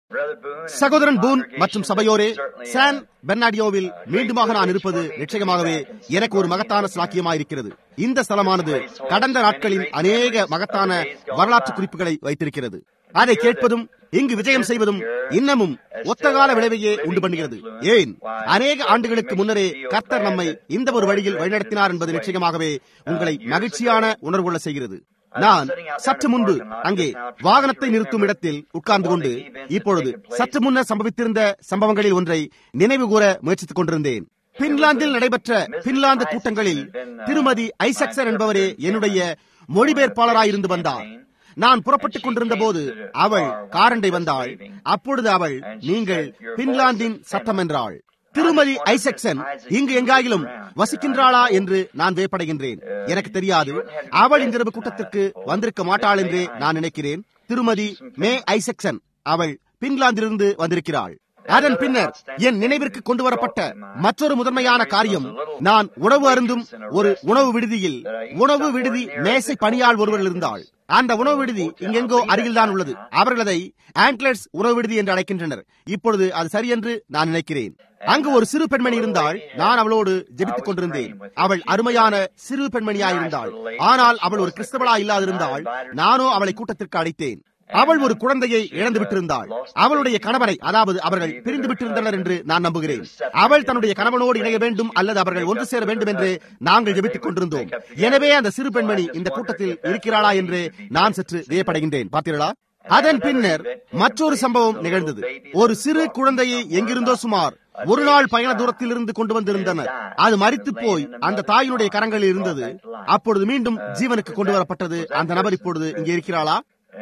சகோதரன் பூன் மற்றும் சபையோரே சான் பெர்னாடியோவில் மீண்டுமாக நான் இருப்பது நிச்சயமாகவே எனக்கு ஒரு மகத்தான சாக்கியமாயிருக்கிறது இந்த ஸ்தலமானது கடந்த நாட்களின் அநேக மகத்தான வரலாற்று குறிப்புகளை வைத்திருக்கிறது அதை கேட்பதும் இங்கு விஜயம் செய்வதும் இன்னமும் ஒத்தகால விளைவையே உண்டு பண்ணுகிறது ஏன் அநேக ஆண்டுகளுக்கு முன்னரே கர்த்தர் நம்மை இந்த ஒரு வழியில் வழிநடத்தினார் என்பது நிச்சயமாகவே உங்களை மகிழ்ச்சியான உணர்வு கொள்ள செய்கிறது நான் சற்று முன்பு அங்கே வாகனத்தை நிறுத்தும் இடத்தில் உட்கார்ந்து கொண்டு இப்பொழுது சற்று முன்னர் சம்பவித்திருந்த சம்பவங்களில் ஒன்றை நினைவு கூற முயற்சித்துக் கொண்டிருந்தேன் பின்லாந்தில் நடைபெற்ற பின்லாந்து கூட்டங்களில் திருமதி ஐசக்சன் என்பவரே என்னுடைய மொழிபெயர்ப்பாளராயிருந்து வந்தார் நான் புறப்பட்டுக் கொண்டிருந்த போது அவள் காரண்டை வந்தாள் அப்பொழுது அவள் நீங்கள் பின்லாந்தின் சட்டம் என்றாள் திருமதி ஐசக்சன் இங்கு எங்காயிலும் வசிக்கின்றாளா என்று நான் வேப்படைகின்றேன் எனக்கு தெரியாது அவள் இங்கிரவு கூட்டத்திற்கு வந்திருக்க மாட்டாள் என்றே நான் நினைக்கிறேன் திருமதி மே ஐசக்சன் அவள் பின்லாந்திலிருந்து வந்திருக்கிறாள் அதன் பின்னர் என் நினைவிற்கு கொண்டு வரப்பட்ட மற்றொரு முதன்மையான காரியம் நான் உணவு அருந்தும் ஒரு உணவு விடுதியில் உணவு விடுதி மேசை பணியாள் ஒருவர் இருந்தாள் அந்த உணவு விடுதி இங்கெங்கோ அருகில்தான் உள்ளது அவர்கள் அதை ஆண்ட்லர்ஸ் உணவு விடுதி என்று அழைக்கின்றனர் இப்பொழுது அது சரியென்று நான் நினைக்கிறேன் அங்கு ஒரு சிறு பெண்மணி இருந்தாள் நான் அவளோடு ஜெபித்துக் கொண்டிருந்தேன் அவள் அருமையான சிறு பெண்மணியாயிருந்தாள் ஆனால் அவள் ஒரு கிறிஸ்தவளா இல்லாதிருந்தாள் நானோ அவளை கூட்டத்திற்கு அழைத்தேன் அவள் ஒரு குழந்தையை இழந்து விட்டிருந்தாள் அவளுடைய கணவரை அதாவது அவர்கள் பிரிந்து விட்டிருந்தனர் என்று நான் நம்புகிறேன் அவள் தன்னுடைய கணவனோடு இணைய வேண்டும் அல்லது அவர்கள் ஒன்று சேர வேண்டும் என்று நாங்கள் ஜெபித்துக் கொண்டிருந்தோம் எனவே அந்த சிறு பெண்மணி இந்த கூட்டத்தில் இருக்கிறாளா என்று நான் சற்று வியப்படைகின்றேன் பார்த்தீர்களா அதன் பின்னர் மற்றொரு சம்பவம் நிகழ்ந்தது ஒரு சிறு குழந்தையை எங்கிருந்தோ சுமார் ஒரு நாள் பயண தூரத்தில் இருந்து கொண்டு வந்திருந்தனர் அது மறித்து போய் அந்த தாயினுடைய கரங்களில் இருந்தது அப்பொழுது மீண்டும் ஜீவனுக்கு கொண்டு வரப்பட்டது அந்த நபர் இப்பொழுது இங்கே இருக்கிறாளா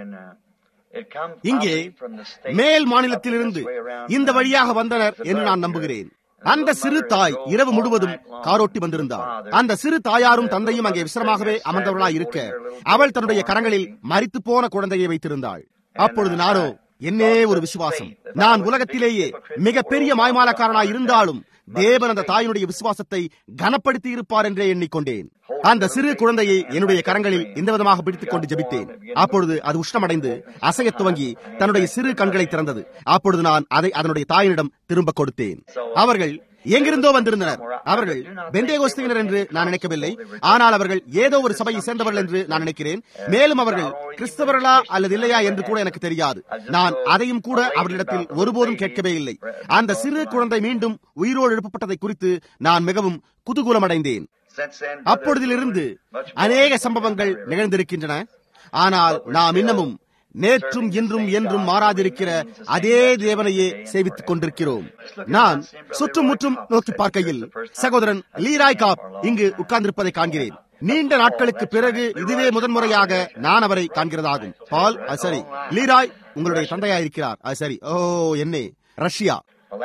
இங்கே மேல் மாநிலத்திலிருந்து இந்த வழியாக வந்தனர் என்று நான் நம்புகிறேன் அந்த சிறு தாய் இரவு முழுவதும் காரோட்டி வந்திருந்தார் அந்த சிறு தாயாரும் தந்தையும் அங்கே விசிரமாகவே அமர்ந்தவர்களாய் இருக்க அவள் தன்னுடைய கரங்களில் மறித்து போன குழந்தையை வைத்திருந்தாள் அப்பொழுது நானோ என்னே ஒரு விசுவாசம் நான் உலகத்திலேயே மிகப்பெரிய மாய்மாலக்காரனாய் இருந்தாலும் தேவன் அந்த தாயினுடைய விசுவாசத்தை கனப்படுத்தி இருப்பார் என்றே எண்ணிக்கொண்டேன் அந்த சிறு குழந்தையை என்னுடைய கரங்களில் இந்த விதமாக பிடித்துக் கொண்டு ஜெபித்தேன் அப்பொழுது அது உஷ்ணமடைந்து அசையத் துவங்கி தன்னுடைய சிறு கண்களை திறந்தது அப்பொழுது நான் அதை அதனுடைய தாயினிடம் திரும்ப கொடுத்தேன் அவர்கள் எங்கிருந்தோ வந்திருந்தனர் அவர்கள் பெந்தேகோஸ்தியினர் என்று நான் நினைக்கவில்லை ஆனால் அவர்கள் ஏதோ ஒரு சபையை சேர்ந்தவர்கள் என்று நான் நினைக்கிறேன் மேலும் அவர்கள் கிறிஸ்தவர்களா அல்லது இல்லையா என்று கூட எனக்கு தெரியாது நான் அதையும் கூட அவர்களிடத்தில் ஒருபோதும் கேட்கவே இல்லை அந்த சிறு குழந்தை மீண்டும் உயிரோடு எழுப்பப்பட்டதை குறித்து நான் மிகவும் குதூகூலமடைந்தேன் அப்பொழுதிலிருந்து அநேக சம்பவங்கள் நிகழ்ந்திருக்கின்றன ஆனால் நாம் இன்னமும் நேற்றும் இன்றும் என்றும் மாறாதிருக்கிற அதே தேவனையே சேவித்துக் கொண்டிருக்கிறோம் நான் சுற்றும் முற்றும் நோக்கி பார்க்கையில் சகோதரன் லீராய் காப் இங்கு உட்கார்ந்திருப்பதை காண்கிறேன் நீண்ட நாட்களுக்கு பிறகு இதுவே முதன்முறையாக நான் அவரை காண்கிறதாகும் பால் அது சரி லீராய் உங்களுடைய தந்தையாயிருக்கிறார் அது சரி ஓ என்னே ரஷ்யா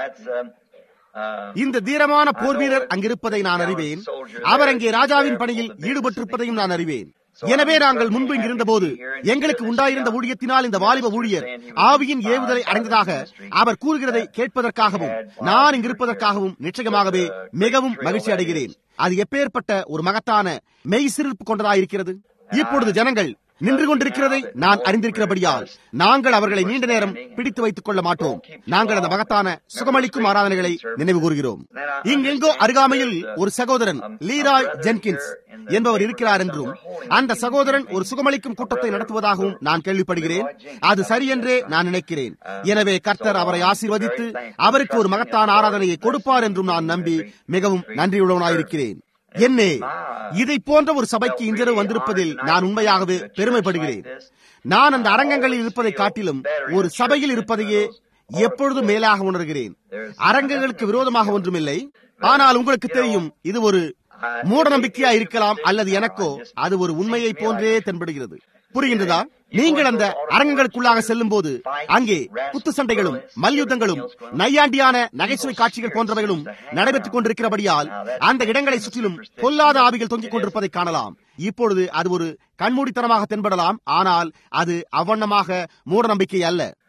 இந்த தீரமான போர் வீரர் அங்கிருப்பதை நான் அறிவேன் அவர் அங்கே ராஜாவின் பணியில் ஈடுபட்டிருப்பதையும் நான் அறிவேன் எனவே நாங்கள் முன்பு இங்கிருந்த போது எங்களுக்கு உண்டாயிருந்த ஊழியத்தினால் இந்த வாலிப ஊழியர் ஆவியின் ஏவுதலை அடைந்ததாக அவர் கூறுகிறதை கேட்பதற்காகவும் நான் இங்கிருப்பதற்காகவும் நிச்சயமாகவே மிகவும் மகிழ்ச்சி அடைகிறேன் அது எப்பேற்பட்ட ஒரு மகத்தான மெய் சிரிப்பு கொண்டதாயிருக்கிறது இப்பொழுது ஜனங்கள் நின்று கொண்டிருக்கிறதை நான் அறிந்திருக்கிறபடியால் நாங்கள் அவர்களை நீண்ட நேரம் பிடித்து வைத்துக் கொள்ள மாட்டோம் நாங்கள் அந்த மகத்தான சுகமளிக்கும் ஆராதனைகளை நினைவு கூறுகிறோம் இங்கெங்கோ அருகாமையில் ஒரு சகோதரன் லீராய் ஜென்கின்ஸ் என்பவர் இருக்கிறார் என்றும் அந்த சகோதரன் ஒரு சுகமளிக்கும் கூட்டத்தை நடத்துவதாகவும் நான் கேள்விப்படுகிறேன் அது சரியென்றே நான் நினைக்கிறேன் எனவே கர்த்தர் அவரை ஆசீர்வதித்து அவருக்கு ஒரு மகத்தான ஆராதனையை கொடுப்பார் என்றும் நான் நம்பி மிகவும் நன்றியுள்ளவனாயிருக்கிறேன் என்னே இதை போன்ற ஒரு சபைக்கு இன்றிரவு வந்திருப்பதில் நான் உண்மையாகவே பெருமைப்படுகிறேன் நான் அந்த அரங்கங்களில் இருப்பதை காட்டிலும் ஒரு சபையில் இருப்பதையே எப்பொழுதும் மேலாக உணர்கிறேன் அரங்கங்களுக்கு விரோதமாக ஒன்றுமில்லை ஆனால் உங்களுக்கு தெரியும் இது ஒரு மூட நம்பிக்கையா இருக்கலாம் அல்லது எனக்கோ அது ஒரு உண்மையை போன்றே தென்படுகிறது புரிகின்றதா நீங்கள் அந்த அரங்கங்களுக்குள்ளாக செல்லும் போது அங்கே குத்து சண்டைகளும் மல்யுத்தங்களும் நையாண்டியான நகைச்சுவை காட்சிகள் போன்றவைகளும் நடைபெற்றுக் கொண்டிருக்கிறபடியால் அந்த இடங்களை சுற்றிலும் பொல்லாத ஆவிகள் தொங்கிக் கொண்டிருப்பதை காணலாம் இப்பொழுது அது ஒரு கண்மூடித்தனமாக தென்படலாம் ஆனால் அது அவ்வண்ணமாக மூட நம்பிக்கை அல்ல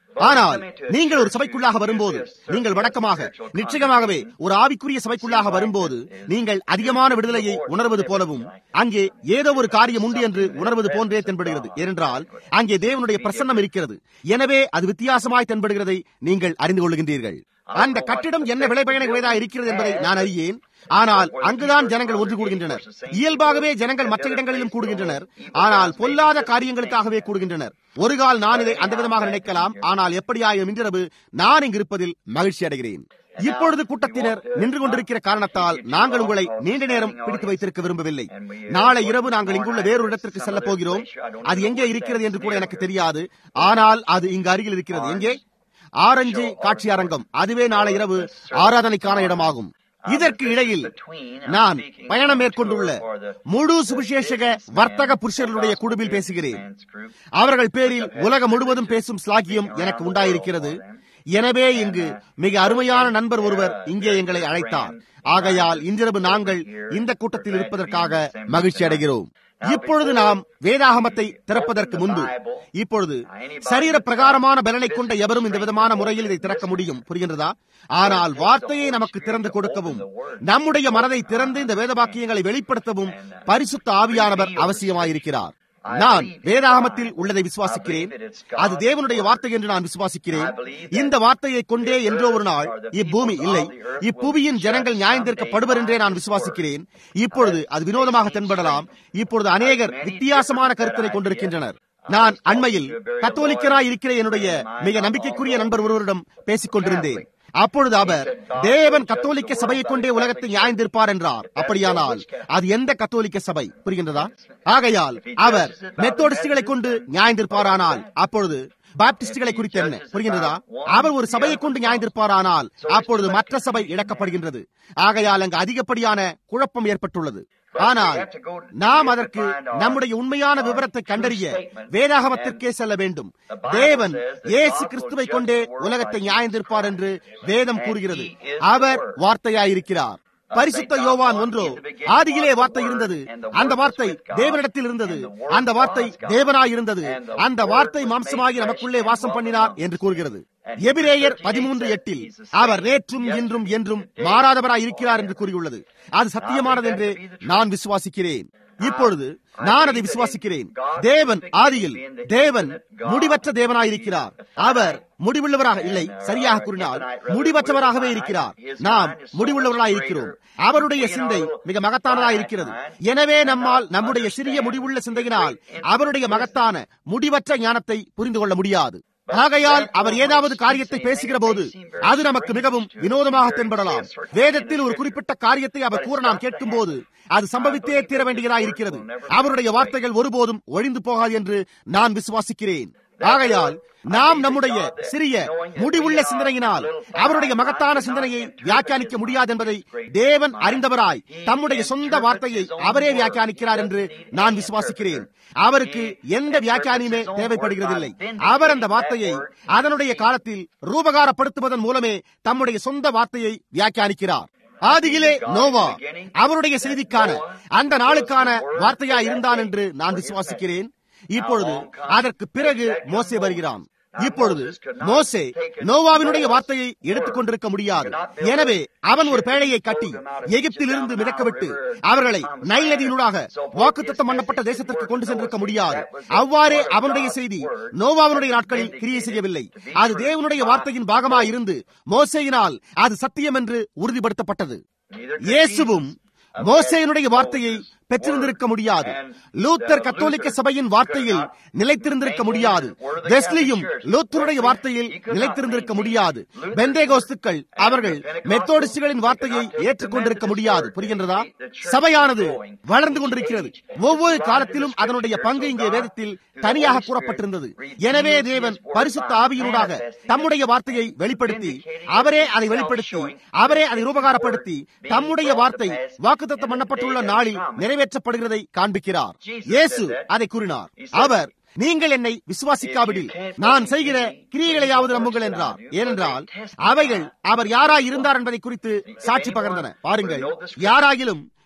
ஆனால் நீங்கள் ஒரு சபைக்குள்ளாக வரும்போது நீங்கள் வழக்கமாக நிச்சயமாகவே ஒரு ஆவிக்குரிய சபைக்குள்ளாக வரும்போது நீங்கள் அதிகமான விடுதலையை உணர்வது போலவும் அங்கே ஏதோ ஒரு காரியம் உண்டு என்று உணர்வது போன்றே தென்படுகிறது ஏனென்றால் அங்கே தேவனுடைய பிரசன்னம் இருக்கிறது எனவே அது வித்தியாசமாய் தென்படுகிறதை நீங்கள் அறிந்து கொள்கின்றீர்கள் அந்த கட்டிடம் என்ன விளைபயன உடையதா இருக்கிறது என்பதை நான் அறியேன் ஆனால் அங்குதான் ஜனங்கள் ஒன்று கூடுகின்றனர் இயல்பாகவே ஜனங்கள் மற்ற இடங்களிலும் கூடுகின்றனர் ஆனால் பொல்லாத காரியங்களுக்காகவே கூடுகின்றனர் ஒரு கால் நான் இதை அந்த விதமாக நினைக்கலாம் ஆனால் எப்படியாயும் இன்றிரவு நான் இங்கு இருப்பதில் மகிழ்ச்சி அடைகிறேன் இப்பொழுது கூட்டத்தினர் நின்று கொண்டிருக்கிற காரணத்தால் நாங்கள் உங்களை நீண்ட நேரம் பிடித்து வைத்திருக்க விரும்பவில்லை நாளை இரவு நாங்கள் இங்குள்ள வேறொரு இடத்திற்கு செல்ல போகிறோம் அது எங்கே இருக்கிறது என்று கூட எனக்கு தெரியாது ஆனால் அது இங்கு அருகில் இருக்கிறது எங்கே ஆரஞ்சு காட்சி அரங்கம் அதுவே நாளை இரவு ஆராதனைக்கான இடமாகும் இதற்கு இடையில் நான் பயணம் மேற்கொண்டுள்ள முழு சுவிசேஷக வர்த்தக புருஷர்களுடைய குழுவில் பேசுகிறேன் அவர்கள் பேரில் உலகம் முழுவதும் பேசும் ஸ்லாகியம் எனக்கு உண்டாயிருக்கிறது எனவே இங்கு மிக அருமையான நண்பர் ஒருவர் இங்கே எங்களை அழைத்தார் ஆகையால் இன்றிரவு நாங்கள் இந்த கூட்டத்தில் இருப்பதற்காக மகிழ்ச்சி அடைகிறோம் இப்பொழுது நாம் வேதாகமத்தை திறப்பதற்கு முன்பு இப்பொழுது சரீர பிரகாரமான பலனை கொண்ட எவரும் இந்த விதமான முறையில் இதை திறக்க முடியும் புரிகின்றதா ஆனால் வார்த்தையை நமக்கு திறந்து கொடுக்கவும் நம்முடைய மனதை திறந்து இந்த வேதவாக்கியங்களை வெளிப்படுத்தவும் பரிசுத்த ஆவியானவர் அவசியமாயிருக்கிறார் நான் வேதாகமத்தில் உள்ளதை விசுவாசிக்கிறேன் அது தேவனுடைய வார்த்தை என்று நான் விசுவாசிக்கிறேன் இந்த வார்த்தையை கொண்டே என்றோ ஒரு நாள் இப்பூமி இல்லை இப்புவியின் ஜனங்கள் நியாயந்திருக்கப்படுவர் என்றே நான் விசுவாசிக்கிறேன் இப்பொழுது அது வினோதமாக தென்படலாம் இப்பொழுது அநேகர் வித்தியாசமான கருத்தினை கொண்டிருக்கின்றனர் நான் அண்மையில் கத்தோலிக்கராய் இருக்கிற என்னுடைய மிக நம்பிக்கைக்குரிய நண்பர் ஒருவரிடம் பேசிக் கொண்டிருந்தேன் அப்பொழுது அவர் தேவன் கத்தோலிக்க சபையை கொண்டே உலகத்தை நியாயந்திருப்பார் என்றார் அப்படியானால் அது எந்த கத்தோலிக்க சபை புரிகின்றதா ஆகையால் அவர் மெத்தோடிஸ்டுகளை கொண்டு நியாயந்திருப்பாரானால் அப்பொழுது பாப்டிஸ்டுகளை குறித்து என்ன புரிகின்றதா அவர் ஒரு சபையை கொண்டு நியாயந்திருப்பாரானால் அப்பொழுது மற்ற சபை இழக்கப்படுகின்றது ஆகையால் அங்கு அதிகப்படியான குழப்பம் ஏற்பட்டுள்ளது ஆனால் நாம் அதற்கு நம்முடைய உண்மையான விவரத்தை கண்டறிய வேதாகமத்திற்கே செல்ல வேண்டும் தேவன் இயேசு கிறிஸ்துவை கொண்டே உலகத்தை நியாயந்திருப்பார் என்று வேதம் கூறுகிறது அவர் வார்த்தையாயிருக்கிறார் பரிசுத்த யோவான் ஒன்றோ ஆதியிலே வார்த்தை இருந்தது அந்த வார்த்தை தேவனிடத்தில் இருந்தது அந்த வார்த்தை தேவனாய் இருந்தது அந்த வார்த்தை மாம்சமாகி நமக்குள்ளே வாசம் பண்ணினார் என்று கூறுகிறது எபிரேயர் பதிமூன்று எட்டில் அவர் நேற்றும் இன்றும் என்றும் மாறாதவராய் இருக்கிறார் என்று கூறியுள்ளது அது சத்தியமானது என்று நான் விசுவாசிக்கிறேன் இப்பொழுது நான் அதை விசுவாசிக்கிறேன் தேவன் ஆதியில் தேவன் முடிவற்ற தேவனாயிருக்கிறார் அவர் முடிவுள்ளவராக இல்லை சரியாக கூறினால் முடிவற்றவராகவே இருக்கிறார் நாம் முடிவுள்ளவர்களாக இருக்கிறோம் அவருடைய சிந்தை மிக மகத்தானதாக இருக்கிறது எனவே நம்மால் நம்முடைய சிறிய முடிவுள்ள சிந்தையினால் அவருடைய மகத்தான முடிவற்ற ஞானத்தை புரிந்து கொள்ள முடியாது ஆகையால் அவர் ஏதாவது காரியத்தை பேசுகிற போது அது நமக்கு மிகவும் வினோதமாக தென்படலாம் வேதத்தில் ஒரு குறிப்பிட்ட காரியத்தை அவர் கூற நாம் கேட்கும் போது அது சம்பவித்தே தீர வேண்டியதாக இருக்கிறது அவருடைய வார்த்தைகள் ஒருபோதும் ஒழிந்து போகாது என்று நான் விசுவாசிக்கிறேன் ஆகையால் நாம் நம்முடைய சிறிய முடிவுள்ள சிந்தனையினால் அவருடைய மகத்தான சிந்தனையை வியாக்கியானிக்க முடியாது என்பதை தேவன் அறிந்தவராய் தம்முடைய சொந்த வார்த்தையை அவரே வியாக்கியானிக்கிறார் என்று நான் விசுவாசிக்கிறேன் அவருக்கு எந்த வியாக்கியானியுமே தேவைப்படுகிறதில்லை அவர் அந்த வார்த்தையை அதனுடைய காலத்தில் ரூபகாரப்படுத்துவதன் மூலமே தம்முடைய சொந்த வார்த்தையை வியாக்கியானிக்கிறார் ஆதியிலே நோவா அவருடைய செய்திக்கான அந்த நாளுக்கான வார்த்தையா இருந்தான் என்று நான் விசுவாசிக்கிறேன் இப்பொழுது அதற்கு பிறகு மோசே வருகிறான் இப்பொழுது மோசே நோவாவினுடைய வார்த்தையை எடுத்துக் கொண்டிருக்க முடியாது எனவே அவன் ஒரு பேழையை கட்டி எகிப்திலிருந்து மிதக்கவிட்டு அவர்களை நைல் நதியினூடாக வாக்குத்தத்தம் பண்ணப்பட்ட தேசத்திற்கு கொண்டு சென்றிருக்க முடியாது அவ்வாறே அவனுடைய செய்தி நோவாவினுடைய நாட்களில் கிரியை செய்யவில்லை அது தேவனுடைய வார்த்தையின் பாகமாய் இருந்து மோசையினால் அது சத்தியம் என்று உறுதிப்படுத்தப்பட்டது இயேசுவும் மோசையினுடைய வார்த்தையை பெற்றிருந்திருக்க முடியாது லூத்தர் கத்தோலிக்க சபையின் வார்த்தையில் நிலைத்திருந்திருக்க முடியாது வெஸ்லியும் லூத்தருடைய வார்த்தையில் நிலைத்திருந்திருக்க முடியாது பெந்தேகோஸ்துக்கள் அவர்கள் மெத்தோடிஸ்டுகளின் வார்த்தையை ஏற்றுக்கொண்டிருக்க முடியாது புரிகின்றதா சபையானது வளர்ந்து கொண்டிருக்கிறது ஒவ்வொரு காலத்திலும் அதனுடைய பங்கு இங்கே வேதத்தில் தனியாக கூறப்பட்டிருந்தது எனவே தேவன் பரிசுத்த ஆவியினூடாக தம்முடைய வார்த்தையை வெளிப்படுத்தி அவரே அதை வெளிப்படுத்தி அவரே அதை ரூபகாரப்படுத்தி தம்முடைய வார்த்தை வாக்குத்தத்தம் பண்ணப்பட்டுள்ள நாளில் நிறைவேற்றப்படுகிறதை காண்பிக்கிறார் இயேசு அதை கூறினார் அவர் நீங்கள் என்னை விசுவாசிக்காவிடில் நான் செய்கிற கிரியைகளையாவது நம்புங்கள் என்றார் ஏனென்றால் அவைகள் அவர் யாராய் இருந்தார் என்பதை குறித்து சாட்சி பகர்ந்தன பாருங்கள் யாராகிலும்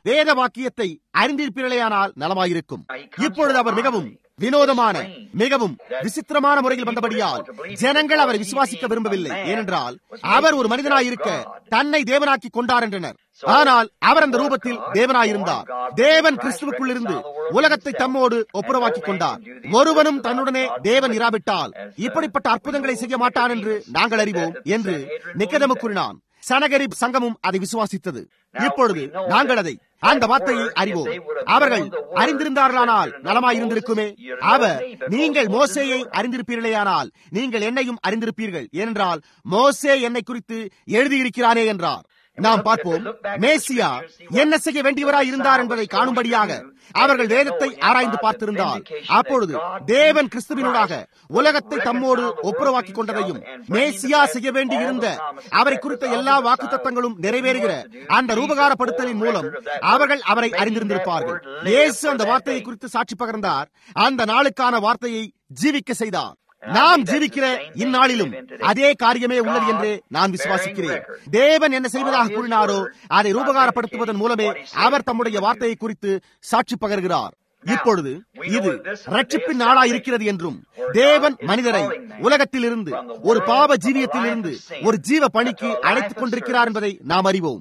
வேத வாக்கியத்தை அறிந்திருப்பீர்களேயானால் நலமாயிருக்கும் இப்பொழுது அவர் மிகவும் வினோதமான மிகவும் விசித்திரமான முறையில் வந்தபடியால் ஜனங்கள் அவரை விசுவாசிக்க விரும்பவில்லை ஏனென்றால் அவர் ஒரு மனிதனாயிருக்க தன்னை தேவனாக்கி கொண்டார் என்றனர் ஆனால் அவர் அந்த ரூபத்தில் தேவனாயிருந்தார் தேவன் கிறிஸ்துவுக்குள் இருந்து உலகத்தை தம்மோடு ஒப்புரவாக்கி கொண்டார் ஒருவனும் தன்னுடனே தேவன் இராவிட்டால் இப்படிப்பட்ட அற்புதங்களை செய்ய மாட்டான் என்று நாங்கள் அறிவோம் என்று நிக்கதமு கூறினான் சனகரிப் சங்கமும் அதை விசுவாசித்தது இப்பொழுது நாங்கள் அதை அந்த வார்த்தையை அறிவோம் அவர்கள் அறிந்திருந்தார்களானால் நலமாயிருந்திருக்குமே அவர் நீங்கள் மோசேயை அறிந்திருப்பீர்களேயானால் நீங்கள் என்னையும் அறிந்திருப்பீர்கள் ஏனென்றால் மோசே என்னை குறித்து எழுதியிருக்கிறானே என்றார் நாம் பார்ப்போம் மேசியா என்ன செய்ய வேண்டியவராய் இருந்தார் என்பதை காணும்படியாக அவர்கள் வேதத்தை ஆராய்ந்து பார்த்திருந்தால் அப்பொழுது தேவன் கிறிஸ்துவினூடாக உலகத்தை தம்மோடு ஒப்புரவாக்கி கொண்டதையும் மேசியா செய்ய வேண்டி இருந்த அவரை குறித்த எல்லா வாக்கு தத்தங்களும் நிறைவேறுகிற அந்த ரூபகாரப்படுத்தலின் மூலம் அவர்கள் அவரை அறிந்திருந்திருப்பார்கள் இயேசு அந்த வார்த்தையை குறித்து சாட்சி பகர்ந்தார் அந்த நாளுக்கான வார்த்தையை ஜீவிக்க செய்தார் நாம் ஜீவிக்கிற இந்நாளிலும் அதே காரியமே உள்ளது என்று நான் விசுவாசிக்கிறேன் தேவன் என்ன செய்வதாக கூறினாரோ அதை ரூபகாரப்படுத்துவதன் மூலமே அவர் தம்முடைய வார்த்தையை குறித்து சாட்சி பகர்கிறார் இப்பொழுது இது ரட்சிப்பின் நாளா இருக்கிறது என்றும் தேவன் மனிதரை உலகத்தில் இருந்து ஒரு பாவ ஜீவியத்தில் இருந்து ஒரு ஜீவ பணிக்கு அழைத்துக் கொண்டிருக்கிறார் என்பதை நாம் அறிவோம்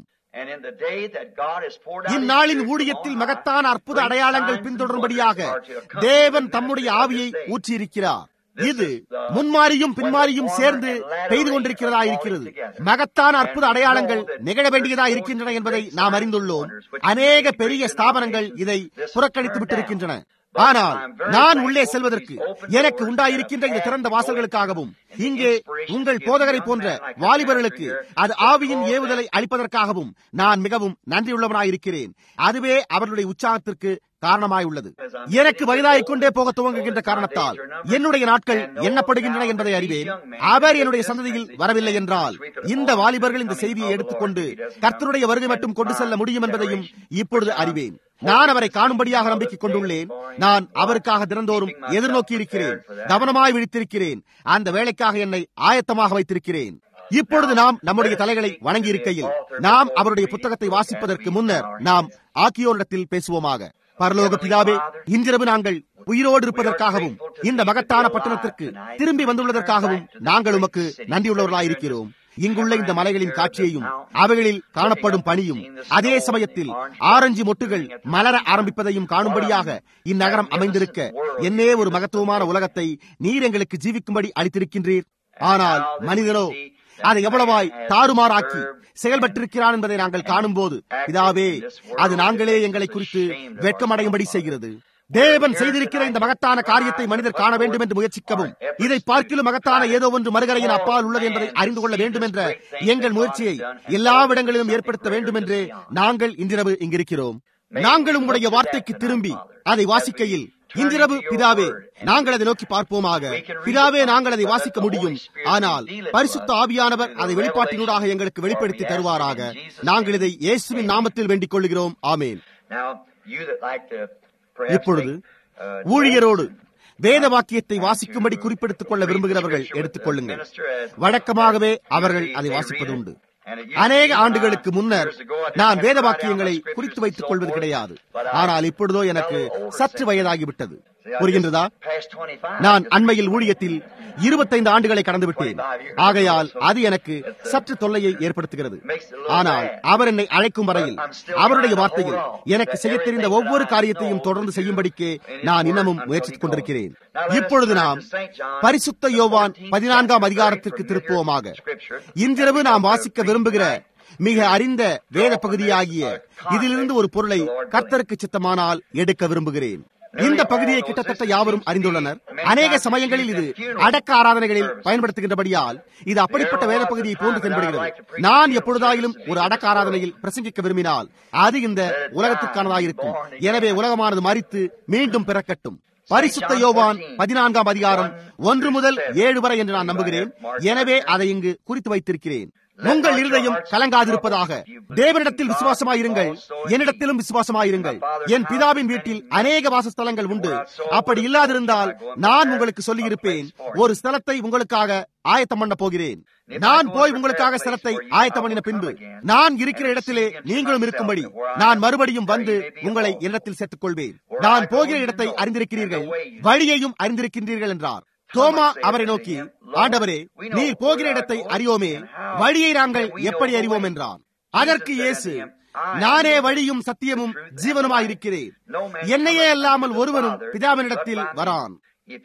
இந்நாளின் ஊழியத்தில் மகத்தான அற்புத அடையாளங்கள் பின்தொடரும்படியாக தேவன் தம்முடைய ஆவியை ஊற்றியிருக்கிறார் இது முன்மாறியும் பின்மாறியும் சேர்ந்து பெய்து கொண்டிருக்கிறதா இருக்கிறது மகத்தான அற்புத அடையாளங்கள் நிகழ வேண்டியதா இருக்கின்றன என்பதை நாம் அறிந்துள்ளோம் அநேக பெரிய ஸ்தாபனங்கள் இதை புறக்கணித்து விட்டிருக்கின்றன ஆனால் நான் உள்ளே செல்வதற்கு எனக்கு உண்டாயிருக்கின்ற இந்த திறந்த வாசல்களுக்காகவும் இங்கே உங்கள் போதகரை போன்ற வாலிபர்களுக்கு அது ஆவியின் ஏவுதலை அளிப்பதற்காகவும் நான் மிகவும் நன்றியுள்ளவனாயிருக்கிறேன் அதுவே அவர்களுடைய உற்சாகத்திற்கு காரணமாய் உள்ளது எனக்கு வயதாகிக் கொண்டே போக துவங்குகின்ற காரணத்தால் என்னுடைய நாட்கள் எண்ணப்படுகின்றன என்பதை அறிவேன் அவர் என்னுடைய சந்ததியில் வரவில்லை என்றால் இந்த வாலிபர்கள் இந்த செய்தியை எடுத்துக்கொண்டு கர்த்தருடைய வருகை மட்டும் கொண்டு செல்ல முடியும் என்பதையும் இப்பொழுது அறிவேன் நான் அவரை காணும்படியாக நம்பிக்கை கொண்டுள்ளேன் நான் அவருக்காக தினந்தோறும் எதிர்நோக்கி இருக்கிறேன் கவனமாய் விழித்திருக்கிறேன் அந்த வேலைக்காக என்னை ஆயத்தமாக வைத்திருக்கிறேன் இப்பொழுது நாம் நம்முடைய தலைகளை வணங்கி இருக்கையில் நாம் அவருடைய புத்தகத்தை வாசிப்பதற்கு முன்னர் நாம் ஆக்கியோரிடத்தில் பேசுவோமாக பரலோக பிதாவே இன்றிரவு நாங்கள் உயிரோடு இருப்பதற்காகவும் இந்த மகத்தான பட்டணத்திற்கு திரும்பி வந்துள்ளதற்காகவும் நாங்கள் உமக்கு நன்றியுள்ளவர்களாயிருக்கிறோம் இங்குள்ள இந்த மலைகளின் காட்சியையும் அவைகளில் காணப்படும் பணியும் அதே சமயத்தில் ஆரஞ்சு மொட்டுகள் மலர ஆரம்பிப்பதையும் காணும்படியாக இந்நகரம் அமைந்திருக்க என்னே ஒரு மகத்துவமான உலகத்தை நீர் எங்களுக்கு ஜீவிக்கும்படி அளித்திருக்கின்றீர் ஆனால் மனிதனோ அதை எவ்வளவாய் தாறுமாறாக்கி செயல்பட்டிருக்கிறான் என்பதை நாங்கள் காணும் போது இதாவே அது நாங்களே எங்களை குறித்து வெட்கமடையும்படி செய்கிறது தேவன் செய்திருக்கிற இந்த மகத்தான காரியத்தை மனிதர் காண வேண்டும் என்று முயற்சிக்கவும் இதை பார்க்கிலும் மகத்தான ஏதோ ஒன்று மறுகரையின் அப்பால் உள்ளது என்பதை அறிந்து கொள்ள வேண்டும் என்ற எங்கள் முயற்சியை எல்லா இடங்களிலும் ஏற்படுத்த வேண்டும் என்று நாங்கள் இன்றிரவு இங்கிருக்கிறோம் நாங்கள் உங்களுடைய வார்த்தைக்கு திரும்பி அதை வாசிக்கையில் இன்றிரவு பிதாவே நாங்கள் அதை நோக்கி பார்ப்போமாக பிதாவே நாங்கள் அதை வாசிக்க முடியும் ஆனால் பரிசுத்த ஆவியானவர் அதை வெளிப்பாட்டினூடாக எங்களுக்கு வெளிப்படுத்தி தருவாராக நாங்கள் இதை இயேசுவின் நாமத்தில் வேண்டிக் கொள்கிறோம் ஆமேன் இப்பொழுது ஊழியரோடு வேத வாக்கியத்தை வாசிக்கும்படி குறிப்பிடுத்திக் கொள்ள விரும்புகிறவர்கள் எடுத்துக் கொள்ளுங்கள் வழக்கமாகவே அவர்கள் அதை வாசிப்பது உண்டு அநேக ஆண்டுகளுக்கு முன்னர் நான் வேத வாக்கியங்களை குறித்து வைத்துக் கொள்வது கிடையாது ஆனால் இப்பொழுதோ எனக்கு சற்று வயதாகிவிட்டது புரிகின்றதா நான் அண்மையில் ஊழியத்தில் இருபத்தைந்து ஆண்டுகளை கடந்து விட்டேன் ஆகையால் அது எனக்கு சற்று தொல்லையை ஏற்படுத்துகிறது ஆனால் அவர் என்னை அழைக்கும் வரையில் அவருடைய வார்த்தையில் எனக்கு செய்ய தெரிந்த ஒவ்வொரு காரியத்தையும் தொடர்ந்து செய்யும்படிக்கு நான் இன்னமும் முயற்சித்துக் கொண்டிருக்கிறேன் இப்பொழுது நாம் பரிசுத்த யோவான் பதினான்காம் அதிகாரத்திற்கு திருப்புவோமாக இன்றிரவு நாம் வாசிக்க விரும்புகிற மிக அறிந்த வேத பகுதியாகிய இதிலிருந்து ஒரு பொருளை கர்த்தருக்கு சித்தமானால் எடுக்க விரும்புகிறேன் இந்த பகுதியை கிட்டத்தட்ட யாவரும் அறிந்துள்ளனர் அநேக சமயங்களில் இது அடக்க ஆராதனைகளில் பயன்படுத்துகின்றபடியால் இது அப்படிப்பட்ட வேத பகுதியை போன்று தென்படுகிறது நான் எப்பொழுதாயிலும் ஒரு அடக்க ஆராதனையில் பிரசங்கிக்க விரும்பினால் அது இந்த உலகத்திற்கானதாயிருக்கும் எனவே உலகமானது மறித்து மீண்டும் பிறக்கட்டும் பரிசுத்த யோவான் பதினான்காம் அதிகாரம் ஒன்று முதல் ஏழு வரை என்று நான் நம்புகிறேன் எனவே அதை இங்கு குறித்து வைத்திருக்கிறேன் உங்கள் இருதயம் கலங்காதிருப்பதாக தேவனிடத்தில் விசுவாசமாயிருங்கள் என்னிடத்திலும் விசுவாசமாயிருங்கள் என் பிதாவின் வீட்டில் அநேக வாசஸ்தலங்கள் உண்டு அப்படி இல்லாதிருந்தால் நான் உங்களுக்கு சொல்லியிருப்பேன் ஒரு ஸ்தலத்தை உங்களுக்காக ஆயத்தம் பண்ண போகிறேன் நான் போய் உங்களுக்காக ஸ்தலத்தை ஆயத்தம் பண்ணின பின்பு நான் இருக்கிற இடத்திலே நீங்களும் இருக்கும்படி நான் மறுபடியும் வந்து உங்களை இடத்தில் சேர்த்துக் கொள்வேன் நான் போகிற இடத்தை அறிந்திருக்கிறீர்கள் வழியையும் அறிந்திருக்கின்றீர்கள் என்றார் தோமா அவரை நோக்கி ஆண்டவரே நீர் போகிற இடத்தை அறியோமே வழியை நாங்கள் எப்படி அறிவோம் என்றான் அதற்கு இயேசு நானே வழியும் சத்தியமும் ஜீவனுமாயிருக்கிறேன் என்னையே அல்லாமல் ஒருவனும் பிதாவினிடத்தில் வரான்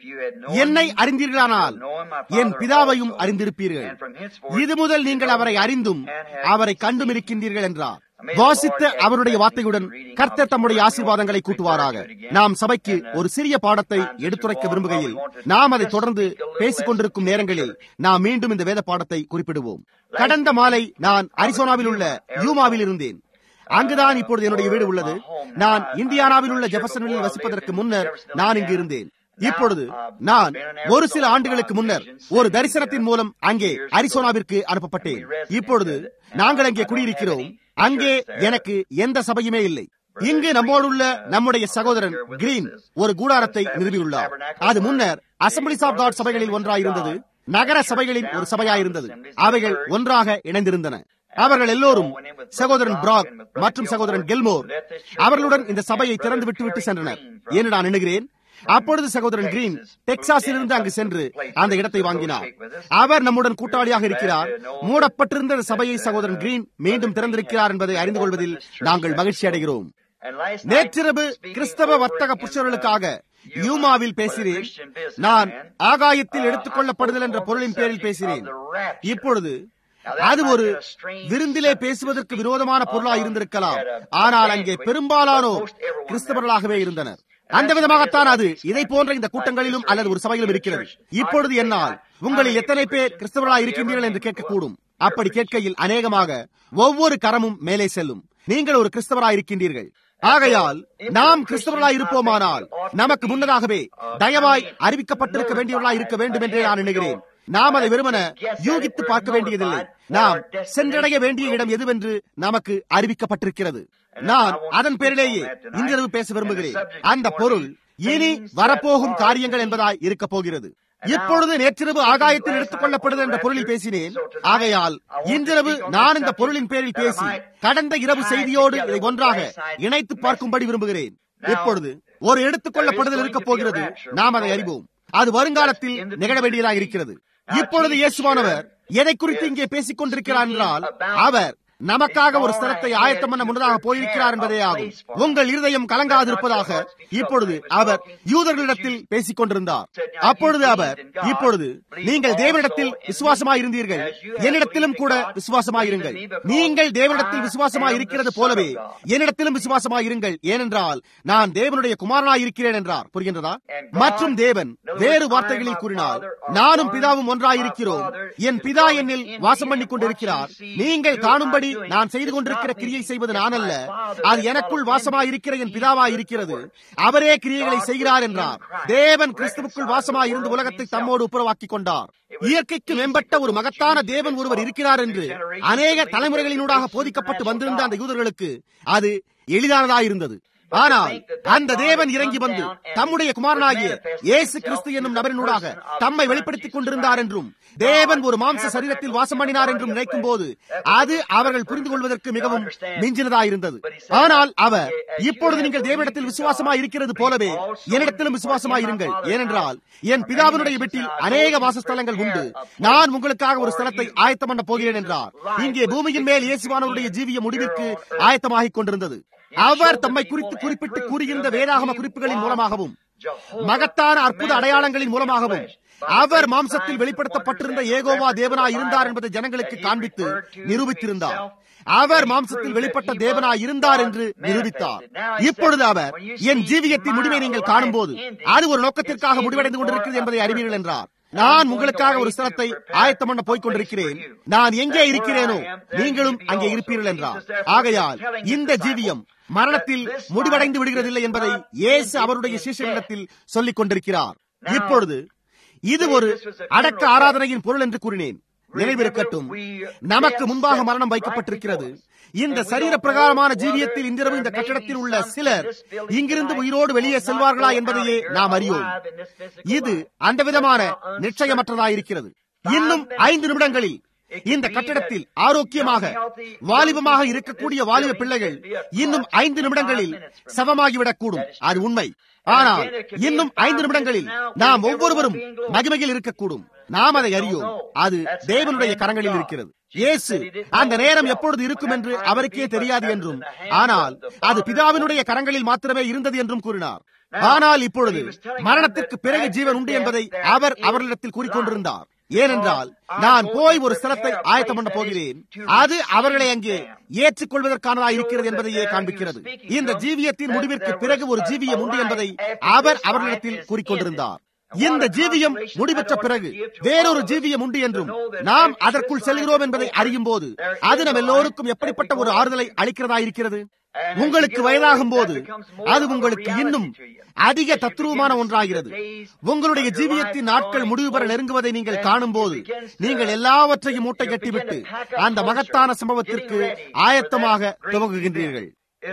என்னை அறிந்தீர்களானால் என் பிதாவையும் அறிந்திருப்பீர்கள் இது முதல் நீங்கள் அவரை அறிந்தும் அவரை கண்டும் இருக்கின்றீர்கள் என்றார் வாசித்த அவருடைய வார்த்தையுடன் கர்த்தர் தம்முடைய ஆசீர்வாதங்களை கூட்டுவாராக நாம் சபைக்கு ஒரு சிறிய பாடத்தை எடுத்துரைக்க விரும்புகையில் நாம் அதை தொடர்ந்து பேசிக் கொண்டிருக்கும் நேரங்களில் நாம் மீண்டும் இந்த வேத பாடத்தை குறிப்பிடுவோம் கடந்த மாலை நான் அரிசோனாவில் உள்ள யூமாவில் இருந்தேன் அங்குதான் இப்பொழுது என்னுடைய வீடு உள்ளது நான் இந்தியானாவில் உள்ள ஜெபசனில் வசிப்பதற்கு முன்னர் நான் இங்கு இருந்தேன் இப்பொழுது நான் ஒரு சில ஆண்டுகளுக்கு முன்னர் ஒரு தரிசனத்தின் மூலம் அங்கே அரிசோனாவிற்கு அனுப்பப்பட்டேன் இப்பொழுது நாங்கள் அங்கே குடியிருக்கிறோம் அங்கே எனக்கு எந்த சபையுமே இல்லை இங்கு நம்மோடுள்ள நம்முடைய சகோதரன் கிரீன் ஒரு கூடாரத்தை நிறுவியுள்ளார் அது முன்னர் அசம்பிளிஸ் ஆப் காட் சபைகளில் ஒன்றாயிருந்தது நகர சபைகளின் ஒரு சபையாயிருந்தது அவைகள் ஒன்றாக இணைந்திருந்தன அவர்கள் எல்லோரும் சகோதரன் பிராக் மற்றும் சகோதரன் கெல்மோர் அவர்களுடன் இந்த சபையை திறந்து விட்டு விட்டு சென்றனர் என்று நான் எண்ணுகிறேன் அப்பொழுது சகோதரன் கிரீன் டெக்சாஸில் இருந்து அங்கு சென்று அந்த இடத்தை வாங்கினார் அவர் நம்முடன் கூட்டாளியாக இருக்கிறார் மூடப்பட்டிருந்த சபையை சகோதரன் கிரீன் மீண்டும் திறந்திருக்கிறார் என்பதை அறிந்து கொள்வதில் நாங்கள் மகிழ்ச்சி அடைகிறோம் நேற்றிரவு கிறிஸ்தவ வர்த்தக புருஷர்களுக்காக யூமாவில் பேசினேன் நான் ஆகாயத்தில் எடுத்துக் கொள்ளப்படுதல் என்ற பொருளின் பேரில் பேசினேன் இப்பொழுது அது ஒரு விருந்திலே பேசுவதற்கு விரோதமான பொருளா இருந்திருக்கலாம் ஆனால் அங்கே பெரும்பாலானோர் கிறிஸ்தவர்களாகவே இருந்தனர் அந்த விதமாகத்தான் அது இதை போன்ற இந்த கூட்டங்களிலும் அல்லது ஒரு சபையிலும் இருக்கிறது இப்பொழுது என்னால் உங்களில் எத்தனை பேர் கிறிஸ்தவர்களாக இருக்கின்றீர்கள் என்று கேட்கக்கூடும் அப்படி கேட்கையில் அநேகமாக ஒவ்வொரு கரமும் மேலே செல்லும் நீங்கள் ஒரு கிறிஸ்தவராக இருக்கின்றீர்கள் ஆகையால் நாம் கிறிஸ்தவர்களாய் இருப்போமானால் நமக்கு முன்னதாகவே தயவாய் அறிவிக்கப்பட்டிருக்க வேண்டியவர்களாய் இருக்க வேண்டும் என்றே நான் எண்ணுகிறேன் நாம் அதை வெறுமன யூகித்து பார்க்க வேண்டியதில்லை நாம் சென்றடைய வேண்டிய இடம் எதுவென்று நமக்கு அறிவிக்கப்பட்டிருக்கிறது நான் அதன் பேரிலேயே இன்றிரவு பேச விரும்புகிறேன் அந்த பொருள் இனி வரப்போகும் காரியங்கள் என்பதாய் இருக்க போகிறது இப்பொழுது நேற்றிரவு ஆகாயத்தில் எடுத்துக் கொள்ளப்படுது என்ற பொருளில் பேசினேன் ஆகையால் இன்றிரவு நான் இந்த பொருளின் பேரில் பேசி கடந்த இரவு செய்தியோடு இதை ஒன்றாக இணைத்து பார்க்கும்படி விரும்புகிறேன் இப்பொழுது ஒரு எடுத்துக் கொள்ளப்படுதல் இருக்க போகிறது நாம் அதை அறிவோம் அது வருங்காலத்தில் நிகழ வேண்டியதாக இருக்கிறது இப்பொழுது இயேசுவானவர் எதை குறித்து இங்கே பேசிக் கொண்டிருக்கிறார் என்றால் அவர் நமக்காக ஒரு ஸ்தலத்தை ஆயத்தம் பண்ண முன்னதாக போயிருக்கிறார் என்பதே ஆகும் உங்கள் இருதயம் கலங்காதிருப்பதாக இப்பொழுது அவர் யூதர்களிடத்தில் பேசிக் கொண்டிருந்தார் அப்பொழுது அவர் இப்பொழுது நீங்கள் தேவனிடத்தில் விசுவாசமாயிருந்தீர்கள் என்னிடத்திலும் கூட விசுவாசமாயிருங்கள் நீங்கள் தேவனிடத்தில் விசுவாசமாய் இருக்கிறது போலவே என்னிடத்திலும் விசுவாசமாயிருங்கள் ஏனென்றால் நான் தேவனுடைய குமாரனாய் இருக்கிறேன் என்றார் புரிகின்றதா மற்றும் தேவன் வேறு வார்த்தைகளில் கூறினார் நானும் பிதாவும் ஒன்றாயிருக்கிறோம் என் பிதா என்னில் வாசம் பண்ணிக் கொண்டிருக்கிறார் நீங்கள் காணும்படி நான் செய்து கொண்டிருக்கிற கிரியை செய்வது நான் அல்ல அது எனக்குள் வாசமாய் இருக்கிற என் பிதாவாய் இருக்கிறது அவரே கிரியைகளை செய்கிறார் என்றார் தேவன் கிறிஸ்துவுக்குள் வாசமாய் இருந்து உலகத்தை தம்மோடு உப்புரவாக்கிக் கொண்டார் இயற்கைக்கு மேம்பட்ட ஒரு மகத்தான தேவன் ஒருவர் இருக்கிறார் என்று அநேக தலைமுறைகளினூடாக போதிக்கப்பட்டு வந்திருந்த அந்த யூதர்களுக்கு அது எளிதானதாயிருந்தது ஆனால் அந்த தேவன் இறங்கி வந்து தம்முடைய குமாரனாகிய இயேசு கிறிஸ்து என்னும் நபரினூடாக தம்மை வெளிப்படுத்திக் கொண்டிருந்தார் என்றும் தேவன் ஒரு மாம்ச சரீரத்தில் வாசம் பண்ணினார் என்றும் நினைக்கும் போது அது அவர்கள் புரிந்து கொள்வதற்கு மிகவும் மிஞ்சினதாயிருந்தது ஆனால் அவர் இப்பொழுது நீங்கள் தேவனிடத்தில் விசுவாசமாய் இருக்கிறது போலவே என்னிடத்திலும் விசுவாசமாய் இருங்கள் ஏனென்றால் என் பிதாவினுடைய வீட்டில் அநேக வாசஸ்தலங்கள் உண்டு நான் உங்களுக்காக ஒரு ஸ்தலத்தை ஆயத்தம் பண்ண போகிறேன் என்றார் இங்கே பூமியின் மேல் இயேசுவானவருடைய ஜீவிய முடிவிற்கு ஆயத்தமாகிக் கொண்டிருந்தது அவர் தம்மை குறித்து குறிப்பிட்டு கூறியிருந்த வேதாகம குறிப்புகளின் மூலமாகவும் மகத்தான அற்புத அடையாளங்களின் மூலமாகவும் அவர் மாம்சத்தில் வெளிப்படுத்தப்பட்டிருந்த ஏகோவா தேவனாய் இருந்தார் என்பதை ஜனங்களுக்கு காண்பித்து நிரூபித்திருந்தார் அவர் மாம்சத்தில் வெளிப்பட்ட தேவனாய் இருந்தார் என்று நிரூபித்தார் இப்பொழுது அவர் என் ஜீவியத்தின் முடிவை நீங்கள் காணும் போது அது ஒரு நோக்கத்திற்காக முடிவடைந்து கொண்டிருக்கிறது என்பதை அறிவீர்கள் என்றார் நான் உங்களுக்காக ஒரு ஸ்தலத்தை ஆயத்தம் பண்ண போய்க் கொண்டிருக்கிறேன் நான் எங்கே இருக்கிறேனோ நீங்களும் அங்கே இருப்பீர்கள் என்றார் ஆகையால் இந்த ஜீவியம் மரணத்தில் முடிவடைந்து விடுகிறதில்லை என்பதை இயேசு அவருடைய சீஷர்களிடத்தில் சொல்லிக் கொண்டிருக்கிறார் இப்பொழுது இது ஒரு அடக்க ஆராதனையின் பொருள் என்று கூறினேன் நினைவிருக்கட்டும் நமக்கு முன்பாக மரணம் வைக்கப்பட்டிருக்கிறது இந்த சரீர பிரகாரமான ஜீவியத்தில் இன்றிரவு இந்த கட்டடத்தில் உள்ள சிலர் இங்கிருந்து உயிரோடு வெளியே செல்வார்களா என்பதையே நாம் அறியோம் இது அந்த விதமான நிச்சயமற்றதாயிருக்கிறது இன்னும் ஐந்து நிமிடங்களில் இந்த கட்டடத்தில் ஆரோக்கியமாக வாலிபமாக இருக்கக்கூடிய வாலிப பிள்ளைகள் இன்னும் ஐந்து நிமிடங்களில் சவமாகிவிடக்கூடும் அது உண்மை ஆனால் இன்னும் ஐந்து நிமிடங்களில் நாம் ஒவ்வொருவரும் மகிமையில் இருக்கக்கூடும் நாம் அதை அறியோம் அது தேவனுடைய கரங்களில் இருக்கிறது இயேசு அந்த நேரம் எப்பொழுது இருக்கும் என்று அவருக்கே தெரியாது என்றும் ஆனால் அது பிதாவினுடைய கரங்களில் மாத்திரமே இருந்தது என்றும் கூறினார் ஆனால் இப்பொழுது மரணத்திற்கு பிறகு ஜீவன் உண்டு என்பதை அவர் அவர்களிடத்தில் கூறிக்கொண்டிருந்தார் ஏனென்றால் நான் போய் ஒரு ஸ்தலத்தை ஆயத்தம் பண்ண போகிறேன் அது அவர்களை அங்கே ஏற்றுக்கொள்வதற்கானதாக இருக்கிறது என்பதையே காண்பிக்கிறது இந்த ஜீவியத்தின் முடிவிற்கு பிறகு ஒரு ஜீவியம் உண்டு என்பதை அவர் அவர்களிடத்தில் கூறிக்கொண்டிருந்தார் இந்த ஜீவியம் முடிவற்ற பிறகு வேறொரு ஜீவியம் உண்டு என்றும் நாம் அதற்குள் செல்கிறோம் என்பதை அறியும் போது அது நம் எல்லோருக்கும் எப்படிப்பட்ட ஒரு ஆறுதலை அளிக்கிறதா இருக்கிறது உங்களுக்கு வயதாகும் போது அது உங்களுக்கு இன்னும் அதிக தத்ரூபமான ஒன்றாகிறது உங்களுடைய ஜீவியத்தின் நாட்கள் முடிவு பெற நெருங்குவதை நீங்கள் காணும் போது நீங்கள் எல்லாவற்றையும் மூட்டை கட்டிவிட்டு அந்த மகத்தான சம்பவத்திற்கு ஆயத்தமாக துவங்குகின்றீர்கள்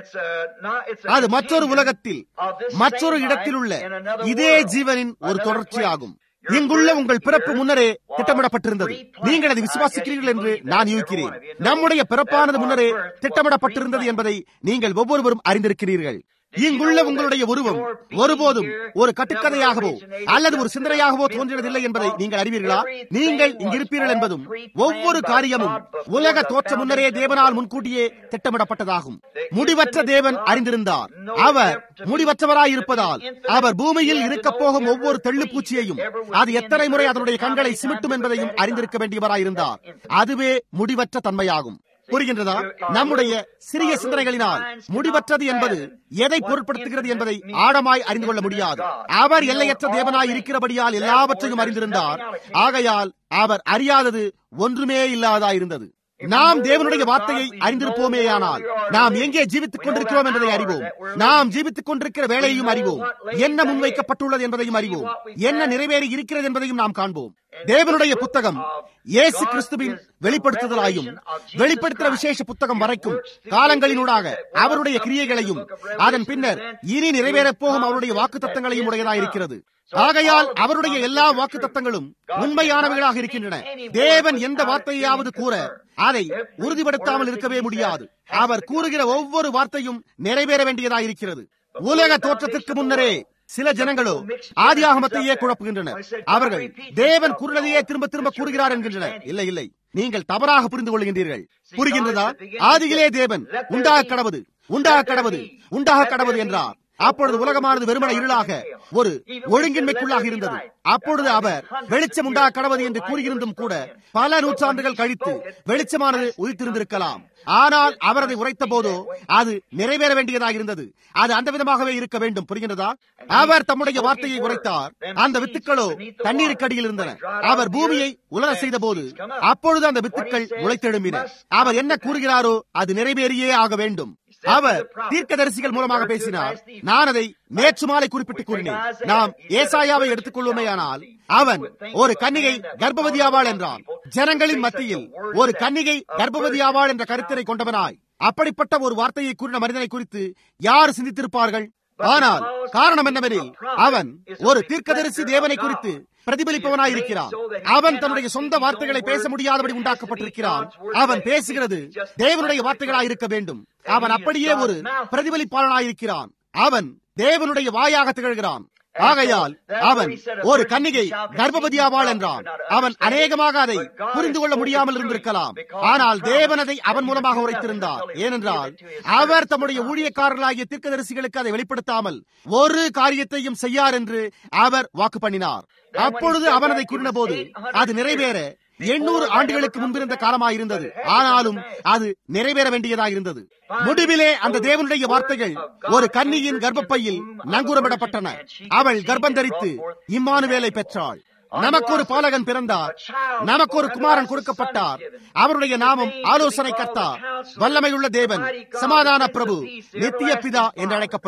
அது மற்றொரு உலகத்தில் மற்றொரு இடத்தில் உள்ள இதே ஜீவனின் ஒரு தொடர்ச்சியாகும் இங்குள்ள உங்கள் பிறப்பு முன்னரே திட்டமிடப்பட்டிருந்தது நீங்கள் அதை விசுவாசிக்கிறீர்கள் என்று நான் யூகிக்கிறேன் நம்முடைய பிறப்பானது முன்னரே திட்டமிடப்பட்டிருந்தது என்பதை நீங்கள் ஒவ்வொருவரும் அறிந்திருக்கிறீர்கள் இங்குள்ள உங்களுடைய உருவம் ஒருபோதும் ஒரு கட்டுக்கதையாகவோ அல்லது ஒரு சிந்தனையாகவோ தோன்றினதில்லை என்பதை நீங்கள் அறிவீர்களா நீங்கள் இங்கிருப்பீர்கள் என்பதும் ஒவ்வொரு காரியமும் உலக தோற்ற முன்னரே தேவனால் முன்கூட்டியே திட்டமிடப்பட்டதாகும் முடிவற்ற தேவன் அறிந்திருந்தார் அவர் முடிவற்றவராய் இருப்பதால் அவர் பூமியில் இருக்கப் போகும் ஒவ்வொரு தெள்ளுப்பூச்சியையும் அது எத்தனை முறை அதனுடைய கண்களை சிமிட்டும் என்பதையும் அறிந்திருக்க வேண்டியவராயிருந்தார் அதுவே முடிவற்ற தன்மையாகும் புரிகின்றதா நம்முடைய சிறிய சிந்தனைகளினால் முடிவற்றது என்பது எதை பொருட்படுத்துகிறது என்பதை ஆழமாய் அறிந்து கொள்ள முடியாது அவர் எல்லையற்ற தேவனாய் இருக்கிறபடியால் எல்லாவற்றையும் அறிந்திருந்தார் ஆகையால் அவர் அறியாதது ஒன்றுமே இல்லாதாயிருந்தது நாம் தேவனுடைய வார்த்தையை அறிந்திருப்போமேயானால் நாம் எங்கே ஜீவித்துக் கொண்டிருக்கிறோம் என்பதை அறிவோம் நாம் ஜீவித்துக் கொண்டிருக்கிற வேலையையும் அறிவோம் என்ன முன்வைக்கப்பட்டுள்ளது என்பதையும் அறிவோம் என்ன நிறைவேறி இருக்கிறது என்பதையும் நாம் காண்போம் தேவனுடைய புத்தகம் இயேசு கிறிஸ்துவின் வெளிப்படுத்துதலாயும் வெளிப்படுத்துகிற விசேஷ புத்தகம் வரைக்கும் காலங்களினூடாக அவருடைய கிரியைகளையும் அதன் பின்னர் இனி நிறைவேறப் போகும் அவருடைய வாக்கு தத்தங்களையும் உடையதாயிருக்கிறது ஆகையால் அவருடைய எல்லா வாக்கு தத்தங்களும் உண்மையானவைகளாக இருக்கின்றன தேவன் எந்த வார்த்தையாவது கூற அதை உறுதிப்படுத்தாமல் இருக்கவே முடியாது அவர் கூறுகிற ஒவ்வொரு வார்த்தையும் நிறைவேற வேண்டியதாயிருக்கிறது உலக தோற்றத்திற்கு முன்னரே சில ஜனங்களோ ஆதியாகமத்தையே குழப்புகின்றனர் அவர்கள் தேவன் கூறினதையே திரும்ப திரும்ப கூறுகிறார் என்கின்றனர் இல்லை இல்லை நீங்கள் தவறாக புரிந்து கொள்கின்றீர்கள் புரிகின்றதா ஆதியிலே தேவன் உண்டாக கடவுது உண்டாக கடவுது உண்டாக கடவுது என்றார் அப்பொழுது உலகமானது வெறுமன இருளாக ஒரு ஒழுங்கின்மைக்குள்ளாக இருந்தது அப்பொழுது அவர் வெளிச்சம் உண்டாக கடவுது என்று கூறியிருந்தும் கூட பல நூற்றாண்டுகள் கழித்து வெளிச்சமானது உதித்திருந்திருக்கலாம் ஆனால் அவர் அதை உரைத்த போதோ அது நிறைவேற வேண்டியதாக இருந்தது அது அந்த விதமாகவே இருக்க வேண்டும் புரிகின்றதா அவர் தம்முடைய வார்த்தையை உரைத்தார் அந்த வித்துக்களோ தண்ணீருக்கு அடியில் இருந்தன அவர் பூமியை உலர செய்த போது அப்பொழுது அந்த வித்துக்கள் முளைத்தெழும்பின அவர் என்ன கூறுகிறாரோ அது நிறைவேறியே ஆக வேண்டும் அவர் தீர்க்கதரிசிகள் மூலமாக பேசினார் நான் அதை நேற்று மாலை குறிப்பிட்டு கூறினேன் நாம் ஏசாயாவை எடுத்துக் கொள்வோமேயானால் அவன் ஒரு கன்னிகை கர்ப்பவதியாவாள் என்றான் ஜனங்களின் மத்தியில் ஒரு கன்னிகை கர்ப்பவதியாவாள் என்ற கருத்தினை கொண்டவனாய் அப்படிப்பட்ட ஒரு வார்த்தையை கூறின மனிதனை குறித்து யார் சிந்தித்திருப்பார்கள் ஆனால் காரணம் என்னவெனில் அவன் ஒரு தீர்க்கதரிசி தேவனை குறித்து பிரதிபலிப்பவனாயிருக்கிறான் அவன் தன்னுடைய சொந்த வார்த்தைகளை பேச முடியாதபடி உண்டாக்கப்பட்டிருக்கிறான் அவன் பேசுகிறது தேவனுடைய வார்த்தைகளாயிருக்க வேண்டும் அவன் அப்படியே ஒரு பிரதிபலிப்பாளனாயிருக்கிறான் அவன் தேவனுடைய வாயாக திகழ்கிறான் ஆகையால் அவன் ஒரு கன்னிகை கர்ப்பவதியாவாள் என்றான் அவன் அநேகமாக அதை புரிந்து கொள்ள முடியாமல் இருந்திருக்கலாம் ஆனால் தேவன் அதை அவன் மூலமாக உரைத்திருந்தார் ஏனென்றால் அவர் தம்முடைய ஊழியக்காரர்களாகிய தீர்க்கதரிசிகளுக்கு அதை வெளிப்படுத்தாமல் ஒரு காரியத்தையும் செய்யார் என்று அவர் வாக்கு பண்ணினார் அப்பொழுது அவன் அதை கூறின போது அது நிறைவேற எண்ணூறு ஆண்டுகளுக்கு முன்பிருந்த காலமாயிருந்தது ஆனாலும் அது நிறைவேற வேண்டியதாக இருந்தது முடிவிலே அந்த தேவனுடைய வார்த்தைகள் ஒரு கன்னியின் கர்ப்பப்பையில் நங்கூரமிடப்பட்டன அவள் கர்ப்பம் தரித்து இம்மானுவேலை பெற்றாள் நமக்கு ஒரு பாலகன் பிறந்தார் நமக்கு ஒரு குமாரன் கொடுக்கப்பட்டார் அவருடைய நாமம் ஆலோசனை கர்த்தா வல்லமையுள்ள தேவன் சமாதான பிரபு நித்திய பிதா என்று அழைக்கப்படும்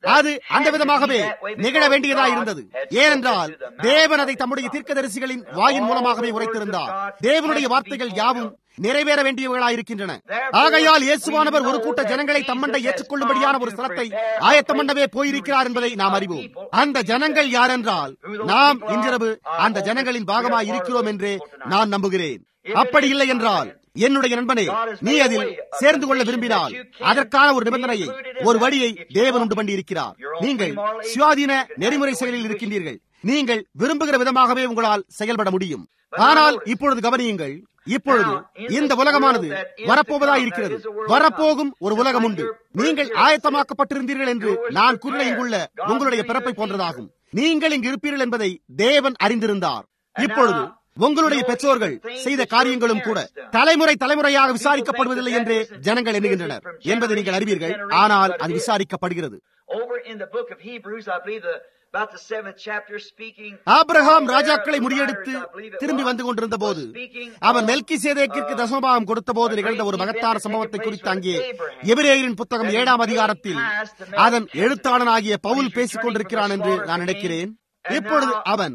அது அந்த விதமாகவே நிகழ வேண்டியதா இருந்தது ஏனென்றால் தேவன் அதை தம்முடைய தீர்க்கதரிசிகளின் வாயின் மூலமாகவே உரைத்திருந்தார் தேவனுடைய வார்த்தைகள் யாவும் நிறைவேற வேண்டியவர்களாயிருக்கின்றன ஆகையால் இயேசுவானவர் ஒரு கூட்ட ஜனங்களை தம்மண்டை ஏற்றுக்கொள்ளும்படியான ஒரு ஸ்தலத்தை ஆயத்தம் பண்ணவே போயிருக்கிறார் என்பதை நாம் அறிவோம் அந்த ஜனங்கள் யாரென்றால் நாம் இன்றிரவு அந்த ஜனங்களின் பாகமாய் இருக்கிறோம் என்றே நான் நம்புகிறேன் அப்படி இல்லை என்றால் என்னுடைய நண்பனே நீ அதில் சேர்ந்து கொள்ள விரும்பினால் அதற்கான ஒரு நிபந்தனையை ஒரு வழியை தேவன் உண்டு பண்ணி இருக்கிறார் நீங்கள் சுயாதீன நெறிமுறை செயலில் இருக்கின்றீர்கள் நீங்கள் விரும்புகிற விதமாகவே உங்களால் செயல்பட முடியும் ஆனால் இப்பொழுது கவனியுங்கள் இப்பொழுது இந்த உலகமானது வரப்போவதா இருக்கிறது வரப்போகும் ஒரு உலகம் உண்டு நீங்கள் ஆயத்தமாக்கப்பட்டிருந்தீர்கள் என்று நான் கூறின இங்குள்ள உங்களுடைய பிறப்பை போன்றதாகும் நீங்கள் இங்கு இருப்பீர்கள் என்பதை தேவன் அறிந்திருந்தார் இப்பொழுது உங்களுடைய பெற்றோர்கள் செய்த காரியங்களும் கூட தலைமுறை தலைமுறையாக விசாரிக்கப்படுவதில்லை என்று ஜனங்கள் எண்ணுகின்றனர் என்பதை நீங்கள் அறிவீர்கள் ஆனால் அது விசாரிக்கப்படுகிறது ஆபிரகாம் ராஜாக்களை முறியடித்து திரும்பி வந்து கொண்டிருந்த போது அவன் மெல்கி சேதேக்கிற்கு தசமபாகம் கொடுத்த போது நிகழ்ந்த ஒரு மகத்தான சம்பவத்தை குறித்து அங்கே எபிரேயரின் புத்தகம் ஏழாம் அதிகாரத்தில் அதன் எழுத்தாளனாகிய பவுல் பேசிக் கொண்டிருக்கிறான் என்று நான் நினைக்கிறேன் இப்பொழுது அவன்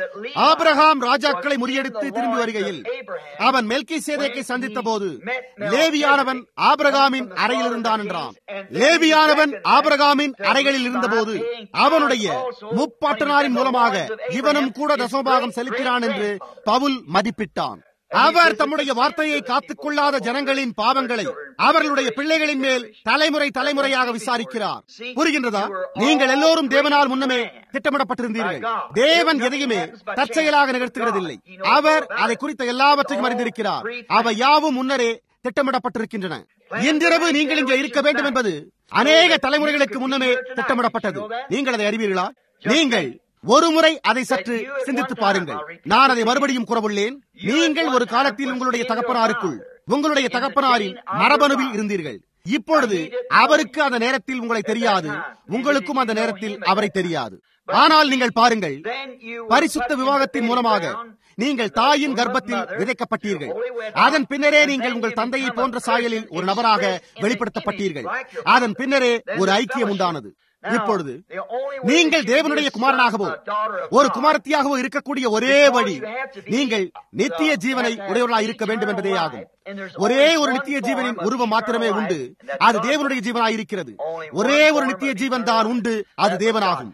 ஆபிரகாம் ராஜாக்களை முறியடித்து திரும்பி வருகையில் அவன் மெல்கி சேதைக்கை சந்தித்த போது லேவியானவன் ஆபிரகாமின் அறையில் இருந்தான் என்றான் லேவியானவன் ஆபிரகாமின் அறைகளில் இருந்தபோது அவனுடைய முப்பாட்டனாரின் மூலமாக இவனும் கூட தசமபாகம் செலுத்தினான் என்று பவுல் மதிப்பிட்டான் அவர் தம்முடைய வார்த்தையை காத்துக் கொள்ளாத ஜனங்களின் பாவங்களை அவர்களுடைய பிள்ளைகளின் மேல் தலைமுறை தலைமுறையாக விசாரிக்கிறார் புரிகின்றதா நீங்கள் எல்லோரும் தேவனால் முன்னமே திட்டமிடப்பட்டிருந்தீர்கள் தேவன் எதையுமே தற்செயலாக நிகழ்த்துகிறதில்லை அவர் அதை குறித்த எல்லாவற்றையும் அறிந்திருக்கிறார் அவை யாவும் முன்னரே திட்டமிடப்பட்டிருக்கின்றன இன்றிரவு நீங்கள் இங்கே இருக்க வேண்டும் என்பது அநேக தலைமுறைகளுக்கு முன்னமே திட்டமிடப்பட்டது நீங்கள் அதை அறிவீர்களா நீங்கள் ஒரு முறை அதை சற்று சிந்தித்து பாருங்கள் நான் அதை மறுபடியும் கூறவுள்ளேன் நீங்கள் ஒரு காலத்தில் உங்களுடைய தகப்பனாருக்குள் உங்களுடைய தகப்பனாரின் மரபணுவில் இருந்தீர்கள் இப்பொழுது அவருக்கு அந்த நேரத்தில் உங்களை தெரியாது உங்களுக்கும் அந்த நேரத்தில் அவரை தெரியாது ஆனால் நீங்கள் பாருங்கள் பரிசுத்த விவாகத்தின் மூலமாக நீங்கள் தாயின் கர்ப்பத்தில் விதைக்கப்பட்டீர்கள் அதன் பின்னரே நீங்கள் உங்கள் தந்தையை போன்ற சாயலில் ஒரு நபராக வெளிப்படுத்தப்பட்டீர்கள் அதன் பின்னரே ஒரு ஐக்கியம் உண்டானது இப்பொழுது நீங்கள் தேவனுடைய குமாரனாகவோ ஒரு குமாரத்தியாகவோ இருக்கக்கூடிய ஒரே வழி நீங்கள் நித்திய ஜீவனை உடையவர்களாக இருக்க வேண்டும் என்பதே ஆகும் ஒரே ஒரு நித்திய ஜீவனின் உருவம் மாத்திரமே உண்டு அது தேவனுடைய ஜீவனாய் இருக்கிறது ஒரே ஒரு நித்திய ஜீவன் தான் உண்டு அது தேவனாகும்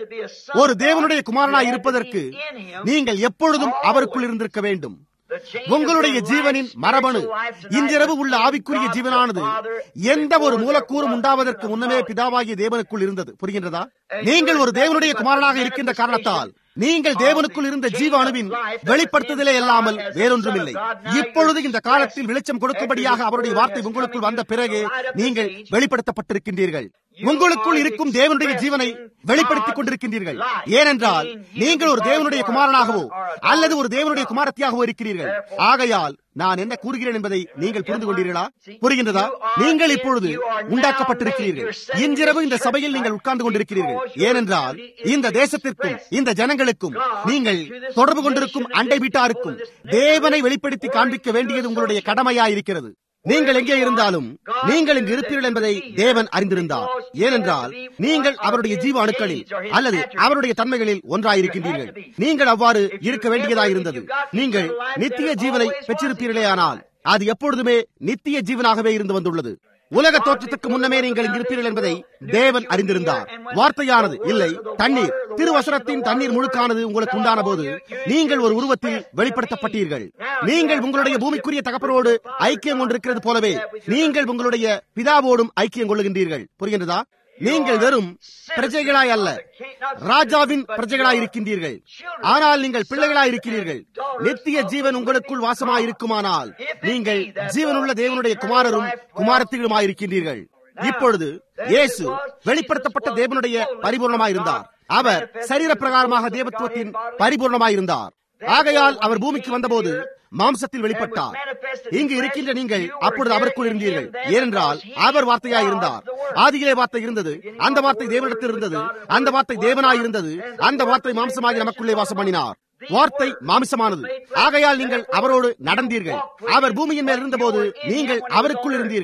ஒரு தேவனுடைய குமாரனாய் இருப்பதற்கு நீங்கள் எப்பொழுதும் அவருக்குள் இருந்திருக்க வேண்டும் உங்களுடைய ஜீவனின் மரபணு இன்றிரவு உள்ள ஆவிக்குரிய ஜீவனானது எந்த ஒரு மூலக்கூறும் உண்டாவதற்கு முன்னமே பிதாவாகிய தேவனுக்குள் இருந்தது புரிகின்றதா நீங்கள் ஒரு தேவனுடைய குமாரனாக இருக்கின்ற காரணத்தால் நீங்கள் தேவனுக்குள் இருந்த ஜீவ அணுவின் வெளிப்படுத்துதலே இல்லாமல் வேறொன்றுமில்லை இப்பொழுது இந்த காலத்தில் வெளிச்சம் கொடுக்கும்படியாக அவருடைய வார்த்தை உங்களுக்குள் வந்த பிறகு நீங்கள் வெளிப்படுத்தப்பட்டிருக்கின்றீர்கள் உங்களுக்குள் இருக்கும் தேவனுடைய ஜீவனை வெளிப்படுத்திக் கொண்டிருக்கின்றீர்கள் ஏனென்றால் நீங்கள் ஒரு தேவனுடைய குமாரனாகவோ அல்லது ஒரு தேவனுடைய குமாரத்தியாகவோ இருக்கிறீர்கள் ஆகையால் நான் என்ன கூறுகிறேன் என்பதை நீங்கள் புரிந்து கொண்டீர்களா புரிகின்றதா நீங்கள் இப்பொழுது உண்டாக்கப்பட்டிருக்கிறீர்கள் இன்றிரவு இந்த சபையில் நீங்கள் உட்கார்ந்து கொண்டிருக்கிறீர்கள் ஏனென்றால் இந்த தேசத்திற்கும் இந்த ஜனங்களுக்கும் நீங்கள் தொடர்பு கொண்டிருக்கும் அண்டை வீட்டாருக்கும் தேவனை வெளிப்படுத்தி காண்பிக்க வேண்டியது உங்களுடைய கடமையாயிருக்கிறது நீங்கள் எங்கே இருந்தாலும் நீங்கள் இங்கு இருப்பீர்கள் என்பதை தேவன் அறிந்திருந்தார் ஏனென்றால் நீங்கள் அவருடைய ஜீவ அணுக்களில் அல்லது அவருடைய தன்மைகளில் ஒன்றாயிருக்கின்றீர்கள் நீங்கள் அவ்வாறு இருக்க வேண்டியதாயிருந்தது நீங்கள் நித்திய ஜீவனை பெற்றிருப்பீர்களே ஆனால் அது எப்பொழுதுமே நித்திய ஜீவனாகவே இருந்து வந்துள்ளது உலக தோற்றத்துக்கு முன்னமே நீங்கள் இங்கிருப்பீர்கள் என்பதை தேவன் அறிந்திருந்தார் வார்த்தையானது இல்லை தண்ணீர் திருவசனத்தின் தண்ணீர் முழுக்கானது உங்களுக்கு உண்டான போது நீங்கள் ஒரு உருவத்தில் வெளிப்படுத்தப்பட்டீர்கள் நீங்கள் உங்களுடைய பூமிக்குரிய தகப்பனோடு ஐக்கியம் கொண்டிருக்கிறது போலவே நீங்கள் உங்களுடைய பிதாவோடும் ஐக்கியம் கொள்ளுகின்றீர்கள் புரிகின்றதா நீங்கள் வெறும் பிரஜைகளாய் அல்ல ராஜாவின் பிரஜைகளாய் இருக்கின்றீர்கள் ஆனால் நீங்கள் பிள்ளைகளாய் இருக்கிறீர்கள் நித்திய ஜீவன் உங்களுக்குள் வாசமாய் இருக்குமானால் நீங்கள் ஜீவனுள்ள தேவனுடைய குமாரரும் குமாரத்திகளுமாய் இருக்கின்றீர்கள் இப்பொழுது இயேசு வெளிப்படுத்தப்பட்ட தேவனுடைய பரிபூர்ணமாயிருந்தார் அவர் சரீர பிரகாரமாக தேவத்துவத்தின் பரிபூர்ணமாயிருந்தார் ஆகையால் அவர் பூமிக்கு வந்தபோது மாம்சத்தில் வெளிப்பட்டார் இங்கு இருக்கின்ற நீங்கள் அப்பொழுது அவருக்குள் இருந்தீர்கள் ஏனென்றால் அவர் வார்த்தையாய் இருந்தார் ஆதியிலே வார்த்தை இருந்தது அந்த வார்த்தை தேவனிடத்தில் இருந்தது அந்த வார்த்தை தேவனாய் இருந்தது அந்த வார்த்தை மாம்சமாகி நமக்குள்ளே வாசம் பண்ணினார் வார்த்தை மாமிசமானது ஆகையால் நீங்கள் அவரோடு நடந்தீர்கள் அவர் பூமியின் மேல் இருந்தபோது நீங்கள் அவருக்குள் இருந்தீர்கள்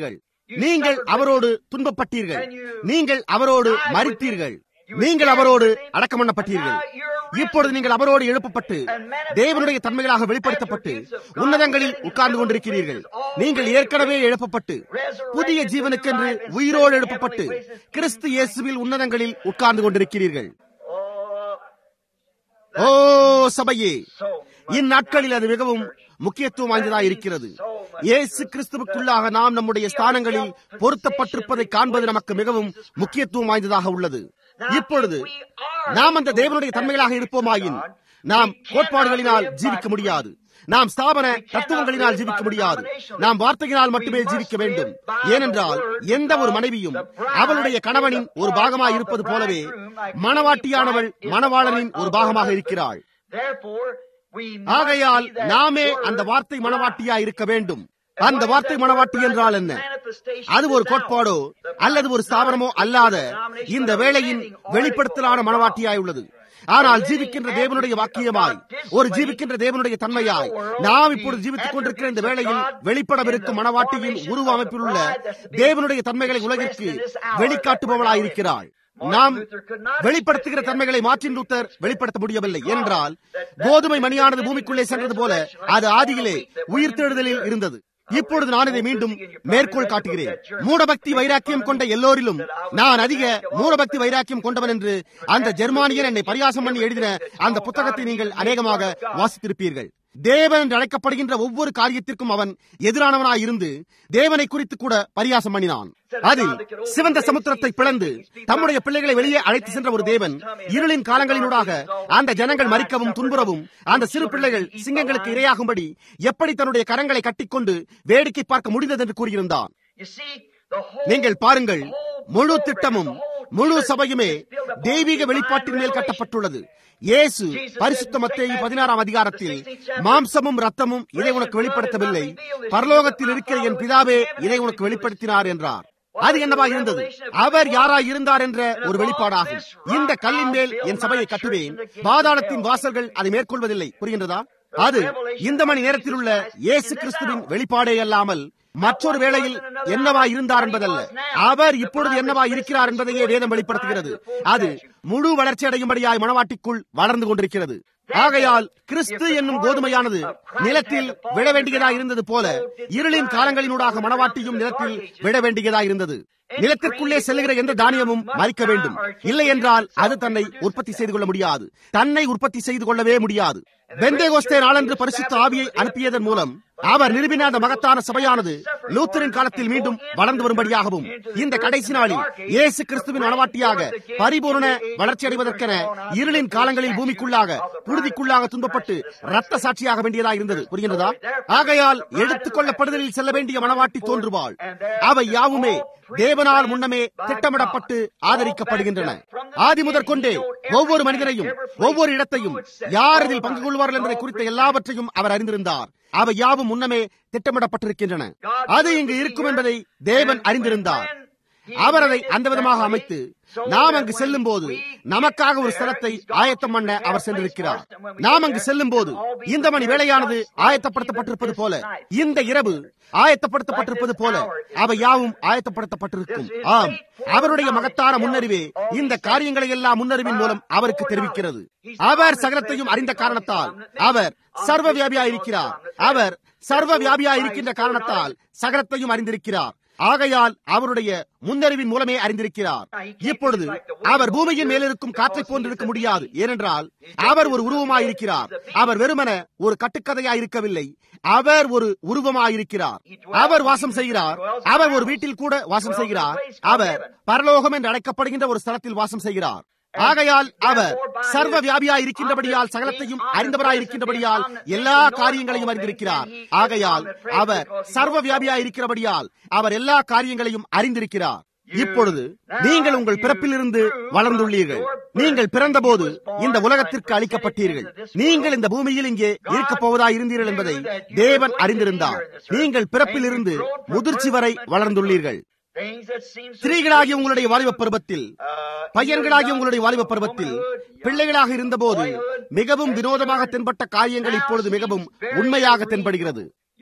நீங்கள் அவரோடு துன்பப்பட்டீர்கள் நீங்கள் அவரோடு மறித்தீர்கள் நீங்கள் அவரோடு அடக்கம் பண்ணப்பட்டீர்கள் இப்பொழுது நீங்கள் அவரோடு எழுப்பப்பட்டு தேவனுடைய தன்மைகளாக வெளிப்படுத்தப்பட்டு உன்னதங்களில் உட்கார்ந்து கொண்டிருக்கிறீர்கள் நீங்கள் ஏற்கனவே எழுப்பப்பட்டு புதிய ஜீவனுக்கென்று உயிரோடு எழுப்பப்பட்டு கிறிஸ்து இயேசுவில் உன்னதங்களில் உட்கார்ந்து கொண்டிருக்கிறீர்கள் ஓ சபையே இந்நாட்களில் அது மிகவும் முக்கியத்துவம் வாய்ந்ததாக இருக்கிறது இயேசு கிறிஸ்துவுக்குள்ளாக நாம் நம்முடைய ஸ்தானங்களில் பொருத்தப்பட்டிருப்பதை காண்பது நமக்கு மிகவும் முக்கியத்துவம் வாய்ந்ததாக உள்ளது இப்பொழுது நாம் அந்த தேவனுடைய தன்மைகளாக இருப்போமாயின் நாம் கோட்பாடுகளினால் ஜீவிக்க முடியாது நாம் ஸ்தாபன தத்துவங்களினால் ஜீவிக்க முடியாது நாம் வார்த்தையினால் மட்டுமே ஜீவிக்க வேண்டும் ஏனென்றால் எந்த ஒரு மனைவியும் அவளுடைய கணவனின் ஒரு பாகமாக இருப்பது போலவே மணவாட்டியானவள் மணவாளனின் ஒரு பாகமாக இருக்கிறாள் ஆகையால் நாமே அந்த வார்த்தை மணவாட்டியா இருக்க வேண்டும் அந்த வார்த்தை மணவாட்டி என்றால் என்ன அது ஒரு கோட்பாடோ அல்லது ஒரு ஸ்தாபனமோ அல்லாத இந்த வேளையின் வெளிப்படுத்தலான மனவாட்டியாய் உள்ளது ஆனால் ஜீவிக்கின்ற தேவனுடைய வாக்கியமாய் ஒரு ஜீவிக்கின்ற தேவனுடைய தன்மையாய் நாம் இப்பொழுது ஜீவித்துக் கொண்டிருக்கிற இந்த வேளையில் வெளிப்படவிருக்கும் மனவாட்டியின் உருவ அமைப்பில் உள்ள தேவனுடைய தன்மைகளை உலகிற்கு வெளிக்காட்டுபவளாயிருக்கிறாள் நாம் வெளிப்படுத்துகிற தன்மைகளை மார்டின் லூத்தர் வெளிப்படுத்த முடியவில்லை ஏனென்றால் கோதுமை மணியானது பூமிக்குள்ளே சென்றது போல அது ஆதியிலே உயிர் தேடுதலில் இருந்தது இப்பொழுது நான் இதை மீண்டும் மேற்கோள் காட்டுகிறேன் மூடபக்தி வைராக்கியம் கொண்ட எல்லோரிலும் நான் அதிக மூடபக்தி வைராக்கியம் கொண்டவன் என்று அந்த ஜெர்மானியர் என்னை பரியாசம் பண்ணி எழுதின அந்த புத்தகத்தை நீங்கள் அநேகமாக வாசித்திருப்பீர்கள் தேவன் என்று அழைக்கப்படுகின்ற ஒவ்வொரு காரியத்திற்கும் அவன் எதிரானவனாய் இருந்து தேவனை குறித்து கூட பரியாசம் பண்ணினான் அதில் சிவந்த சமுத்திரத்தை பிளந்து தம்முடைய பிள்ளைகளை வெளியே அழைத்து சென்ற ஒரு தேவன் இருளின் காலங்களினூடாக அந்த ஜனங்கள் மறிக்கவும் துன்புறவும் அந்த சிறு பிள்ளைகள் சிங்கங்களுக்கு இரையாகும்படி எப்படி தன்னுடைய கரங்களை கட்டிக்கொண்டு வேடிக்கை பார்க்க முடிந்தது என்று கூறியிருந்தான் நீங்கள் பாருங்கள் முழு திட்டமும் முழு சபையுமே தெய்வீக வெளிப்பாட்டின் மேல் கட்டப்பட்டுள்ளது இயேசு பரிசுத்த மத்தேயு பதினாறாம் அதிகாரத்தில் மாம்சமும் ரத்தமும் இதை உனக்கு வெளிப்படுத்தவில்லை பரலோகத்தில் இருக்கிற என் பிதாவே இதை உனக்கு வெளிப்படுத்தினார் என்றார் அது என்னவா இருந்தது அவர் யாராய் இருந்தார் என்ற ஒரு வெளிப்பாடாகும் இந்த கல்லின் மேல் என் சபையை கட்டுவேன் பாதாளத்தின் வாசல்கள் அதை மேற்கொள்வதில்லை புரிகின்றதா அது இந்த மணி நேரத்தில் உள்ள இயேசு கிறிஸ்துவின் வெளிப்பாடே அல்லாமல் மற்றொரு வேளையில் என்னவா இருந்தார் என்பதல்ல அவர் இப்பொழுது என்னவா இருக்கிறார் என்பதையே வேதம் வெளிப்படுத்துகிறது அது முழு வளர்ச்சி அடையும்படியாய் மனவாட்டிக்குள் வளர்ந்து கொண்டிருக்கிறது ஆகையால் கிறிஸ்து என்னும் கோதுமையானது நிலத்தில் விழ வேண்டியதா இருந்தது போல இருளின் காலங்களினூடாக மனவாட்டியும் நிலத்தில் விழ வேண்டியதா இருந்தது நிலத்திற்குள்ளே செல்லுகிற எந்த தானியமும் மறிக்க வேண்டும் இல்லை என்றால் அது தன்னை உற்பத்தி செய்து கொள்ள முடியாது தன்னை உற்பத்தி செய்து கொள்ளவே முடியாது பெந்தேகோஸ்தே நாளன்று பரிசுத்த ஆவியை அனுப்பியதன் மூலம் அவர் நிறுவின அந்த மகத்தான சபையானது லூத்தரின் காலத்தில் மீண்டும் வளர்ந்து வரும்படியாகவும் இந்த கடைசி நாளில் இயேசு கிறிஸ்துவின் மனவாட்டியாக பரிபூர்ண வளர்ச்சி அடைவதற்கென இருளின் காலங்களில் பூமிக்குள்ளாக புழுதிக்குள்ளாக துன்பப்பட்டு ரத்த சாட்சியாக வேண்டியதாக இருந்தது புரிகின்றதா ஆகையால் எடுத்துக் கொள்ளப்படுதலில் செல்ல வேண்டிய மனவாட்டி தோன்றுவாள் அவை யாவுமே தேவனால் முன்னமே திட்டமிடப்பட்டு ஆதரிக்கப்படுகின்றன ஆதி முதற்கொண்டே ஒவ்வொரு மனிதனையும் ஒவ்வொரு இடத்தையும் யார் இதில் பங்கு கொள்வார்கள் என்பதை குறித்த எல்லாவற்றையும் அவர் அறிந்திருந்தார் அவை யாவும் முன்னமே திட்டமிடப்பட்டிருக்கின்றன அது இங்கு இருக்கும் என்பதை தேவன் அறிந்திருந்தார் அவர் அதை அந்த விதமாக அமைத்து நாம் அங்கு செல்லும் போது நமக்காக ஒரு ஸ்தலத்தை ஆயத்தம் பண்ண அவர் சென்றிருக்கிறார் நாம் அங்கு செல்லும் போது இந்த மணி வேலையானது ஆயத்தப்படுத்தப்பட்டிருப்பது போல இந்த இரவு ஆயத்தப்படுத்தப்பட்டிருப்பது போல அவை யாவும் ஆயத்தப்படுத்தப்பட்டிருக்கும் ஆம் அவருடைய மகத்தான முன்னறிவே இந்த காரியங்களை எல்லாம் முன்னறிவின் மூலம் அவருக்கு தெரிவிக்கிறது அவர் சகலத்தையும் அறிந்த காரணத்தால் அவர் சர்வ வியாபியா இருக்கிறார் அவர் சர்வ வியாபியா இருக்கின்ற காரணத்தால் சகலத்தையும் அறிந்திருக்கிறார் ஆகையால் அவருடைய முன்னறிவின் மூலமே அறிந்திருக்கிறார் இப்பொழுது அவர் பூமியின் மேலிருக்கும் காற்றை போன்றிருக்க முடியாது ஏனென்றால் அவர் ஒரு உருவமாயிருக்கிறார் அவர் வெறுமன ஒரு கட்டுக்கதையாய் இருக்கவில்லை அவர் ஒரு உருவமாயிருக்கிறார் அவர் வாசம் செய்கிறார் அவர் ஒரு வீட்டில் கூட வாசம் செய்கிறார் அவர் பரலோகம் என்று அழைக்கப்படுகின்ற ஒரு ஸ்தலத்தில் வாசம் செய்கிறார் ஆகையால் அவர் சர்வ வியாபியா இருக்கின்றபடியால் சகலத்தையும் அறிந்தவராய் இருக்கின்றபடியால் எல்லா காரியங்களையும் அறிந்திருக்கிறார் ஆகையால் அவர் சர்வ வியாபியா இருக்கிறபடியால் அவர் எல்லா காரியங்களையும் அறிந்திருக்கிறார் இப்பொழுது நீங்கள் உங்கள் பிறப்பிலிருந்து வளர்ந்துள்ளீர்கள் நீங்கள் பிறந்தபோது இந்த உலகத்திற்கு அளிக்கப்பட்டீர்கள் நீங்கள் இந்த பூமியில் இங்கே இருக்கப் போவதா இருந்தீர்கள் என்பதை தேவன் அறிந்திருந்தார் நீங்கள் பிறப்பிலிருந்து முதிர்ச்சி வரை வளர்ந்துள்ளீர்கள் ஸ்திரீகளாகிய உங்களுடைய வாலிப பருவத்தில் பையன்களாகிய உங்களுடைய வாலிப பருவத்தில் பிள்ளைகளாக இருந்தபோது மிகவும் வினோதமாக தென்பட்ட காரியங்கள் இப்பொழுது மிகவும் உண்மையாக தென்படுகிறது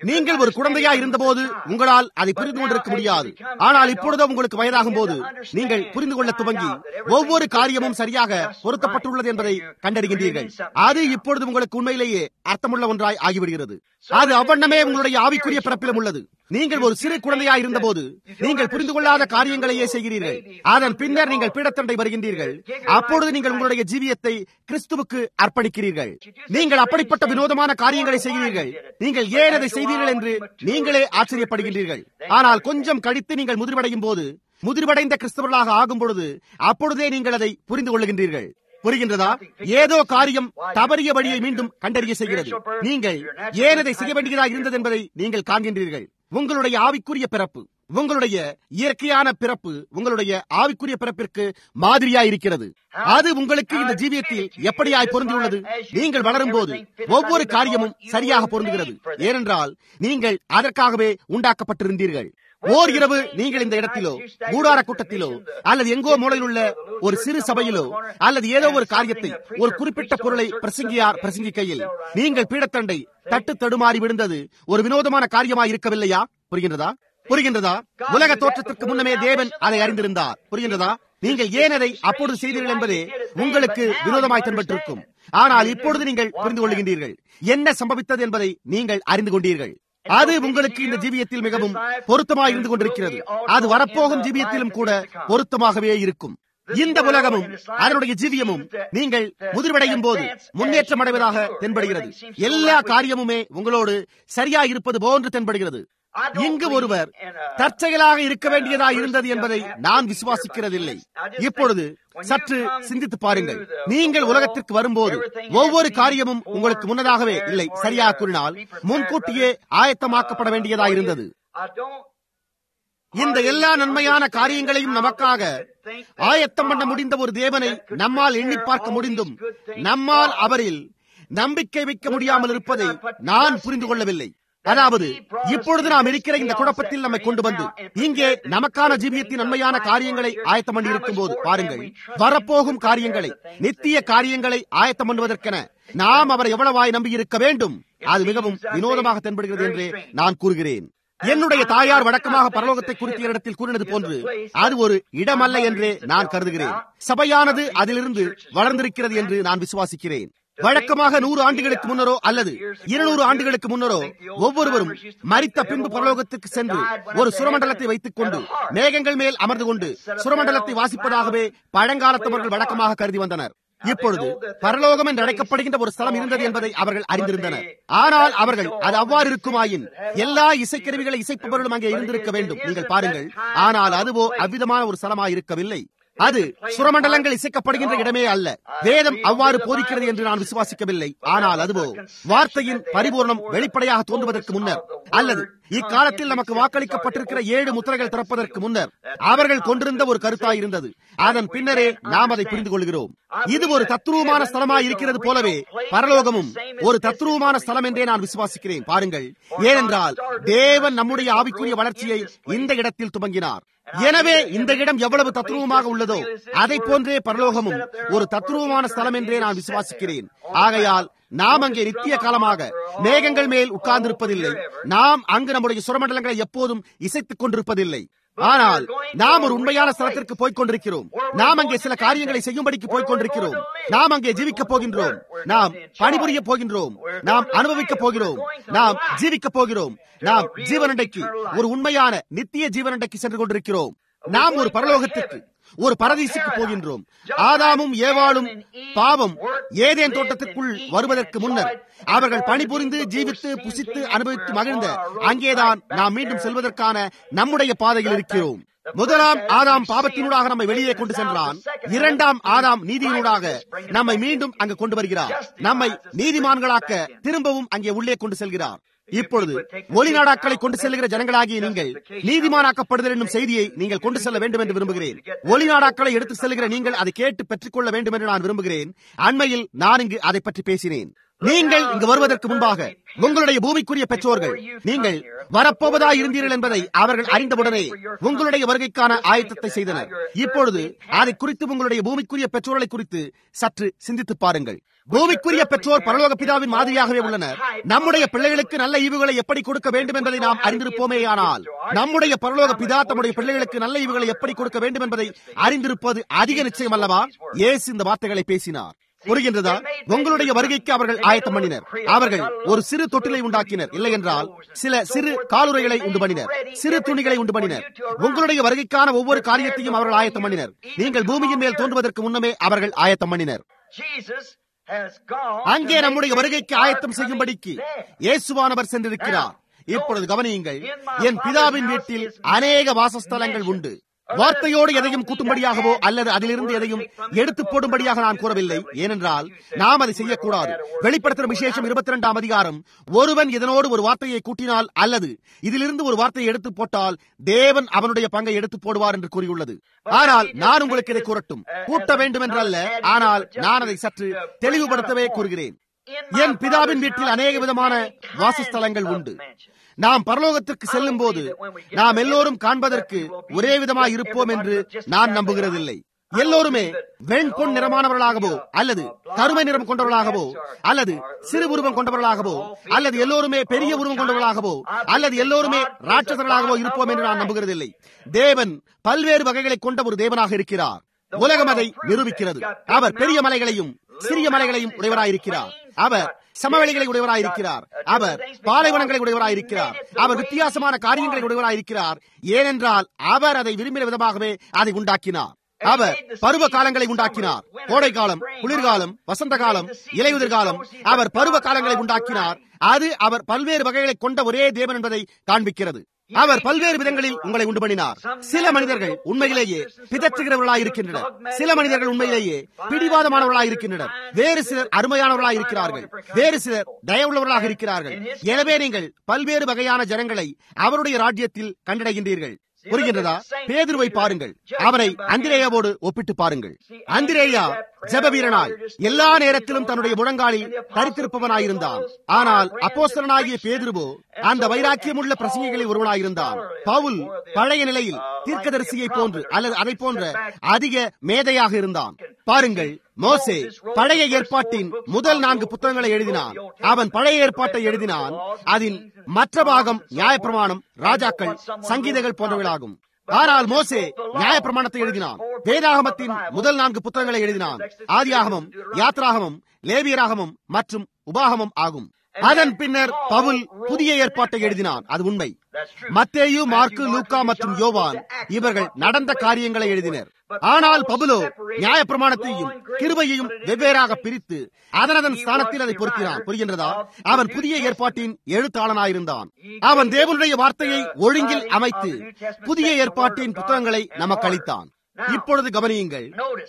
நீங்கள் ஒரு குழந்தையா இருந்தபோது உங்களால் அதை புரிந்து கொண்டிருக்க முடியாது ஆனால் இப்பொழுதோ உங்களுக்கு வயதாகும் போது நீங்கள் புரிந்து கொள்ள துவங்கி ஒவ்வொரு காரியமும் சரியாக பொருத்தப்பட்டுள்ளது என்பதை கண்டறிகின்றீர்கள் அது இப்பொழுது உங்களுக்கு உண்மையிலேயே அர்த்தமுள்ள ஒன்றாய் ஆகிவிடுகிறது அது அவ்வண்ணமே உங்களுடைய ஆவிக்குரிய பிறப்பிலும் உள்ளது நீங்கள் ஒரு சிறு குழந்தையா இருந்தபோது நீங்கள் புரிந்து கொள்ளாத காரியங்களையே செய்கிறீர்கள் அதன் பின்னர் நீங்கள் பீடத்தண்டை வருகின்றீர்கள் அப்பொழுது நீங்கள் உங்களுடைய ஜீவியத்தை கிறிஸ்துவுக்கு அர்ப்பணிக்கிறீர்கள் நீங்கள் அப்படிப்பட்ட வினோதமான காரியங்களை செய்கிறீர்கள் நீங்கள் ஏன் அதை செய்தீர்கள் என்று நீங்களே ஆச்சரியப்படுகின்றீர்கள் ஆனால் கொஞ்சம் கழித்து நீங்கள் முதிர்வடையும் போது முதிர்வடைந்த கிறிஸ்தவர்களாக ஆகும் பொழுது அப்பொழுதே நீங்கள் அதை புரிந்து கொள்கின்றீர்கள் புரிகின்றதா ஏதோ காரியம் தவறிய வழியை மீண்டும் கண்டறிய செய்கிறது நீங்கள் ஏன் அதை செய்ய வேண்டியதா இருந்தது என்பதை நீங்கள் காண்கின்றீர்கள் உங்களுடைய ஆவிக்குரிய பிறப்பு உங்களுடைய இயற்கையான பிறப்பு உங்களுடைய ஆவிக்குரிய பிறப்பிற்கு மாதிரியா இருக்கிறது அது உங்களுக்கு இந்த ஜீவியத்தில் எப்படியாய் பொருந்தியுள்ளது நீங்கள் வளரும் போது ஒவ்வொரு காரியமும் சரியாக பொருந்துகிறது ஏனென்றால் நீங்கள் அதற்காகவே உண்டாக்கப்பட்டிருந்தீர்கள் ஓர் இரவு நீங்கள் இந்த இடத்திலோ கூடார கூட்டத்திலோ அல்லது எங்கோ மூலையில் உள்ள ஒரு சிறு சபையிலோ அல்லது ஏதோ ஒரு காரியத்தை ஒரு குறிப்பிட்ட பொருளை பிரசங்கியார் பிரசங்கிக்கையில் நீங்கள் பீடத்தண்டை தட்டு தடுமாறி விழுந்தது ஒரு வினோதமான காரியமாய் இருக்கவில்லையா புரிகின்றதா புரிகின்றதா உலக தோற்றத்திற்கு முன்னமே தேவன் அதை அறிந்திருந்தார் புரிகின்றதா நீங்கள் ஏன் அதை அப்பொழுது செய்தீர்கள் என்பதே உங்களுக்கு விரோதமாய் தென்பட்டிருக்கும் ஆனால் இப்பொழுது நீங்கள் புரிந்து கொள்கின்றீர்கள் என்ன சம்பவித்தது என்பதை நீங்கள் அறிந்து கொண்டீர்கள் அது உங்களுக்கு இந்த ஜீவியத்தில் மிகவும் பொருத்தமாக இருந்து கொண்டிருக்கிறது அது வரப்போகும் ஜீவியத்திலும் கூட பொருத்தமாகவே இருக்கும் இந்த உலகமும் அதனுடைய ஜீவியமும் நீங்கள் முதிர்வடையும் போது முன்னேற்றம் அடைவதாக தென்படுகிறது எல்லா காரியமுமே உங்களோடு சரியாக இருப்பது போன்று தென்படுகிறது இங்கு ஒருவர் தற்செயலாக இருக்க வேண்டியதா இருந்தது என்பதை நான் விசுவாசிக்கிறதில்லை இப்பொழுது சற்று சிந்தித்து பாருங்கள் நீங்கள் உலகத்திற்கு வரும்போது ஒவ்வொரு காரியமும் உங்களுக்கு முன்னதாகவே இல்லை சரியாக கூறினால் முன்கூட்டியே ஆயத்தமாக்கப்பட வேண்டியதா இருந்தது இந்த எல்லா நன்மையான காரியங்களையும் நமக்காக ஆயத்தம் பண்ண முடிந்த ஒரு தேவனை நம்மால் எண்ணி பார்க்க முடிந்தும் நம்மால் அவரில் நம்பிக்கை வைக்க முடியாமல் இருப்பதை நான் புரிந்து கொள்ளவில்லை அதாவது இப்பொழுது நாம் இருக்கிற இந்த குழப்பத்தில் நம்மை கொண்டு வந்து இங்கே நமக்கான ஜீவியத்தின் நன்மையான காரியங்களை ஆயத்தம் பண்ணி இருக்கும் போது பாருங்கள் வரப்போகும் காரியங்களை நித்திய காரியங்களை ஆயத்தம் பண்ணுவதற்கென நாம் அவரை எவ்வளவாய் நம்பி இருக்க வேண்டும் அது மிகவும் வினோதமாக தென்படுகிறது என்று நான் கூறுகிறேன் என்னுடைய தாயார் வழக்கமாக பரலோகத்தை குறித்த இடத்தில் கூறினது போன்று அது ஒரு இடமல்ல என்றே நான் கருதுகிறேன் சபையானது அதிலிருந்து வளர்ந்திருக்கிறது என்று நான் விசுவாசிக்கிறேன் வழக்கமாக நூறு ஆண்டுகளுக்கு முன்னரோ அல்லது இருநூறு ஆண்டுகளுக்கு முன்னரோ ஒவ்வொருவரும் மறித்த பின்பு பரலோகத்துக்கு சென்று ஒரு சுரமண்டலத்தை வைத்துக் கொண்டு மேகங்கள் மேல் அமர்ந்து கொண்டு சுரமண்டலத்தை வாசிப்பதாகவே பழங்காலத்தவர்கள் வழக்கமாக கருதி வந்தனர் இப்பொழுது பரலோகம் என்று அழைக்கப்படுகின்ற ஒரு ஸ்தலம் இருந்தது என்பதை அவர்கள் அறிந்திருந்தனர் ஆனால் அவர்கள் அது அவ்வாறு இருக்குமாயின் எல்லா இசைக்கருவிகளை இசைப்பவர்களும் அங்கே இருந்திருக்க வேண்டும் நீங்கள் பாருங்கள் ஆனால் அதுவோ அவ்விதமான ஒரு ஸ்தலமாக இருக்கவில்லை அது சுரமண்டலங்கள் இசைக்கப்படுகின்ற இடமே அல்ல வேதம் அவ்வாறு போதிக்கிறது என்று நான் விசுவாசிக்கவில்லை ஆனால் அதுவோ வார்த்தையின் பரிபூர்ணம் வெளிப்படையாக தோன்றுவதற்கு முன்னர் அல்லது இக்காலத்தில் நமக்கு வாக்களிக்கப்பட்டிருக்கிற ஏழு முத்திரைகள் திறப்பதற்கு முன்னர் அவர்கள் கொண்டிருந்த ஒரு கருத்தாய் இருந்தது அதன் பின்னரே நாம் அதை புரிந்து கொள்கிறோம் இது ஒரு தத்ரூபமான ஸ்தலமாய் இருக்கிறது போலவே பரலோகமும் ஒரு தத்ரூபமான ஸ்தலம் என்றே நான் விசுவாசிக்கிறேன் பாருங்கள் ஏனென்றால் தேவன் நம்முடைய ஆவிக்குரிய வளர்ச்சியை இந்த இடத்தில் துவங்கினார் எனவே இந்த இடம் எவ்வளவு தத்ரூபமாக உள்ளதோ அதை போன்றே பரலோகமும் ஒரு தத்ரூபமான ஸ்தலம் என்றே நான் விசுவாசிக்கிறேன் ஆகையால் நாம் அங்கே நித்திய காலமாக மேகங்கள் மேல் உட்கார்ந்திருப்பதில்லை நாம் அங்கு நம்முடைய சுரமண்டலங்களை எப்போதும் இசைத்துக் கொண்டிருப்பதில்லை ஆனால் நாம் ஒரு உண்மையான ஸ்தலத்திற்கு போய்க் கொண்டிருக்கிறோம் நாம் அங்கே சில காரியங்களை செய்யும்படிக்கு போய்க் கொண்டிருக்கிறோம் நாம் அங்கே ஜீவிக்கப் போகின்றோம் நாம் பணிபுரிய போகின்றோம் நாம் அனுபவிக்கப் போகிறோம் நாம் ஜீவிக்கப் போகிறோம் நாம் ஜீவனண்டைக்கு ஒரு உண்மையான நித்திய ஜீவனண்டைக்கு சென்று கொண்டிருக்கிறோம் நாம் ஒரு பரலோகத்திற்கு ஒரு பரதீசுக்கு போகின்றோம் ஆதாமும் ஏவாளும் பாவம் ஏதேன் தோட்டத்திற்குள் வருவதற்கு முன்னர் அவர்கள் பணிபுரிந்து ஜீவித்து புசித்து அனுபவித்து மகிழ்ந்த அங்கேதான் நாம் மீண்டும் செல்வதற்கான நம்முடைய பாதையில் இருக்கிறோம் முதலாம் ஆதாம் பாவத்தினூடாக நம்மை வெளியே கொண்டு சென்றான் இரண்டாம் ஆதாம் நீதியினூடாக நம்மை மீண்டும் அங்கு கொண்டு வருகிறார் நம்மை நீதிமான்களாக்க திரும்பவும் அங்கே உள்ளே கொண்டு செல்கிறார் இப்பொழுது ஒளிநாடாக்களை கொண்டு செல்கிற ஜனங்களாகிய நீங்கள் நீதிமானாக்கப்படுதல் என்னும் செய்தியை நீங்கள் கொண்டு செல்ல வேண்டும் என்று விரும்புகிறேன் ஒளிநாடாக்களை எடுத்து செல்கிற நீங்கள் அதை கேட்டு பெற்றுக்கொள்ள வேண்டும் என்று நான் விரும்புகிறேன் அண்மையில் நான் இங்கு அதை பற்றி பேசினேன் நீங்கள் இங்கு வருவதற்கு முன்பாக உங்களுடைய பூமிக்குரிய பெற்றோர்கள் நீங்கள் வரப்போவதா இருந்தீர்கள் என்பதை அவர்கள் அறிந்தவுடனே உங்களுடைய வருகைக்கான ஆயத்தத்தை செய்தனர் இப்பொழுது அதை குறித்து உங்களுடைய பூமிக்குரிய பெற்றோர்களை குறித்து சற்று சிந்தித்து பாருங்கள் பூமிக்குரிய பெற்றோர் பரலோக பிதாவின் மாதிரியாகவே உள்ளனர் நம்முடைய பிள்ளைகளுக்கு நல்ல ஈவுகளை எப்படி கொடுக்க வேண்டும் என்பதை நாம் அறிந்திருப்போமேயானால் நம்முடைய பரலோக பிதா தம்முடைய பிள்ளைகளுக்கு நல்ல ஈவுகளை எப்படி கொடுக்க வேண்டும் என்பதை அறிந்திருப்பது அதிக நிச்சயம் அல்லவா இயேசு இந்த வார்த்தைகளை பேசினார் புரிகின்றதா உங்களுடைய வருகைக்கு அவர்கள் ஆயத்தம் பண்ணினர் அவர்கள் ஒரு சிறு தொட்டிலை உண்டாக்கினர் இல்லை என்றால் சில சிறு காலுறைகளை உண்டு பண்ணினர் சிறு துணிகளை உண்டு பண்ணினர் உங்களுடைய வருகைக்கான ஒவ்வொரு காரியத்தையும் அவர்கள் ஆயத்தம் பண்ணினர் நீங்கள் பூமியின் மேல் தோன்றுவதற்கு முன்னமே அவர்கள் ஆயத்தம் பண்ணினர் அங்கே நம்முடைய வருகைக்கு ஆயத்தம் செய்யும்படிக்கு இயேசுவானவர் சென்றிருக்கிறார் இப்பொழுது கவனியுங்கள் என் பிதாவின் வீட்டில் அநேக வாசஸ்தலங்கள் உண்டு வார்த்தையோடு எதையும் கூட்டும்படியாகவோ அல்லது அதிலிருந்து எதையும் எடுத்து போடும்படியாக நான் கூறவில்லை ஏனென்றால் நாம் அதை செய்யக்கூடாது வெளிப்படுத்துகிற விசேஷம் இருபத்தி இரண்டாம் அதிகாரம் ஒருவன் இதனோடு ஒரு வார்த்தையை கூட்டினால் அல்லது இதிலிருந்து ஒரு வார்த்தையை எடுத்து போட்டால் தேவன் அவனுடைய பங்கை எடுத்து போடுவார் என்று கூறியுள்ளது ஆனால் நான் உங்களுக்கு இதை கூறட்டும் கூட்ட வேண்டும் என்றல்ல ஆனால் நான் அதை சற்று தெளிவுபடுத்தவே கூறுகிறேன் என் பிதாவின் வீட்டில் அநேக விதமான வாசஸ்தலங்கள் உண்டு நாம் பரலோகத்திற்கு செல்லும் போது நாம் எல்லோரும் காண்பதற்கு ஒரே விதமாய் இருப்போம் என்று நான் நம்புகிறதில்லை எல்லோருமே வெண் பொன் நிறமானவர்களாகவோ அல்லது கருமை நிறம் கொண்டவர்களாகவோ அல்லது சிறு உருவம் கொண்டவர்களாகவோ அல்லது எல்லோருமே பெரிய உருவம் கொண்டவர்களாகவோ அல்லது எல்லோருமே ராட்சசர்களாகவோ இருப்போம் என்று நான் நம்புகிறதில்லை தேவன் பல்வேறு வகைகளை கொண்ட ஒரு தேவனாக இருக்கிறார் உலகம் அதை நிரூபிக்கிறது அவர் பெரிய மலைகளையும் சிறிய மலைகளையும் உடையவராயிருக்கிறார் அவர் சமவெளிகளை உடையவராயிருக்கிறார் அவர் பாலைவனங்களை உடையவராயிருக்கிறார் அவர் வித்தியாசமான காரியங்களை உடையவராயிருக்கிறார் ஏனென்றால் அவர் அதை விரும்பின விதமாகவே அதை உண்டாக்கினார் அவர் பருவ காலங்களை உண்டாக்கினார் கோடை காலம் குளிர்காலம் வசந்த காலம் இலையுதிர் காலம் அவர் பருவ காலங்களை உண்டாக்கினார் அது அவர் பல்வேறு வகைகளை கொண்ட ஒரே தேவன் என்பதை காண்பிக்கிறது அவர் பல்வேறு விதங்களில் உங்களை உண்டு பண்ணினார் சில மனிதர்கள் உண்மையிலேயே பிதற்றுகிறவர்களாய் இருக்கின்றனர் சில மனிதர்கள் உண்மையிலேயே பிடிவாதமானவர்களாய் இருக்கின்றனர் வேறு சிலர் அருமையானவர்களாய் இருக்கிறார்கள் வேறு சிலர் தயவுள்ளவர்களாக இருக்கிறார்கள் எனவே நீங்கள் பல்வேறு வகையான ஜனங்களை அவருடைய ராஜ்யத்தில் கண்டடைகின்றீர்கள் புரிகின்றதா பேதுருவை பாருங்கள் அவரை அந்திரேயாவோடு ஒப்பிட்டு பாருங்கள் அந்திரேயா ஜப வீரனாய் எல்லா நேரத்திலும் தன்னுடைய முழங்காலில் தரித்திருப்பவனாயிருந்தான் ஆனால் அப்போஸ்தலனாகிய பேதுருவோ அந்த வைராக்கியமுள்ள பிரசங்கிகளில் ஒருவனாயிருந்தான் பவுல் பழைய நிலையில் தீர்க்கதரிசியை போன்று அல்லது அதை போன்ற அதிக மேதையாக இருந்தான் பாருங்கள் மோசே பழைய ஏற்பாட்டின் முதல் நான்கு புத்தகங்களை எழுதினான் அவன் பழைய ஏற்பாட்டை எழுதினான் அதன் மற்ற பாகம் நியாயப்பிரமாணம் ராஜாக்கள் சங்கீதங்கள் போன்றவைகளாகும் ஆனால் மோசே நியாயப்பிரமாணத்தை எழுதினான் வேதாகமத்தின் முதல் நான்கு புத்தகங்களை எழுதினான் ஆதியாகமம் யாத்ராகமம் லேவியராகமம் மற்றும் உபாகமம் ஆகும் அதன் பின்னர் பவுல் புதிய ஏற்பாட்டை எழுதினான் அது உண்மை மத்தேயு மார்க்கு லூக்கா மற்றும் யோவான் இவர்கள் நடந்த காரியங்களை எழுதினர் ஆனால் பவுலோ நியாயப்பிரமாணத்தையும் கிருபையையும் வெவ்வேறாக பிரித்து அதனதன் ஸ்தானத்தில் அதை பொருத்தினான் புரிகின்றதா அவன் புதிய ஏற்பாட்டின் எழுத்தாளனாயிருந்தான் அவன் தேவனுடைய வார்த்தையை ஒழுங்கில் அமைத்து புதிய ஏற்பாட்டின் புத்தகங்களை நமக்கு அளித்தான் இப்பொழுது கவனியுங்கள்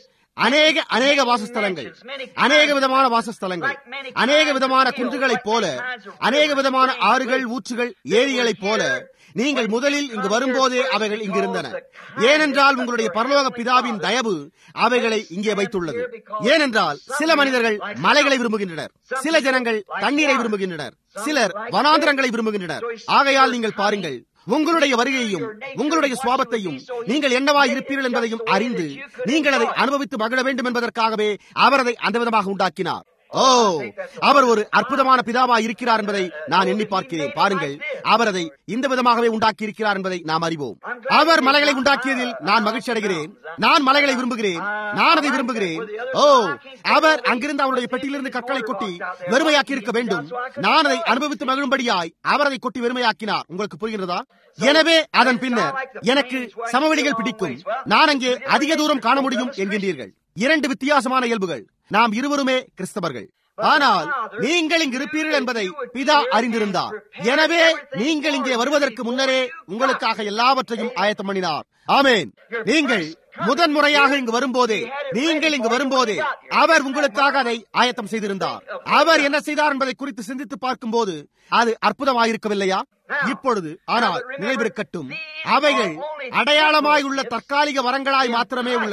அநேக அநேக வாசஸ்தலங்கள் அநேக விதமான வாசஸ்தலங்கள் அநேக விதமான குன்றுகளைப் போல அநேக விதமான ஆறுகள் ஊற்றுகள் ஏரிகளைப் போல நீங்கள் முதலில் இங்கு வரும்போதே அவைகள் இங்கிருந்தன ஏனென்றால் உங்களுடைய பரலோக பிதாவின் தயவு அவைகளை இங்கே வைத்துள்ளது ஏனென்றால் சில மனிதர்கள் மலைகளை விரும்புகின்றனர் சில ஜனங்கள் தண்ணீரை விரும்புகின்றனர் சிலர் வனாந்திரங்களை விரும்புகின்றனர் ஆகையால் நீங்கள் பாருங்கள் உங்களுடைய வருகையையும் உங்களுடைய சுவாபத்தையும் நீங்கள் என்னவா இருப்பீர்கள் என்பதையும் அறிந்து நீங்கள் அதை அனுபவித்து மகிழ வேண்டும் என்பதற்காகவே அவர் அதை அந்த விதமாக உண்டாக்கினார் ஓ அவர் ஒரு அற்புதமான பிதாவா இருக்கிறார் என்பதை நான் எண்ணி பார்க்கிறேன் பாருங்கள் அவர் அதை இந்த விதமாகவே உண்டாக்கி இருக்கிறார் என்பதை நாம் அறிவோம் அவர் மலைகளை உண்டாக்கியதில் நான் மகிழ்ச்சி அடைகிறேன் நான் மலைகளை விரும்புகிறேன் நான் அதை விரும்புகிறேன் ஓ அவர் அங்கிருந்து அவருடைய பெட்டியிலிருந்து கற்களை கொட்டி வெறுமையாக்கி இருக்க வேண்டும் நான் அதை அனுபவித்து மகிழும்படியாய் அவர் அதை கொட்டி வெறுமையாக்கினார் உங்களுக்கு புரிகிறதா எனவே அதன் பின்னர் எனக்கு சமவெளிகள் பிடிக்கும் நான் அங்கே அதிக தூரம் காண முடியும் என்கின்றீர்கள் இரண்டு வித்தியாசமான இயல்புகள் நாம் இருவருமே கிறிஸ்தவர்கள் ஆனால் நீங்கள் இங்கு இருப்பீர்கள் என்பதை பிதா அறிந்திருந்தார் எனவே நீங்கள் இங்கே வருவதற்கு முன்னரே உங்களுக்காக எல்லாவற்றையும் ஆயத்தம் பண்ணினார் ஆமேன் நீங்கள் முதன் முறையாக இங்கு வரும்போதே நீங்கள் இங்கு வரும்போதே அவர் உங்களுக்காக அதை ஆயத்தம் செய்திருந்தார் அவர் என்ன செய்தார் என்பதை குறித்து சிந்தித்து பார்க்கும் போது அது அற்புதமாயிருக்கவில்லையா இப்பொழுது ஆனால் நினைவிருக்கட்டும் அவைகள் அடையாளமாய் உள்ள தற்காலிக வரங்களாய் மாத்திரமே உள்ளன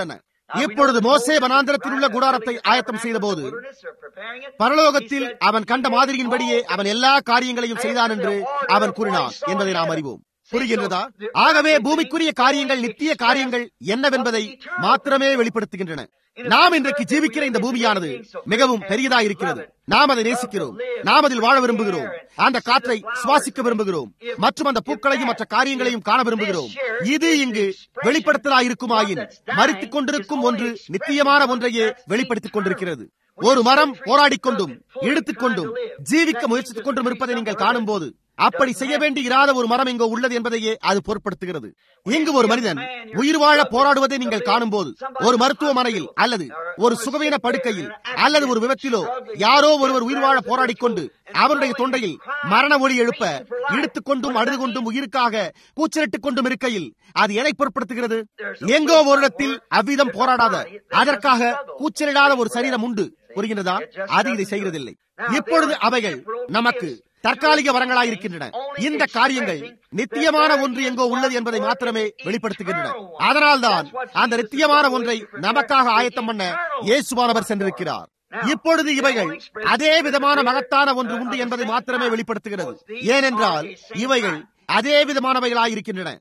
இப்பொழுது மோசே வனாந்திரத்தில் உள்ள கூடாரத்தை ஆயத்தம் செய்த போது பரலோகத்தில் அவன் கண்ட மாதிரியின்படியே அவன் எல்லா காரியங்களையும் செய்தான் என்று அவன் கூறினான் என்பதை நாம் அறிவோம் புரிகின்றதா ஆகவே பூமிக்குரிய காரியங்கள் நித்திய காரியங்கள் என்னவென்பதை மாத்திரமே வெளிப்படுத்துகின்றன நாம் இன்றைக்கு ஜீவிக்கிற இந்த பூமியானது மிகவும் பெரியதா இருக்கிறது நாம் அதை நேசிக்கிறோம் நாம் அதில் வாழ விரும்புகிறோம் அந்த காற்றை சுவாசிக்க விரும்புகிறோம் மற்றும் அந்த பூக்களையும் மற்ற காரியங்களையும் காண விரும்புகிறோம் இது இங்கு வெளிப்படுத்தலா இருக்குமாயின் மறித்துக் கொண்டிருக்கும் ஒன்று நித்தியமான ஒன்றையே வெளிப்படுத்திக் கொண்டிருக்கிறது ஒரு மரம் போராடிக் கொண்டும் இழுத்துக் கொண்டும் ஜீவிக்க முயற்சித்துக் கொண்டும் இருப்பதை நீங்கள் காணும் போது அப்படி செய்ய வேண்டி இராத ஒரு மரம் இங்கு உள்ளது என்பதையே அது பொருட்படுத்துகிறது இங்கு ஒரு மனிதன் உயிர் வாழ போராடுவதை நீங்கள் காணும் போது ஒரு மருத்துவமனையில் அல்லது ஒரு சுகவீன படுக்கையில் அல்லது ஒரு விபத்திலோ யாரோ ஒருவர் உயிர் வாழ போராடிக் கொண்டு அவருடைய தொண்டையில் மரண ஒளி எழுப்ப இழுத்துக் கொண்டும் அழுது கொண்டும் உயிருக்காக கூச்சலிட்டுக் கொண்டும் இருக்கையில் அது எதை பொருட்படுத்துகிறது எங்கோ ஒரு இடத்தில் அவ்விதம் போராடாத அதற்காக கூச்சலிடாத ஒரு சரீரம் உண்டு புரிகின்றதா அது இதை செய்கிறதில்லை இப்பொழுது அவைகள் நமக்கு தற்காலிக வரங்களாயிருக்கின்றன இந்த காரியங்கள் நித்தியமான ஒன்று எங்கோ உள்ளது என்பதை மாத்திரமே வெளிப்படுத்துகின்றன அதனால்தான் அந்த நித்தியமான ஒன்றை நமக்காக ஆயத்தம் பண்ண இயேசுவானவர் சென்றிருக்கிறார் இப்பொழுது இவைகள் அதே விதமான மகத்தான ஒன்று உண்டு என்பதை மாத்திரமே வெளிப்படுத்துகிறது ஏனென்றால் இவைகள் அதே விதமானவைகளாயிருக்கின்றன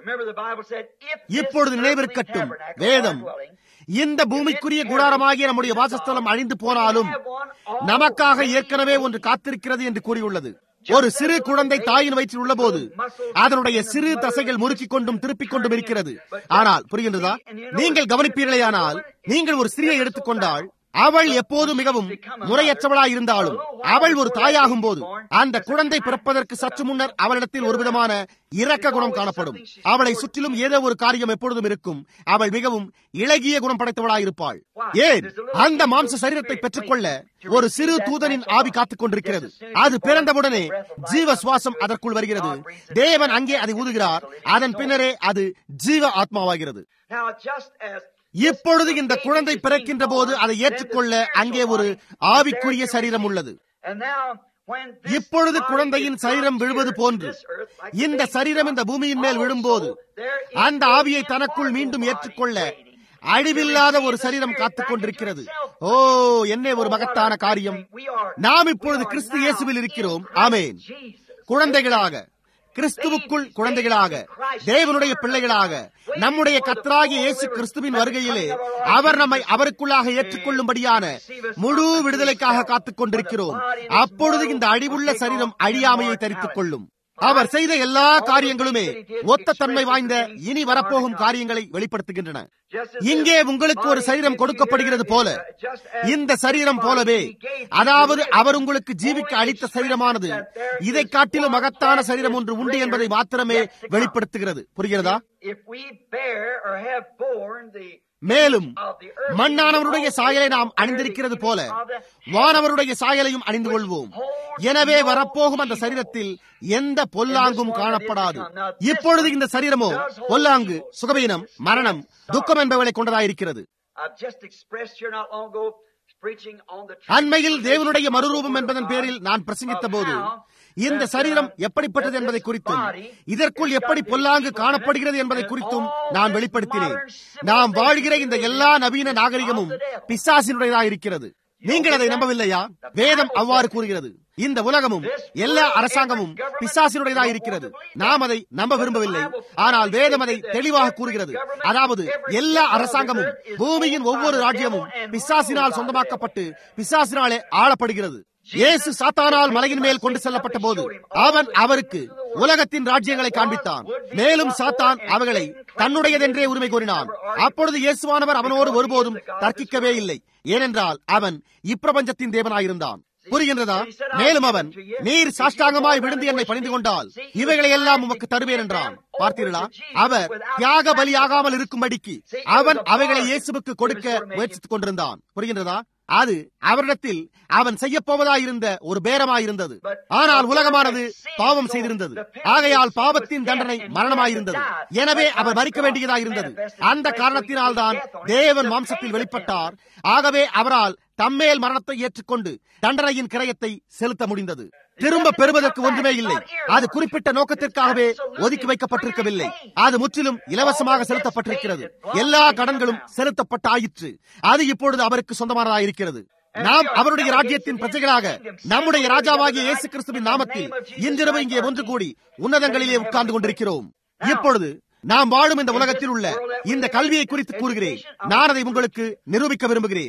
இப்பொழுது நினைவிருக்கட்டும் வேதம் இந்த பூமிக்குரிய குடாரமாகிய நம்முடைய வாசஸ்தலம் அழிந்து போனாலும் நமக்காக ஏற்கனவே ஒன்று காத்திருக்கிறது என்று கூறியுள்ளது ஒரு சிறு குழந்தை தாயின் வயிற்றில் உள்ள போது அதனுடைய சிறு தசைகள் முறுக்கிக் கொண்டும் திருப்பிக் கொண்டும் இருக்கிறது ஆனால் புரிகின்றதா நீங்கள் கவனிப்பீர்களேயானால் நீங்கள் ஒரு சிறியை எடுத்துக்கொண்டால் அவள் எப்போது மிகவும் முறையற்றவளாய் இருந்தாலும் அவள் ஒரு தாயாகும் போது அந்த குழந்தை பிறப்பதற்கு சற்று முன்னர் அவளிடத்தில் ஒரு விதமான இரக்க குணம் காணப்படும் அவளை சுற்றிலும் ஏதோ ஒரு காரியம் எப்பொழுதும் இருக்கும் அவள் மிகவும் இளகிய குணம் படைத்தவளாய் இருப்பாள் ஏன் அந்த மாம்ச சரீரத்தை பெற்றுக்கொள்ள ஒரு சிறு தூதனின் ஆவி காத்துக் கொண்டிருக்கிறது அது பிறந்தவுடனே ஜீவ சுவாசம் அதற்குள் வருகிறது தேவன் அங்கே அதை ஊதுகிறார் அதன் பின்னரே அது ஜீவ ஆத்மாவாகிறது இப்பொழுது இந்த குழந்தை பிறக்கின்ற போது அதை ஏற்றுக்கொள்ள அங்கே ஒரு ஆவிக்குரிய சரீரம் உள்ளது இப்பொழுது குழந்தையின் சரீரம் விழுவது போன்று இந்த சரீரம் இந்த பூமியின் மேல் விழும்போது அந்த ஆவியை தனக்குள் மீண்டும் ஏற்றுக்கொள்ள அழிவில்லாத ஒரு சரீரம் காத்துக் கொண்டிருக்கிறது ஓ என்ன ஒரு மகத்தான காரியம் நாம் இப்பொழுது கிறிஸ்து இயேசுவில் இருக்கிறோம் ஆமேன் குழந்தைகளாக கிறிஸ்துவுக்குள் குழந்தைகளாக தேவனுடைய பிள்ளைகளாக நம்முடைய கத்தராகிய இயேசு கிறிஸ்துவின் வருகையிலே அவர் நம்மை அவருக்குள்ளாக ஏற்றுக்கொள்ளும்படியான முழு விடுதலைக்காக காத்துக் கொண்டிருக்கிறோம் அப்பொழுது இந்த அழிவுள்ள சரீரம் அழியாமையை தரித்துக் கொள்ளும் அவர் செய்த எல்லா காரியங்களுமே ஒத்த தன்மை வாய்ந்த இனி வரப்போகும் காரியங்களை வெளிப்படுத்துகின்றன இங்கே உங்களுக்கு ஒரு சரீரம் கொடுக்கப்படுகிறது போல இந்த சரீரம் போலவே அதாவது அவர் உங்களுக்கு ஜீவிக்க அளித்த சரீரமானது இதை காட்டிலும் மகத்தான சரீரம் ஒன்று உண்டு என்பதை மாத்திரமே வெளிப்படுத்துகிறது புரிகிறதா மேலும் மண்ணானவருடைய சாயலை நாம் அணிந்திருக்கிறது போல வானவருடைய சாயலையும் அணிந்து கொள்வோம் எனவே வரப்போகும் அந்த சரீரத்தில் எந்த பொல்லாங்கும் காணப்படாது இப்பொழுது இந்த சரீரமோ பொல்லாங்கு சுகவீனம் மரணம் துக்கம் என்பவர்களை கொண்டதாயிருக்கிறது அண்மையில் தேவனுடைய மறுரூபம் என்பதன் பேரில் நான் பிரசங்கித்த போது இந்த சரீரம் எப்படிப்பட்டது என்பதை குறித்தும் இதற்குள் எப்படி பொல்லாங்கு காணப்படுகிறது என்பதை குறித்தும் நான் வெளிப்படுத்தினேன் நாம் வாழ்கிற இந்த எல்லா நவீன நாகரிகமும் பிசாசினுடையதாக இருக்கிறது நீங்கள் அதை நம்பவில்லையா வேதம் அவ்வாறு கூறுகிறது இந்த உலகமும் எல்லா அரசாங்கமும் பிசாசினுடையதாக இருக்கிறது நாம் அதை நம்ப விரும்பவில்லை ஆனால் வேதம் அதை தெளிவாக கூறுகிறது அதாவது எல்லா அரசாங்கமும் பூமியின் ஒவ்வொரு ராஜ்யமும் பிசாசினால் சொந்தமாக்கப்பட்டு பிசாசினாலே ஆளப்படுகிறது இயேசு சாத்தானால் மலையின் மேல் கொண்டு செல்லப்பட்ட போது அவன் அவருக்கு உலகத்தின் ராஜ்யங்களை காண்பித்தான் மேலும் சாத்தான் அவைகளை தன்னுடையதென்றே உரிமை கோரினான் அப்பொழுது இயேசுவானவர் அவனோடு ஒருபோதும் தர்க்கிக்கவே இல்லை ஏனென்றால் அவன் இப்பிரபஞ்சத்தின் தேவனாயிருந்தான் புரிகின்றதா மேலும் அவன் நீர் சாஷ்டாங்கமாய் விழுந்து என்னை பணிந்து கொண்டால் இவைகளை எல்லாம் உமக்கு தருவேன் என்றான் பார்த்தீர்களா அவர் தியாக பலி ஆகாமல் இருக்கும்படிக்கு அவன் அவைகளை இயேசுவுக்கு கொடுக்க முயற்சித்துக் கொண்டிருந்தான் புரிகின்றதா அது அவரிடத்தில் அவன் செய்ய போவதாயிருந்த ஒரு பேரமாயிருந்தது ஆனால் உலகமானது பாவம் செய்திருந்தது ஆகையால் பாவத்தின் தண்டனை மரணமாயிருந்தது எனவே அவர் மறிக்க வேண்டியதாயிருந்தது அந்த காரணத்தினால் தான் தேவன் மாம்சத்தில் வெளிப்பட்டார் ஆகவே அவரால் தம்மேல் மரணத்தை ஏற்றுக்கொண்டு தண்டனையின் கிரயத்தை செலுத்த முடிந்தது திரும்ப பெறுவதற்கு ஒன்றுமே இல்லை அது குறிப்பிட்ட நோக்கத்திற்காகவே ஒதுக்கி வைக்கப்பட்டிருக்கவில்லை அது முற்றிலும் இலவசமாக செலுத்தப்பட்டிருக்கிறது எல்லா கடன்களும் செலுத்தப்பட்ட ஆயிற்று அது இப்பொழுது அவருக்கு சொந்தமானதாயிருக்கிறது நாம் அவருடைய ராஜ்யத்தின் பிரஜைகளாக நம்முடைய ராஜாவாகிய இயேசு கிறிஸ்துவின் நாமத்தில் இன்றிரவு இங்கே ஒன்று கூடி உன்னதங்களிலே உட்கார்ந்து கொண்டிருக்கிறோம் இப்பொழுது நாம் வாழும் இந்த உலகத்தில் உள்ள இந்த கல்வியை குறித்து கூறுகிறேன் நான் அதை உங்களுக்கு நிரூபிக்க விரும்புகிறேன்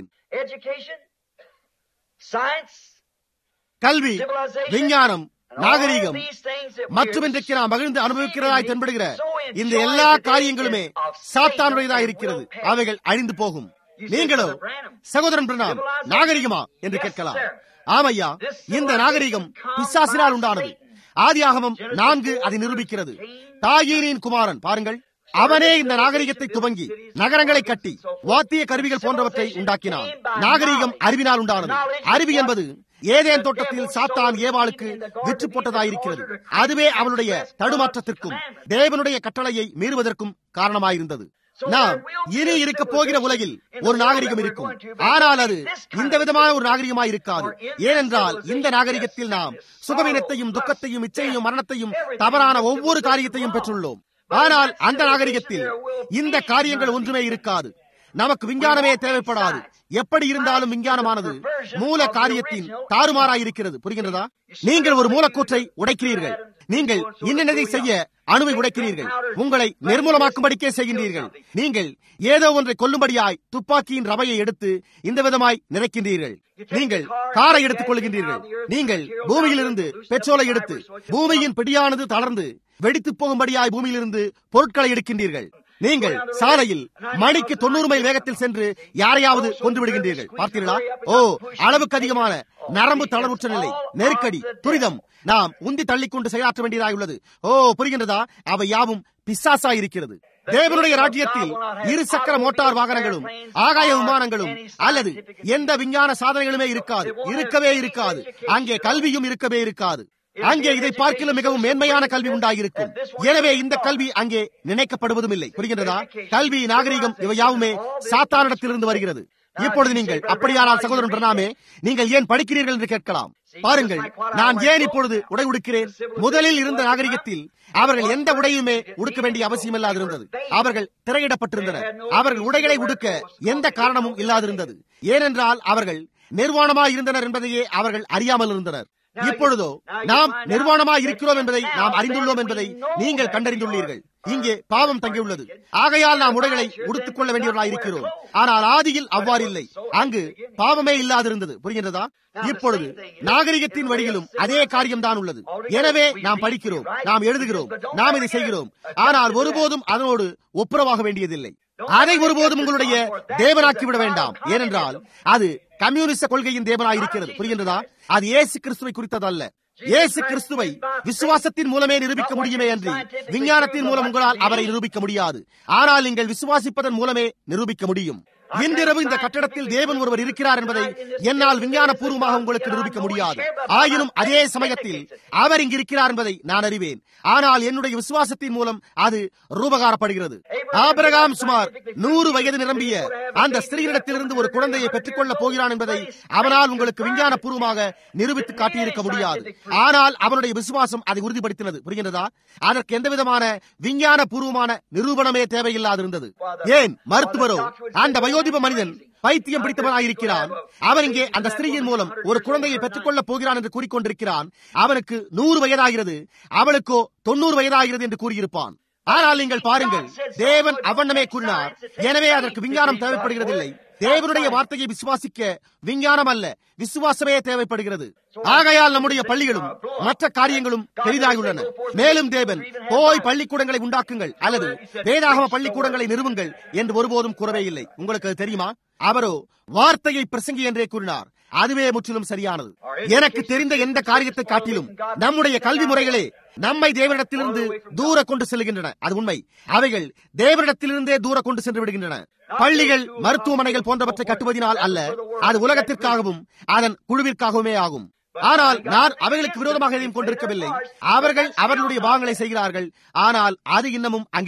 கல்வி விஞ்ஞானம் நாகரீகம் மற்றும் இன்றைக்கு நாம் மகிழ்ந்து அனுபவிக்கிறதாய் தென்படுகிற இந்த எல்லா காரியங்களுமே சாத்தானுடையதாக இருக்கிறது அவைகள் அழிந்து போகும் நீங்களோ சகோதரன் பிரணாம் நாகரிகமா என்று கேட்கலாம் ஆமையா இந்த நாகரிகம் பிசாசினால் உண்டானது ஆதியாகமம் நான்கு அதை நிரூபிக்கிறது தாயீனின் குமாரன் பாருங்கள் அவனே இந்த நாகரிகத்தை துவங்கி நகரங்களை கட்டி வாத்திய கருவிகள் போன்றவற்றை உண்டாக்கினான் நாகரிகம் அறிவினால் உண்டானது அறிவு என்பது ஏதேன் தோட்டத்தில் சாத்தான் ஏவாளுக்கு விற்று போட்டதாயிருக்கிறது அதுவே அவளுடைய தடுமாற்றத்திற்கும் தேவனுடைய கட்டளையை மீறுவதற்கும் காரணமாயிருந்தது நாம் இனி இருக்க போகிற உலகில் ஒரு நாகரிகம் இருக்கும் ஆனால் அது இந்த விதமான ஒரு நாகரிகமாய் இருக்காது ஏனென்றால் இந்த நாகரிகத்தில் நாம் சுகவீனத்தையும் துக்கத்தையும் இச்சையையும் மரணத்தையும் தவறான ஒவ்வொரு காரியத்தையும் பெற்றுள்ளோம் ஆனால் அந்த நாகரிகத்தில் இந்த காரியங்கள் ஒன்றுமே இருக்காது நமக்கு விஞ்ஞானமே தேவைப்படாது எப்படி இருந்தாலும் விஞ்ஞானமானது மூல காரியத்தின் தாறுமாறாயிருக்கிறது புரிகின்றதா நீங்கள் ஒரு மூலக்கூற்றை உடைக்கிறீர்கள் நீங்கள் இன்னதை செய்ய அணுவை உடைக்கிறீர்கள் உங்களை நிர்மூலமாக்கும்படிக்கே செய்கின்றீர்கள் நீங்கள் ஏதோ ஒன்றை கொல்லும்படியாய் துப்பாக்கியின் ரவையை எடுத்து இந்த விதமாய் நிறைக்கின்றீர்கள் நீங்கள் காரை எடுத்துக் கொள்கின்றீர்கள் நீங்கள் பூமியிலிருந்து பெட்ரோலை எடுத்து பூமியின் பிடியானது தளர்ந்து வெடித்து போகும்படியாய் பூமியிலிருந்து பொருட்களை எடுக்கின்றீர்கள் நீங்கள் சாலையில் மணிக்கு தொண்ணூறு மைல் வேகத்தில் சென்று யாரையாவது கொண்டு விடுகின்றீர்கள் பார்த்தீர்களா ஓ அளவுக்கு அதிகமான நரம்பு தளர்வுற்ற நிலை நெருக்கடி துரிதம் நாம் உந்தி தள்ளிக்கொண்டு செயலாற்ற வேண்டியதாக உள்ளது ஓ புரிகின்றதா அவை யாவும் பிசாசா இருக்கிறது தேவனுடைய ராஜ்யத்தில் இரு சக்கர மோட்டார் வாகனங்களும் ஆகாய விமானங்களும் அல்லது எந்த விஞ்ஞான சாதனைகளுமே இருக்காது இருக்கவே இருக்காது அங்கே கல்வியும் இருக்கவே இருக்காது அங்கே இதை பார்க்கல மிகவும் மேன்மையான கல்வி உண்டாகிருக்கும் எனவே இந்த கல்வி அங்கே நினைக்கப்படுவதும் இல்லை புரிகின்றதா கல்வி நாகரிகம் இவை யாவுமே சாத்தானிடத்திலிருந்து வருகிறது இப்பொழுது நீங்கள் அப்படியானால் சகோதரன் பிரணாமே நீங்கள் ஏன் படிக்கிறீர்கள் என்று கேட்கலாம் பாருங்கள் நான் ஏன் இப்பொழுது உடை உடுக்கிறேன் முதலில் இருந்த நாகரிகத்தில் அவர்கள் எந்த உடையுமே உடுக்க வேண்டிய அவசியம் இல்லாதிருந்தது அவர்கள் திரையிடப்பட்டிருந்தனர் அவர்கள் உடைகளை உடுக்க எந்த காரணமும் இல்லாதிருந்தது ஏனென்றால் அவர்கள் நிர்வாணமாய் இருந்தனர் என்பதையே அவர்கள் அறியாமல் இருந்தனர் இப்பொழுதோ நாம் நிர்வாணமாய் இருக்கிறோம் என்பதை நாம் அறிந்துள்ளோம் என்பதை நீங்கள் கண்டறிந்துள்ளீர்கள் இங்கே பாவம் தங்கியுள்ளது ஆகையால் நாம் உடைகளை உடுத்துக் கொள்ள வேண்டியவர்களாய் இருக்கிறோம் ஆனால் ஆதியில் அவ்வாறு இல்லை அங்கு பாவமே இல்லாதிருந்தது புரிகின்றதா இப்பொழுது நாகரிகத்தின் வழியிலும் அதே காரியம்தான் உள்ளது எனவே நாம் படிக்கிறோம் நாம் எழுதுகிறோம் நாம் இதை செய்கிறோம் ஆனால் ஒருபோதும் அதனோடு ஒப்புரவாக வேண்டியதில்லை அதை ஒருபோதும் உங்களுடைய தேவனாக்கிவிட வேண்டாம் ஏனென்றால் அது கம்யூனிச கொள்கையின் தேவனாயிருக்கிறது புரிகின்றதா அது இயேசு கிறிஸ்துவை குறித்ததல்ல இயேசு கிறிஸ்துவை விசுவாசத்தின் மூலமே நிரூபிக்க முடியுமே அன்றி விஞ்ஞானத்தின் மூலம் உங்களால் அவரை நிரூபிக்க முடியாது ஆனால் நீங்கள் விசுவாசிப்பதன் மூலமே நிரூபிக்க முடியும் இன்றிரவு இந்த கட்டடத்தில் தேவன் ஒருவர் இருக்கிறார் என்பதை என்னால் விஞ்ஞான பூர்வமாக உங்களுக்கு நிரூபிக்க முடியாது ஆயினும் அதே சமயத்தில் அவர் இங்கு இருக்கிறார் என்பதை நான் அறிவேன் ஆனால் என்னுடைய விசுவாசத்தின் மூலம் அது ரூபகாரப்படுகிறது ஆபிரகாம் சுமார் நூறு வயது நிரம்பிய அந்த ஸ்திரீனிடத்திலிருந்து ஒரு குழந்தையை பெற்றுக்கொள்ள போகிறான் என்பதை அவனால் உங்களுக்கு விஞ்ஞான பூர்வமாக நிரூபித்து காட்டியிருக்க முடியாது ஆனால் அவனுடைய விசுவாசம் அதை உறுதிப்படுத்தினது புரிகின்றதா அதற்கு எந்த விதமான விஞ்ஞான பூர்வமான நிரூபணமே தேவையில்லாதிருந்தது ஏன் மருத்துவரோ அந்த வயோதிப மனிதன் பைத்தியம் பிடித்தவனாயிருக்கிறான் அவன் இங்கே அந்த ஸ்திரீயின் மூலம் ஒரு குழந்தையை பெற்றுக்கொள்ளப் போகிறான் என்று கூறிக்கொண்டிருக்கிறான் அவனுக்கு நூறு வயதாகிறது அவளுக்கோ தொண்ணூறு வயதாகிறது என்று கூறியிருப்பான் ஆனால் நீங்கள் பாருங்கள் தேவன் அவண்ணமே கூறினார் எனவே அதற்கு விஞ்ஞானம் தேவைப்படுகிறதில்லை தேவனுடைய வார்த்தையை விசுவாசிக்க விஞ்ஞானம் அல்ல விசுவாசமே தேவைப்படுகிறது ஆகையால் நம்முடைய பள்ளிகளும் மற்ற காரியங்களும் பெரிதாகியுள்ளன மேலும் தேவன் போய் பள்ளிக்கூடங்களை உண்டாக்குங்கள் அல்லது வேதாகம பள்ளிக்கூடங்களை நிறுவுங்கள் என்று ஒருபோதும் கூறவே இல்லை உங்களுக்கு அது தெரியுமா அவரோ வார்த்தையை பிரசங்கி என்றே கூறினார் அதுவே முற்றிலும் சரியானது எனக்கு தெரிந்த எந்த காரியத்தை காட்டிலும் நம்முடைய கல்வி முறைகளே நம்மை தேவனிடத்திலிருந்து தூர கொண்டு செல்கின்றன அது உண்மை அவைகள் தேவனிடத்திலிருந்தே தூர கொண்டு சென்று விடுகின்றன பள்ளிகள் மருத்துவமனைகள் போன்றவற்றை கட்டுவதனால் அல்ல அது உலகத்திற்காகவும் அதன் குழுவிற்காகவுமே ஆகும் ஆனால் நான் அவைகளுக்கு விரோதமாக எதையும் கொண்டிருக்கவில்லை அவர்கள் அவர்களுடைய பாகங்களை செய்கிறார்கள் ஆனால் அது இன்னமும் அங்கில்லை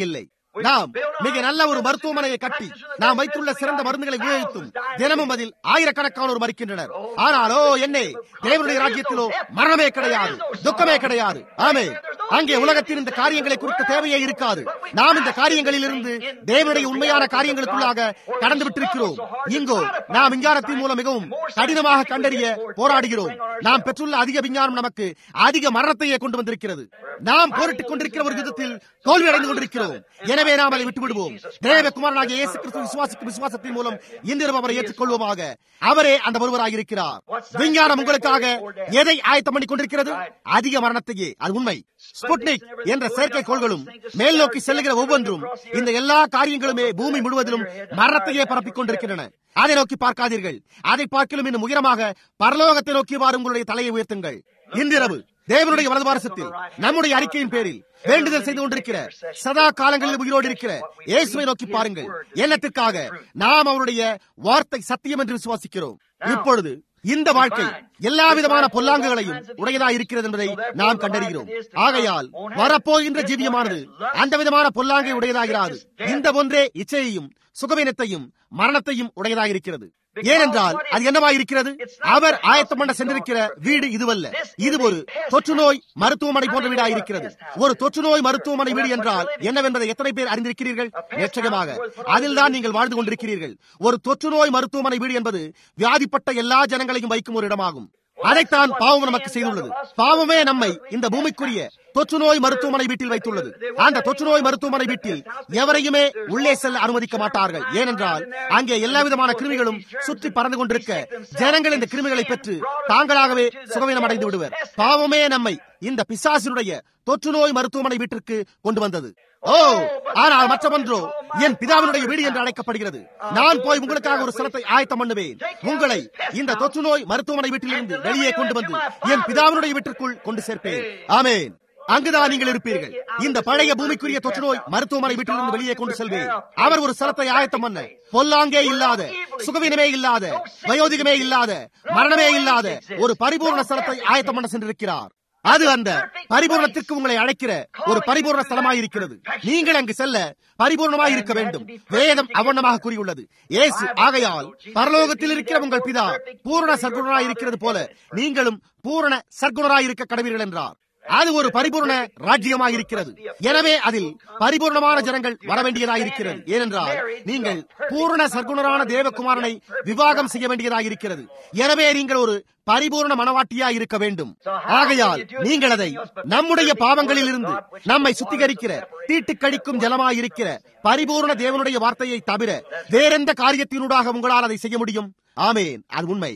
நாம் மிக நல்ல ஒரு மருத்துவமனையை கட்டி நாம் வைத்துள்ள சிறந்த மருந்துகளை உபயோகித்தும் தினமும் அதில் ஆயிரக்கணக்கானோர் மறிக்கின்றனர் ஆனாலோ என்னே தேவனுடைய ராஜ்யத்திலோ மரணமே கிடையாது துக்கமே கிடையாது ஆமே அங்கே உலகத்தில் இந்த காரியங்களை குறித்த தேவையே இருக்காது நாம் இந்த காரியங்களில் இருந்து தேவனுடைய உண்மையான காரியங்களுக்குள்ளாக கடந்து விட்டிருக்கிறோம் இங்கோ நாம் விஞ்ஞானத்தின் மூலம் மிகவும் கடினமாக கண்டறிய போராடுகிறோம் நாம் பெற்றுள்ள அதிக விஞ்ஞானம் நமக்கு அதிக மரணத்தையே கொண்டு வந்திருக்கிறது நாம் போரிட்டுக் கொண்டிருக்கிற ஒரு யுத்தத்தில் தோல்வி அடைந்து கொண்டிருக்கிறோம் எனவே நாம் அதை விட்டு விடுவோம் தேவகுமாரனாகிய இயேசு கிறிஸ்து விசுவாசிக்கும் விசுவாசத்தின் மூலம் இன்றிரவு அவரை ஏற்றுக்கொள்வோமாக அவரே அந்த ஒருவராக இருக்கிறார் விஞ்ஞானம் உங்களுக்காக எதை ஆயத்தம் பண்ணி கொண்டிருக்கிறது அதிக மரணத்தையே அது உண்மை ஸ்புட்னிக் என்ற செயற்கைக்கோள்களும் மேல் நோக்கி செல்லுகிற ஒவ்வொன்றும் இந்த எல்லா காரியங்களுமே பூமி முழுவதிலும் மரணத்தையே பரப்பிக் கொண்டிருக்கின்றன அதை நோக்கி பார்க்காதீர்கள் அதை பார்க்கலும் இன்னும் உயரமாக பரலோகத்தை நோக்கியவாறு உங்களுடைய தலையை உயர்த்துங்கள் இன்றிரவு தேவனுடைய வலதுபாரசத்தில் நம்முடைய அறிக்கையின் பேரில் வேண்டுதல் செய்து கொண்டிருக்கிற சதா காலங்களில் உயிரோடு இருக்கிற இயேசுவை நோக்கி பாருங்கள் எண்ணத்திற்காக நாம் அவருடைய வார்த்தை சத்தியம் என்று விசுவாசிக்கிறோம் இப்பொழுது இந்த வாழ்க்கை எல்லா விதமான பொல்லாங்குகளையும் உடையதா இருக்கிறது என்பதை நாம் கண்டறிகிறோம் ஆகையால் வரப்போகின்ற ஜீவியமானது அந்த விதமான பொல்லாங்கை உடையதாகிறாது இந்த ஒன்றே இச்சையையும் சுகவீனத்தையும் மரணத்தையும் உடையதாக இருக்கிறது ஏனென்றால் அது என்னவா இருக்கிறது அவர் ஆயத்தம் பண்ண சென்றிருக்கிற வீடு இதுவல்ல இது ஒரு தொற்று நோய் மருத்துவமனை போன்ற வீடாக இருக்கிறது ஒரு தொற்று நோய் மருத்துவமனை வீடு என்றால் என்னவென்பதை எத்தனை பேர் அறிந்திருக்கிறீர்கள் நிச்சயமாக அதில் தான் நீங்கள் வாழ்ந்து கொண்டிருக்கிறீர்கள் ஒரு தொற்று நோய் மருத்துவமனை வீடு என்பது வியாதிப்பட்ட எல்லா ஜனங்களையும் வைக்கும் ஒரு இடமாகும் அதைத்தான் பாவம் நமக்கு செய்துள்ளது பாவமே நம்மை இந்த பூமிக்குரிய தொற்று நோய் மருத்துவமனை வீட்டில் வைத்துள்ளது அந்த தொற்று நோய் மருத்துவமனை வீட்டில் எவரையுமே உள்ளே செல்ல அனுமதிக்க மாட்டார்கள் ஏனென்றால் அங்கே எல்லா விதமான கிருமிகளும் சுற்றி பறந்து கொண்டிருக்க ஜனங்கள் இந்த கிருமிகளை பெற்று தாங்களாகவே சுகவீனம் அடைந்து விடுவர் பாவமே நம்மை இந்த பிசாசினுடைய தொற்று நோய் மருத்துவமனை வீட்டிற்கு கொண்டு வந்தது ஓ ஆனால் மற்றொன்றோ என் பிதாவினுடைய வீடு என்று அழைக்கப்படுகிறது நான் போய் உங்களுக்காக ஒரு சிலத்தை ஆயத்தம் பண்ணுவேன் உங்களை இந்த தொற்று நோய் மருத்துவமனை வீட்டிலிருந்து வெளியே கொண்டு வந்து என் பிதாவினுடைய வீட்டிற்குள் கொண்டு சேர்ப்பேன் ஆமேன் அங்குதான் நீங்கள் இருப்பீர்கள் இந்த பழைய பூமிக்குரிய தொற்று நோய் மருத்துவமனை வீட்டிலிருந்து வெளியே கொண்டு செல்வேன் அவர் ஒரு சலத்தை ஆயத்தம் பண்ண பொல்லாங்கே இல்லாத சுகவீனமே இல்லாத வயோதிகமே இல்லாத மரணமே இல்லாத ஒரு பரிபூர்ண ஸ்தலத்தை ஆயத்தம் பண்ண சென்றிருக்கிறார் அது அந்த பரிபூர்ணத்திற்கு உங்களை அழைக்கிற ஒரு பரிபூர்ண ஸ்தலமாயிருக்கிறது நீங்கள் அங்கு செல்ல பரிபூர்ணமாய் இருக்க வேண்டும் வேதம் அவண்ணமாக கூறியுள்ளது இயேசு ஆகையால் பரலோகத்தில் இருக்கிற உங்கள் பிதா பூரண சர்க்குணராய் இருக்கிறது போல நீங்களும் பூரண சர்க்குணராய் இருக்க கடவீர்கள் என்றார் அது ஒரு பரிபூர்ண ராஜ்யமாக இருக்கிறது எனவே அதில் பரிபூர்ணமான ஜனங்கள் வர வேண்டியதாக இருக்கிறது ஏனென்றால் நீங்கள் பூரண சர்க்குணரான தேவகுமாரனை விவாகம் செய்ய வேண்டியதாக இருக்கிறது எனவே நீங்கள் ஒரு பரிபூர்ண மனவாட்டியா இருக்க வேண்டும் ஆகையால் நீங்கள் அதை நம்முடைய பாவங்களில் இருந்து நம்மை சுத்திகரிக்கிற தீட்டு கழிக்கும் ஜலமாய் இருக்கிற பரிபூர்ண தேவனுடைய வார்த்தையை தவிர வேறெந்த காரியத்தினூடாக உங்களால் அதை செய்ய முடியும் ஆமேன் அது உண்மை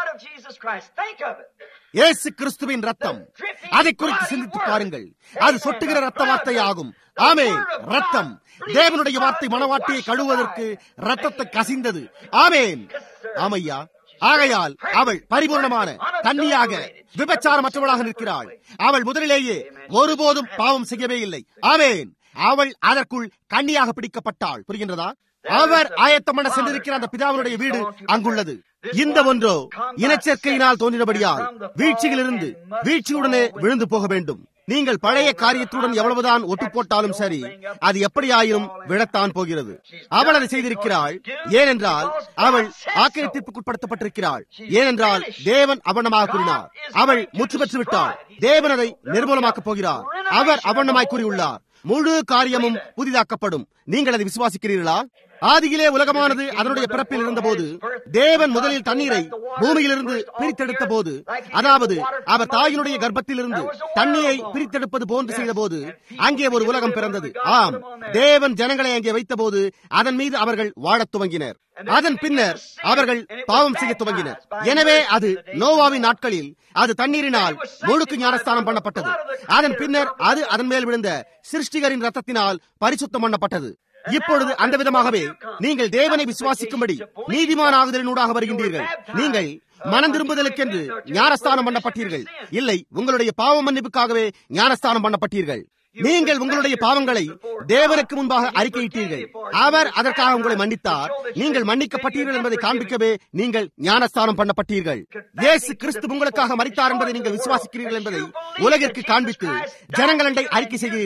இயேசு கிறிஸ்துவின் ரத்தம் அதை குறித்து சிந்தித்து பாருங்கள் அது சொட்டுகிற ரத்த வார்த்தை ஆகும் ஆமே ரத்தம் தேவனுடைய வார்த்தை மனவாட்டியை கழுவுவதற்கு ரத்தத்தை கசிந்தது ஆமேன் ஆமையா ஆகையால் அவள் பரிபூர்ணமான கன்னியாக விபச்சாரமற்றவளாக நிற்கிறாள் அவள் முதலிலேயே ஒருபோதும் பாவம் செய்யவே இல்லை ஆமேன் அவள் அதற்குள் கன்னியாக பிடிக்கப்பட்டாள் புரிகின்றதா அவர் ஆயத்தம் பண்ண சென்றிருக்கிற அந்த பிதாவினுடைய வீடு அங்குள்ளது இந்த ஒன்றோ இனச்சேர்க்கையினால் தோன்றினபடியால் வீழ்ச்சியிலிருந்து வீழ்ச்சியுடனே விழுந்து போக வேண்டும் நீங்கள் பழைய காரியத்துடன் எவ்வளவுதான் ஒட்டு போட்டாலும் சரி அது எப்படியாயினும் விழத்தான் போகிறது அவள் அதை செய்திருக்கிறாள் ஏனென்றால் அவள் ஆக்கிரத்திற்குட்படுத்தப்பட்டிருக்கிறாள் ஏனென்றால் தேவன் அவனமாக கூறினார் அவள் முற்று பெற்று விட்டாள் தேவன் அதை நிர்மூலமாக்கப் போகிறார் அவர் அவனமாய் கூறியுள்ளார் முழு காரியமும் புதிதாக்கப்படும் நீங்கள் அதை விசுவாசிக்கிறீர்களா ஆதியிலே உலகமானது அதனுடைய பிறப்பில் இருந்தபோது தேவன் முதலில் தண்ணீரை பூமியிலிருந்து பிரித்தெடுத்த போது அதாவது அவர் தாயினுடைய கர்ப்பத்தில் இருந்து தண்ணீரை பிரித்தெடுப்பது போன்று செய்த போது அங்கே ஒரு உலகம் பிறந்தது ஆம் தேவன் ஜனங்களை அங்கே வைத்த போது அதன் மீது அவர்கள் வாழத் துவங்கினர் அதன் பின்னர் அவர்கள் பாவம் செய்ய துவங்கினர் எனவே அது நோவாவின் நாட்களில் அது தண்ணீரினால் முழுக்கு ஞானஸ்தானம் பண்ணப்பட்டது அதன் பின்னர் அது அதன் மேல் விழுந்த சிருஷ்டிகரின் ரத்தத்தினால் பரிசுத்தம் பண்ணப்பட்டது இப்பொழுது அந்த விதமாகவே நீங்கள் தேவனை விசுவாசிக்கும்படி நீதிமான ஆகுதலினூடாக வருகின்றீர்கள் நீங்கள் மனம் திரும்புதலுக்கென்று ஞானஸ்தானம் பண்ணப்பட்டீர்கள் இல்லை உங்களுடைய பாவ மன்னிப்புக்காகவே ஞானஸ்தானம் பண்ணப்பட்டீர்கள் நீங்கள் உங்களுடைய பாவங்களை தேவனுக்கு முன்பாக அறிக்கையிட்டீர்கள் அவர் அதற்காக உங்களை மன்னித்தார் நீங்கள் மன்னிக்கப்பட்டீர்கள் என்பதை காண்பிக்கவே நீங்கள் ஞானஸ்தானம் பண்ணப்பட்டீர்கள் இயேசு கிறிஸ்து உங்களுக்காக மறித்தார் என்பதை நீங்கள் விசுவாசிக்கிறீர்கள் என்பதை உலகிற்கு காண்பித்து ஜனங்களண்டை அறிக்கை செய்கிறீர்கள்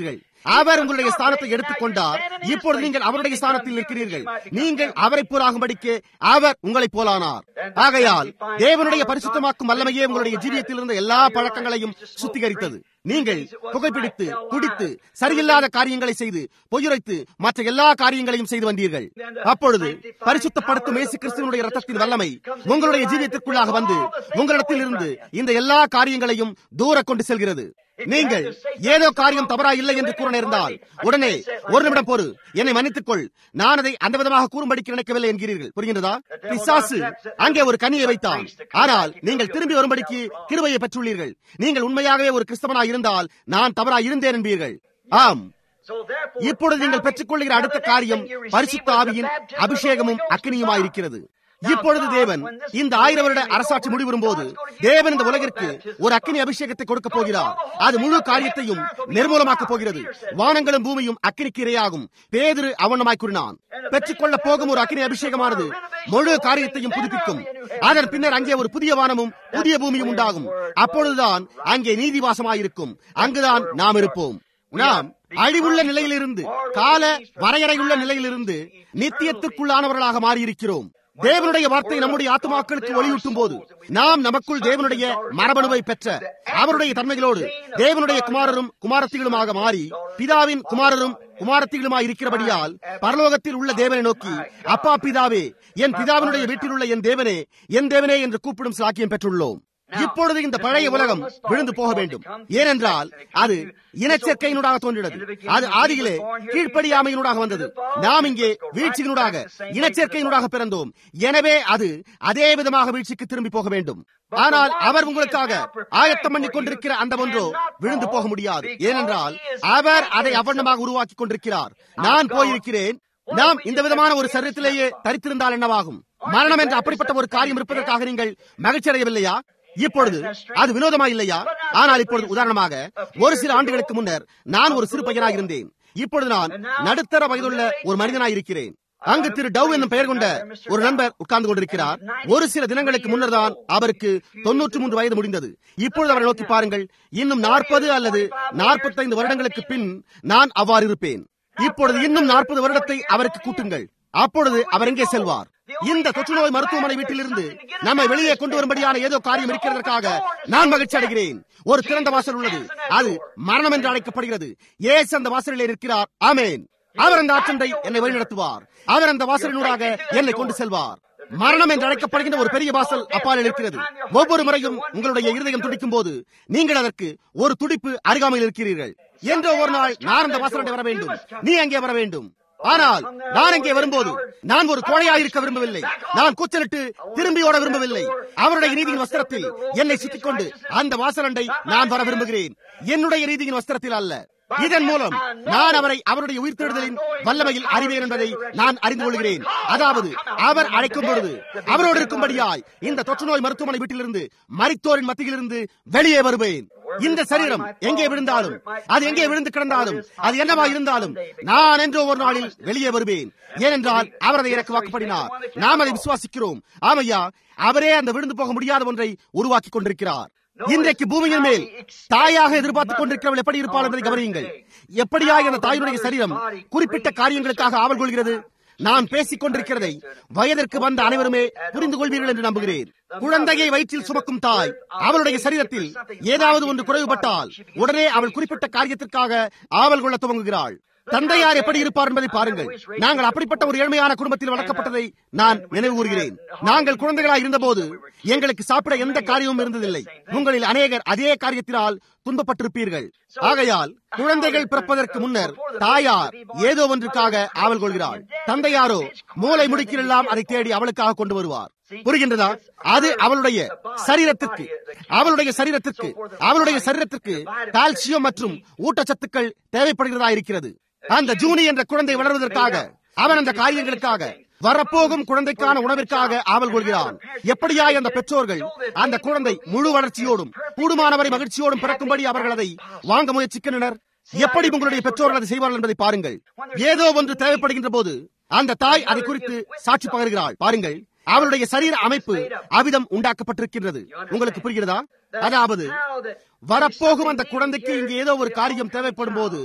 அவர் உங்களுடைய ஸ்தானத்தை எடுத்துக்கொண்டார் இப்பொழுது நீங்கள் அவருடைய ஸ்தானத்தில் இருக்கிறீர்கள் நீங்கள் அவரை போலாகும்படிக்கு அவர் உங்களை போலானார் ஆகையால் தேவனுடைய பரிசுத்தமாக்கும் வல்லமையே உங்களுடைய ஜீவியத்தில் இருந்த எல்லா பழக்கங்களையும் சுத்திகரித்தது நீங்கள் புகைப்பிடித்து குடித்து சரியில்லாத காரியங்களை செய்து பொய்யுரைத்து மற்ற எல்லா காரியங்களையும் செய்து வந்தீர்கள் அப்பொழுது பரிசுத்தப்படுத்தும் இயேசு கிறிஸ்துவனுடைய ரத்தத்தின் வல்லமை உங்களுடைய ஜீவியத்திற்குள்ளாக வந்து உங்களிடத்தில் இருந்து இந்த எல்லா காரியங்களையும் தூர கொண்டு செல்கிறது நீங்கள் ஏதோ காரியம் தவறா இல்லை என்று கூற நேர்ந்தால் உடனே ஒரு நிமிடம் பொறு என்னை மன்னித்துக் கொள் நான் அதை அந்த விதமாக கூறும்படிக்கு நினைக்கவில்லை என்கிறீர்கள் புரிகின்றதா பிசாசு அங்கே ஒரு கனியை வைத்தான் ஆனால் நீங்கள் திரும்பி வரும்படிக்கு கிருபையை பெற்றுள்ளீர்கள் நீங்கள் உண்மையாகவே ஒரு கிறிஸ்தவனாய் இருந்தால் நான் தவறாய் இருந்தேன் என்பீர்கள் ஆம் இப்பொழுது நீங்கள் பெற்றுக்கொள்கிற அடுத்த காரியம் பரிசுத்த ஆவியின் அபிஷேகமும் அக்னியுமாயிருக்கிறது இப்பொழுது தேவன் இந்த ஆயிரம் வருட அரசாட்சி முடிவரும் போது தேவன் இந்த உலகிற்கு ஒரு அக்கினி அபிஷேகத்தை கொடுக்க போகிறார் அது முழு காரியத்தையும் நிர்மூலமாக்கப் போகிறது வானங்களும் பூமியும் அக்கினிக்கு இரையாகும் பேதிரு அவனமாய் கூறினான் பெற்றுக்கொள்ள போகும் ஒரு அக்கினி அபிஷேகமானது முழு காரியத்தையும் புதுப்பிக்கும் அதன் பின்னர் அங்கே ஒரு புதிய வானமும் புதிய பூமியும் உண்டாகும் அப்பொழுதுதான் அங்கே நீதிவாசமாயிருக்கும் அங்குதான் நாம் இருப்போம் நாம் அழிவுள்ள நிலையிலிருந்து கால வரையறையுள்ள நிலையிலிருந்து நித்தியத்திற்குள்ளானவர்களாக மாறியிருக்கிறோம் தேவனுடைய வார்த்தை நம்முடைய ஆத்மாக்களுக்கு ஒளியூட்டும் போது நாம் நமக்குள் தேவனுடைய மரபணுவை பெற்ற அவருடைய தன்மைகளோடு தேவனுடைய குமாரரும் குமாரத்திகளுமாக மாறி பிதாவின் குமாரரும் குமாரத்திகளுமாய் இருக்கிறபடியால் பரலோகத்தில் உள்ள தேவனை நோக்கி அப்பா பிதாவே என் பிதாவினுடைய வீட்டில் உள்ள என் தேவனே என் தேவனே என்று கூப்பிடும் சாக்கியம் பெற்றுள்ளோம் இப்பொழுது இந்த பழைய உலகம் விழுந்து போக வேண்டும் ஏனென்றால் அது இனச்சேர்க்கையினூடாக தோன்றினது அது ஆதியிலே கீழ்ப்படியாமையினூடாக வந்தது நாம் இங்கே வீழ்ச்சியினூடாக இனச்சேர்க்கையினூடாக பிறந்தோம் எனவே அது அதே விதமாக வீழ்ச்சிக்கு திரும்பி போக வேண்டும் ஆனால் அவர் உங்களுக்காக ஆயத்தம் பண்ணி கொண்டிருக்கிற அந்த ஒன்றோ விழுந்து போக முடியாது ஏனென்றால் அவர் அதை அவண்ணமாக உருவாக்கி கொண்டிருக்கிறார் நான் போயிருக்கிறேன் நாம் இந்த விதமான ஒரு சரீரத்திலேயே தரித்திருந்தால் என்னவாகும் மரணம் என்ற அப்படிப்பட்ட ஒரு காரியம் இருப்பதற்காக நீங்கள் மகிழ்ச்சி அடையவில்லையா இப்பொழுது அது வினோதமா இல்லையா ஆனால் இப்பொழுது உதாரணமாக ஒரு சில ஆண்டுகளுக்கு முன்னர் நான் ஒரு சிறு பையனாக இருந்தேன் இப்பொழுது நான் நடுத்தர வயதுள்ள ஒரு மனிதனாக இருக்கிறேன் அங்கு திரு டவ் என்னும் பெயர் கொண்ட ஒரு நண்பர் உட்கார்ந்து கொண்டிருக்கிறார் ஒரு சில தினங்களுக்கு முன்னர் தான் அவருக்கு தொன்னூற்றி மூன்று வயது முடிந்தது இப்பொழுது அவரை நோக்கி பாருங்கள் இன்னும் நாற்பது அல்லது நாற்பத்தைந்து வருடங்களுக்கு பின் நான் அவ்வாறு இருப்பேன் இப்பொழுது இன்னும் நாற்பது வருடத்தை அவருக்கு கூட்டுங்கள் அப்பொழுது அவர் எங்கே செல்வார் இந்த தொற்றுநோய் மருத்துவமனை வீட்டிலிருந்து நம்மை வெளியே கொண்டு வரும்படியான ஏதோ காரியம் இருக்கிறதற்காக நான் மகிழ்ச்சி அடைகிறேன் ஒரு திறந்த வாசல் உள்ளது அது மரணம் என்று அழைக்கப்படுகிறது ஏசு அந்த வாசலிலே இருக்கிறார் ஆமேன் அவர் அந்த ஆற்றண்டை என்னை வழிநடத்துவார் அவர் அந்த வாசலினூடாக என்னை கொண்டு செல்வார் மரணம் என்று அழைக்கப்படுகின்ற ஒரு பெரிய வாசல் அப்பால் இருக்கிறது ஒவ்வொரு முறையும் உங்களுடைய இருதயம் துடிக்கும் போது நீங்கள் அதற்கு ஒரு துடிப்பு அருகாமையில் இருக்கிறீர்கள் என்று ஒரு நாள் நான் அந்த வாசலண்டை வர வேண்டும் நீ அங்கே வர வேண்டும் ஆனால் நான் இங்கே வரும்போது நான் ஒரு கோழையாக இருக்க விரும்பவில்லை நான் கூச்சலிட்டு திரும்பி ஓட விரும்பவில்லை அவருடைய நீதியின் வஸ்திரத்தில் என்னை சுத்திக் கொண்டு அந்த வாசலண்டை நான் வர விரும்புகிறேன் என்னுடைய நீதியின் வஸ்திரத்தில் அல்ல இதன் மூலம் நான் அவரை அவருடைய உயிர்த்தெழுதலின் வல்லமையில் அறிவேன் என்பதை நான் அறிந்து கொள்கிறேன் அதாவது அவர் அழைக்கும் பொழுது அவரோடு இருக்கும்படியாய் இந்த தொற்றுநோய் மருத்துவமனை வீட்டிலிருந்து மரித்தோரின் மத்தியிலிருந்து வெளியே வருவேன் இந்த சரீரம் எங்கே விழுந்தாலும் அது எங்கே விழுந்து கிடந்தாலும் அது என்னவா இருந்தாலும் நான் என்று ஒரு நாளில் வெளியே வருவேன் ஏனென்றால் அவர் அதை எனக்கு வாக்குப்படினார் நாம் அதை விசுவாசிக்கிறோம் ஆமையா அவரே அந்த விழுந்து போக முடியாத ஒன்றை உருவாக்கி கொண்டிருக்கிறார் இன்றைக்கு பூமியின் மேல் தாயாக எதிர்பார்த்துக் கொண்டிருக்கிறவள் எப்படி இருப்பாள் என்பதை கவனியுங்கள் எப்படியாக அந்த தாயினுடைய சரீரம் குறிப்பிட்ட காரியங்களுக்காக ஆவல் கொள்கிறது நான் பேசிக் கொண்டிருக்கிறதை வயதிற்கு வந்த அனைவருமே புரிந்து கொள்வீர்கள் என்று நம்புகிறேன் குழந்தையை வயிற்றில் சுமக்கும் தாய் அவளுடைய சரீரத்தில் ஏதாவது ஒன்று குறைவுபட்டால் உடனே அவள் குறிப்பிட்ட காரியத்திற்காக ஆவல் கொள்ள துவங்குகிறாள் தந்தையார் எப்படி இருப்பார் என்பதை பாருங்கள் நாங்கள் அப்படிப்பட்ட ஒரு ஏழ்மையான குடும்பத்தில் வளர்க்கப்பட்டதை நான் நினைவு கூறுகிறேன் நாங்கள் குழந்தைகளாக இருந்தபோது எங்களுக்கு சாப்பிட எந்த காரியமும் இருந்ததில்லை உங்களில் அநேகர் அதே காரியத்தினால் துன்பப்பட்டிருப்பீர்கள் ஆகையால் குழந்தைகள் பிறப்பதற்கு முன்னர் தாயார் ஏதோ ஒன்றுக்காக ஆவல் கொள்கிறாள் தந்தையாரோ மூளை முடுக்கிலெல்லாம் அதை தேடி அவளுக்காக கொண்டு வருவார் புரிகின்றதா அது அவளுடைய சரீரத்திற்கு அவளுடைய சரீரத்திற்கு அவளுடைய சரீரத்திற்கு கால்சியம் மற்றும் ஊட்டச்சத்துக்கள் தேவைப்படுகிறதா இருக்கிறது அந்த ஜூனி என்ற குழந்தை வளர்வதற்காக அவன் அந்த காரியங்களுக்காக வரப்போகும் குழந்தைக்கான உணவிற்காக ஆவல் கொள்கிறான் எப்படியாய் அந்த பெற்றோர்கள் அந்த குழந்தை முழு வளர்ச்சியோடும் கூடுமானவரை மகிழ்ச்சியோடும் பிறக்கும்படி அவர்கள் அதை வாங்க முயற்சிக்கின்றனர் எப்படி உங்களுடைய பெற்றோர்கள் அதை செய்வார்கள் என்பதை பாருங்கள் ஏதோ ஒன்று தேவைப்படுகின்ற போது அந்த தாய் அதை குறித்து சாட்சி பகர்கிறாள் பாருங்கள் அவருடைய சரீர அமைப்பு அவிதம் உண்டாக்கப்பட்டிருக்கின்றது உங்களுக்கு புரிகிறதா அதாவது வரப்போகும் அந்த குழந்தைக்கு இங்கு ஏதோ ஒரு காரியம் தேவைப்படும் போது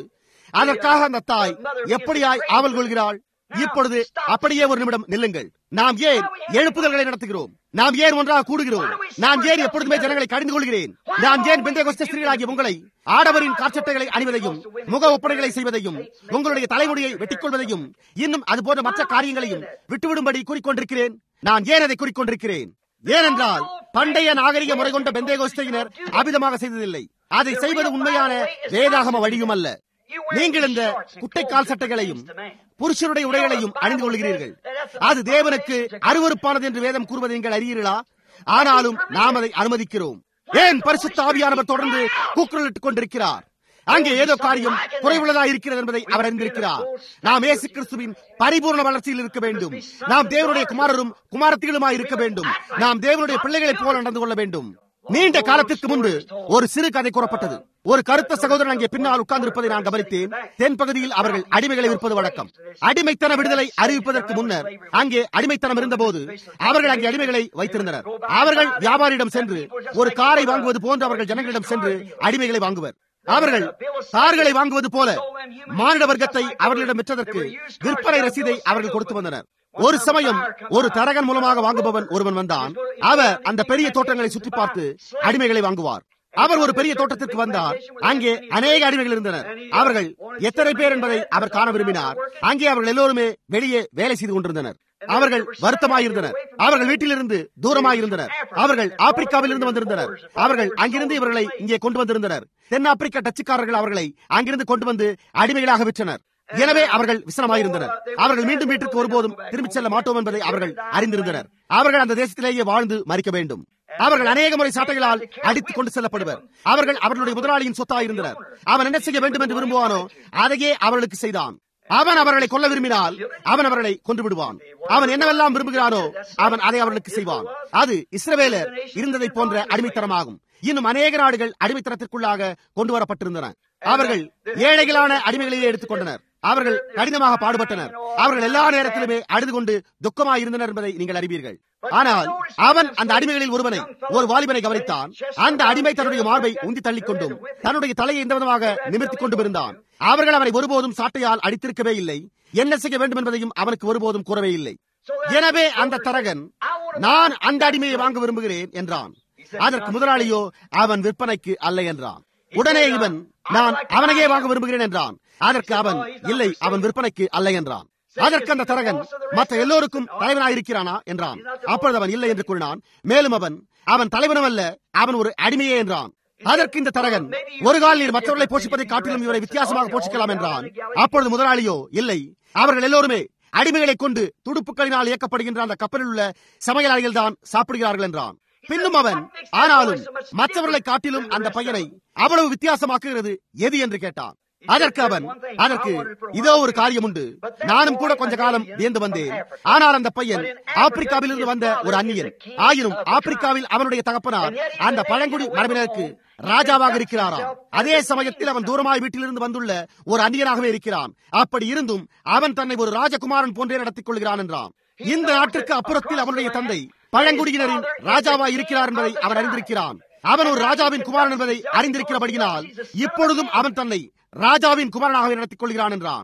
அதற்காக அந்த தாய் எப்படியாய் ஆவல் கொள்கிறாள் இப்பொழுது அப்படியே ஒரு நிமிடம் நில்லுங்கள் நாம் ஏன் எழுப்புதல்களை நடத்துகிறோம் நாம் ஏன் ஒன்றாக கூடுகிறோம் நான் ஏன் எப்பொழுதுமே ஜனங்களை கடிந்து கொள்கிறேன் நான் ஏன் பெந்தை கொஸ்த ஸ்திரீகளாகிய உங்களை ஆடவரின் காற்சட்டைகளை அணிவதையும் முக ஒப்பனைகளை செய்வதையும் உங்களுடைய தலைமுடியை வெட்டிக் கொள்வதையும் இன்னும் அது போன்ற மற்ற காரியங்களையும் விட்டுவிடும்படி கூறிக்கொண்டிருக்கிறேன் நான் ஏன் அதை கூறிக்கொண்டிருக்கிறேன் ஏனென்றால் பண்டைய நாகரிக முறை கொண்ட பெந்தேகோஸ்தையினர் அபிதமாக செய்ததில்லை அதை செய்வது உண்மையான வேதாகம வழியும் அல்ல நீங்கள் இந்த குட்டை கால் சட்டைகளையும் புருஷருடைய உடைகளையும் அணிந்து கொள்கிறீர்கள் அது தேவனுக்கு அருவறுப்பானது என்று வேதம் கூறுவதை நீங்கள் அறியீர்களா ஆனாலும் நாம் அதை அனுமதிக்கிறோம் ஏன் பரிசுத்த ஆவியானவர் தொடர்ந்து கூக்குரலிட்டுக் கொண்டிருக்கிறார் அங்கே ஏதோ காரியம் குறைவுள்ளதா இருக்கிறது என்பதை அவர் அறிந்திருக்கிறார் நாம் இயேசு கிறிஸ்துவின் பரிபூர்ண வளர்ச்சியில் இருக்க வேண்டும் நாம் தேவனுடைய குமாரரும் குமாரத்திகளுமாய் இருக்க வேண்டும் நாம் தேவனுடைய பிள்ளைகளைப் போல நடந்து கொள்ள வேண்டும் நீண்ட காலத்திற்கு முன்பு ஒரு சிறு கதை கூறப்பட்டது ஒரு கருத்த சகோதரன் அங்கே பின்னால் உட்கார்ந்திருப்பதை நான் கவனித்தேன் தென் பகுதியில் அவர்கள் அடிமைகளை விற்பது வழக்கம் அடிமைத்தன விடுதலை அறிவிப்பதற்கு முன்னர் அங்கே அடிமைத்தனம் இருந்தபோது அவர்கள் அங்கே அடிமைகளை வைத்திருந்தனர் அவர்கள் வியாபாரியிடம் சென்று ஒரு காரை வாங்குவது போன்று அவர்கள் ஜனங்களிடம் சென்று அடிமைகளை வாங்குவர் அவர்கள் கார்களை வாங்குவது போல மானிட வர்க்கத்தை அவர்களிடம் விற்றதற்கு விற்பனை ரசீதை அவர்கள் கொடுத்து வந்தனர் ஒரு சமயம் ஒரு தரகன் மூலமாக வாங்குபவன் ஒருவன் வந்தான் அவர் அந்த பெரிய தோட்டங்களை சுற்றி பார்த்து அடிமைகளை வாங்குவார் அவர் ஒரு பெரிய தோட்டத்திற்கு வந்தார் அங்கே அநேக அடிமைகள் இருந்தனர் அவர்கள் எத்தனை பேர் என்பதை அவர் காண விரும்பினார் அங்கே அவர்கள் எல்லோருமே வெளியே வேலை செய்து கொண்டிருந்தனர் அவர்கள் வருத்தமாயிருந்தனர் அவர்கள் வீட்டிலிருந்து தூரமாயிருந்தனர் அவர்கள் ஆப்பிரிக்காவில் இருந்து வந்திருந்தனர் அவர்கள் அங்கிருந்து இவர்களை இங்கே கொண்டு வந்திருந்தனர் தென்னாப்பிரிக்க டச்சுக்காரர்கள் அவர்களை அங்கிருந்து கொண்டு வந்து அடிமைகளாக விற்றனர் எனவே அவர்கள் விசனமாயிருந்தனர் அவர்கள் மீண்டும் வீட்டுக்கு ஒருபோதும் திரும்பிச் செல்ல மாட்டோம் என்பதை அவர்கள் அறிந்திருந்தனர் அவர்கள் அந்த தேசத்திலேயே வாழ்ந்து மறிக்க வேண்டும் அவர்கள் அநேக முறை சாட்டைகளால் அடித்துக் கொண்டு செல்லப்படுவர் அவர்கள் அவர்களுடைய முதலாளியின் சொத்தாயிருந்தனர் அவன் என்ன செய்ய வேண்டும் என்று விரும்புவானோ அதையே அவர்களுக்கு செய்தான் அவன் அவர்களை கொல்ல விரும்பினால் அவன் அவர்களை கொண்டு விடுவான் அவன் என்னவெல்லாம் விரும்புகிறானோ அவன் அதை அவர்களுக்கு செய்வான் அது இஸ்ரவேலர் இருந்ததை போன்ற அடிமைத்தனமாகும் இன்னும் அநேக நாடுகள் அடிமைத்தனத்திற்குள்ளாக கொண்டு வரப்பட்டிருந்தன அவர்கள் ஏழைகளான அடிமைகளையே எடுத்துக்கொண்டனர் அவர்கள் கடினமாக பாடுபட்டனர் அவர்கள் எல்லா நேரத்திலுமே அழுது கொண்டு துக்கமாக இருந்தனர் என்பதை நீங்கள் அறிவீர்கள் ஆனால் அவன் அந்த அடிமைகளில் ஒருவனை ஒரு வாலிபனை கவனித்தான் அந்த அடிமை தன்னுடைய மார்பை உந்தி தள்ளிக் கொண்டும் தன்னுடைய தலையை இந்த விதமாக நிமிர்த்திக் கொண்டும் இருந்தான் அவர்கள் அவனை ஒருபோதும் சாட்டையால் அடித்திருக்கவே இல்லை என்ன செய்ய வேண்டும் என்பதையும் அவனுக்கு ஒருபோதும் கூறவே இல்லை எனவே அந்த தரகன் நான் அந்த அடிமையை வாங்க விரும்புகிறேன் என்றான் அதற்கு முதலாளியோ அவன் விற்பனைக்கு அல்ல என்றான் உடனே இவன் நான் அவனையே வாங்க விரும்புகிறேன் என்றான் அதற்கு அவன் இல்லை அவன் விற்பனைக்கு அல்ல என்றான் அதற்கு அந்த தரகன் மற்ற எல்லோருக்கும் தலைவனாயிருக்கிறானா என்றான் அப்பொழுது அவன் இல்லை என்று கூறினான் மேலும் அவன் அவன் தலைவனும் அல்ல அவன் ஒரு அடிமையே என்றான் அதற்கு இந்த தரகன் ஒரு கால் நீர் மற்றவர்களை போஷிப்பதை காட்டிலும் இவரை வித்தியாசமாக போஷிக்கலாம் என்றான் அப்பொழுது முதலாளியோ இல்லை அவர்கள் எல்லோருமே அடிமைகளை கொண்டு துடுப்புகளினால் இயக்கப்படுகின்ற அந்த கப்பலில் உள்ள சமையலாளிகள் தான் சாப்பிடுகிறார்கள் என்றான் பின்னும் அவன் ஆனாலும் மற்றவர்களை காட்டிலும் அந்த பையனை அவ்வளவு வித்தியாசமாக்குகிறது எது என்று கேட்டான் அதற்கு அவன் அதற்கு இதோ ஒரு காரியம் உண்டு நானும் கூட கொஞ்ச காலம் வியந்து வந்தேன் ஆனால் அந்த பையன் ஆப்பிரிக்காவில் இருந்து வந்த ஒரு அந்நியன் ஆயினும் ஆப்பிரிக்காவில் அவனுடைய தகப்பனார் அந்த பழங்குடி மரபினருக்கு ராஜாவாக இருக்கிறாராம் அதே சமயத்தில் அவன் தூரமாய் வீட்டிலிருந்து வந்துள்ள ஒரு அந்நியனாகவே இருக்கிறான் அப்படி இருந்தும் அவன் தன்னை ஒரு ராஜகுமாரன் போன்றே நடத்திக் கொள்கிறான் என்றான் இந்த நாட்டிற்கு அப்புறத்தில் அவனுடைய தந்தை பழங்குடியினரின் ராஜாவாய் இருக்கிறார் என்பதை அவன் அறிந்திருக்கிறான் அவன் ஒரு ராஜாவின் குமாரன் என்பதை அறிந்திருக்கிறபடியினால் இப்பொழுதும் அவன் தன்னை ராஜாவின் குமாரனாகவே நடத்திக் கொள்கிறான் என்றான்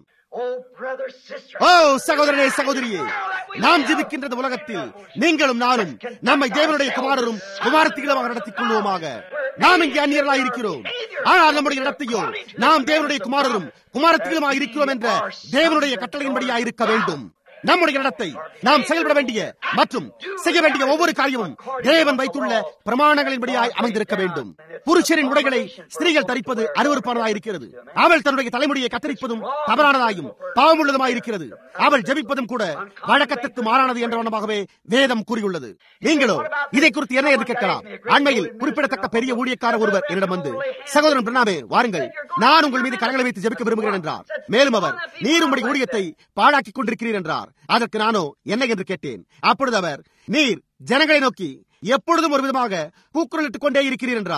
ஓ சகோதரனே சகோதரியே நாம் ஜீவிக்கின்றது உலகத்தில் நீங்களும் நானும் நம்மை தேவனுடைய குமாரரும் குமாரத்திகளுமாக நடத்திக் கொள்வோமாக நாம் இங்கே அந்நியர்களாக இருக்கிறோம் ஆனால் நம்முடைய இடத்தையோ நாம் தேவனுடைய குமாரரும் குமாரத்திகளுமாக இருக்கிறோம் என்ற தேவனுடைய கட்டளையின்படியாக இருக்க வேண்டும் நம்முடைய இடத்தை நாம் செயல்பட வேண்டிய மற்றும் செய்ய வேண்டிய ஒவ்வொரு காரியமும் தேவன் வைத்துள்ள பிரமாணங்களின்படியாய் அமைந்திருக்க வேண்டும் புருஷரின் உடைகளை ஸ்திரீகள் தரிப்பது அருவறுப்பானதாக இருக்கிறது அவள் தன்னுடைய தலைமுடியை கத்தரிப்பதும் தவறானதாயும் பாவமுள்ளதுமாய் இருக்கிறது அவள் ஜபிப்பதும் கூட வழக்கத்திற்கு மாறானது என்ற வண்ணமாகவே வேதம் கூறியுள்ளது நீங்களோ இதை குறித்து என்ன என்று கேட்கலாம் அண்மையில் குறிப்பிடத்தக்க பெரிய ஊழியக்கார ஒருவர் என்னிடம் வந்து சகோதரன் பிரணாமே வாருங்கள் நான் உங்கள் மீது கரங்களை வைத்து ஜபிக்க விரும்புகிறேன் என்றார் மேலும் அவர் நீர் உங்களுடைய ஊழியத்தை பாழாக்கிக் கொண்டிருக்கிறீர் என்றார் அதற்கு நானோ என்ன என்று கேட்டேன் அப்பொழுது அவர் நீர் ஜனங்களை நோக்கி எப்பொழுதும் ஒரு விதமாக கூக்குரலிட்டுக் கொண்டே இருக்கிறீர் என்றார்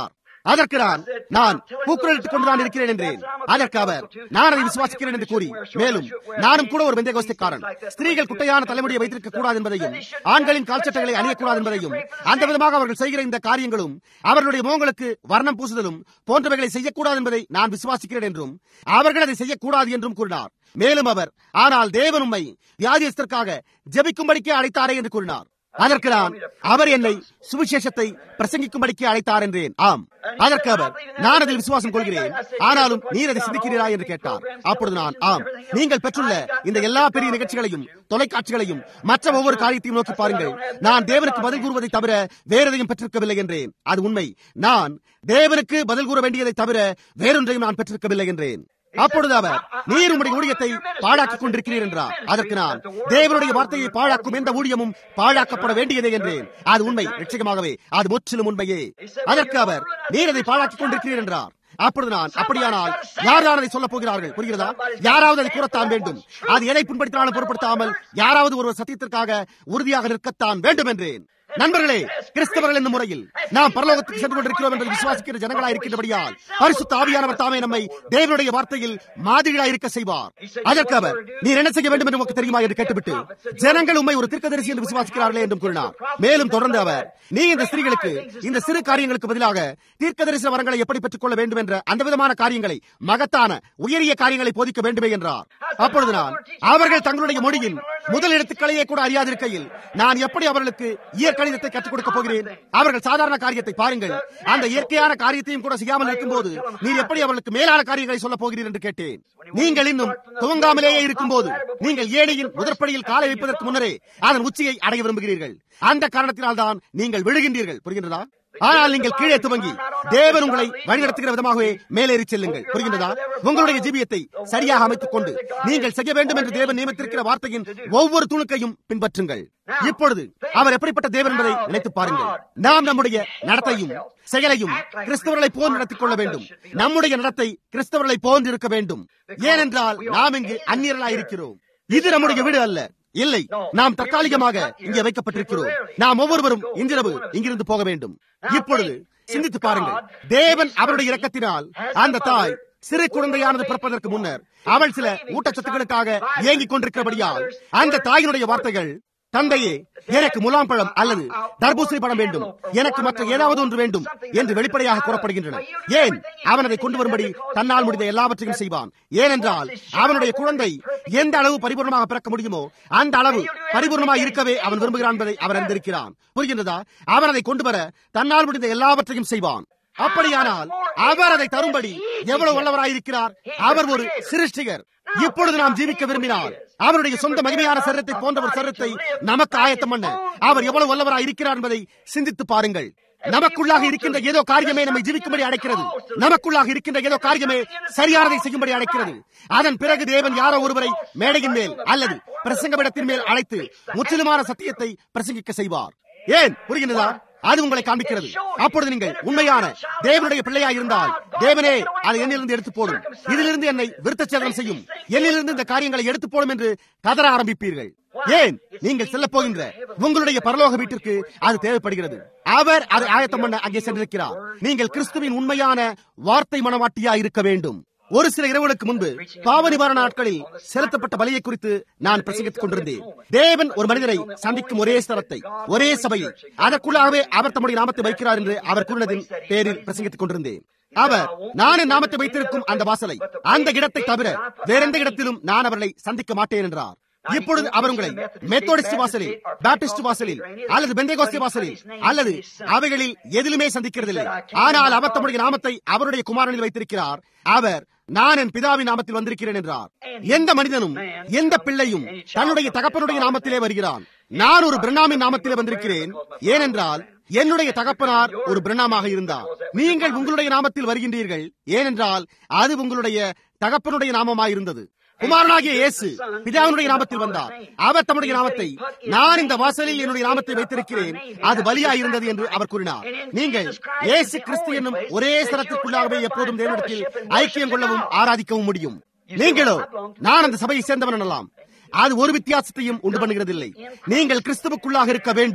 அதற்கு நான் நான் கூக்குரலிட்டுக் கொண்டு நான் இருக்கிறேன் என்றேன் அதற்கு அவர் நான் அதை விசுவாசிக்கிறேன் என்று கூறி மேலும் நானும் கூட ஒரு வெந்தயகோஸ்திக்காரன் ஸ்திரீகள் குட்டையான தலைமுடியை வைத்திருக்க கூடாது என்பதையும் ஆண்களின் கால்சட்டைகளை அணியக்கூடாது என்பதையும் அந்த விதமாக அவர்கள் செய்கிற இந்த காரியங்களும் அவர்களுடைய முகங்களுக்கு வர்ணம் பூசுதலும் போன்றவைகளை செய்யக்கூடாது என்பதை நான் விசுவாசிக்கிறேன் என்றும் அவர்கள் அதை செய்யக்கூடாது என்றும் கூறினார் மேலும் அவர் ஆனால் தேவன் உண்மை வியாதியஸ்தற்காக ஜெபிக்கும்படிக்கே அழைத்தாரே என்று கூறினார் அதற்கு நான் அவர் என்னை சுவிசேஷத்தை பிரசங்கிக்கும்படிக்கு அழைத்தார் என்றேன் ஆம் அதற்கு அவர் நான் அதில் விசுவாசம் கொள்கிறேன் ஆனாலும் நீர் அதை சிந்திக்கிறீரா என்று கேட்டார் அப்பொழுது நான் ஆம் நீங்கள் பெற்றுள்ள இந்த எல்லா பெரிய நிகழ்ச்சிகளையும் தொலைக்காட்சிகளையும் மற்ற ஒவ்வொரு காரியத்தையும் நோக்கி பாருங்கள் நான் தேவனுக்கு பதில் கூறுவதை தவிர வேறெதையும் பெற்றிருக்கவில்லை என்றேன் அது உண்மை நான் தேவனுக்கு பதில் கூற வேண்டியதை தவிர வேறொன்றையும் நான் பெற்றிருக்கவில்லை என்றேன் அப்பொழுது அவர் நீர் உம்முடைய ஊழியத்தை பாழாக்கிக் கொண்டிருக்கிறீர் என்றார் அதற்கு நான் தேவனுடைய வார்த்தையை பாழாக்கும் எந்த ஊழியமும் பாழாக்கப்பட வேண்டியதே என்றேன் அது உண்மை நிச்சயமாகவே அது முற்றிலும் உண்மையே அதற்கு அவர் நீர் அதை பாழாக்கிக் கொண்டிருக்கிறீர் என்றார் அப்பொழுது நான் அப்படியானால் யார் யார் அதை சொல்ல போகிறார்கள் புரிகிறதா யாராவது அதை கூறத்தான் வேண்டும் அது எதை புண்படுத்தினாலும் பொருட்படுத்தாமல் யாராவது ஒருவர் சத்தியத்திற்காக உறுதியாக நிற்கத்தான் வேண்டும் என்றேன் நண்பர்களே கிறிஸ்தவர்கள் என்னும் முறையில் நாம் பரலோகத்துக்கு சென்று கொண்டிருக்கிறோம் என்று விசுவாசிக்கிற ஜனங்களாய் இருக்கின்றபடியால் பரிசுத்த ஆவியானவர் தாமே நம்மை தேவனுடைய வார்த்தையில் மாதிரியாய் இருக்க செய்வார் அதற்கு அவர் நீர் என்ன செய்ய வேண்டும் என்று உங்களுக்கு தெரியுமா என்று கேட்டுவிட்டு ஜனங்கள் உண்மை ஒரு தீர்க்கதரிசி என்று விசுவாசிக்கிறார்களே என்றும் கூறினார் மேலும் தொடர்ந்து அவர் நீ இந்த ஸ்திரீகளுக்கு இந்த சிறு காரியங்களுக்கு பதிலாக தீர்க்கதரிசன வரங்களை எப்படி பெற்றுக் கொள்ள வேண்டும் என்ற அந்த விதமான காரியங்களை மகத்தான உயரிய காரியங்களை போதிக்க வேண்டுமே என்றார் அப்பொழுது நான் அவர்கள் தங்களுடைய மொழியின் முதல் எழுத்துக்களையே கூட அறியாதிருக்கையில் நான் எப்படி அவர்களுக்கு இயற்கணிதத்தை கற்றுக் கொடுக்க போகிறேன் அவர்கள் சாதாரண காரியத்தை பாருங்கள் அந்த இயற்கையான காரியத்தையும் கூட செய்யாமல் இருக்கும்போது நீர் எப்படி அவர்களுக்கு மேலான காரியங்களை சொல்ல போகிறீர் என்று கேட்டேன் நீங்கள் இன்னும் துவங்காமலேயே இருக்கும்போது நீங்கள் ஏழையின் முதற்படியில் காலை வைப்பதற்கு முன்னரே அதன் உச்சியை அடைய விரும்புகிறீர்கள் அந்த காரணத்தினால் தான் நீங்கள் விழுகின்றீர்கள் புரிகின்றதா ஆனால் நீங்கள் கீழே துவங்கி தேவன் உங்களை வழிநடத்துகிற விதமாகவே மேலேறி செல்லுங்கள் புரிகின்றதா உங்களுடைய ஜீவியத்தை சரியாக அமைத்துக் கொண்டு நீங்கள் செய்ய வேண்டும் என்று தேவன் நியமித்திருக்கிற வார்த்தையின் ஒவ்வொரு துணுக்கையும் பின்பற்றுங்கள் இப்பொழுது அவர் எப்படிப்பட்ட தேவன் என்பதை நினைத்து பாருங்கள் நாம் நம்முடைய நடத்தையும் செயலையும் கிறிஸ்தவர்களை போல் நடத்திக் கொள்ள வேண்டும் நம்முடைய நடத்தை கிறிஸ்தவர்களை போன்று இருக்க வேண்டும் ஏனென்றால் நாம் இங்கு அந்நியர்களாய் இருக்கிறோம் இது நம்முடைய வீடு அல்ல இல்லை நாம் தற்காலிகமாக இங்கே வைக்கப்பட்டிருக்கிறோம் நாம் ஒவ்வொருவரும் இன்றிரவு இங்கிருந்து போக வேண்டும் இப்பொழுது சிந்தித்து பாருங்கள் தேவன் அவருடைய இரக்கத்தினால் அந்த தாய் சிறு குழந்தையானது பிறப்பதற்கு முன்னர் அவள் சில ஊட்டச்சத்துக்களுக்காக ஏங்கிக் கொண்டிருக்கிறபடியால் அந்த தாயினுடைய வார்த்தைகள் தந்தையே எனக்கு முலாம் பழம் அல்லது தர்பூசணி பழம் வேண்டும் எனக்கு மற்ற ஏதாவது ஒன்று வேண்டும் என்று வெளிப்படையாக கூறப்படுகின்றன ஏன் அவன் அதை கொண்டு வரும்படி தன்னால் முடிந்த எல்லாவற்றையும் செய்வான் ஏனென்றால் அவனுடைய குழந்தை எந்த அளவு பரிபூர்ணமாக பிறக்க முடியுமோ அந்த அளவு பரிபூர்ணமாக இருக்கவே அவன் விரும்புகிறான் என்பதை அவர் அறிந்திருக்கிறான் புரிகின்றதா அவன் அதை கொண்டு வர தன்னால் முடிந்த எல்லாவற்றையும் செய்வான் அப்படியானால் அவர் அதை தரும்படி எவ்வளவு வல்லவராயிருக்கிறார் அவர் ஒரு சிருஷ்டிகர் இப்பொழுது நாம் ஜீவிக்க விரும்பினால் அவருடைய சொந்த மகிமையான சரீரத்தை போன்ற ஒரு சரீரத்தை நமக்கு ஆயத்தம் பண்ண அவர் எவ்வளவு வல்லவராய் இருக்கிறார் என்பதை சிந்தித்து பாருங்கள் நமக்குள்ளாக இருக்கின்ற ஏதோ காரியமே நம்மை ஜீவிக்கும்படி அடைக்கிறது நமக்குள்ளாக இருக்கின்ற ஏதோ காரியமே சரியானதை செய்யும்படி அடைக்கிறது அதன் பிறகு தேவன் யாரோ ஒருவரை மேடையின் மேல் அல்லது பிரசங்கமிடத்தின் மேல் அழைத்து முற்றிலுமான சத்தியத்தை பிரசங்கிக்க செய்வார் ஏன் புரிகின்றதா அது உங்களை காண்பிக்கிறது அப்பொழுது நீங்கள் உண்மையான தேவனுடைய பிள்ளையா இருந்தால் தேவனே அதை என்னிலிருந்து எடுத்து போடும் இதிலிருந்து என்னை விருத்தச்சேதனம் செய்யும் என்னிலிருந்து இந்த காரியங்களை எடுத்து போடும் என்று கதற ஆரம்பிப்பீர்கள் ஏன் நீங்கள் செல்ல போகின்ற உங்களுடைய பரலோக வீட்டிற்கு அது தேவைப்படுகிறது அவர் அதை ஆயத்தம் பண்ண அங்கே சென்றிருக்கிறார் நீங்கள் கிறிஸ்துவின் உண்மையான வார்த்தை மனவாட்டியா இருக்க வேண்டும் ஒரு சில இரவுகளுக்கு முன்பு பாவ நிவாரண நாட்களில் செலுத்தப்பட்ட பலியை குறித்து நான் பிரசங்கித்துக் கொண்டிருந்தேன் தேவன் ஒரு மனிதரை சந்திக்கும் ஒரே ஸ்தலத்தை ஒரே சபையை அதற்குள்ளாகவே அவர் தம்முடைய நாமத்தை வைக்கிறார் என்று அவர் கூறினதின் பேரில் பிரசங்கித்துக் கொண்டிருந்தேன் அவர் நான் என் நாமத்தை வைத்திருக்கும் அந்த வாசலை அந்த இடத்தை தவிர வேறெந்த இடத்திலும் நான் அவர்களை சந்திக்க மாட்டேன் என்றார் இப்பொழுது அவர் உங்களை மெத்தோடிஸ்ட் வாசலில் பாப்டிஸ்ட் வாசலில் அல்லது பெந்தேகோஸ்தி வாசலில் அல்லது அவைகளில் எதிலுமே சந்திக்கிறதில்லை ஆனால் அவர் தம்முடைய நாமத்தை அவருடைய குமாரனில் வைத்திருக்கிறார் அவர் நான் என் பிதாவின் நாமத்தில் வந்திருக்கிறேன் என்றார் எந்த மனிதனும் எந்த பிள்ளையும் தன்னுடைய தகப்பனுடைய நாமத்திலே வருகிறான் நான் ஒரு பிரணாமின் நாமத்திலே வந்திருக்கிறேன் ஏனென்றால் என்னுடைய தகப்பனார் ஒரு பிரணாமாக இருந்தார் நீங்கள் உங்களுடைய நாமத்தில் வருகின்றீர்கள் ஏனென்றால் அது உங்களுடைய தகப்பனுடைய நாமமாயிருந்தது குமாரனாகிய இயேசு பிதாவினுடைய நாமத்தில் வந்தார் அவர் தம்முடைய நாமத்தை நான் இந்த வாசலில் என்னுடைய நாமத்தை வைத்திருக்கிறேன் அது பலியா இருந்தது என்று அவர் கூறினார் நீங்கள் இயேசு கிறிஸ்து என்னும் ஒரே ஸ்தலத்திற்குள்ளாகவே எப்போதும் தேவனிடத்தில் ஐக்கியம் கொள்ளவும் ஆராதிக்கவும் முடியும் நீங்களோ நான் அந்த சபையை சேர்ந்தவன் எனலாம் அது ஒரு வித்தியாசத்தையும் உண்டு பண்ணுகிறதில்லை நீங்கள் கிறிஸ்துவுக்குள்ளாக இருக்க வேண்டும்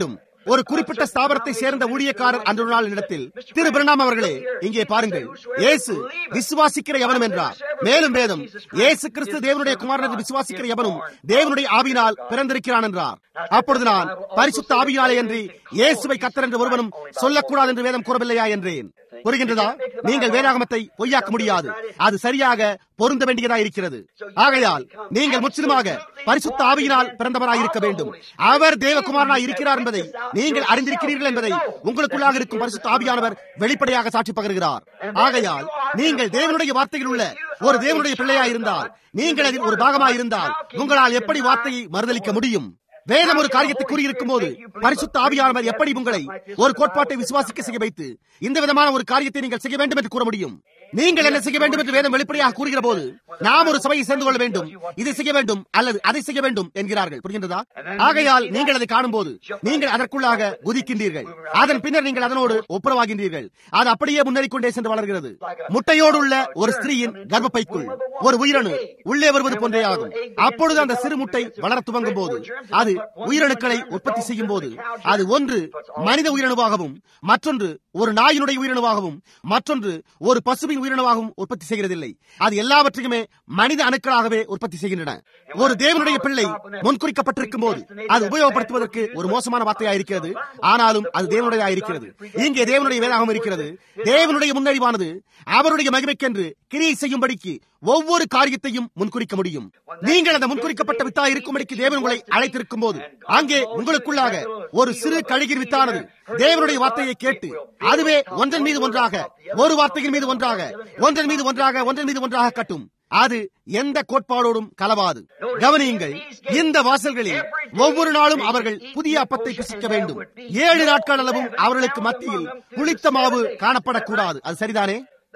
ஒரு குறிப்பிட்ட ஸ்தாபனத்தை சேர்ந்த ஊழியக்காரர் அன்று நாள் இடத்தில் திரு பிரணாம் அவர்களே இங்கே பாருங்கள் இயேசு விசுவாசிக்கிற எவனும் என்றார் மேலும் வேதம் இயேசு கிறிஸ்து தேவனுடைய குமாரன் என்று விசுவாசிக்கிற எவனும் தேவனுடைய ஆவியினால் பிறந்திருக்கிறான் என்றார் அப்பொழுது நான் பரிசுத்த ஆவியினாலே என்று இயேசுவை கத்தர் என்று ஒருவனும் சொல்லக்கூடாது என்று வேதம் கூறவில்லையா என்றேன் புரிகின்றதா நீங்கள் வேதாகமத்தை பொய்யாக்க முடியாது அது சரியாக பொருந்த வேண்டியதா இருக்கிறது ஆகையால் நீங்கள் முற்றிலுமாக பரிசுத்த ஆவியினால் பிறந்தவராய் இருக்க வேண்டும் அவர் தேவகுமாரனாய் இருக்கிறார் என்பதை நீங்கள் அறிந்திருக்கிறீர்கள் என்பதை உங்களுக்குள்ளாக இருக்கும் பரிசுத்த ஆவியானவர் வெளிப்படையாக சாட்சி பகர்கிறார் ஆகையால் நீங்கள் தேவனுடைய வார்த்தையில் உள்ள ஒரு தேவனுடைய பிள்ளையாய் இருந்தால் நீங்கள் அதில் ஒரு பாகமாய் இருந்தால் உங்களால் எப்படி வார்த்தையை மறுதளிக்க முடியும் வேதம் ஒரு காரியத்தை கூறியிருக்கும் போது பரிசுத்த ஆவியானவர் எப்படி உங்களை ஒரு கோட்பாட்டை விசுவாசிக்க செய்ய வைத்து இந்த விதமான ஒரு காரியத்தை நீங்கள் செய்ய வேண்டும் என்று கூற முடியும் நீங்கள் என்ன செய்ய வேண்டும் என்று வேதம் வெளிப்படையாக கூறுகிற போது நாம் ஒரு சபையை சேர்ந்து கொள்ள வேண்டும் இதை செய்ய வேண்டும் அல்லது அதை செய்ய வேண்டும் என்கிறார்கள் புரிகின்றதா ஆகையால் நீங்கள் அதை காணும் போது நீங்கள் அதற்குள்ளாக குதிக்கின்றீர்கள் அதன் பின்னர் நீங்கள் அதனோடு ஒப்புரவாகின்றீர்கள் அது அப்படியே முன்னேறிக் கொண்டே சென்று வளர்கிறது முட்டையோடு உள்ள ஒரு ஸ்திரீயின் கர்ப்பப்பைக்குள் ஒரு உயிரணு உள்ளே வருவது போன்றே ஆகும் அப்பொழுது அந்த சிறு முட்டை வளர துவங்கும் போது அது உயிரணுக்களை உற்பத்தி செய்யும் போது அது ஒன்று மனித உயிரணுவாகவும் மற்றொன்று ஒரு நாயினுடைய உயிரணுவாகவும் மற்றொன்று ஒரு பசுவின் உயிரினமாகவும் உற்பத்தி செய்கிறதில்லை அது எல்லாவற்றையுமே மனித அணுக்களாகவே உற்பத்தி செய்கின்றன ஒரு தேவனுடைய பிள்ளை முன்குறிக்கப்பட்டிருக்கும் போது அது உபயோகப்படுத்துவதற்கு ஒரு மோசமான வார்த்தையா இருக்கிறது ஆனாலும் அது தேவனுடைய இருக்கிறது இங்கே தேவனுடைய வேதாகம் இருக்கிறது தேவனுடைய முன்னறிவானது அவருடைய மகிமைக்கென்று கிரியை செய்யும்படிக்கு ஒவ்வொரு காரியத்தையும் முன்குறிக்க முடியும் நீங்கள் அந்த முன்குறிக்கப்பட்ட வித்தா இருக்கும்படிக்கு தேவன் உங்களை அழைத்திருக்கும் போது அங்கே உங்களுக்குள்ளாக ஒரு சிறு கழுகிர் வித்தானது தேவனுடைய வார்த்தையை கேட்டு அதுவே ஒன்றன் மீது ஒன்றாக ஒரு வார்த்தையின் மீது ஒன்றாக ஒன்றன் மீது ஒன்றாக ஒன்றன் மீது ஒன்றாக கட்டும் அது எந்த கோட்பாடோடும் கலவாது கவனியுங்கள் இந்த வாசல்களில் ஒவ்வொரு நாளும் அவர்கள் புதிய அப்பத்தை புசிக்க வேண்டும் ஏழு நாட்கள் அளவும் அவர்களுக்கு மத்தியில் புளித்த மாவு காணப்படக்கூடாது அது சரிதானே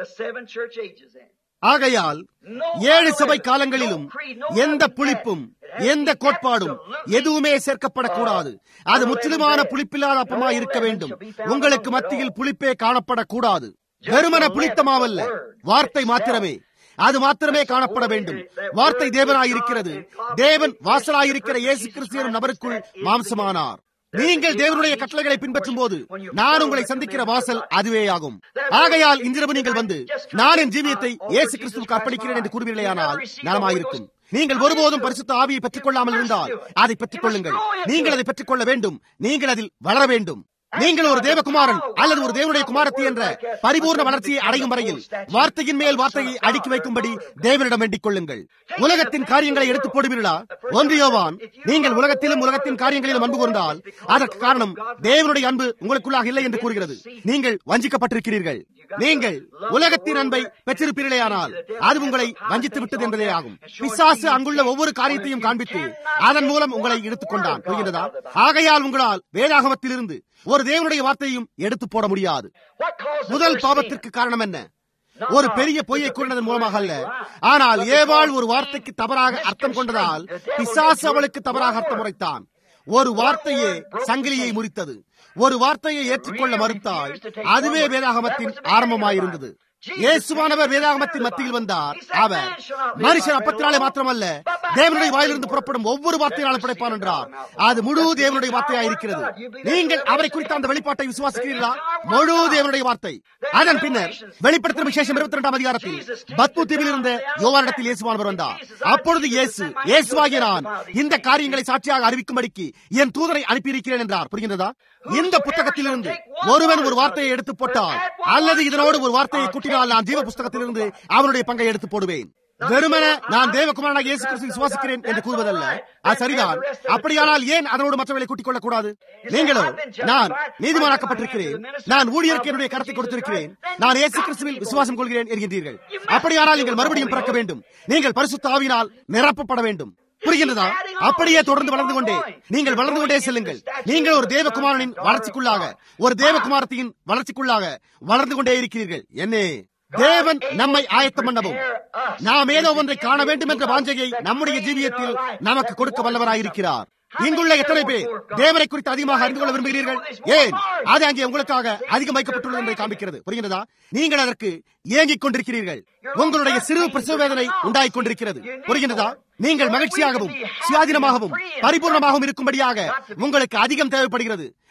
ஆகையால் ஏழு சபை காலங்களிலும் எந்த புளிப்பும் எந்த கோட்பாடும் எதுவுமே சேர்க்கப்படக்கூடாது அது முற்றிலுமான புளிப்பில்லாத அப்பமா இருக்க வேண்டும் உங்களுக்கு மத்தியில் புளிப்பே காணப்படக்கூடாது வெறுமன புளித்த மாவல்ல வார்த்தை மாத்திரமே அது மாத்திரமே காணப்பட வேண்டும் வார்த்தை தேவனாயிருக்கிறது தேவன் வாசலாயிருக்கிற இயேசு கிறிஸ்து நபருக்குள் மாம்சமானார் நீங்கள் தேவனுடைய கட்டளைகளை பின்பற்றும் போது நான் உங்களை சந்திக்கிற வாசல் அதுவே ஆகும் ஆகையால் இன்றிரவு நீங்கள் வந்து நான் என் ஜீவியத்தை இயேசு கிறிஸ்துவுக்கு அர்ப்பணிக்கிறேன் என்று கூறுவீர்களேயானால் நலமாயிருக்கும் நீங்கள் ஒருபோதும் பரிசுத்த ஆவியை பெற்றுக் கொள்ளாமல் இருந்தால் அதை பெற்றுக் கொள்ளுங்கள் நீங்கள் அதை பெற்றுக் கொள்ள வேண்டும் நீங்கள் அதில் வளர வேண்டும் நீங்கள் ஒரு தேவகுமாரன் அல்லது ஒரு தேவனுடைய குமாரத்தி என்ற பரிபூர்ண வளர்ச்சியை அடையும் வரையில் வார்த்தையின் மேல் வார்த்தையை அடுக்கி வைக்கும்படி தேவனிடம் வேண்டிக் கொள்ளுங்கள் உலகத்தின் காரியங்களை எடுத்து போடுவீர்களா ஒன்றியோவான் நீங்கள் உலகத்திலும் உலகத்தின் காரியங்களிலும் அன்பு கொண்டால் அதற்கு காரணம் தேவனுடைய அன்பு உங்களுக்குள்ளாக இல்லை என்று கூறுகிறது நீங்கள் வஞ்சிக்கப்பட்டிருக்கிறீர்கள் நீங்கள் உலகத்தின் அன்பை பெற்றிருப்பீர்களேயானால் அது உங்களை வஞ்சித்து விட்டது என்பதே ஆகும் பிசாசு அங்குள்ள ஒவ்வொரு காரியத்தையும் காண்பித்து அதன் மூலம் உங்களை எடுத்துக் கொண்டான் புரிகிறதா ஆகையால் உங்களால் வேதாகமத்திலிருந்து ஒரு தேவனுடைய வார்த்தையும் எடுத்து போட முடியாது முதல் பாவத்திற்கு காரணம் என்ன ஒரு பெரிய பொய்யை கூறினதன் மூலமாக அல்ல ஆனால் ஏவாள் ஒரு வார்த்தைக்கு தவறாக அர்த்தம் கொண்டதால் பிசாசு அவளுக்கு தவறாக அர்த்தம் உரைத்தான் ஒரு வார்த்தையே சங்கிலியை முறித்தது ஒரு வார்த்தையை ஏற்றுக்கொள்ள மறுத்தால் அதுவே வேதாகமத்தின் ஆரம்பமாயிருந்தது இயேசுவானவர் வேதாகமத்தின் மத்தியில் வந்தார் அவர் மனுஷன் அப்பத்தினாலே மாத்திரமல்ல தேவனுடைய வாயிலிருந்து புறப்படும் ஒவ்வொரு வார்த்தையினாலும் படைப்பான் என்றார் அது முழு தேவனுடைய வார்த்தையாக இருக்கிறது நீங்கள் அவரை குறித்த அந்த வெளிப்பாட்டை விசுவாசிக்கிறீர்களா முழு தேவனுடைய வார்த்தை அதன் பின்னர் வெளிப்படுத்தும் விசேஷம் இருபத்தி இரண்டாம் அதிகாரத்தில் பத்மு தீவில் இருந்த யோவானிடத்தில் இயேசுவானவர் வந்தார் அப்பொழுது இயேசு இயேசுவாகிய நான் இந்த காரியங்களை சாட்சியாக அறிவிக்கும்படிக்கு என் தூதரை அனுப்பியிருக்கிறேன் என்றார் புரிகின்றதா இந்த புத்தகத்திலிருந்து ஒருவன் ஒரு வார்த்தையை எடுத்து போட்டால் அல்லது இதனோடு ஒரு வார்த்தையை கூட்டினால் நான் ஜீவ புஸ்தகத்திலிருந்து அவனுடைய பங்கை எடுத்து போடுவேன் வெறுமன நான் தேவகுமாரனாக இயேசு கிறிஸ்து விசுவாசிக்கிறேன் என்று கூறுவதல்ல அது சரிதான் அப்படியானால் ஏன் அதனோடு மற்றவர்களை கூட்டிக் கொள்ளக் கூடாது நீங்களோ நான் நீதிமானாக்கப்பட்டிருக்கிறேன் நான் ஊழியருக்கு என்னுடைய கருத்தை கொடுத்திருக்கிறேன் நான் இயேசு கிறிஸ்துவில் விசுவாசம் கொள்கிறேன் என்கின்றீர்கள் அப்படியானால் நீங்கள் மறுபடியும் பிறக்க வேண்டும் நீங்கள் பரிசுத்த ஆவினால் நிரப்பப்பட வேண்டும் புரிகின்றதா அப்படியே தொடர்ந்து வளர்ந்து கொண்டே நீங்கள் வளர்ந்து கொண்டே செல்லுங்கள் நீங்கள் ஒரு தேவகுமாரனின் வளர்ச்சிக்குள்ளாக ஒரு தேவகுமாரத்தின் வளர்ச்சிக்குள்ளாக வளர்ந்து கொண்டே இருக்கிறீர்கள் என்னே தேவன் நம்மை ஆயத்தம் பண்ணவும் நாம் ஏதோ ஒன்றை காண வேண்டும் என்ற வாஞ்சையை நம்முடைய ஜீவியத்தில் நமக்கு கொடுக்க வல்லவராயிருக்கிறார் இங்குள்ள எத்தனை பேர் தேவனை குறித்து அதிகமாக அறிந்து கொள்ள விரும்புகிறீர்கள் ஏன் அது அங்கே உங்களுக்காக அதிகம் வைக்கப்பட்டுள்ளது என்பதை காண்பிக்கிறது புரிகிறதா நீங்கள் அதற்கு ஏங்கிக் கொண்டிருக்கிறீர்கள் உங்களுடைய சிறு பிரசவ வேதனை உண்டாகிக் கொண்டிருக்கிறது புரிகின்றதா நீங்கள் மகிழ்ச்சியாகவும் சுயாதீனமாகவும் பரிபூர்ணமாகவும் இருக்கும்படியாக உங்களுக்கு அதிகம் தேவைப்படுகிறது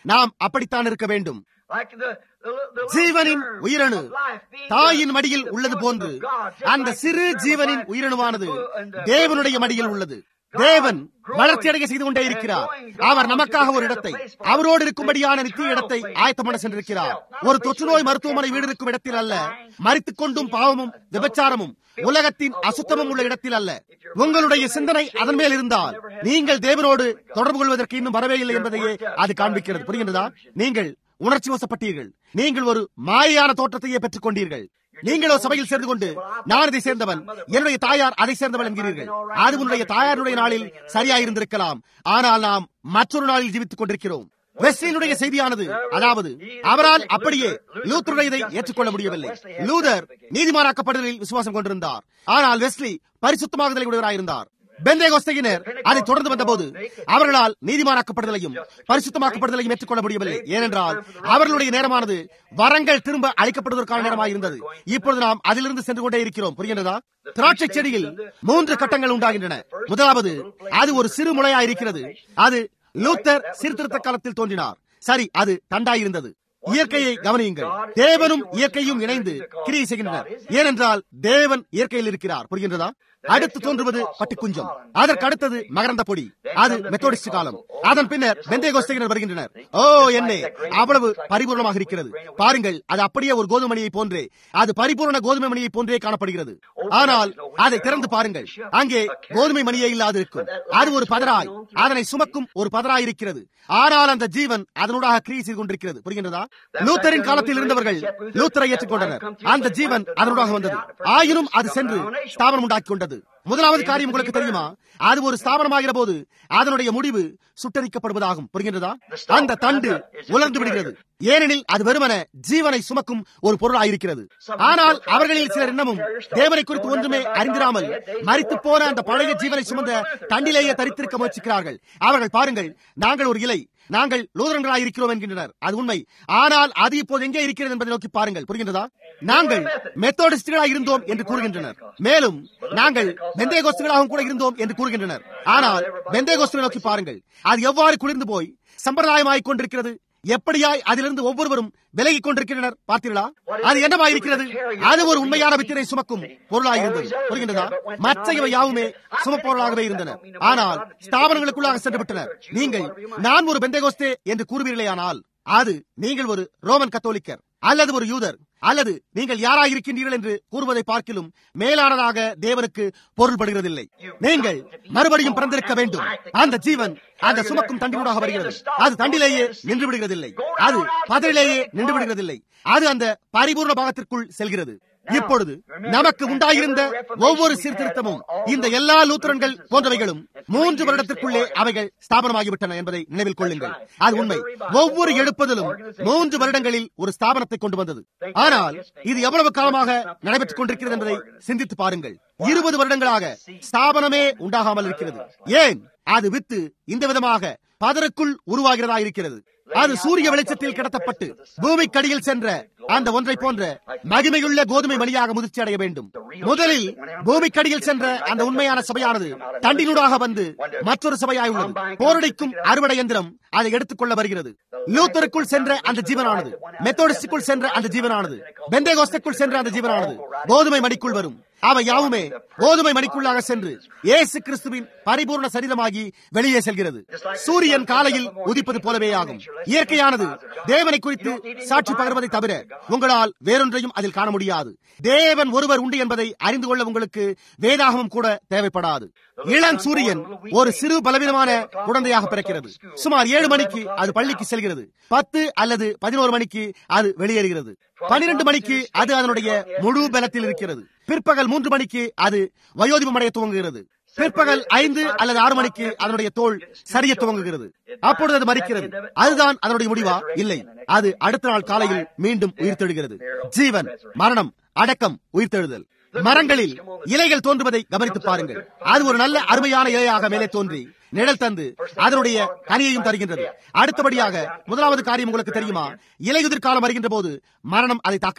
நாம் அப்படித்தான் இருக்க வேண்டும் Like the, the, the ஜீவனின் little உயிரணு germ of life being தாயின் the- மடியில் the உள்ளது bosom போன்று of God, just அந்த like சிறு the germ of ஜீவனின் life உயிரணுவானது in the- in the தேவனுடைய bosom of மடியில் God. உள்ளது God தேவன் growing வளர்ச்சியடைய செய்து கொண்டே and இருக்கிறார் growing God அவர் நமக்காக to ஒரு prepare இடத்தை the place for அவரோடு us. இருக்கும்படியான The நித்திய eternal இடத்தை place ஆயத்தம் பண்ண for சென்றிருக்கிறார் himself. Not ஒரு a place தொற்று where நோய் he மருத்துவமனை can வீடு இருக்கும் இடத்தில் அல்ல dying, மறித்துக் கொண்டும் பாவமும் விபச்சாரமும் உலகத்தின் அசுத்தமும் உள்ள இடத்தில் அல்ல உங்களுடைய சிந்தனை அதன் மேல் இருந்தால் நீங்கள் தேவனோடு தொடர்பு கொள்வதற்கு இன்னும் வரவே இல்லை என்பதையே அது காண்பிக்கிறது புரிகின்றதா நீங்கள் உணர்ச்சி வசப்பட்டீர்கள் நீங்கள் ஒரு மாயான தோற்றத்தையே பெற்றுக் கொண்டீர்கள் நீங்களோ சபையில் சேர்ந்து கொண்டு நான் இதை சேர்ந்தவன் என்னுடைய தாயார் அதை சேர்ந்தவள் என்கிறீர்கள் அது உன்னுடைய தாயாருடைய நாளில் சரியாயிருந்திருக்கலாம் ஆனால் நாம் மற்றொரு நாளில் ஜீவித்துக் கொண்டிருக்கிறோம் வெஸ்லியினுடைய செய்தியானது அதாவது அவரால் அப்படியே லூத்தருடையதை ஏற்றுக்கொள்ள முடியவில்லை லூதர் நீதிமானாக்கப்படுதலில் விசுவாசம் கொண்டிருந்தார் ஆனால் வெஸ்லி பரிசுத்தமாகுதலை உடையவராயிருந்தார் பெந்தேகோஸ்தையினர் அதை தொடர்ந்து வந்தபோது அவர்களால் நீதிமானாக்கப்படுதலையும் பரிசுத்தமாக்கப்படுதலையும் ஏற்றுக்கொள்ள முடியவில்லை ஏனென்றால் அவர்களுடைய நேரமானது வரங்கள் திரும்ப அளிக்கப்படுவதற்கான நேரமாக இருந்தது இப்பொழுது நாம் அதிலிருந்து சென்று கொண்டே இருக்கிறோம் புரிகின்றதா திராட்சை செடியில் மூன்று கட்டங்கள் உண்டாகின்றன முதலாவது அது ஒரு சிறு முளையாயிருக்கிறது அது லூத்தர் சீர்திருத்த காலத்தில் தோன்றினார் சரி அது தண்டாயிருந்தது இயற்கையை கவனியுங்கள் தேவனும் இயற்கையும் இணைந்து கிரியை செய்கின்றனர் ஏனென்றால் தேவன் இயற்கையில் இருக்கிறார் புரிகின்றதா அடுத்து தோன்றுவது பட்டுக்குஞ்சம் அதற்கு அடுத்தது மகரந்த பொடி அது மெத்தோடிஸ்ட் காலம் அதன் பின்னர் பெந்தேகோஸ்தையினர் வருகின்றனர் ஓ என்னே அவ்வளவு பரிபூர்ணமாக இருக்கிறது பாருங்கள் அது அப்படியே ஒரு கோதுமை மணியை போன்றே அது பரிபூர்ண கோதுமை மணியை போன்றே காணப்படுகிறது ஆனால் அதை திறந்து பாருங்கள் அங்கே கோதுமை மணியே இல்லாது இருக்கும் அது ஒரு பதராய் அதனை சுமக்கும் ஒரு பதராய் இருக்கிறது ஆனால் அந்த ஜீவன் அதனூடாக கிரியை செய்து கொண்டிருக்கிறது புரிகின்றதா லூத்தரின் காலத்தில் இருந்தவர்கள் லூத்தரை ஏற்றுக்கொண்டனர் அந்த ஜீவன் அதனூடாக வந்தது ஆயினும் அது சென்று ஸ்தாபனம் உண்டாக்கி கொண்டது முதலாவது காரியம் உங்களுக்கு தெரியுமா அது ஒரு ஸ்தாபனமாகிற போது அதனுடைய முடிவு சுட்டரிக்கப்படுவதாகும் புரிகின்றதா அந்த தண்டு உலர்ந்து விடுகிறது ஏனெனில் அது வெறுமன ஜீவனை சுமக்கும் ஒரு பொருளாயிருக்கிறது ஆனால் அவர்களில் சிலர் இன்னமும் தேவனை குறித்து ஒன்றுமே அறிந்திராமல் மறித்து போன அந்த பழைய ஜீவனை சுமந்த தண்டிலேயே தரித்திருக்க முயற்சிக்கிறார்கள் அவர்கள் பாருங்கள் நாங்கள் ஒரு இலை நாங்கள் லூதரன்களாய் இருக்கிறோம் என்கின்றனர் அது உண்மை ஆனால் அது இப்போது எங்கே இருக்கிறது என்பதை நோக்கி பாருங்கள் புரிகின்றதா நாங்கள் மெத்தோடிஸ்டுகளாக இருந்தோம் என்று கூறுகின்றனர் மேலும் நாங்கள் பெந்தேகோஸ்துகளாகவும் கூட இருந்தோம் என்று கூறுகின்றனர் ஆனால் பெந்தேகோஸ்துவை நோக்கி பாருங்கள் அது எவ்வாறு குளிர்ந்து போய் சம்பிரதாயமாய் கொண்டிருக்கிறது எப்படியாய் அதிலிருந்து ஒவ்வொருவரும் விலகிக் கொண்டிருக்கின்றனர் பார்த்தீர்களா அது என்னவாயிருக்கிறது அது ஒரு உண்மையான வித்திரை சுமக்கும் பொருளாயிருந்தது புரிகின்றதா மற்ற இவை யாவுமே சுமப்பொருளாகவே இருந்தன ஆனால் ஸ்தாபனங்களுக்குள்ளாக சென்று விட்டனர் நீங்கள் நான் ஒரு பெந்தேகோஸ்தே என்று கூறுவீர்களே ஆனால் அது நீங்கள் ஒரு ரோமன் கத்தோலிக்கர் அல்லது ஒரு யூதர் அல்லது நீங்கள் யாராயிருக்கின்றீர்கள் என்று கூறுவதை பார்க்கிலும் மேலானதாக தேவனுக்கு பொருள்படுகிறதில்லை நீங்கள் மறுபடியும் பிறந்திருக்க வேண்டும் அந்த ஜீவன் அந்த சுமக்கும் தண்டினூடாக வருகிறது அது தண்டிலேயே நின்று விடுகிறதில்லை அது பதிலேயே நின்று விடுகிறதில்லை அது அந்த பரிபூர்ண பாகத்திற்குள் செல்கிறது இப்பொழுது நமக்கு உண்டாயிருந்த ஒவ்வொரு சீர்திருத்தமும் இந்த எல்லா லூத்தரன்கள் போன்றவைகளும் மூன்று வருடத்திற்குள்ளே அவைகள் ஸ்தாபனமாகிவிட்டன என்பதை நினைவில் கொள்ளுங்கள் அது உண்மை ஒவ்வொரு எழுப்புதலும் மூன்று வருடங்களில் ஒரு ஸ்தாபனத்தை கொண்டு வந்தது ஆனால் இது எவ்வளவு காலமாக நடைபெற்றுக் கொண்டிருக்கிறது என்பதை சிந்தித்து பாருங்கள் இருபது வருடங்களாக ஸ்தாபனமே உண்டாகாமல் இருக்கிறது ஏன் அது வித்து இந்த விதமாக பதருக்குள் உருவாகிறதா இருக்கிறது அது சூரிய வெளிச்சத்தில் கிடத்தப்பட்டு பூமிக்கடியில் சென்ற அந்த ஒன்றை போன்ற மகிமையுள்ள கோதுமை மணியாக முதிர்ச்சி அடைய வேண்டும் முதலில் பூமிக்கடியில் சென்ற அந்த உண்மையான சபையானது தண்டினூடாக வந்து மற்றொரு சபையாய் உள்ளது போரடிக்கும் அறுவடை எந்திரம் அதை எடுத்துக்கொள்ள வருகிறது லூத்தருக்குள் சென்ற அந்த ஜீவனானது மெத்தோடிஸ்டுக்குள் சென்ற அந்த ஜீவனானது பெந்தேகோஸ்துக்குள் சென்ற அந்த ஜீவனானது கோதுமை மணிக்குள் வரும் அவை யாவுமே கோதுமை மணிக்குள்ளாக சென்று இயேசு கிறிஸ்துவின் பரிபூர்ண சரீரமாகி வெளியே செல்கிறது சூரியன் காலையில் உதிப்பது போலவே ஆகும் இயற்கையானது தேவனை குறித்து சாட்சி பகர்வதை தவிர உங்களால் வேறொன்றையும் அதில் காண முடியாது தேவன் ஒருவர் உண்டு என்பதை அறிந்து கொள்ள உங்களுக்கு வேதாகமும் கூட தேவைப்படாது இளம் சூரியன் ஒரு சிறு பலவீனமான குழந்தையாக பிறக்கிறது சுமார் ஏழு மணிக்கு அது பள்ளிக்கு செல்கிறது பத்து அல்லது பதினோரு மணிக்கு அது வெளியேறுகிறது பனிரெண்டு மணிக்கு அது அதனுடைய முழு பலத்தில் இருக்கிறது பிற்பகல் மூன்று மணிக்கு அது வயோதிபம் அடைய துவங்குகிறது பிற்பகல் ஐந்து அல்லது ஆறு மணிக்கு அதனுடைய தோல் சரிய துவங்குகிறது அப்பொழுது அது மறிக்கிறது அதுதான் அதனுடைய முடிவா இல்லை அது அடுத்த நாள் காலையில் மீண்டும் உயிர்த்தெழுகிறது ஜீவன் மரணம் அடக்கம் உயிர்த்தெழுதல் மரங்களில் இலைகள் தோன்றுவதை கவனித்து பாருங்கள் அது ஒரு நல்ல அருமையான இலையாக மேலே தோன்றி நிழல் தந்து அதனுடைய கனியையும் தருகின்றது அடுத்தபடியாக முதலாவது காரியம் உங்களுக்கு தெரியுமா இலையுதிர் காலம் வருகின்ற போது மரணம் அதை தாக்குகிறது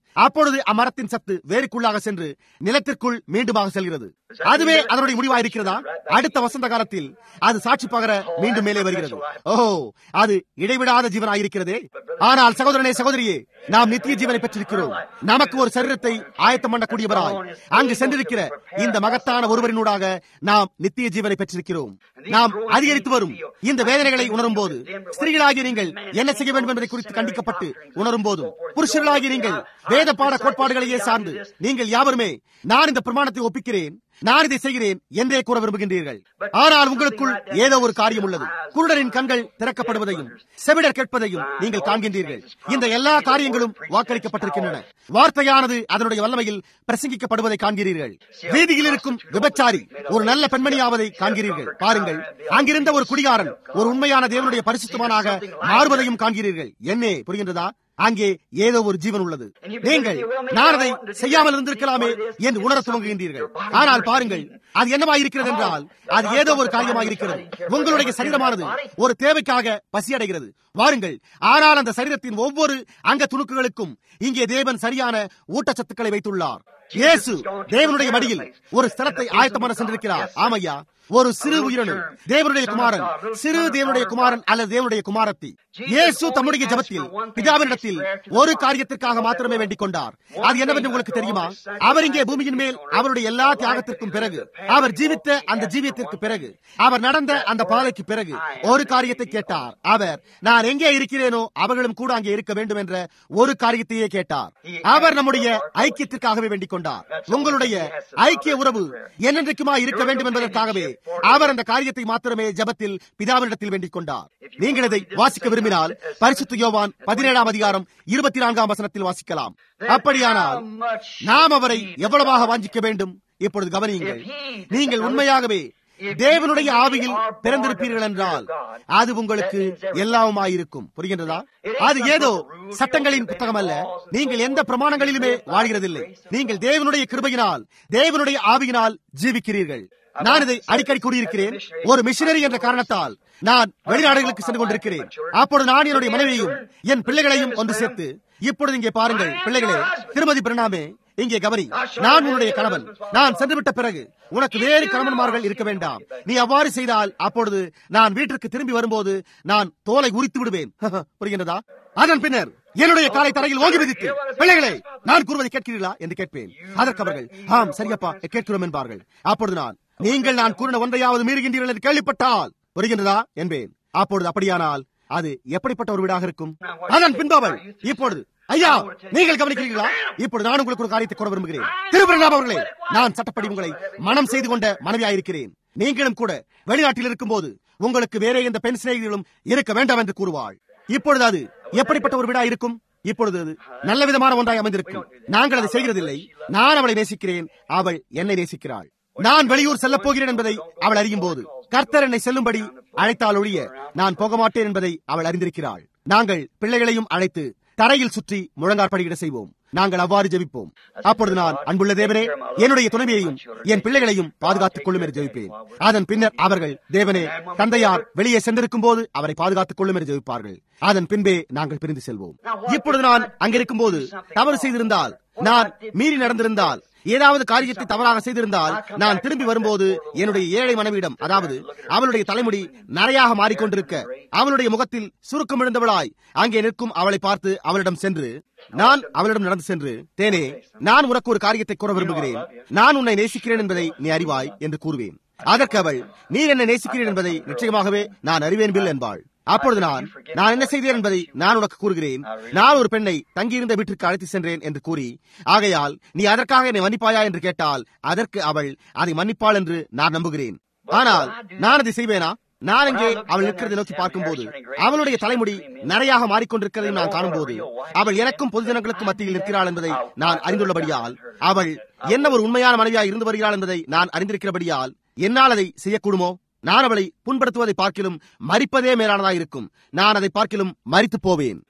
அப்பொழுது அம்மரத்தின் சத்து வேருக்குள்ளாக சென்று நிலத்திற்குள் மீண்டுமாக செல்கிறது அதுவே அதனுடைய முடிவா இருக்கிறதா அடுத்த வசந்த காலத்தில் அது சாட்சி பகர மீண்டும் மேலே வருகிறது ஓ அது இடைவிடாத ஜீவனாயிருக்கிறதே ஆனால் சகோதரனே சகோதரியே நாம் நித்திய ஜீவனை பெற்றிருக்கிறோம் நமக்கு ஒரு சரீரத்தை ஆயத்தம் பண்ணக்கூடியவராய் அங்கு சென்றிருக்கிற இந்த மகத்தான ஒருவரினூடாக நாம் நித்திய ஜீவனை பெற்றிருக்கிறோம் நாம் அதிகரித்து வரும் இந்த வேதனைகளை உணரும் போது ஸ்திரீகளாகிய நீங்கள் என்ன செய்ய வேண்டும் என்பதை குறித்து கண்டிக்கப்பட்டு உணரும் போதும் புருஷர்களாகிய நீங்கள் வேத பாட கோட்பாடுகளையே சார்ந்து நீங்கள் யாவருமே நான் இந்த பிரமாணத்தை ஒப்பிக்கிறேன் நான் இதை செய்கிறேன் என்றே கூற விரும்புகின்றீர்கள் ஆனால் உங்களுக்குள் ஏதோ ஒரு காரியம் உள்ளது குருடரின் கண்கள் திறக்கப்படுவதையும் செவிடர் கேட்பதையும் நீங்கள் காண்கின்றீர்கள் இந்த எல்லா காரியங்களும் வாக்களிக்கப்பட்டிருக்கின்றன வார்த்தையானது அதனுடைய வல்லமையில் பிரசங்கிக்கப்படுவதை காண்கிறீர்கள் வீதியில் இருக்கும் விபச்சாரி ஒரு நல்ல பெண்மணியாவதை காண்கிறீர்கள் பாருங்கள் அங்கிருந்த ஒரு குடிகாரன் ஒரு உண்மையான தேவனுடைய பரிசுத்தமானாக மாறுவதையும் காண்கிறீர்கள் என்னே புரிகின்றதா அங்கே ஏதோ ஒரு ஜீவன் உள்ளது நீங்கள் நான் அதை செய்யாமல் இருந்திருக்கலாமே என்று உணர துவங்குகின்றீர்கள் ஆனால் பாருங்கள் அது என்னவாயிருக்கிறது என்றால் அது ஏதோ ஒரு காரியமாக இருக்கிறது உங்களுடைய சரீரமானது ஒரு தேவைக்காக பசியடைகிறது வாருங்கள் ஆனால் அந்த சரீரத்தின் ஒவ்வொரு அங்க துணுக்குகளுக்கும் இங்கே தேவன் சரியான ஊட்டச்சத்துக்களை வைத்துள்ளார் இயேசு தேவனுடைய மடியில் ஒரு ஸ்தலத்தை ஆயத்தமான சென்றிருக்கிறார் ஆமையா ஒரு சிறு உயிரணு தேவனுடைய குமாரன் சிறு தேவனுடைய குமாரன் அல்லது தேவனுடைய குமாரத்தி இயேசு தம்முடைய ஜபத்தில் பிதாவினிடத்தில் ஒரு காரியத்திற்காக மாத்திரமே வேண்டிக் கொண்டார் அது என்னவென்று உங்களுக்கு தெரியுமா அவர் இங்கே பூமியின் மேல் அவருடைய எல்லா தியாகத்திற்கும் பிறகு அவர் ஜீவித்த அந்த ஜீவியத்திற்கு பிறகு அவர் நடந்த அந்த பாதைக்கு பிறகு ஒரு காரியத்தை கேட்டார் அவர் நான் எங்கே இருக்கிறேனோ அவர்களும் கூட அங்கே இருக்க வேண்டும் என்ற ஒரு காரியத்தையே கேட்டார் அவர் நம்முடைய ஐக்கியத்திற்காகவே வேண்டிக் கொண்டார் உங்களுடைய ஐக்கிய உறவு என்னென்றைக்குமா இருக்க வேண்டும் என்பதற்காகவே அவர் அந்த காரியத்தை மாத்திரமே ஜபத்தில் பிதாவினிடத்தில் வேண்டிக் கொண்டார் நீங்கள் இதை வாசிக்க விரும்பினால் பரிசுத்த யோவான் பதினேழாம் அதிகாரம் இருபத்தி நான்காம் வசனத்தில் வாசிக்கலாம் அப்படியானால் நாம் அவரை எவ்வளவாக வாஞ்சிக்க வேண்டும் இப்பொழுது கவனியுங்கள் நீங்கள் உண்மையாகவே தேவனுடைய ஆவியில் பிறந்திருப்பீர்கள் என்றால் அது உங்களுக்கு எல்லாவுமாயிருக்கும் புரிகின்றதா அது ஏதோ சட்டங்களின் புத்தகம் அல்ல நீங்கள் எந்த பிரமாணங்களிலுமே வாழ்கிறதில்லை நீங்கள் தேவனுடைய கிருபையினால் தேவனுடைய ஆவியினால் ஜீவிக்கிறீர்கள் நான் இதை அடிக்கடி கூறியிருக்கிறேன் ஒரு மிஷினரி என்ற காரணத்தால் நான் வெளிநாடுகளுக்கு சென்று கொண்டிருக்கிறேன் அப்பொழுது நான் என்னுடைய மனைவியையும் என் பிள்ளைகளையும் ஒன்று சேர்த்து இப்பொழுது இங்கே பாருங்கள் பிள்ளைகளே திருமதி பிரணாமே இங்கே கவனி நான் உன்னுடைய கணவன் நான் சென்றுவிட்ட பிறகு உனக்கு வேறு கணவன்மார்கள் இருக்க வேண்டாம் நீ அவ்வாறு செய்தால் அப்பொழுது நான் வீட்டிற்கு திரும்பி வரும்போது நான் தோலை உரித்து விடுவேன் புரிகின்றதா அதன் பின்னர் என்னுடைய காலை தரையில் ஓங்கி விதித்து பிள்ளைகளே நான் கூறுவதை கேட்கிறீர்களா என்று கேட்பேன் அதற்கு அவர்கள் ஆம் சரியப்பா கேட்கிறோம் என்பார்கள் அப்பொழுது நான் நீங்கள் நான் கூறின ஒன்றையாவது மீறுகின்றீர்கள் என்று கேள்விப்பட்டால் வருகின்றதா என்பேன் அப்பொழுது அப்படியானால் அது எப்படிப்பட்ட ஒரு வீடாக இருக்கும் அதன் பின்பவள் இப்பொழுது ஐயா நீங்கள் கவனிக்கிறீர்களா இப்பொழுது நான் உங்களுக்கு ஒரு காரியத்தை கூற விரும்புகிறேன் திருபிரகாம் அவர்களே நான் சட்டப்படி உங்களை மனம் செய்து கொண்ட மனைவியாயிருக்கிறேன் நீங்களும் கூட வெளிநாட்டில் இருக்கும் போது உங்களுக்கு வேற எந்த பெண் சிநேகிகளும் இருக்க வேண்டாம் என்று கூறுவாள் இப்பொழுது அது எப்படிப்பட்ட ஒரு வீடா இருக்கும் இப்பொழுது அது நல்ல விதமான ஒன்றாய் அமைந்திருக்கும் நாங்கள் அதை செய்கிறதில்லை நான் அவளை நேசிக்கிறேன் அவள் என்னை நேசிக்கிறாள் நான் வெளியூர் செல்லப் போகிறேன் என்பதை அவள் அறியும் போது கர்த்தர் என்னை செல்லும்படி அழைத்தால் ஒழிய நான் போக மாட்டேன் என்பதை அவள் அறிந்திருக்கிறாள் நாங்கள் பிள்ளைகளையும் அழைத்து தரையில் சுற்றி முழங்காற்படியிட செய்வோம் நாங்கள் அவ்வாறு ஜெபிப்போம் அப்பொழுது நான் அன்புள்ள தேவனே என்னுடைய துணைவியையும் என் பிள்ளைகளையும் பாதுகாத்துக் கொள்ளும் என்று ஜெபிப்பேன் அதன் பின்னர் அவர்கள் தேவனே தந்தையார் வெளியே சென்றிருக்கும் போது அவரை பாதுகாத்துக் கொள்ளும் என்று ஜெபிப்பார்கள் அதன் பின்பே நாங்கள் பிரிந்து செல்வோம் இப்பொழுது நான் அங்கிருக்கும் போது தவறு செய்திருந்தால் நான் மீறி நடந்திருந்தால் ஏதாவது காரியத்தை தவறாக செய்திருந்தால் நான் திரும்பி வரும்போது என்னுடைய ஏழை மனைவியிடம் அதாவது அவளுடைய தலைமுடி நரையாக மாறிக்கொண்டிருக்க அவளுடைய முகத்தில் சுருக்கம் விழுந்தவளாய் அங்கே நிற்கும் அவளை பார்த்து அவளிடம் சென்று நான் அவளிடம் நடந்து சென்று தேனே நான் உனக்கு ஒரு காரியத்தை கூற விரும்புகிறேன் நான் உன்னை நேசிக்கிறேன் என்பதை நீ அறிவாய் என்று கூறுவேன் அதற்கு அவள் நீ என்னை நேசிக்கிறேன் என்பதை நிச்சயமாகவே நான் அறிவேன் பில் என்பாள் அப்பொழுது நான் நான் என்ன செய்தேன் என்பதை நான் உனக்கு கூறுகிறேன் நான் ஒரு பெண்ணை தங்கியிருந்த வீட்டிற்கு அழைத்து சென்றேன் என்று கூறி ஆகையால் நீ அதற்காக என்னை மன்னிப்பாயா என்று கேட்டால் அதற்கு அவள் அதை மன்னிப்பாள் என்று நான் நம்புகிறேன் ஆனால் நான் அதை செய்வேனா நான் இங்கே அவள் நிற்கிறதை நோக்கி பார்க்கும்போது அவளுடைய தலைமுடி நரையாக மாறிக்கொண்டிருக்கிறதையும் நான் காணும்போது அவள் எனக்கும் பொதுஜனங்களுக்கும் மத்தியில் நிற்கிறாள் என்பதை நான் அறிந்துள்ளபடியால் அவள் என்ன ஒரு உண்மையான மனைவியாக இருந்து வருகிறாள் என்பதை நான் அறிந்திருக்கிறபடியால் என்னால் அதை செய்யக்கூடுமோ நான் அவளை புண்படுத்துவதை பார்க்கிலும் மறிப்பதே மேலானதாக இருக்கும் நான் அதை பார்க்கிலும் மறித்து போவேன்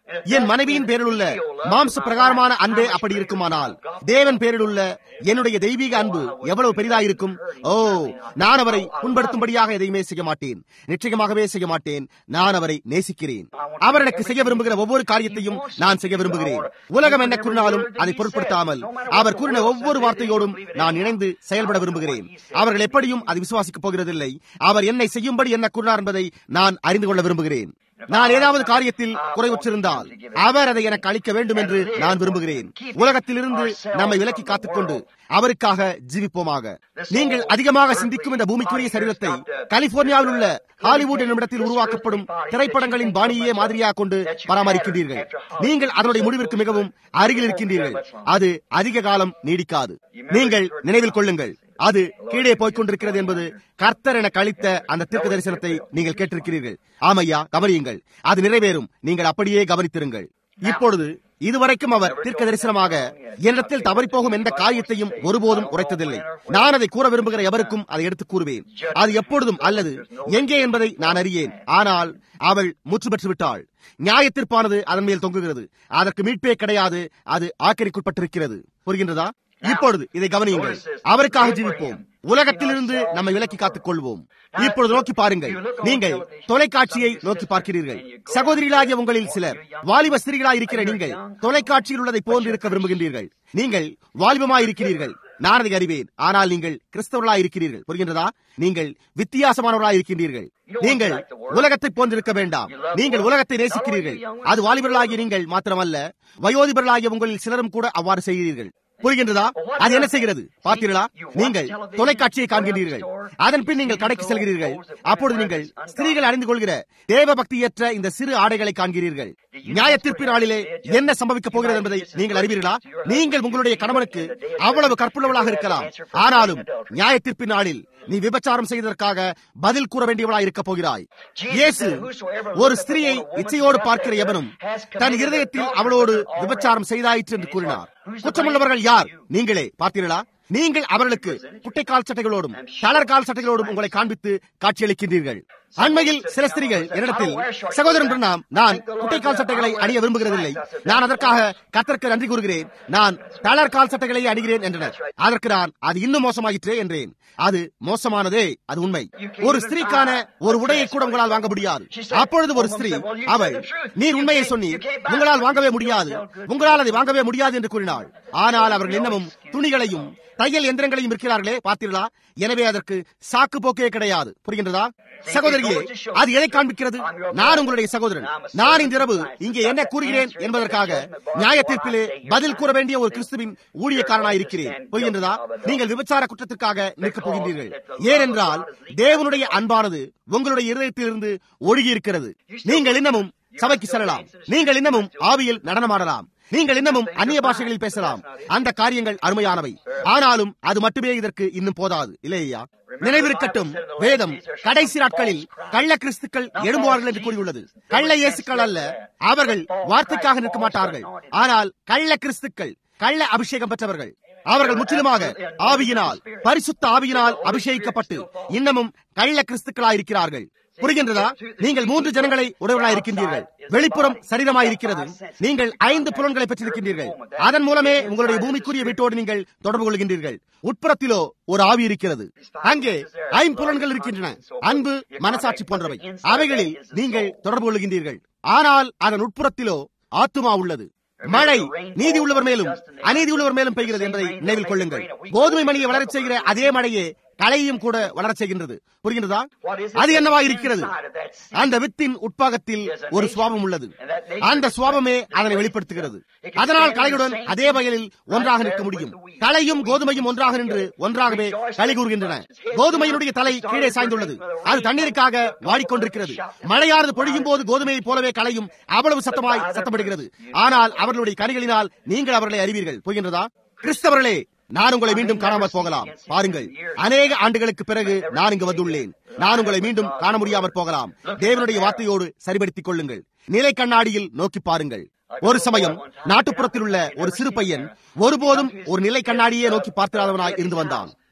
என் மனைவியின் பேரில் உள்ள மாம்ச பிரகாரமான அன்பே அப்படி இருக்குமானால் தேவன் பேரில் உள்ள என்னுடைய தெய்வீக அன்பு எவ்வளவு பெரிதாயிருக்கும் ஓ நான் அவரை புண்படுத்தும்படியாக எதையுமே செய்ய மாட்டேன் நிச்சயமாகவே செய்ய மாட்டேன் நான் அவரை நேசிக்கிறேன் அவர் எனக்கு செய்ய விரும்புகிற ஒவ்வொரு காரியத்தையும் நான் செய்ய விரும்புகிறேன் உலகம் என்ன கூறினாலும் அதை பொருட்படுத்தாமல் அவர் கூறின ஒவ்வொரு வார்த்தையோடும் நான் இணைந்து செயல்பட விரும்புகிறேன் அவர்கள் எப்படியும் அதை விசுவாசிக்கப் போகிறதில்லை அவர் என்னை செய்யும்படி என்ன கூறினார் என்பதை நான் அறிந்து கொள்ள விரும்புகிறேன் நான் ஏதாவது காரியத்தில் குறைவுற்றிருந்தால் அவர் அதை எனக்கு அளிக்க வேண்டும் என்று நான் விரும்புகிறேன் உலகத்திலிருந்து நம்மை விலக்கி காத்துக்கொண்டு அவருக்காக ஜீவிப்போமாக நீங்கள் அதிகமாக சிந்திக்கும் இந்த பூமிக்குரிய சரீரத்தை கலிபோர்னியாவில் உள்ள ஹாலிவுட் என்னும் இடத்தில் உருவாக்கப்படும் திரைப்படங்களின் பாணியே மாதிரியாக கொண்டு பராமரிக்கின்றீர்கள் நீங்கள் அதனுடைய முடிவிற்கு மிகவும் அருகில் இருக்கின்றீர்கள் அது அதிக காலம் நீடிக்காது நீங்கள் நினைவில் கொள்ளுங்கள் அது கீழே போய்கொண்டிருக்கிறது என்பது கர்த்தர் என கழித்த அந்த தீர்க்க தரிசனத்தை நீங்கள் கேட்டிருக்கிறீர்கள் ஆமையா கவனியுங்கள் அது நிறைவேறும் நீங்கள் அப்படியே கவனித்திருங்கள் இப்பொழுது இதுவரைக்கும் அவர் தீர்க்க தரிசனமாக என்னிடத்தில் தவறிப்போகும் எந்த காரியத்தையும் ஒருபோதும் உரைத்ததில்லை நான் அதை கூற விரும்புகிற எவருக்கும் அதை எடுத்து கூறுவேன் அது எப்பொழுதும் அல்லது எங்கே என்பதை நான் அறியேன் ஆனால் அவள் முற்று பெற்று விட்டாள் நியாயத்திற்பானது அதன் மேல் தொங்குகிறது அதற்கு மீட்பே கிடையாது அது ஆக்கரிக்குட்பட்டிருக்கிறது புரிகின்றதா இப்பொழுது இதை கவனியுங்கள் அவருக்காக ஜீவிப்போம் உலகத்திலிருந்து நம்மை விலக்கி காத்துக் கொள்வோம் இப்பொழுது நோக்கி பாருங்கள் நீங்கள் தொலைக்காட்சியை நோக்கி பார்க்கிறீர்கள் சகோதரிகளாகிய உங்களில் சிலர் வாலிப ஸ்திரிகளாய் இருக்கிற நீங்கள் தொலைக்காட்சியில் உள்ளதை போன்று இருக்க விரும்புகின்றீர்கள் நீங்கள் வாலிபமாய் இருக்கிறீர்கள் நான் அதை அறிவேன் ஆனால் நீங்கள் கிறிஸ்தவர்களாய் இருக்கிறீர்கள் புரிகின்றதா நீங்கள் வித்தியாசமானவர்களாய் இருக்கின்றீர்கள் நீங்கள் உலகத்தை போன்றிருக்க வேண்டாம் நீங்கள் உலகத்தை நேசிக்கிறீர்கள் அது வாலிபர்களாகிய நீங்கள் மாத்திரமல்ல வயோதிபர்களாகிய உங்களில் சிலரும் கூட அவ்வாறு செய்கிறீர்கள் புரிகின்றதா அது என்ன செய்கிறது பார்த்தீர்களா நீங்கள் தொலைக்காட்சியை காண்கின்றீர்கள் அதன் பின் நீங்கள் கடைக்கு செல்கிறீர்கள் அப்பொழுது நீங்கள் ஸ்திரீகள் அணிந்து கொள்கிற தேவ பக்தியற்ற இந்த சிறு ஆடைகளை காண்கிறீர்கள் நியாய தீர்ப்பு நாளிலே என்ன சம்பவிக்கப் போகிறது என்பதை நீங்கள் அறிவீர்களா நீங்கள் உங்களுடைய கணவனுக்கு அவ்வளவு கற்புள்ளவளாக இருக்கலாம் ஆனாலும் நியாய தீர்ப்பு நாளில் நீ விபச்சாரம் செய்ததற்காக பதில் கூற வேண்டியவளாய் இருக்க போகிறாய் இயேசு ஒரு ஸ்திரியை இச்சையோடு பார்க்கிற எவனும் தன் இருதயத்தில் அவளோடு விபச்சாரம் செய்தாயிற்று என்று கூறினார் குற்றமுள்ளவர்கள் யார் நீங்களே பார்த்தீர்களா நீங்கள் அவர்களுக்கு குட்டைக்கால் சட்டைகளோடும் தளர்கால் சட்டைகளோடும் உங்களை காண்பித்து காட்சியளிக்கின்றீர்கள் அண்மையில் சில ஸ்திரீகள் என்னிடத்தில் சகோதரன் பிரணாம் நான் குட்டைக்கால் சட்டைகளை அணிய விரும்புகிறதில்லை நான் அதற்காக கத்தருக்கு நன்றி கூறுகிறேன் நான் தளர் கால் சட்டைகளை அணிகிறேன் என்றனர் அதற்கு நான் அது இன்னும் மோசமாயிற்றே என்றேன் அது மோசமானதே அது உண்மை ஒரு ஸ்திரீக்கான ஒரு உடையை கூட உங்களால் வாங்க முடியாது அப்பொழுது ஒரு ஸ்திரீ அவள் நீர் உண்மையை சொன்னீர் உங்களால் வாங்கவே முடியாது உங்களால் அதை வாங்கவே முடியாது என்று கூறினாள் ஆனால் அவர்கள் இன்னமும் துணிகளையும் தையல் எந்திரங்களையும் இருக்கிறார்களே பார்த்தீர்களா எனவே அதற்கு சாக்கு போக்கே கிடையாது புரிகின்றதா சகோதரியே அது எதை காண்பிக்கிறது நான் உங்களுடைய சகோதரன் நான் இந்த இரவு இங்கே என்ன கூறுகிறேன் என்பதற்காக நியாய தீர்ப்பிலே பதில் கூற வேண்டிய ஒரு கிறிஸ்துவின் ஊழியக்காரனாய் இருக்கிறேன் புரிகின்றதா நீங்கள் விபச்சார குற்றத்திற்காக நிற்கப் போகின்றீர்கள் ஏனென்றால் தேவனுடைய அன்பானது உங்களுடைய இருதயத்திலிருந்து ஒழுகி இருக்கிறது நீங்கள் இன்னமும் சபைக்கு செல்லலாம் நீங்கள் இன்னமும் ஆவியில் நடனமாடலாம் நீங்கள் இன்னமும் அந்நிய பாஷைகளில் பேசலாம் அந்த காரியங்கள் அருமையானவை ஆனாலும் அது மட்டுமே இதற்கு இன்னும் போதாது இல்லையா நினைவிருக்கட்டும் வேதம் கடைசி நாட்களில் கள்ள கிறிஸ்துக்கள் எழும்புவார்கள் என்று கூறியுள்ளது கள்ள இயேசுக்கள் அல்ல அவர்கள் வார்த்தைக்காக நிற்க மாட்டார்கள் ஆனால் கள்ள கிறிஸ்துக்கள் கள்ள அபிஷேகம் பெற்றவர்கள் அவர்கள் முற்றிலுமாக ஆவியினால் பரிசுத்த ஆவியினால் அபிஷேகிக்கப்பட்டு இன்னமும் கள்ள கிறிஸ்துக்களாயிருக்கிறார்கள் புரிகின்றதா நீங்கள் மூன்று ஜனங்களை உடையவர்களாய் இருக்கின்றீர்கள் வெளிப்புறம் சரீரமாய் இருக்கிறது நீங்கள் ஐந்து புலன்களை பெற்றிருக்கின்றீர்கள் அதன் மூலமே உங்களுடைய பூமிக்குரிய வீட்டோடு நீங்கள் தொடர்பு கொள்கின்றீர்கள் உட்புறத்திலோ ஒரு ஆவி இருக்கிறது அங்கே ஐம்புலன்கள் இருக்கின்றன அன்பு மனசாட்சி போன்றவை அவைகளில் நீங்கள் தொடர்பு கொள்கின்றீர்கள் ஆனால் அதன் உட்புறத்திலோ ஆத்துமா உள்ளது மழை நீதி உள்ளவர் மேலும் அநீதி உள்ளவர் மேலும் பெய்கிறது என்பதை நினைவில் கொள்ளுங்கள் கோதுமை மணியை வளரச் செய்கிற அதே மழையே களையும் கூட வளரச் செய்கின்றது புரிகின்றதா அது என்னவா இருக்கிறது அந்த வித்தின் உட்பாகத்தில் ஒரு சுவாபம் உள்ளது அந்த சுவாபமே அதனை வெளிப்படுத்துகிறது அதனால் கலையுடன் அதே வயலில் ஒன்றாக நிற்க முடியும் தலையும் கோதுமையும் ஒன்றாக நின்று ஒன்றாகவே களி கூறுகின்றன கோதுமையினுடைய தலை கீழே சாய்ந்துள்ளது அது தண்ணீருக்காக வாடிக்கொண்டிருக்கிறது மழையானது பொழியும் போது கோதுமையை போலவே கலையும் அவ்வளவு சத்தமாய் சத்தப்படுகிறது ஆனால் அவர்களுடைய கனிகளினால் நீங்கள் அவர்களை அறிவீர்கள் புரிகின்றதா கிறிஸ்தவர்களே நான் உங்களை மீண்டும் காணாமல் போகலாம் பாருங்கள் அநேக ஆண்டுகளுக்கு பிறகு நான் இங்கு வந்துள்ளேன் நான் உங்களை மீண்டும் காண முடியாமற் போகலாம் தேவனுடைய வார்த்தையோடு சரிபடுத்திக் கொள்ளுங்கள் நிலை கண்ணாடியில் நோக்கி பாருங்கள் ஒரு சமயம் நாட்டுப்புறத்தில் உள்ள ஒரு சிறு பையன் ஒருபோதும் ஒரு நிலை கண்ணாடியே நோக்கி பார்த்திராதவனாய் இருந்து வந்தான்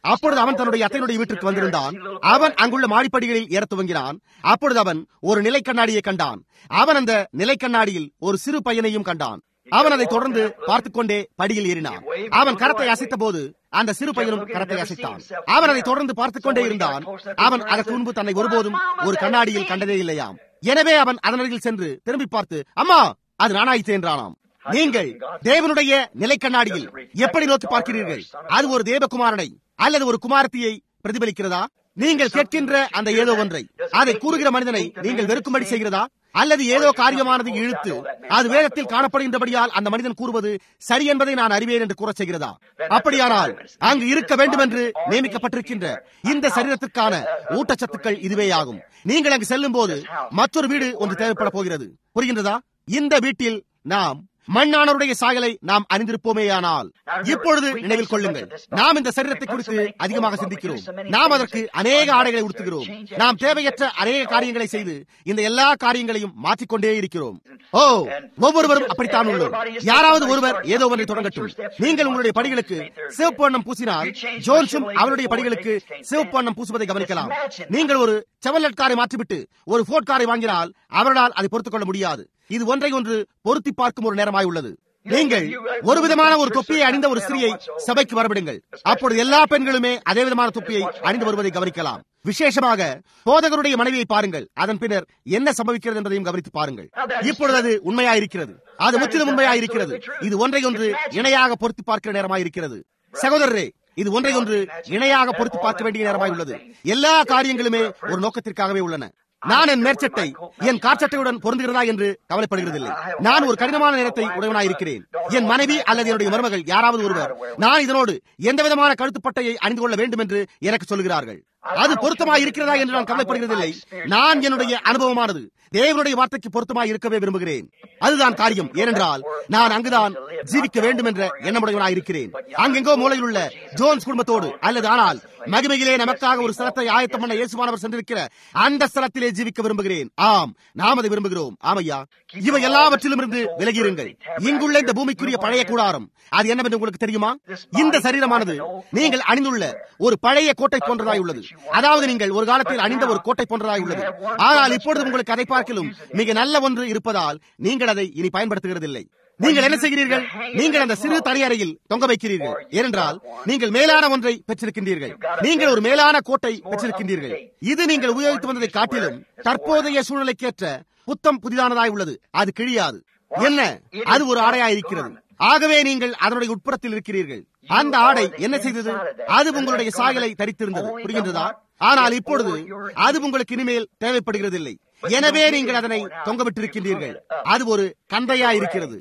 அப்பொழுது அவன் தன்னுடைய அத்தையினுடைய வீட்டிற்கு வந்திருந்தான் அவன் அங்குள்ள மாடிப்படிகளில் ஏற துவங்கினான் அப்பொழுது அவன் ஒரு நிலை கண்ணாடியை கண்டான் அவன் அந்த நிலை கண்ணாடியில் ஒரு சிறு பையனையும் கண்டான் அவன் அதை தொடர்ந்து பார்த்துக் கொண்டே படியில் ஏறினான் அவன் கரத்தை அசைத்த போது அந்த சிறு பையனும் கரத்தை அசைத்தான் அவன் அதை தொடர்ந்து பார்த்துக் கொண்டே இருந்தான் அவன் அதற்கு முன்பு தன்னை ஒருபோதும் ஒரு கண்ணாடியில் கண்டதே இல்லையாம் எனவே அவன் அதனருகில் சென்று திரும்பி பார்த்து அம்மா அது நானாயிற்று என்றானாம் நீங்கள் தேவனுடைய நிலை கண்ணாடியில் எப்படி நோக்கி பார்க்கிறீர்கள் அது ஒரு தேவகுமாரனை அல்லது ஒரு குமாரத்தியை பிரதிபலிக்கிறதா நீங்கள் கேட்கின்ற அந்த ஏதோ ஒன்றை அதை கூறுகிற மனிதனை நீங்கள் வெறுக்கும்படி செய்கிறதா அல்லது ஏதோ காரியமானது இழுத்து அது வேதத்தில் காணப்படுகின்றபடியால் அந்த மனிதன் கூறுவது சரி என்பதை நான் அறிவேன் என்று கூற செய்கிறதா அப்படியானால் அங்கு இருக்க வேண்டும் என்று நியமிக்கப்பட்டிருக்கின்ற இந்த சரீரத்திற்கான ஊட்டச்சத்துக்கள் இதுவே ஆகும் நீங்கள் அங்கு செல்லும் போது மற்றொரு வீடு ஒன்று தேவைப்பட போகிறது புரிகின்றதா இந்த வீட்டில் நாம் மண்ணானவருடைய சாயலை நாம் அறிந்திருப்போமேயானால் இப்பொழுது நினைவில் கொள்ளுங்கள் நாம் இந்த சரீரத்தை குறித்து அதிகமாக சிந்திக்கிறோம் நாம் அதற்கு அநேக ஆடைகளை உடுத்துகிறோம் நாம் தேவையற்ற அநேக காரியங்களை செய்து இந்த எல்லா காரியங்களையும் மாற்றிக்கொண்டே இருக்கிறோம் ஓ ஒவ்வொருவரும் அப்படித்தான் உள்ளோம் யாராவது ஒருவர் ஏதோ ஒன்றை தொடங்கட்டும் நீங்கள் உங்களுடைய படிகளுக்கு சிவப்பு வண்ணம் பூசினால் ஜோன்ஸும் அவருடைய படிகளுக்கு சிவப்பு வண்ணம் பூசுவதை கவனிக்கலாம் நீங்கள் ஒரு செவலட் காரை மாற்றிவிட்டு ஒரு போர்ட் காரை வாங்கினால் அவர்களால் அதை பொறுத்துக் கொள்ள முடியாது இது ஒன்றை ஒன்று பொருத்தி பார்க்கும் ஒரு நேரமாய் உள்ளது நீங்கள் ஒரு விதமான ஒரு தொப்பியை அணிந்த ஒரு ஸ்திரியை சபைக்கு வரவிடுங்கள் அப்பொழுது எல்லா பெண்களுமே அதே விதமான தொப்பியை அணிந்து வருவதை கவனிக்கலாம் விசேஷமாக போதகருடைய மனைவியை பாருங்கள் அதன் பின்னர் என்ன சம்பவிக்கிறது என்பதையும் கவனித்து பாருங்கள் இப்பொழுது அது உண்மையாயிருக்கிறது அது முற்றிலும் உண்மையாயிருக்கிறது இது ஒன்றை ஒன்று இணையாக பொருத்தி பார்க்கிற நேரமாயிருக்கிறது சகோதரரே இது ஒன்றை ஒன்று இணையாக பொருத்தி பார்க்க வேண்டிய நேரமாய் உள்ளது எல்லா காரியங்களுமே ஒரு நோக்கத்திற்காகவே உள்ளன நான் என் மேற்சட்டை என் காற்சட்டையுடன் பொருந்துகிறதா என்று கவலைப்படுகிறதில்லை நான் ஒரு கடினமான நேரத்தை உடையவனாயிருக்கிறேன் என் மனைவி அல்லது என்னுடைய மருமகள் யாராவது ஒருவர் நான் இதனோடு எந்த விதமான கழுத்துப்பட்டையை அணிந்து கொள்ள வேண்டும் என்று எனக்கு சொல்கிறார்கள் அது பொருத்தமாக இருக்கிறதா என்று நான் கவலைப்படுகிறதில்லை நான் என்னுடைய அனுபவமானது தேவனுடைய வார்த்தைக்கு பொருத்தமாக இருக்கவே விரும்புகிறேன் அதுதான் காரியம் ஏனென்றால் நான் அங்குதான் ஜீவிக்க வேண்டும் என்ற எண்ணமுடையவனாக இருக்கிறேன் அங்கெங்கோ மூலையில் உள்ள ஜோன்ஸ் குடும்பத்தோடு அல்லது ஆனால் மகிமையிலே நமக்காக ஒரு ஸ்தலத்தை ஆயத்தம் பண்ண இயேசுமானவர் சென்றிருக்கிற அந்த ஸ்தலத்திலே ஜீவிக்க விரும்புகிறேன் ஆம் நாம் அதை விரும்புகிறோம் ஆமையா இவை எல்லாவற்றிலும் இருந்து விலகியிருங்கள் இங்குள்ள இந்த பூமிக்குரிய பழைய கூடாரம் அது என்னவென்று உங்களுக்கு தெரியுமா இந்த சரீரமானது நீங்கள் அணிந்துள்ள ஒரு பழைய கோட்டை போன்றதாய் உள்ளது அதாவது நீங்கள் ஒரு காலத்தில் அணிந்த ஒரு கோட்டை போன்றதாய் உள்ளது ஆனால் இப்பொழுது உங்களுக்கு அதை பார்க்கலும் மிக நல்ல ஒன்று இருப்பதால் நீங்கள் அதை இனி பயன்படுத்துகிறதில்லை நீங்கள் என்ன செய்கிறீர்கள் நீங்கள் அந்த சிறு தனியறையில் தொங்க வைக்கிறீர்கள் ஏனென்றால் நீங்கள் மேலான ஒன்றை பெற்றிருக்கின்றீர்கள் நீங்கள் ஒரு மேலான கோட்டை பெற்றிருக்கின்றீர்கள் இது நீங்கள் உபயோகித்து வந்ததை காட்டிலும் தற்போதைய சூழ்நிலைக்கேற்ற புத்தம் புதிதானதாய் உள்ளது அது கிழியாது என்ன அது ஒரு ஆடையா இருக்கிறது ஆகவே நீங்கள் அதனுடைய உட்புறத்தில் இருக்கிறீர்கள் அந்த ஆடை என்ன செய்தது அது உங்களுடைய சாயலை தரித்திருந்தது புரிகின்றதா ஆனால் இப்பொழுது அது உங்களுக்கு இனிமேல் தேவைப்படுகிறதில்லை எனவே நீங்கள் அதனை தொங்கவிட்டிருக்கின்றீர்கள் அது ஒரு கந்தையா இருக்கிறது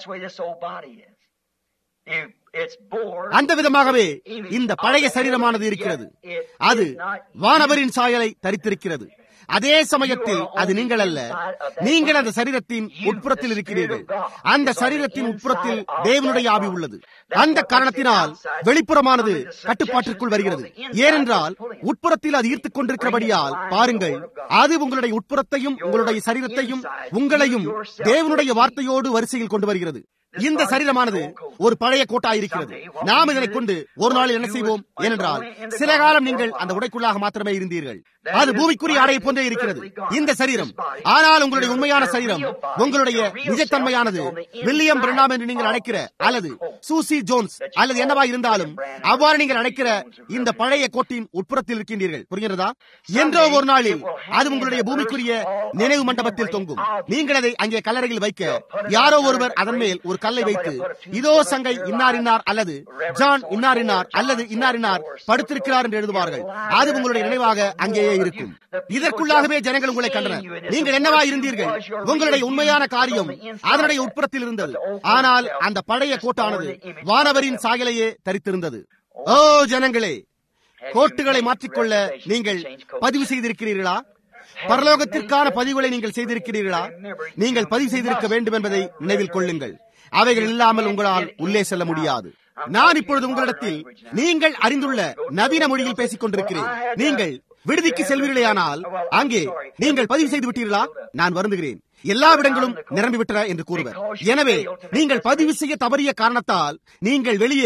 அந்த விதமாகவே இந்த பழைய சரீரமானது இருக்கிறது அது வானவரின் சாயலை தரித்திருக்கிறது அதே சமயத்தில் அது நீங்கள் அல்ல நீங்கள் அந்த சரீரத்தின் உட்புறத்தில் இருக்கிறீர்கள் அந்த சரீரத்தின் உட்புறத்தில் தேவனுடைய ஆவி உள்ளது அந்த காரணத்தினால் வெளிப்புறமானது கட்டுப்பாட்டிற்குள் வருகிறது ஏனென்றால் உட்புறத்தில் அது ஈர்த்துக் கொண்டிருக்கிறபடியால் பாருங்கள் அது உங்களுடைய உட்புறத்தையும் உங்களுடைய சரீரத்தையும் உங்களையும் தேவனுடைய வார்த்தையோடு வரிசையில் கொண்டு வருகிறது இந்த சரீரமானது ஒரு பழைய கோட்டாயிருக்கிறது நாம் இதனை கொண்டு ஒரு நாளில் என்ன செய்வோம் ஏனென்றால் சில காலம் நீங்கள் அந்த உடைக்குள்ளாக மாத்திரமே இருந்தீர்கள் அது பூமிக்குரிய ஆடையை போன்றே இருக்கிறது இந்த சரீரம் ஆனால் உங்களுடைய உண்மையான சரீரம் உங்களுடைய நிஜத்தன்மையானது வில்லியம் பிரண்டாம் என்று நீங்கள் அழைக்கிற அல்லது சூசி ஜோன்ஸ் அல்லது என்னவா இருந்தாலும் அவ்வாறு நீங்கள் அழைக்கிற இந்த பழைய கோட்டின் உட்புறத்தில் இருக்கின்றீர்கள் புரிகிறதா என்றோ ஒரு நாளில் அது உங்களுடைய பூமிக்குரிய நினைவு மண்டபத்தில் தொங்கும் நீங்கள் அதை அங்கே கல்லறையில் வைக்க யாரோ ஒருவர் அதன் மேல் ஒரு கல்லை வைத்து இதோ சங்கை இன்னார் இன்னார் அல்லது ஜான் இன்னார் இன்னார் அல்லது இன்னார் இன்னார் படுத்திருக்கிறார் என்று எழுதுவார்கள் அது உங்களுடைய நினைவாக அங்கேயே இருக்கும் இதற்குள்ளாகவே ஜனங்கள் உங்களை கண்டனர் நீங்கள் என்னவா இருந்தீர்கள் உங்களுடைய உண்மையான காரியம் அதனுடைய உட்புறத்தில் இருந்தது ஆனால் அந்த பழைய கோட்டானது வானவரின் சாயலையே தரித்திருந்தது ஓ ஜனங்களே கோட்டுகளை மாற்றிக்கொள்ள நீங்கள் பதிவு செய்திருக்கிறீர்களா பரலோகத்திற்கான பதிவுகளை நீங்கள் செய்திருக்கிறீர்களா நீங்கள் பதிவு செய்திருக்க வேண்டும் என்பதை நினைவில் கொள்ளுங்கள் அவைகள் இல்லாமல் உங்களால் உள்ளே செல்ல முடியாது நான் இப்பொழுது உங்களிடத்தில் நீங்கள் அறிந்துள்ள நவீன மொழியில் பேசிக் கொண்டிருக்கிறேன் நீங்கள் விடுதிக்கு செல்வீர்களேயானால் அங்கே நீங்கள் பதிவு செய்து விட்டீர்களா நான் வருந்துகிறேன் எல்லா இடங்களும் நிரம்பிவிட்டன என்று கூறுவர் எனவே நீங்கள் பதிவு செய்ய தவறிய காரணத்தால் நீங்கள் வெளியே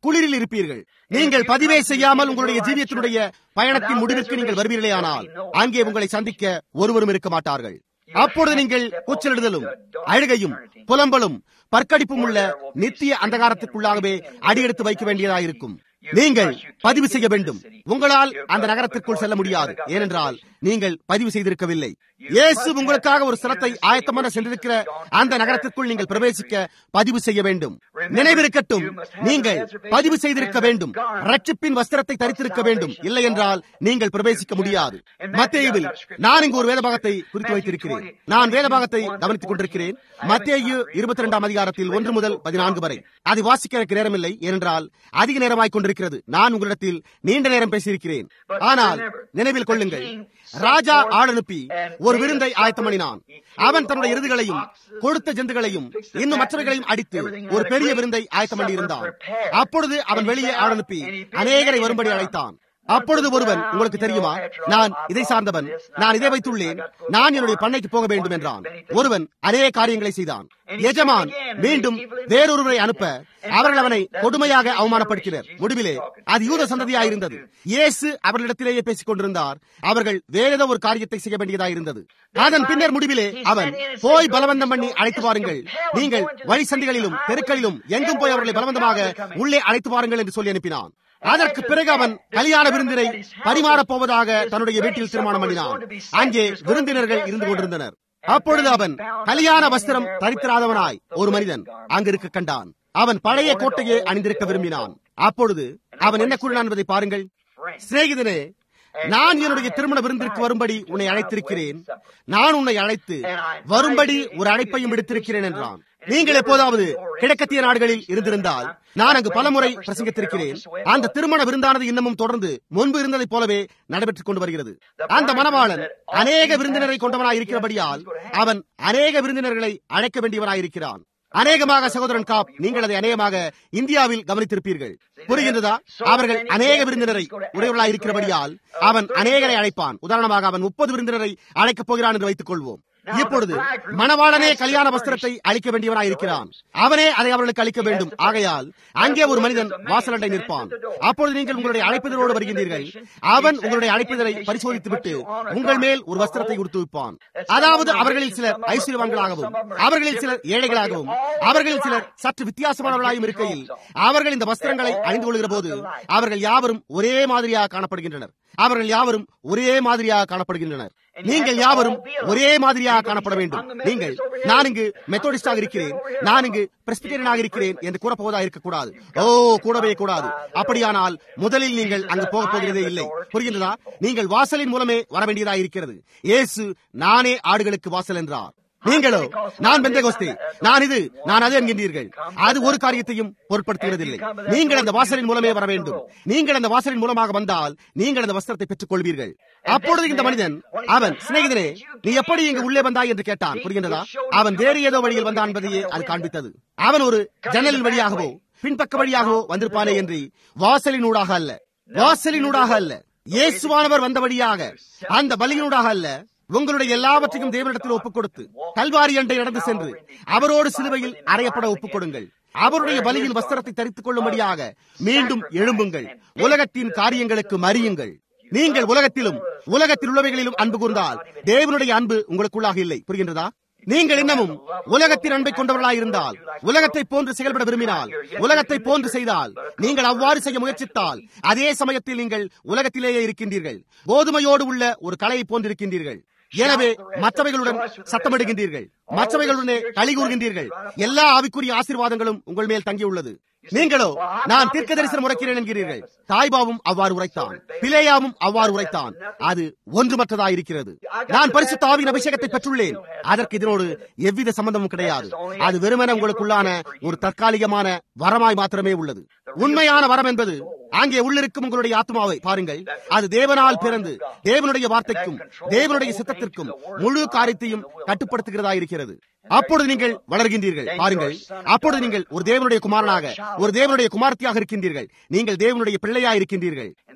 குளிரில் இருப்பீர்கள் நீங்கள் பதிவே செய்யாமல் உங்களுடைய ஜீவியத்தினுடைய பயணத்தின் முடிவிற்கு நீங்கள் வருவீர்களே ஆனால் அங்கே உங்களை சந்திக்க ஒருவரும் இருக்க மாட்டார்கள் அப்பொழுது நீங்கள் கூச்சலிடுதலும் அழுகையும் புலம்பலும் பற்கடிப்பும் உள்ள நித்திய அந்தகாரத்திற்குள்ளாகவே அடியெடுத்து வைக்க வேண்டியதாயிருக்கும் நீங்கள் பதிவு செய்ய வேண்டும் உங்களால் அந்த நகரத்திற்குள் செல்ல முடியாது ஏனென்றால் நீங்கள் பதிவு செய்திருக்கவில்லை இயேசு உங்களுக்காக ஒரு ஸ்தலத்தை ஆயத்தமான சென்றிருக்கிற அந்த நகரத்திற்குள் நீங்கள் பிரவேசிக்க பதிவு செய்ய வேண்டும் நினைவிருக்கட்டும் நீங்கள் பதிவு செய்திருக்க வேண்டும் ரட்சிப்பின் வஸ்திரத்தை தரித்திருக்க வேண்டும் இல்லை என்றால் நீங்கள் பிரவேசிக்க முடியாது மத்தேயுவில் நான் இங்கு ஒரு வேதபாகத்தை குறித்து வைத்திருக்கிறேன் நான் வேதபாகத்தை கவனித்துக் கொண்டிருக்கிறேன் மத்தேயு இருபத்தி இரண்டாம் அதிகாரத்தில் ஒன்று முதல் பதினான்கு வரை அதை வாசிக்க எனக்கு நேரமில்லை ஏனென்றால் அதிக நேரமாய் கொண்டிருக்கிறது நான் உங்களிடத்தில் நீண்ட நேரம் பேசியிருக்கிறேன் ஆனால் நினைவில் கொள்ளுங்கள் ராஜா ஆள் அனுப்பி ஒரு விருந்தை ஆயத்தம் பண்ணினான் அவன் தன்னுடைய இறுதிகளையும் கொடுத்த ஜந்துகளையும் இன்னும் மற்றவைகளையும் அடித்து ஒரு பெரிய விருந்தை ஆயத்தம் பண்ணியிருந்தான் அப்பொழுது அவன் வெளியே ஆள் அனுப்பி அநேகரை வரும்படி அழைத்தான் அப்பொழுது ஒருவன் உங்களுக்கு தெரியுமா நான் இதை சார்ந்தவன் நான் இதை வைத்துள்ளேன் நான் என்னுடைய பண்ணைக்கு போக வேண்டும் என்றான் ஒருவன் அநேக காரியங்களை செய்தான் எஜமான் மீண்டும் வேறொருவரை அனுப்ப அவர்கள் அவனை கொடுமையாக அவமானப்படுத்தினர் முடிவிலே அது யூத சந்ததியாயிருந்தது இயேசு அவர்களிடத்திலேயே பேசிக் கொண்டிருந்தார் அவர்கள் வேற ஏதோ ஒரு காரியத்தை செய்ய வேண்டியதாயிருந்தது அதன் பின்னர் முடிவிலே அவன் போய் பலவந்தம் பண்ணி அழைத்து பாருங்கள் நீங்கள் வழி சந்திகளிலும் தெருக்களிலும் எங்கும் போய் அவர்களை பலவந்தமாக உள்ளே அழைத்து பாருங்கள் என்று சொல்லி அனுப்பினான் அதற்கு பிறகு அவன் கல்யாண விருந்தினை பரிமாறப் போவதாக தன்னுடைய வீட்டில் தீர்மானம் பண்ணினான் அங்கே விருந்தினர்கள் இருந்து கொண்டிருந்தனர் அப்பொழுது அவன் கல்யாண வஸ்திரம் தரித்திராதவனாய் ஒரு மனிதன் அங்கிருக்க கண்டான் அவன் பழைய கோட்டையை அணிந்திருக்க விரும்பினான் அப்பொழுது அவன் என்ன கூறினான் என்பதை பாருங்கள் சிநேகிதனே நான் என்னுடைய திருமண விருந்திற்கு வரும்படி உன்னை அழைத்திருக்கிறேன் நான் உன்னை அழைத்து வரும்படி ஒரு அழைப்பையும் விடுத்திருக்கிறேன் என்றான் நீங்கள் எப்போதாவது கிழக்கத்திய நாடுகளில் இருந்திருந்தால் நான் அங்கு பலமுறை பிரசங்கித்திருக்கிறேன் அந்த திருமண விருந்தானது இன்னமும் தொடர்ந்து முன்பு இருந்ததைப் போலவே நடைபெற்றுக் கொண்டு வருகிறது அந்த மணவாளன் அநேக விருந்தினரை கொண்டவனாய் இருக்கிறபடியால் அவன் அநேக விருந்தினர்களை அழைக்க வேண்டியவனாயிருக்கிறான் அநேகமாக சகோதரன் காப் நீங்கள் அதை அநேகமாக இந்தியாவில் கவனித்திருப்பீர்கள் புரிகின்றதா அவர்கள் அநேக விருந்தினரை உடையவர்களாய் இருக்கிறபடியால் அவன் அநேகரை அழைப்பான் உதாரணமாக அவன் முப்பது விருந்தினரை அழைக்கப் போகிறான் என்று வைத்துக் கொள்வோம் இப்பொழுது மணவாளனே கல்யாண வஸ்திரத்தை அளிக்க வேண்டியவனாய் இருக்கிறான் அவனே அதை அவர்களுக்கு அளிக்க வேண்டும் ஆகையால் அங்கே ஒரு மனிதன் வாசலண்டை நிற்பான் அப்பொழுது நீங்கள் உங்களுடைய அழைப்பிதழோடு வருகின்றீர்கள் அவன் உங்களுடைய அழைப்பிதழை பரிசோதித்து விட்டு உங்கள் மேல் ஒரு வஸ்திரத்தை கொடுத்து வைப்பான் அதாவது அவர்களில் சிலர் ஐஸ்வர்யவான்களாகவும் அவர்களில் சிலர் ஏழைகளாகவும் அவர்களில் சிலர் சற்று வித்தியாசமானவர்களாயும் இருக்கையில் அவர்கள் இந்த வஸ்திரங்களை அணிந்து கொள்கிற போது அவர்கள் யாவரும் ஒரே மாதிரியாக காணப்படுகின்றனர் அவர்கள் யாவரும் ஒரே மாதிரியாக காணப்படுகின்றனர் நீங்கள் யாவரும் ஒரே மாதிரியாக காணப்பட வேண்டும் நீங்கள் நான் இங்கு மெத்தோடிஸ்டாக இருக்கிறேன் நான் இங்கு பிரஸ்பிட்டேரியனாக இருக்கிறேன் என்று கூறப்போவதா இருக்கக்கூடாது ஓ கூடவே கூடாது அப்படியானால் முதலில் நீங்கள் அங்கு போக போகிறதே இல்லை புரிகின்றதா நீங்கள் வாசலின் மூலமே வர வேண்டியதாக இருக்கிறது இயேசு நானே ஆடுகளுக்கு வாசல் என்றார் நீங்களோ நான் பெந்தகோஸ்தே நான் இது நான் அது என்கின்றீர்கள் அது ஒரு காரியத்தையும் பொருட்படுத்துகிறதில்லை நீங்கள் அந்த வாசலின் மூலமே வர வேண்டும் நீங்கள் அந்த வாசலின் மூலமாக வந்தால் நீங்கள் அந்த வஸ்திரத்தை பெற்றுக் கொள்வீர்கள் அப்பொழுது இந்த மனிதன் அவன் சிநேகிதனே நீ எப்படி இங்கு உள்ளே வந்தாய் என்று கேட்டான் புரிகின்றதா அவன் வேறு ஏதோ வழியில் வந்தான் என்பதையே அது காண்பித்தது அவன் ஒரு ஜன்னலின் வழியாகவோ பின்பக்க வழியாகவோ வந்திருப்பானே என்று வாசலினூடாக அல்ல வாசலினூடாக அல்ல இயேசுவானவர் வந்த வழியாக அந்த பலியினூடாக அல்ல உங்களுடைய எல்லாவற்றையும் தேவனிடத்தில் ஒப்புக் கொடுத்து கல்வாரி அண்டை நடந்து சென்று அவரோடு சிலுவையில் அறையப்பட ஒப்புக் கொடுங்கள் அவருடைய பலியின் வஸ்திரத்தை தரித்துக் கொள்ளும்படியாக மீண்டும் எழும்புங்கள் உலகத்தின் காரியங்களுக்கு மறியுங்கள் நீங்கள் உலகத்திலும் உலகத்தில் உள்ளவைகளிலும் அன்பு கூர்ந்தால் தேவனுடைய அன்பு உங்களுக்குள்ளாக இல்லை புரிகின்றதா நீங்கள் இன்னமும் உலகத்தின் அன்பை கொண்டவர்களாயிருந்தால் உலகத்தை போன்று செயல்பட விரும்பினால் உலகத்தை போன்று செய்தால் நீங்கள் அவ்வாறு செய்ய முயற்சித்தால் அதே சமயத்தில் நீங்கள் உலகத்திலேயே இருக்கின்றீர்கள் கோதுமையோடு உள்ள ஒரு கலையை போன்றிருக்கின்றீர்கள் எனவே மற்றவைகளுடன் சத்தமிடுகின்றீர்கள் மற்றவைகளுடனே களி கூறுகின்றீர்கள் எல்லா ஆவிக்குரிய ஆசீர்வாதங்களும் உங்கள் மேல் தங்கியுள்ளது நீங்களோ நான் தீர்க்க தரிசனம் உரைக்கிறேன் என்கிறீர்கள் தாய்பாவும் அவ்வாறு உரைத்தான் பிளேயாவும் அவ்வாறு உரைத்தான் அது ஒன்றுமற்றதாயிருக்கிறது நான் பரிசுத்த ஆவியின் அபிஷேகத்தை பெற்றுள்ளேன் அதற்கு இதனோடு எவ்வித சம்பந்தமும் கிடையாது அது வெறுமன உங்களுக்குள்ளான ஒரு தற்காலிகமான வரமாய் மாத்திரமே உள்ளது உண்மையான வரம் என்பது அங்கே உள்ளிருக்கும் உங்களுடைய ஆத்மாவை பாருங்கள் அது தேவனால் பிறந்து தேவனுடைய வார்த்தைக்கும் தேவனுடைய சித்தத்திற்கும் முழு காரியத்தையும் கட்டுப்படுத்துகிறதா இருக்கிறது அப்பொழுது நீங்கள் வளர்கின்றீர்கள் பாருங்கள் அப்பொழுது நீங்கள் ஒரு தேவனுடைய குமாரனாக ஒரு தேவனுடைய குமாரத்தியாக இருக்கின்றீர்கள் நீங்கள் தேவனுடைய பிள்ளையா இருக்கின்றீர்கள்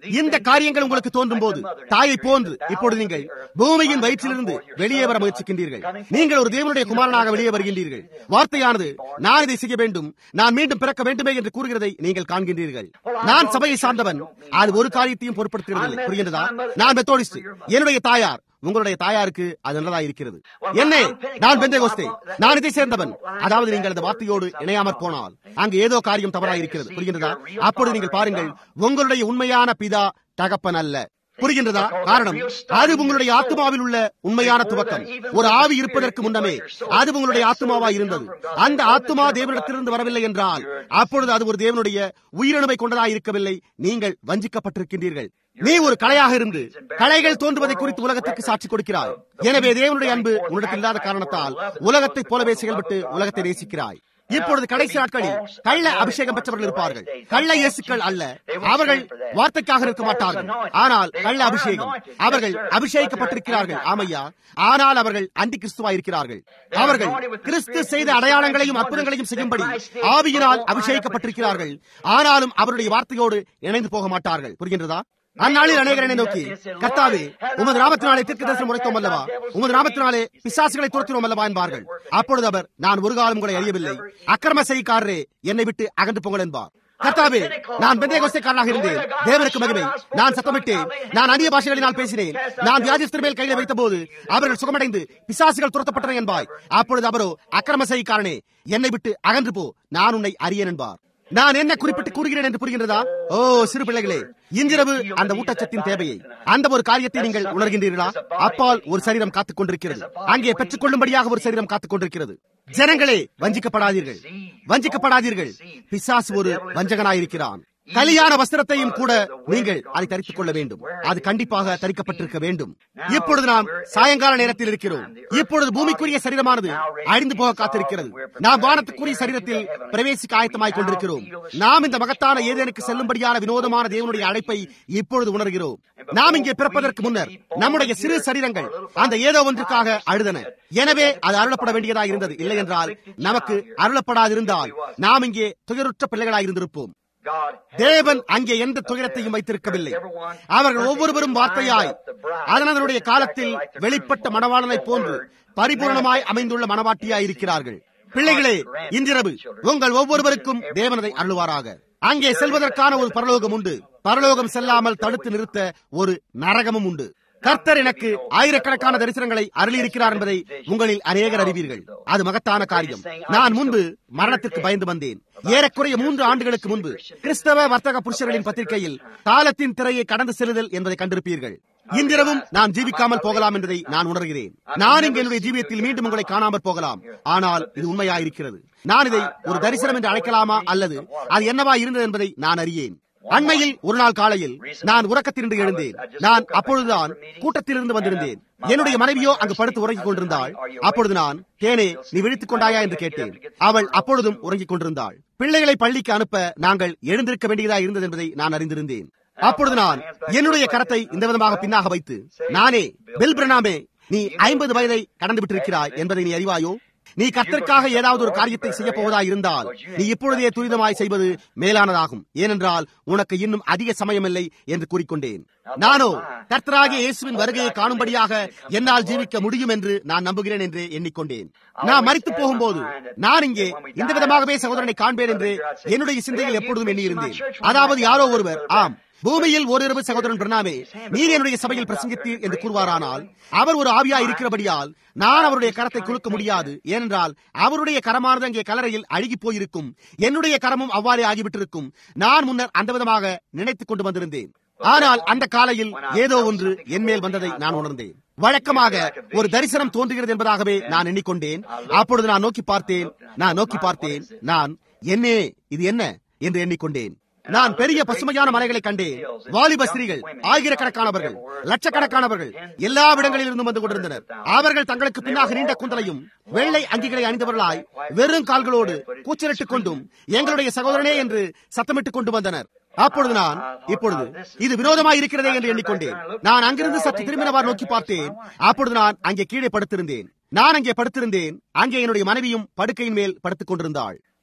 இந்த காரியங்கள் உங்களுக்கு தோன்றும் போது தாயை போன்று இப்பொழுது நீங்கள் பூமியின் வயிற்றிலிருந்து வெளியே வர முயற்சிக்கின்றீர்கள் நீங்கள் ஒரு தேவனுடைய குமாரனாக வெளியே வருகின்றீர்கள் வார்த்தையானது நான் இதை செய்ய வேண்டும் நான் மீண்டும் பிறக்க வேண்டுமே என்று கூறுகிறதை நீங்கள் காண்கின்றீர்கள் நான் சபையை சார்ந்தவன் அது ஒரு காரியத்தையும் பொருட்படுத்துகிறதில்லை புரிகின்றதா நான் மெத்தோடிஸ்ட் என்னுடைய தாயார் உங்களுடைய தாயாருக்கு அது நல்லதா இருக்கிறது என்ன நான் பெந்தேகோஸ்தே நான் இதை சேர்ந்தவன் அதாவது நீங்கள் அந்த வார்த்தையோடு இணையாமற் போனால் அங்கு ஏதோ காரியம் தவறா இருக்கிறது புரிகின்றதா அப்பொழுது நீங்கள் பாருங்கள் உங்களுடைய உண்மையான பிதா தகப்பன் அல்ல புரிகின்றதா காரணம் அது உங்களுடைய ஆத்மாவில் உள்ள உண்மையான துவக்கம் ஒரு ஆவி இருப்பதற்கு முன்னமே அது உங்களுடைய ஆத்மாவா இருந்தது அந்த ஆத்மா தேவனிடத்திலிருந்து வரவில்லை என்றால் அப்பொழுது அது ஒரு தேவனுடைய உயிரிழமை கொண்டதா இருக்கவில்லை நீங்கள் வஞ்சிக்கப்பட்டிருக்கின்றீர்கள் நீ ஒரு கலையாக இருந்து கலைகள் தோன்றுவதை குறித்து உலகத்திற்கு சாட்சி கொடுக்கிறாய் எனவே தேவனுடைய அன்பு உன்னிடத்தில் இல்லாத காரணத்தால் உலகத்தைப் போலவே செயல்பட்டு உலகத்தை நேசிக்கிறாய் இப்பொழுது கடைசி நாட்களில் கள்ள அபிஷேகம் பெற்றவர்கள் இருப்பார்கள் கள்ள இயேசுக்கள் அல்ல அவர்கள் வார்த்தைக்காக இருக்க மாட்டார்கள் ஆனால் கள்ள அபிஷேகம் அவர்கள் அபிஷேகிக்கப்பட்டிருக்கிறார்கள் ஆமையா ஆனால் அவர்கள் அந்தி கிறிஸ்துவா இருக்கிறார்கள் அவர்கள் கிறிஸ்து செய்த அடையாளங்களையும் அற்புதங்களையும் செய்யும்படி ஆவியினால் அபிஷேகிக்கப்பட்டிருக்கிறார்கள் ஆனாலும் அவருடைய வார்த்தையோடு இணைந்து போக மாட்டார்கள் புரிகின்றதா அந்நாளில் அநேகரனை நோக்கி கர்த்தாவே உமது நாமத்தினாலே தீர்க்க தரிசனம் உரைத்தோம் அல்லவா உமது நாமத்தினாலே பிசாசுகளை துரத்தினோம் அல்லவா என்பார்கள் அப்பொழுது அவர் நான் ஒரு காலம் கூட அறியவில்லை அக்கிரம செய்காரரே என்னை விட்டு அகன்று போங்கள் என்பார் கர்த்தாவே நான் பெந்தேகோஸ்தேக்காரனாக இருந்தேன் தேவனுக்கு மகிமை நான் சத்தமிட்டேன் நான் அந்நிய பாஷைகளினால் பேசினேன் நான் வியாதிஸ்தர் மேல் கையில வைத்த போது அவர்கள் சுகமடைந்து பிசாசுகள் துரத்தப்பட்டன என்பாய் அப்பொழுது அவரோ அக்கிரம செய்காரனே என்னை விட்டு அகன்று போ நான் உன்னை அறியேன் என்பார் நான் என்ன குறிப்பிட்டு கூறுகிறேன் என்று புரிகின்றதா ஓ சிறு பிள்ளைகளே இன்றிரவு அந்த ஊட்டச்சத்தின் தேவையை அந்த ஒரு காரியத்தை நீங்கள் உணர்கின்றீர்களா அப்பால் ஒரு சரீரம் காத்துக் கொண்டிருக்கிறது அங்கே பெற்றுக் கொள்ளும்படியாக ஒரு சரீரம் காத்துக் கொண்டிருக்கிறது ஜனங்களே வஞ்சிக்கப்படாதீர்கள் வஞ்சிக்கப்படாதீர்கள் பிசாசு ஒரு வஞ்சகனாயிருக்கிறான் கலியான வஸ்திரத்தையும் கூட நீங்கள் அதை தரித்துக் கொள்ள வேண்டும் அது கண்டிப்பாக தரிக்கப்பட்டிருக்க வேண்டும் இப்பொழுது நாம் சாயங்கால நேரத்தில் இருக்கிறோம் இப்பொழுது பூமிக்குரிய சரீரமானது அழிந்து போக காத்திருக்கிறது நாம் வானத்துக்குரிய சரீரத்தில் பிரவேசிக்க ஆயத்தமாய் கொண்டிருக்கிறோம் நாம் இந்த மகத்தான ஏதேனுக்கு செல்லும்படியான வினோதமான தேவனுடைய அழைப்பை இப்பொழுது உணர்கிறோம் நாம் இங்கே பிறப்பதற்கு முன்னர் நம்முடைய சிறு சரீரங்கள் அந்த ஏதோ ஒன்றுக்காக அழுதன எனவே அது அருளப்பட வேண்டியதாக இருந்தது இல்லை என்றால் நமக்கு அருளப்படாதிருந்தால் நாம் இங்கே துயருற்ற பிள்ளைகளாக இருந்திருப்போம் தேவன் அங்கே எந்த துயரத்தையும் வைத்திருக்கவில்லை அவர்கள் ஒவ்வொருவரும் வார்த்தையாய் அதனுடைய காலத்தில் வெளிப்பட்ட மணவாளனைப் போன்று பரிபூர்ணமாய் அமைந்துள்ள மணவாட்டியாய் இருக்கிறார்கள் பிள்ளைகளே இன்றிரவு உங்கள் ஒவ்வொருவருக்கும் தேவனதை அருள்வாராக அங்கே செல்வதற்கான ஒரு பரலோகம் உண்டு பரலோகம் செல்லாமல் தடுத்து நிறுத்த ஒரு நரகமும் உண்டு கர்த்தர் எனக்கு ஆயிரக்கணக்கான தரிசனங்களை அருளியிருக்கிறார் என்பதை உங்களில் அநேகர் அறிவீர்கள் அது மகத்தான காரியம் நான் முன்பு மரணத்திற்கு பயந்து வந்தேன் ஏறக்குறைய மூன்று ஆண்டுகளுக்கு முன்பு கிறிஸ்தவ வர்த்தக புருஷர்களின் பத்திரிகையில் காலத்தின் திரையை கடந்து செல்லுதல் என்பதை கண்டிருப்பீர்கள் இன்றிரவும் நான் ஜீவிக்காமல் போகலாம் என்பதை நான் உணர்கிறேன் நான் இங்கு என்னுடைய ஜீவியத்தில் மீண்டும் உங்களை காணாமல் போகலாம் ஆனால் இது உண்மையாயிருக்கிறது நான் இதை ஒரு தரிசனம் என்று அழைக்கலாமா அல்லது அது என்னவா இருந்தது என்பதை நான் அறியேன் அண்மையில் ஒரு நாள் காலையில் நான் உறக்கத்திலிருந்து எழுந்தேன் நான் அப்பொழுதுதான் கூட்டத்திலிருந்து வந்திருந்தேன் என்னுடைய மனைவியோ அங்கு படுத்து உறங்கிக் கொண்டிருந்தாள் அப்பொழுது நான் தேனே நீ விழித்துக் கொண்டாயா என்று கேட்டேன் அவள் அப்பொழுதும் உறங்கிக் கொண்டிருந்தாள் பிள்ளைகளை பள்ளிக்கு அனுப்ப நாங்கள் எழுந்திருக்க வேண்டியதா இருந்தது என்பதை நான் அறிந்திருந்தேன் அப்பொழுது நான் என்னுடைய கரத்தை இந்த விதமாக பின்னாக வைத்து நானே பெல் பிரணாமே நீ ஐம்பது வயதை கடந்து விட்டிருக்கிறாய் என்பதை நீ அறிவாயோ நீ கர்த்தருக்காக ஏதாவது ஒரு காரியத்தை செய்ய போவதா இருந்தால் நீ இப்பொழுதே துரிதமாய் செய்வது மேலானதாகும் ஏனென்றால் உனக்கு இன்னும் அதிக சமயமில்லை என்று கூறிக்கொண்டேன் நானோ கர்த்தராகிய இயேசுவின் வருகையை காணும்படியாக என்னால் ஜீவிக்க முடியும் என்று நான் நம்புகிறேன் என்று எண்ணிக்கொண்டேன் நான் மறித்து போகும்போது நான் இங்கே இந்த விதமாகவே சகோதரனை காண்பேன் என்று என்னுடைய சிந்தையில் எப்பொழுதும் எண்ணியிருந்தேன் அதாவது யாரோ ஒருவர் ஆம் பூமியில் ஓரிரவு சகோதரன் பிரணாமே நீர் என்னுடைய சபையில் பிரசங்கித்தீர் என்று கூறுவாரானால் அவர் ஒரு ஆவியா இருக்கிறபடியால் நான் அவருடைய கரத்தை குலுக்க முடியாது ஏனென்றால் அவருடைய கரமானது அங்கே கலரையில் அழுகி போயிருக்கும் என்னுடைய கரமும் அவ்வாறே ஆகிவிட்டிருக்கும் நான் முன்னர் அந்த விதமாக நினைத்துக் கொண்டு வந்திருந்தேன் ஆனால் அந்த காலையில் ஏதோ ஒன்று என் மேல் வந்ததை நான் உணர்ந்தேன் வழக்கமாக ஒரு தரிசனம் தோன்றுகிறது என்பதாகவே நான் எண்ணிக்கொண்டேன் அப்பொழுது நான் நோக்கி பார்த்தேன் நான் நோக்கி பார்த்தேன் நான் என்னே இது என்ன என்று எண்ணிக்கொண்டேன் நான் பெரிய பசுமையான மலைகளை கண்டேன் வாலிப ஸ்திரீகள் ஆயிரக்கணக்கானவர்கள் லட்சக்கணக்கானவர்கள் எல்லா இடங்களிலிருந்தும் வந்து கொண்டிருந்தனர் அவர்கள் தங்களுக்கு பின்னாக நீண்ட குந்தலையும் வெள்ளை அங்கிகளை அணிந்தவர்களாய் வெறும் கால்களோடு கூச்சலிட்டுக் கொண்டும் எங்களுடைய சகோதரனே என்று சத்தமிட்டுக் கொண்டு வந்தனர் அப்பொழுது நான் இப்பொழுது இது வினோதமாய் இருக்கிறதே என்று எண்ணிக்கொண்டேன் நான் அங்கிருந்து சற்று திரும்பினவார் நோக்கி பார்த்தேன் அப்பொழுது நான் அங்கே கீழே படுத்திருந்தேன் நான் அங்கே படுத்திருந்தேன் அங்கே என்னுடைய மனைவியும் படுக்கையின் மேல் படுத்துக் கொண்டிருந்தாள்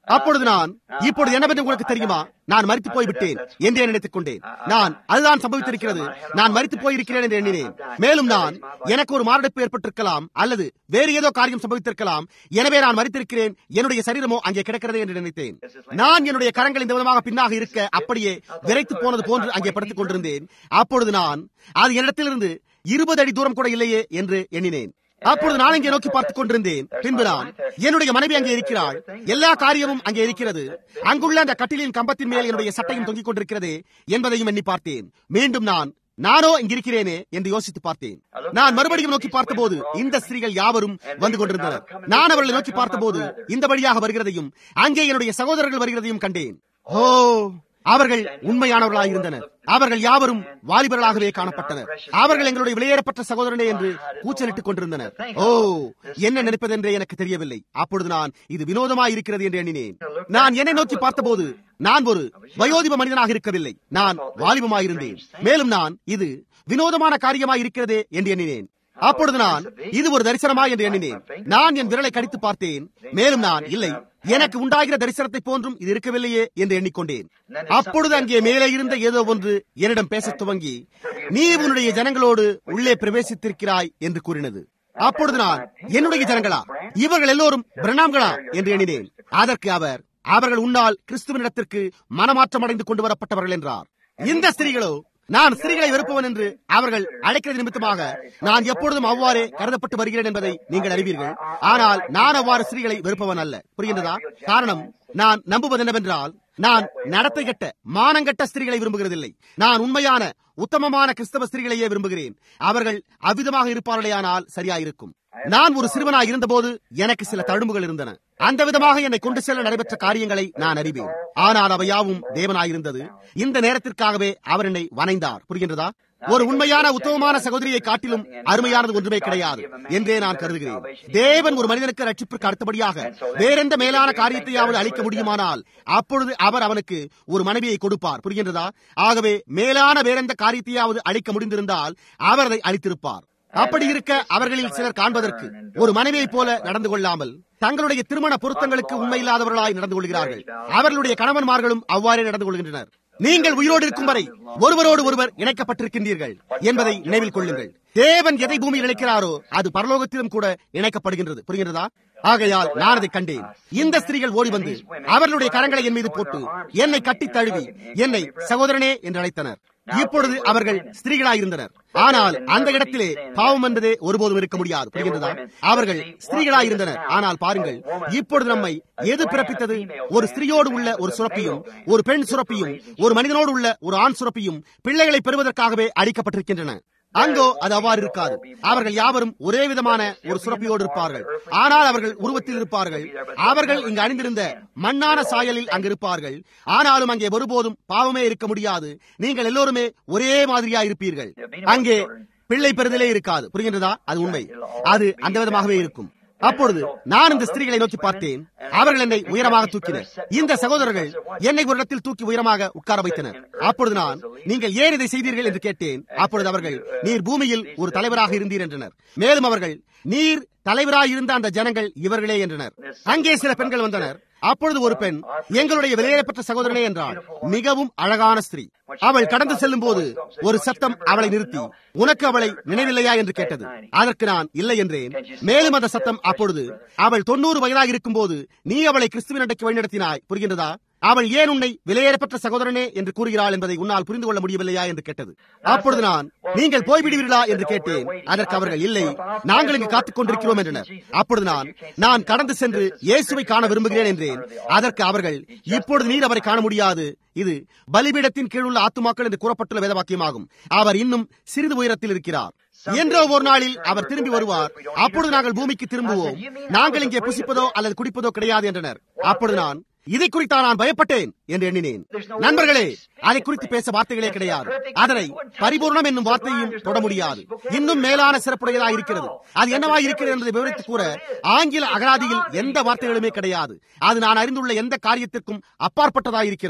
அப்பொழுது நான் இப்பொழுது என்னவென்று உங்களுக்கு தெரியுமா நான் மறித்து போய் விட்டேன் என்றே நினைத்துக் கொண்டேன் நான் அதுதான் சம்பவித்திருக்கிறது நான் மறித்து போயிருக்கிறேன் என்று எண்ணினேன் மேலும் நான் எனக்கு ஒரு மாரடைப்பு ஏற்பட்டிருக்கலாம் அல்லது வேறு ஏதோ காரியம் சம்பவித்திருக்கலாம் எனவே நான் மறித்திருக்கிறேன் என்னுடைய சரீரமோ அங்கே கிடக்கிறது என்று நினைத்தேன் நான் என்னுடைய கரங்கள் இந்த விதமாக பின்னாக இருக்க அப்படியே விரைத்து போனது போன்று அங்கே படுத்துக் கொண்டிருந்தேன் அப்பொழுது நான் அது என்னிடத்திலிருந்து இருபது அடி தூரம் கூட இல்லையே என்று எண்ணினேன் அப்பொழுது நான் இங்கே நோக்கி பார்த்துக் கொண்டிருந்தேன் பின்பு நான் என்னுடைய மனைவி அங்கே இருக்கிறாள் எல்லா காரியமும் அங்கே இருக்கிறது அங்குள்ள அந்த கட்டிலின் கம்பத்தின் மேல் என்னுடைய சட்டையும் தொங்கிக் கொண்டிருக்கிறது என்பதையும் எண்ணி பார்த்தேன் மீண்டும் நான் நானோ இங்கிருக்கிறேனே என்று யோசித்து பார்த்தேன் நான் மறுபடியும் நோக்கி பார்த்தபோது இந்த ஸ்திரீகள் யாவரும் வந்து கொண்டிருந்தனர் நான் அவர்களை நோக்கி பார்த்தபோது இந்த வழியாக வருகிறதையும் அங்கே என்னுடைய சகோதரர்கள் வருகிறதையும் கண்டேன் ஓ அவர்கள் உண்மையானவர்களாக இருந்தனர் அவர்கள் யாவரும் வாலிபர்களாகவே காணப்பட்டனர் அவர்கள் எங்களுடைய வெளியேறப்பட்ட சகோதரனே என்று கூச்சலிட்டுக் கொண்டிருந்தனர் ஓ என்ன நினைப்பதென்றே எனக்கு தெரியவில்லை அப்பொழுது நான் இது வினோதமாய் இருக்கிறது என்று எண்ணினேன் நான் என்னை நோக்கி பார்த்தபோது நான் ஒரு வயோதிப மனிதனாக இருக்கவில்லை நான் வாலிபமாயிருந்தேன் மேலும் நான் இது வினோதமான காரியமாய் இருக்கிறதே என்று எண்ணினேன் அப்பொழுது நான் இது ஒரு தரிசனமா என்று எண்ணினேன் நான் என் விரலை கடித்து பார்த்தேன் மேலும் நான் இல்லை எனக்கு உண்டாகிற தரிசனத்தை போன்றும் இது இருக்கவில்லையே என்று எண்ணிக்கொண்டேன் அப்பொழுது அங்கே மேலே இருந்த ஏதோ ஒன்று என்னிடம் பேசத் துவங்கி நீ உன்னுடைய ஜனங்களோடு உள்ளே பிரவேசித்திருக்கிறாய் என்று கூறினது அப்பொழுது நான் என்னுடைய ஜனங்களா இவர்கள் எல்லோரும் பிரணாம்களா என்று எண்ணினேன் அதற்கு அவர் அவர்கள் உன்னால் கிறிஸ்துவனிடத்திற்கு மனமாற்றம் அடைந்து கொண்டு வரப்பட்டவர்கள் என்றார் இந்த ஸ்திரீகளோ நான் ஸ்திரீகளை வெறுப்பவன் என்று அவர்கள் அழைக்கிறது நிமித்தமாக நான் எப்பொழுதும் அவ்வாறே கருதப்பட்டு வருகிறேன் என்பதை நீங்கள் அறிவீர்கள் ஆனால் நான் அவ்வாறு ஸ்திரீகளை வெறுப்பவன் அல்ல புரிகின்றதா காரணம் நான் நம்புவது என்னவென்றால் நான் நடத்தை கட்ட மானங்கட்ட ஸ்திரீகளை விரும்புகிறதில்லை நான் உண்மையான உத்தமமான கிறிஸ்தவ ஸ்திரீகளையே விரும்புகிறேன் அவர்கள் அவ்விதமாக இருப்பார்களேயானால் சரியாயிருக்கும் நான் ஒரு சிறுவனாய் இருந்தபோது எனக்கு சில தழும்புகள் இருந்தன அந்த விதமாக என்னை கொண்டு செல்ல நடைபெற்ற காரியங்களை நான் அறிவேன் ஆனால் அவையாவும் தேவனாயிருந்தது இந்த நேரத்திற்காகவே அவர் என்னை வனைந்தார் புரிகின்றதா ஒரு உண்மையான உத்தமமான சகோதரியை காட்டிலும் அருமையானது ஒன்றுமே கிடையாது என்றே நான் கருதுகிறேன் தேவன் ஒரு மனிதனுக்கு ரட்சிப்பிற்கு அடுத்தபடியாக வேறெந்த மேலான காரியத்தையாவது அளிக்க முடியுமானால் அப்பொழுது அவர் அவனுக்கு ஒரு மனைவியை கொடுப்பார் புரிகின்றதா ஆகவே மேலான வேறெந்த காரியத்தையாவது அளிக்க முடிந்திருந்தால் அவர் அதை அளித்திருப்பார் அப்படி இருக்க அவர்களில் சிலர் காண்பதற்கு ஒரு மனைவியைப் போல நடந்து கொள்ளாமல் தங்களுடைய திருமண பொருத்தங்களுக்கு உண்மையில்லாதவர்களாய் நடந்து கொள்கிறார்கள் அவர்களுடைய கணவன்மார்களும் அவ்வாறே நடந்து கொள்கின்றனர் நீங்கள் உயிரோடு இருக்கும் வரை ஒருவரோடு ஒருவர் இணைக்கப்பட்டிருக்கின்றீர்கள் என்பதை நினைவில் கொள்ளுங்கள் தேவன் எதை பூமியில் இணைக்கிறாரோ அது பரலோகத்திலும் கூட இணைக்கப்படுகின்றது புரிகின்றதா ஆகையால் நான் அதை கண்டேன் இந்த ஸ்திரீகள் ஓடி வந்து அவர்களுடைய கரங்களை என் மீது போட்டு என்னை கட்டி தழுவி என்னை சகோதரனே என்று அழைத்தனர் இப்பொழுது அவர்கள் ஸ்திரீகளாயிருந்தனர் ஆனால் அந்த இடத்திலே பாவம் என்பதே ஒருபோதும் இருக்க முடியாது புரிகின்றதா அவர்கள் ஸ்திரீகளாயிருந்தனர் ஆனால் பாருங்கள் இப்பொழுது நம்மை எது பிறப்பித்தது ஒரு ஸ்திரீயோடு உள்ள ஒரு சுரப்பியும் ஒரு பெண் சுரப்பியும் ஒரு மனிதனோடு உள்ள ஒரு ஆண் சுரப்பியும் பிள்ளைகளை பெறுவதற்காகவே அடிக்கப்பட்டிருக்கின்றன அங்கோ அது அவ்வாறு இருக்காது அவர்கள் யாவரும் ஒரே விதமான ஒரு சுரப்பியோடு இருப்பார்கள் ஆனால் அவர்கள் உருவத்தில் இருப்பார்கள் அவர்கள் இங்கு அணிந்திருந்த மண்ணான சாயலில் அங்கு இருப்பார்கள் ஆனாலும் அங்கே ஒருபோதும் பாவமே இருக்க முடியாது நீங்கள் எல்லோருமே ஒரே மாதிரியா இருப்பீர்கள் அங்கே பிள்ளை பெறுதலே இருக்காது புரிகின்றதா அது உண்மை அது அந்த விதமாகவே இருக்கும் அப்பொழுது நான் இந்த ஸ்திரீகளை நோக்கி பார்த்தேன் அவர்கள் என்னை உயரமாக தூக்கினர் இந்த சகோதரர்கள் என்னை ஒரு இடத்தில் தூக்கி உயரமாக உட்கார வைத்தனர் அப்பொழுது நான் நீங்கள் ஏன் இதை செய்தீர்கள் என்று கேட்டேன் அப்பொழுது அவர்கள் நீர் பூமியில் ஒரு தலைவராக இருந்தீர் என்றனர் மேலும் அவர்கள் நீர் தலைவராக இருந்த அந்த ஜனங்கள் இவர்களே என்றனர் அங்கே சில பெண்கள் வந்தனர் அப்பொழுது ஒரு பெண் எங்களுடைய வெளியேறப்பட்ட சகோதரனே என்றாள் மிகவும் அழகான ஸ்திரீ அவள் கடந்து செல்லும் போது ஒரு சத்தம் அவளை நிறுத்தி உனக்கு அவளை நினைவில்லையா என்று கேட்டது அதற்கு நான் இல்லை என்றேன் மேலும் அந்த சத்தம் அப்பொழுது அவள் தொண்ணூறு வயதாக இருக்கும் போது நீ அவளை கிறிஸ்துவின் அடைக்கு வழிநடத்தினாய் புரிகின்றதா அவள் ஏன் உன்னை விலையேறப்பட்ட சகோதரனே என்று கூறுகிறாள் என்பதை உன்னால் புரிந்து கொள்ள முடியவில்லையா என்று கேட்டது அப்பொழுது நான் நீங்கள் போய்விடுவீர்களா என்று கேட்டேன் அதற்கு அவர்கள் இல்லை நாங்கள் இங்கு காத்துக் கொண்டிருக்கிறோம் என்றனர் அப்பொழுது நான் நான் கடந்து சென்று இயேசுவை காண விரும்புகிறேன் என்றேன் அதற்கு அவர்கள் இப்பொழுது நீர் அவரை காண முடியாது இது பலிபீடத்தின் கீழுள்ள ஆத்துமாக்கள் என்று கூறப்பட்டுள்ள வேதவாக்கியமாகும் அவர் இன்னும் சிறிது உயரத்தில் இருக்கிறார் என்றோ ஒரு நாளில் அவர் திரும்பி வருவார் அப்பொழுது நாங்கள் பூமிக்கு திரும்புவோம் நாங்கள் இங்கே புசிப்பதோ அல்லது குடிப்பதோ கிடையாது என்றனர் அப்பொழுது நான் இதை குறித்தா நான் பயப்பட்டேன் என்று எண்ணினேன் நண்பர்களே அதை குறித்து பேச வார்த்தைகளே கிடையாது அதனை பரிபூர்ணம் என்னும் வார்த்தையும் தொட முடியாது இன்னும் மேலான சிறப்புடையதாக இருக்கிறது அது என்னவாய் இருக்கிறது என்பதை விவரித்து கூற ஆங்கில அகராதியில் எந்த வார்த்தைகளுமே கிடையாது அது நான் அறிந்துள்ள எந்த காரியத்திற்கும் அப்பாற்பட்டதாக இருக்கிறது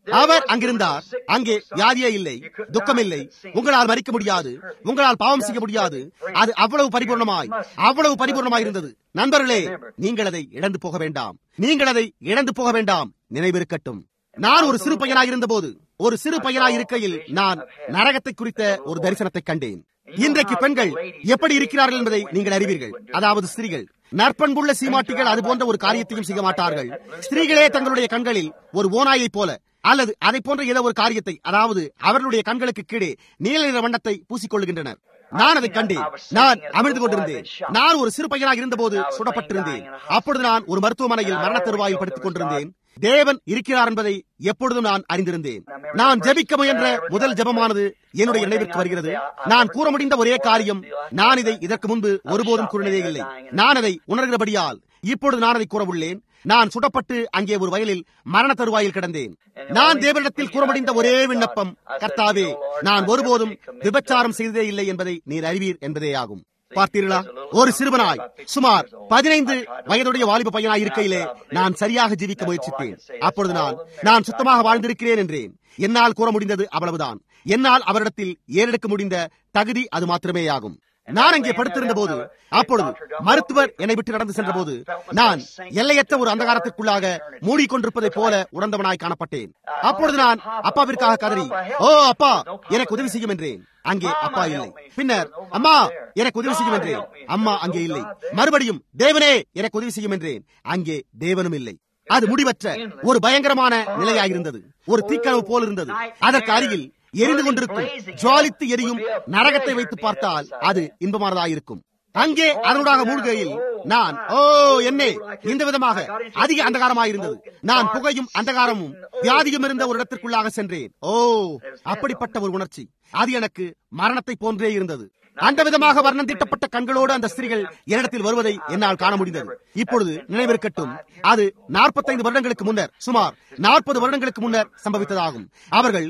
அவர் அங்கிருந்தார் அங்கே வியாதியே இல்லை துக்கம் இல்லை உங்களால் மறிக்க முடியாது உங்களால் பாவம் செய்ய முடியாது அது அவ்வளவு பரிபூர்ணமாய் அவ்வளவு பரிபூர்ணமாய் இருந்தது நண்பர்களே நீங்கள் அதை இழந்து போக வேண்டாம் நீங்கள் அதை இழந்து போக வேண்டாம் நினைவிருக்கட்டும் நான் ஒரு சிறு பையனாய் இருந்தபோது ஒரு சிறு பையனாய் இருக்கையில் நான் நரகத்தை குறித்த ஒரு தரிசனத்தை கண்டேன் இன்றைக்கு பெண்கள் எப்படி இருக்கிறார்கள் என்பதை நீங்கள் அறிவீர்கள் அதாவது ஸ்திரீகள் நற்பண்புள்ள சீமாட்டிகள் அது போன்ற ஒரு காரியத்தையும் செய்ய மாட்டார்கள் ஸ்திரீகளே தங்களுடைய கண்களில் ஒரு ஓநாயைப் போல அல்லது அதை போன்ற ஏதோ ஒரு காரியத்தை அதாவது அவர்களுடைய கண்களுக்கு கீழே நீல நிற வண்ணத்தை பூசிக்கொள்கின்றனர் நான் அதை கண்டேன் நான் அமிழ்ந்து கொண்டிருந்தேன் நான் ஒரு சிறு பையனாக இருந்தபோது சுடப்பட்டிருந்தேன் அப்பொழுது நான் ஒரு மருத்துவமனையில் மரண தருவாயில் படுத்துக் கொண்டிருந்தேன் தேவன் இருக்கிறார் என்பதை எப்பொழுதும் நான் அறிந்திருந்தேன் நான் ஜெபிக்க முயன்ற முதல் ஜெபமானது என்னுடைய நினைவிற்கு வருகிறது நான் கூற முடிந்த ஒரே காரியம் நான் இதை இதற்கு முன்பு ஒருபோதும் கூறினதே இல்லை நான் அதை உணர்கிறபடியால் இப்பொழுது நான் அதை கூறவுள்ளேன் நான் சுடப்பட்டு அங்கே ஒரு வயலில் மரண தருவாயில் கிடந்தேன் நான் தேவனிடத்தில் கூற முடிந்த ஒரே விண்ணப்பம் கர்த்தாவே நான் ஒருபோதும் விபச்சாரம் செய்ததே இல்லை என்பதை நீர் அறிவீர் என்பதே ஆகும் பார்த்தீர்களா ஒரு சிறுவனாய் சுமார் பதினைந்து வயதுடைய வாலிப பையனாய் இருக்கையிலே நான் சரியாக ஜீவிக்க முயற்சித்தேன் அப்பொழுது நான் நான் சுத்தமாக வாழ்ந்திருக்கிறேன் என்றேன் என்னால் கூற முடிந்தது அவ்வளவுதான் என்னால் அவரிடத்தில் ஏறெடுக்க முடிந்த தகுதி அது மாத்திரமே ஆகும் நான் அங்கே படுத்திருந்த போது அப்பொழுது மருத்துவர் என்னை விட்டு நடந்து சென்ற போது நான் எல்லையற்ற ஒரு அந்தகாரத்திற்குள்ளாக மூடிக்கொண்டிருப்பதை போல உணர்ந்தவனாய் காணப்பட்டேன் அப்பொழுது நான் அப்பாவிற்காக கதறி ஓ அப்பா எனக்கு உதவி செய்யும் என்றேன் அங்கே அப்பா இல்லை பின்னர் அம்மா எனக்கு உதவி செய்யும் என்றேன் அம்மா அங்கே இல்லை மறுபடியும் தேவனே எனக்கு உதவி செய்யும் என்றேன் அங்கே தேவனும் இல்லை அது முடிவற்ற ஒரு பயங்கரமான நிலையாயிருந்தது ஒரு தீக்கனவு போல் இருந்தது அதற்கு அருகில் எரிந்து கொண்டிருக்கும் ஜுவாலித்து எரியும் நரகத்தை வைத்து பார்த்தால் அது இன்பமானதாயிருக்கும் அங்கே அதனூடாக மூழ்கையில் நான் ஓ என்னே இந்த விதமாக அதிக அந்தகாரமாயிருந்தது நான் புகையும் அந்தகாரமும் வியாதியும் இருந்த ஒரு இடத்திற்குள்ளாக சென்றேன் ஓ அப்படிப்பட்ட ஒரு உணர்ச்சி அது எனக்கு மரணத்தை போன்றே இருந்தது அந்த விதமாக வர்ணம் தீட்டப்பட்ட கண்களோடு அந்த ஸ்திரீகள் என்னிடத்தில் வருவதை என்னால் காண முடிந்தது இப்பொழுது நினைவிருக்கட்டும் அது நாற்பத்தைந்து வருடங்களுக்கு முன்னர் சுமார் நாற்பது வருடங்களுக்கு முன்னர் சம்பவித்ததாகும் அவர்கள்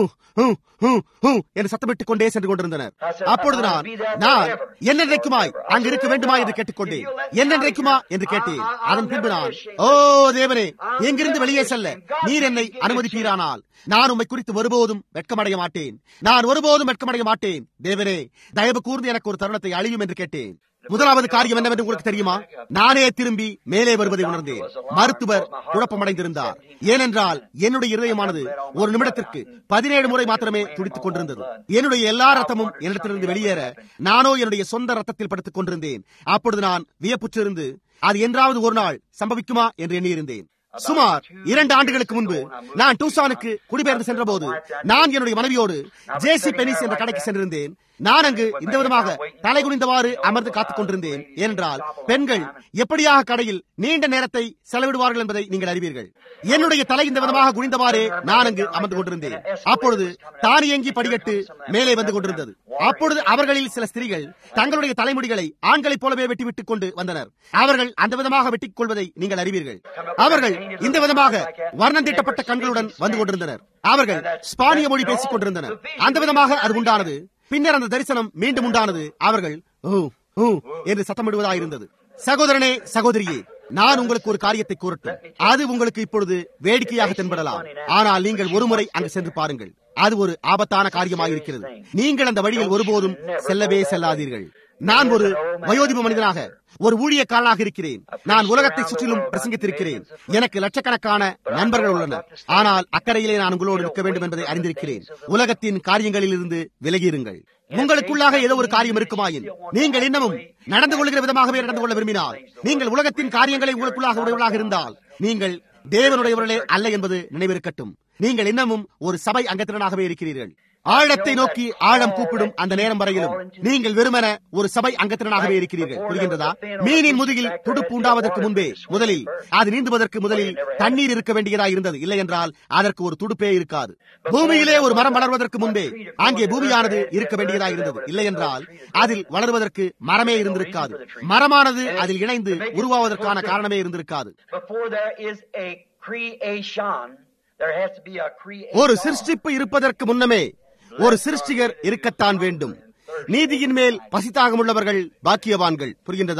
என்று சத்தமிட்டுக் கொண்டே சென்று கொண்டிருந்தனர் அப்பொழுது நான் நான் என்னென்றைக்குமாய் அங்கு இருக்க வேண்டுமா என்று கேட்டுக்கொண்டேன் என்னென்றைக்குமா என்று கேட்டேன் அதன் பின்பு நான் ஓ தேவனே எங்கிருந்து வெளியே செல்ல நீர் என்னை அனுமதிப்பீரானால் நான் உம்மை குறித்து ஒருபோதும் வெட்கமடைய மாட்டேன் நான் ஒருபோதும் வெட்கமடைய மாட்டேன் தேவனே தயவு கூர்ந்து எனக்கு ஒரு தருணத்தை அழியும் என்று கேட்டேன் முதலாவது காரியம் என்னவென்று உங்களுக்கு தெரியுமா நானே திரும்பி மேலே வருவதை உணர்ந்தேன் மருத்துவர் குழப்பமடைந்திருந்தார் ஏனென்றால் என்னுடைய இருதயமானது ஒரு நிமிடத்திற்கு பதினேழு முறை மாத்திரமே துடித்துக் கொண்டிருந்தது என்னுடைய எல்லா ரத்தமும் என்னிடத்திலிருந்து வெளியேற நானோ என்னுடைய சொந்த ரத்தத்தில் படுத்துக் கொண்டிருந்தேன் அப்பொழுது நான் வியப்புற்றிருந்து அது என்றாவது ஒரு நாள் சம்பவிக்குமா என்று எண்ணியிருந்தேன் சுமார் இரண்டு ஆண்டுகளுக்கு முன்பு நான் டூசானுக்கு குடிபெயர்ந்து சென்ற போது நான் என்னுடைய மனைவியோடு ஜேசி பெனிஸ் என்ற கடைக்கு சென்றிருந்தேன் நான் அங்கு இந்த விதமாக தலை குனிந்தவாறு அமர்ந்து காத்துக் கொண்டிருந்தேன் ஏனென்றால் பெண்கள் எப்படியாக கடையில் நீண்ட நேரத்தை செலவிடுவார்கள் என்பதை நீங்கள் அறிவீர்கள் என்னுடைய தலை இந்த விதமாக குனிந்தவாறே நான் அங்கு அமர்ந்து கொண்டிருந்தேன் அப்பொழுது தானியங்கி படிக்கட்டு மேலே வந்து கொண்டிருந்தது அப்பொழுது அவர்களில் சில ஸ்திரீகள் தங்களுடைய தலைமுடிகளை ஆண்களைப் போலவே வெட்டி விட்டுக் கொண்டு வந்தனர் அவர்கள் அந்த விதமாக வெட்டிக் கொள்வதை நீங்கள் அறிவீர்கள் அவர்கள் இந்த விதமாக வர்ணம் தீட்டப்பட்ட கண்களுடன் வந்து கொண்டிருந்தனர் அவர்கள் ஸ்பானிய மொழி பேசிக் கொண்டிருந்தனர் அந்த விதமாக அது உண்டானது பின்னர் அந்த தரிசனம் மீண்டும் உண்டானது அவர்கள் என்று சத்தமிடுவதாயிருந்தது சகோதரனே சகோதரியே நான் உங்களுக்கு ஒரு காரியத்தை கூறட்டும் அது உங்களுக்கு இப்பொழுது வேடிக்கையாக தென்படலாம் ஆனால் நீங்கள் ஒருமுறை அங்கு சென்று பாருங்கள் அது ஒரு ஆபத்தான காரியமாயிருக்கிறது நீங்கள் அந்த வழியில் ஒருபோதும் செல்லவே செல்லாதீர்கள் நான் ஒரு வயோதிப மனிதனாக ஒரு ஊழியக்காரனாக இருக்கிறேன் நான் உலகத்தை சுற்றிலும் பிரசங்கித்திருக்கிறேன் எனக்கு லட்சக்கணக்கான நண்பர்கள் உள்ளனர் ஆனால் அக்கறையிலே நான் உங்களோடு இருக்க வேண்டும் என்பதை அறிந்திருக்கிறேன் உலகத்தின் காரியங்களில் இருந்து விலகியிருங்கள் உங்களுக்குள்ளாக ஏதோ ஒரு காரியம் இருக்குமாயின் நீங்கள் இன்னமும் நடந்து கொள்கிற விதமாகவே நடந்து கொள்ள விரும்பினால் நீங்கள் உலகத்தின் காரியங்களை உங்களுக்குள்ளாக உடையவர்களாக இருந்தால் நீங்கள் தேவனுடையவர்களே அல்ல என்பது நினைவிருக்கட்டும் நீங்கள் இன்னமும் ஒரு சபை அங்கத்தினராகவே இருக்கிறீர்கள் ஆழத்தை நோக்கி ஆழம் கூப்பிடும் அந்த நேரம் வரையிலும் நீங்கள் வெறுமன ஒரு சபை அங்கத்தினராகவே இருக்கிறீர்கள் புரிகின்றதா மீனின் முதுகில் துடுப்பு உண்டாவதற்கு முன்பே முதலில் அது நீந்துவதற்கு முதலில் தண்ணீர் இருக்க வேண்டியதா இருந்தது இல்லை என்றால் அதற்கு ஒரு துடுப்பே இருக்காது பூமியிலே ஒரு மரம் வளர்வதற்கு முன்பே அங்கே பூமியானது இருக்க வேண்டியதா இருந்தது இல்லை என்றால் அதில் வளர்வதற்கு மரமே இருந்திருக்காது மரமானது அதில் இணைந்து உருவாவதற்கான காரணமே இருந்திருக்காது ஒரு சிருஷ்டிப்பு இருப்பதற்கு முன்னமே ஒரு சிருஷ்டிகர் இருக்கத்தான் வேண்டும் நீதியின் மேல் பசித்தாகம் உள்ளவர்கள் பாக்கியவான்கள் புரிகின்றதா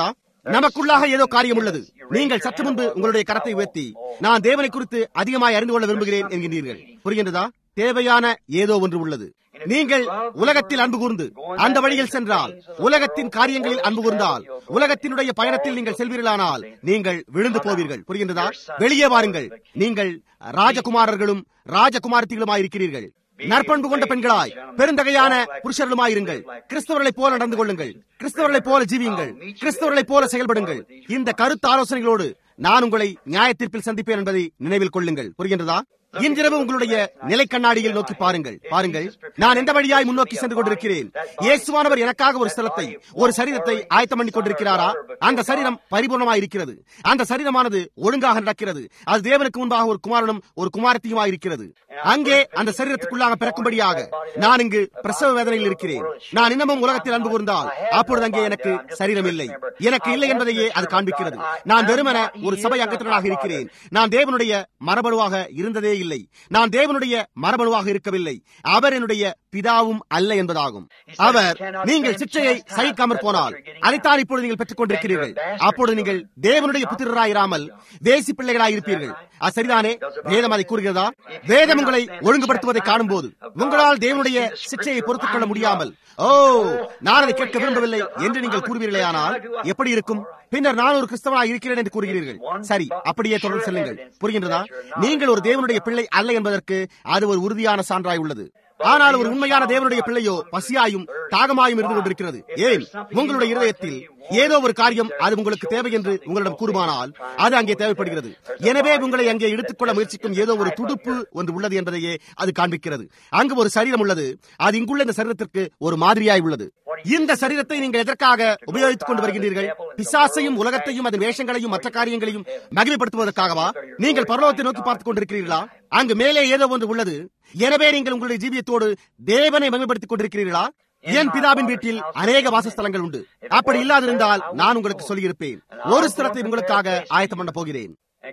நமக்குள்ளாக ஏதோ காரியம் உள்ளது நீங்கள் சற்று முன்பு உங்களுடைய கரத்தை உயர்த்தி நான் தேவனை குறித்து அதிகமாய் அறிந்து கொள்ள விரும்புகிறேன் என்கிறீர்கள் புரிகின்றதா தேவையான ஏதோ ஒன்று உள்ளது நீங்கள் உலகத்தில் அன்பு கூர்ந்து அந்த வழியில் சென்றால் உலகத்தின் காரியங்களில் அன்பு கூர்ந்தால் உலகத்தினுடைய பயணத்தில் நீங்கள் செல்வீர்களானால் நீங்கள் விழுந்து போவீர்கள் புரிகின்றதா வெளியே வாருங்கள் நீங்கள் ராஜகுமாரர்களும் ராஜகுமாரத்திகளுமாயிருக்கிறீர்கள் நற்பண்பு கொண்ட பெண்களாய் பெருந்தகையான புருஷர்களுமாயிருங்கள் கிறிஸ்தவர்களைப் போல நடந்து கொள்ளுங்கள் கிறிஸ்தவர்களைப் போல ஜீவியுங்கள் கிறிஸ்தவர்களைப் போல செயல்படுங்கள் இந்த கருத்து ஆலோசனைகளோடு நான் உங்களை நியாயத்தீர்ப்பில் சந்திப்பேன் என்பதை நினைவில் கொள்ளுங்கள் புரிகின்றதா இன்றிரவு உங்களுடைய நிலை கண்ணாடியில் நோக்கி பாருங்கள் பாருங்கள் நான் எந்த வழியாய் முன்னோக்கி சென்று கொண்டிருக்கிறேன் இயேசுவானவர் எனக்காக ஒரு ஸ்தலத்தை ஒரு சரீரத்தை ஆயத்தம் பண்ணி கொண்டிருக்கிறாரா அந்த சரீரம் பரிபூர்ணமாய் இருக்கிறது அந்த சரீரமானது ஒழுங்காக நடக்கிறது அது தேவனுக்கு முன்பாக ஒரு குமாரனும் ஒரு குமாரத்தியுமாய் இருக்கிறது அங்கே அந்த சரீரத்துக்குள்ளாக பிறக்கும்படியாக நான் இங்கு பிரசவ வேதனையில் இருக்கிறேன் நான் இன்னமும் உலகத்தில் அன்பு கூர்ந்தால் அப்பொழுது அங்கே எனக்கு சரீரம் இல்லை எனக்கு இல்லை என்பதையே அது காண்பிக்கிறது நான் வெறுமன ஒரு சபை அங்கத்தினராக இருக்கிறேன் நான் தேவனுடைய மரபணுவாக இருந்ததே இல்லை நான் தேவனுடைய மரபணுவாக இருக்கவில்லை அவர் என்னுடைய பிதாவும் அல்ல என்பதாகும் அவர் நீங்கள் சிற்றையை சகிக்காமற் போனால் அதைத்தான் இப்பொழுது நீங்கள் பெற்றுக் கொண்டிருக்கிறீர்கள் அப்பொழுது நீங்கள் தேவனுடைய புத்திரராயிராமல் தேசி பிள்ளைகளாயிருப்பீர்கள் அது சரிதானே வேதம் அதை கூறுகிறதா வேதம் உங்களை ஒழுங்குபடுத்துவதை காணும் போது உங்களால் தேவனுடைய சிற்றையை பொறுத்துக் கொள்ள முடியாமல் ஓ நான் அதை கேட்க விரும்பவில்லை என்று நீங்கள் கூறுவீர்களே ஆனால் எப்படி இருக்கும் பின்னர் நான் ஒரு கிறிஸ்தவனாக இருக்கிறேன் என்று கூறுகிறீர்கள் சரி அப்படியே தொடர்ந்து செல்லுங்கள் புரிகின்றதா நீங்கள் ஒரு தேவனுடைய பிள்ளை அல்ல என்பதற்கு அது ஒரு உறுதியான சான்றாய் உள்ளது ஆனால் ஒரு உண்மையான தேவனுடைய பிள்ளையோ பசியாயும் தாகமாயும் இருந்து கொண்டிருக்கிறது ஏன் உங்களுடைய இருதயத்தில் ஏதோ ஒரு காரியம் அது உங்களுக்கு தேவை என்று உங்களிடம் கூறுமானால் அது அங்கே தேவைப்படுகிறது எனவே உங்களை அங்கே எடுத்துக்கொள்ள முயற்சிக்கும் ஏதோ ஒரு துடுப்பு ஒன்று உள்ளது என்பதையே அது காண்பிக்கிறது அங்கு ஒரு சரீரம் உள்ளது அது இங்குள்ள இந்த சரீரத்திற்கு ஒரு மாதிரியாய் உள்ளது இந்த சரீரத்தை நீங்கள் எதற்காக உபயோகித்துக் கொண்டு வருகின்றீர்கள் பிசாசையும் உலகத்தையும் அதன் வேஷங்களையும் மற்ற காரியங்களையும் மகிமைப்படுத்துவதற்காகவா நீங்கள் பரலோகத்தை நோக்கி பார்த்துக் கொண்டிருக்கிறீர்களா அங்கு மேலே ஏதோ ஒன்று உள்ளது எனவே நீங்கள் உங்களுடைய ஜீவியத்தோடு தேவனை மகிமைப்படுத்திக் கொண்டிருக்கிறீர்களா என் பிதாவின் வீட்டில் அநேக வாசஸ்தலங்கள் உண்டு அப்படி இல்லாதிருந்தால் நான் உங்களுக்கு சொல்லியிருப்பேன் ஒரு ஸ்தலத்தை உங்களுக்காக ஆயத்தம் பண்ண போகிறேன்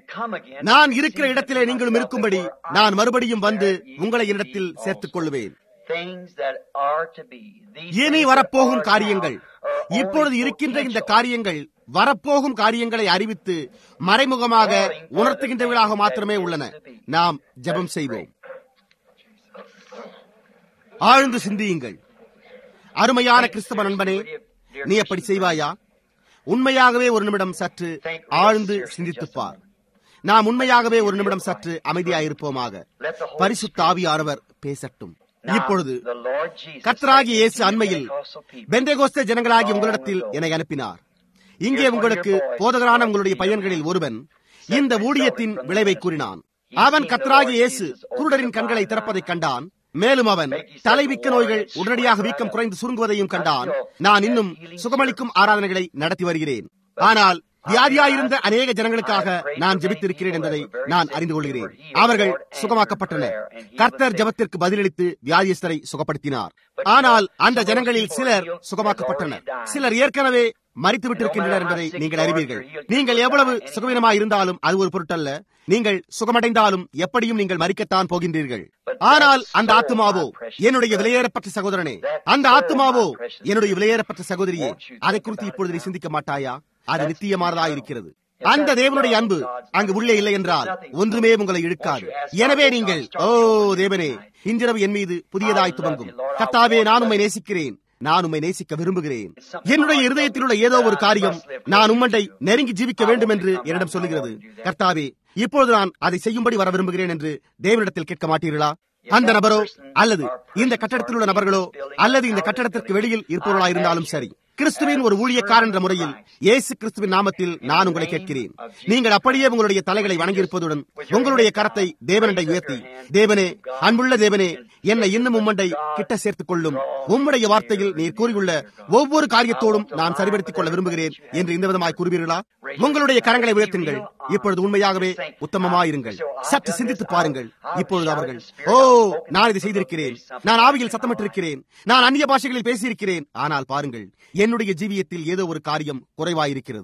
நான் இருக்கிற இடத்திலே நீங்களும் இருக்கும்படி நான் மறுபடியும் வந்து உங்களை இடத்தில் சேர்த்துக் கொள்ளுவேன் இனி வரப்போகும் காரியங்கள் இப்பொழுது இருக்கின்ற இந்த காரியங்கள் வரப்போகும் காரியங்களை அறிவித்து மறைமுகமாக உணர்த்துகின்றவர்களாக மாத்திரமே உள்ளன நாம் ஜெபம் செய்வோம் ஆழ்ந்து சிந்தியுங்கள் அருமையான கிறிஸ்தவ நண்பனே நீ அப்படி செய்வாயா உண்மையாகவே ஒரு நிமிடம் சற்று ஆழ்ந்து சிந்தித்துப்பார் நாம் உண்மையாகவே ஒரு நிமிடம் சற்று அமைதியாயிருப்போமாக பரிசுத்த ஆவியானவர் பேசட்டும் இப்பொழுது கர்த்தராகி இயேசு அண்மையில் பெந்தேகோஸ்தே ஜனங்களாகி உங்களிடத்தில் என்னை அனுப்பினார் இங்கே உங்களுக்கு போதகரான உங்களுடைய பையன்களில் ஒருவன் இந்த ஊழியத்தின் விளைவை கூறினான் அவன் கர்த்தராகி இயேசு குருடரின் கண்களை திறப்பதைக் கண்டான் மேலும் அவன் தலைவிக்க நோய்கள் உடனடியாக வீக்கம் குறைந்து சுருங்குவதையும் கண்டான் நான் இன்னும் சுகமளிக்கும் ஆராதனைகளை நடத்தி வருகிறேன் ஆனால் வியாதியாயிருந்த அநேக ஜனங்களுக்காக நான் ஜெபித்திருக்கிறேன் என்பதை நான் அறிந்து கொள்கிறேன் அவர்கள் சுகமாக்கப்பட்டனர் கர்த்தர் ஜபத்திற்கு பதிலளித்து வியாதியஸ்தரை சுகப்படுத்தினார் ஆனால் அந்த ஜனங்களில் சிலர் சுகமாக்கப்பட்டனர் சிலர் ஏற்கனவே மறித்து விட்டிருக்கின்றனர் என்பதை நீங்கள் அறிவீர்கள் நீங்கள் எவ்வளவு சுகவீனமாய் இருந்தாலும் அது ஒரு பொருட்டல்ல நீங்கள் சுகமடைந்தாலும் எப்படியும் நீங்கள் மறிக்கத்தான் போகின்றீர்கள் ஆனால் அந்த ஆத்மாவோ என்னுடைய விலையேறப்பட்ட சகோதரனே அந்த ஆத்மாவோ என்னுடைய விலையேறப்பட்ட சகோதரியே அதை குறித்து இப்பொழுது நீ சிந்திக்க மாட்டாயா அது நித்தியமானதா இருக்கிறது அந்த தேவனுடைய அன்பு அங்கு உள்ளே இல்லை என்றால் ஒன்றுமே உங்களை இழுக்காது எனவே நீங்கள் ஓ தேவனே இன்றிரவு என் மீது புதியதாய் துவங்கும் கத்தாவே நான் உண்மை நேசிக்கிறேன் நான் உண்மை நேசிக்க விரும்புகிறேன் என்னுடைய இருதயத்தில் உள்ள ஏதோ ஒரு காரியம் நான் உம்மண்டை நெருங்கி ஜீவிக்க வேண்டும் என்று என்னிடம் சொல்லுகிறது கர்த்தாவே இப்பொழுது நான் அதை செய்யும்படி வர விரும்புகிறேன் என்று தேவனிடத்தில் கேட்க மாட்டீர்களா அந்த நபரோ அல்லது இந்த கட்டடத்தில் உள்ள நபர்களோ அல்லது இந்த கட்டடத்திற்கு வெளியில் இருப்பவர்களா இருந்தாலும் சரி கிறிஸ்துவின் ஒரு ஊழியக்காரன் என்ற முறையில் இயேசு கிறிஸ்துவின் நாமத்தில் நான் உங்களை கேட்கிறேன் நீங்கள் அப்படியே உங்களுடைய தலைகளை வணங்கியிருப்பதுடன் உங்களுடைய கரத்தை தேவனண்டை உயர்த்தி தேவனே அன்புள்ள தேவனே என்னை இன்னும் உம்மண்டை கிட்ட சேர்த்துக் கொள்ளும் உம்முடைய வார்த்தையில் நீர் கூறியுள்ள ஒவ்வொரு காரியத்தோடும் நான் சரிபடுத்திக் கொள்ள விரும்புகிறேன் என்று இந்த விதமாய் கூறுவீர்களா உங்களுடைய கரங்களை உயர்த்துங்கள் இப்பொழுது உண்மையாகவே உத்தமமாயிருங்கள் சற்று சிந்தித்து பாருங்கள் இப்பொழுது அவர்கள் ஓ நான் இதை செய்திருக்கிறேன் நான் ஆவியில் சத்தமிட்டிருக்கிறேன் நான் அந்நிய பாஷைகளில் பேசியிருக்கிறேன் ஆனால் பாருங்கள் என்னுடைய ஜீவியத்தில் ஏதோ ஒரு காரியம் குறைவாயிருக்கிறது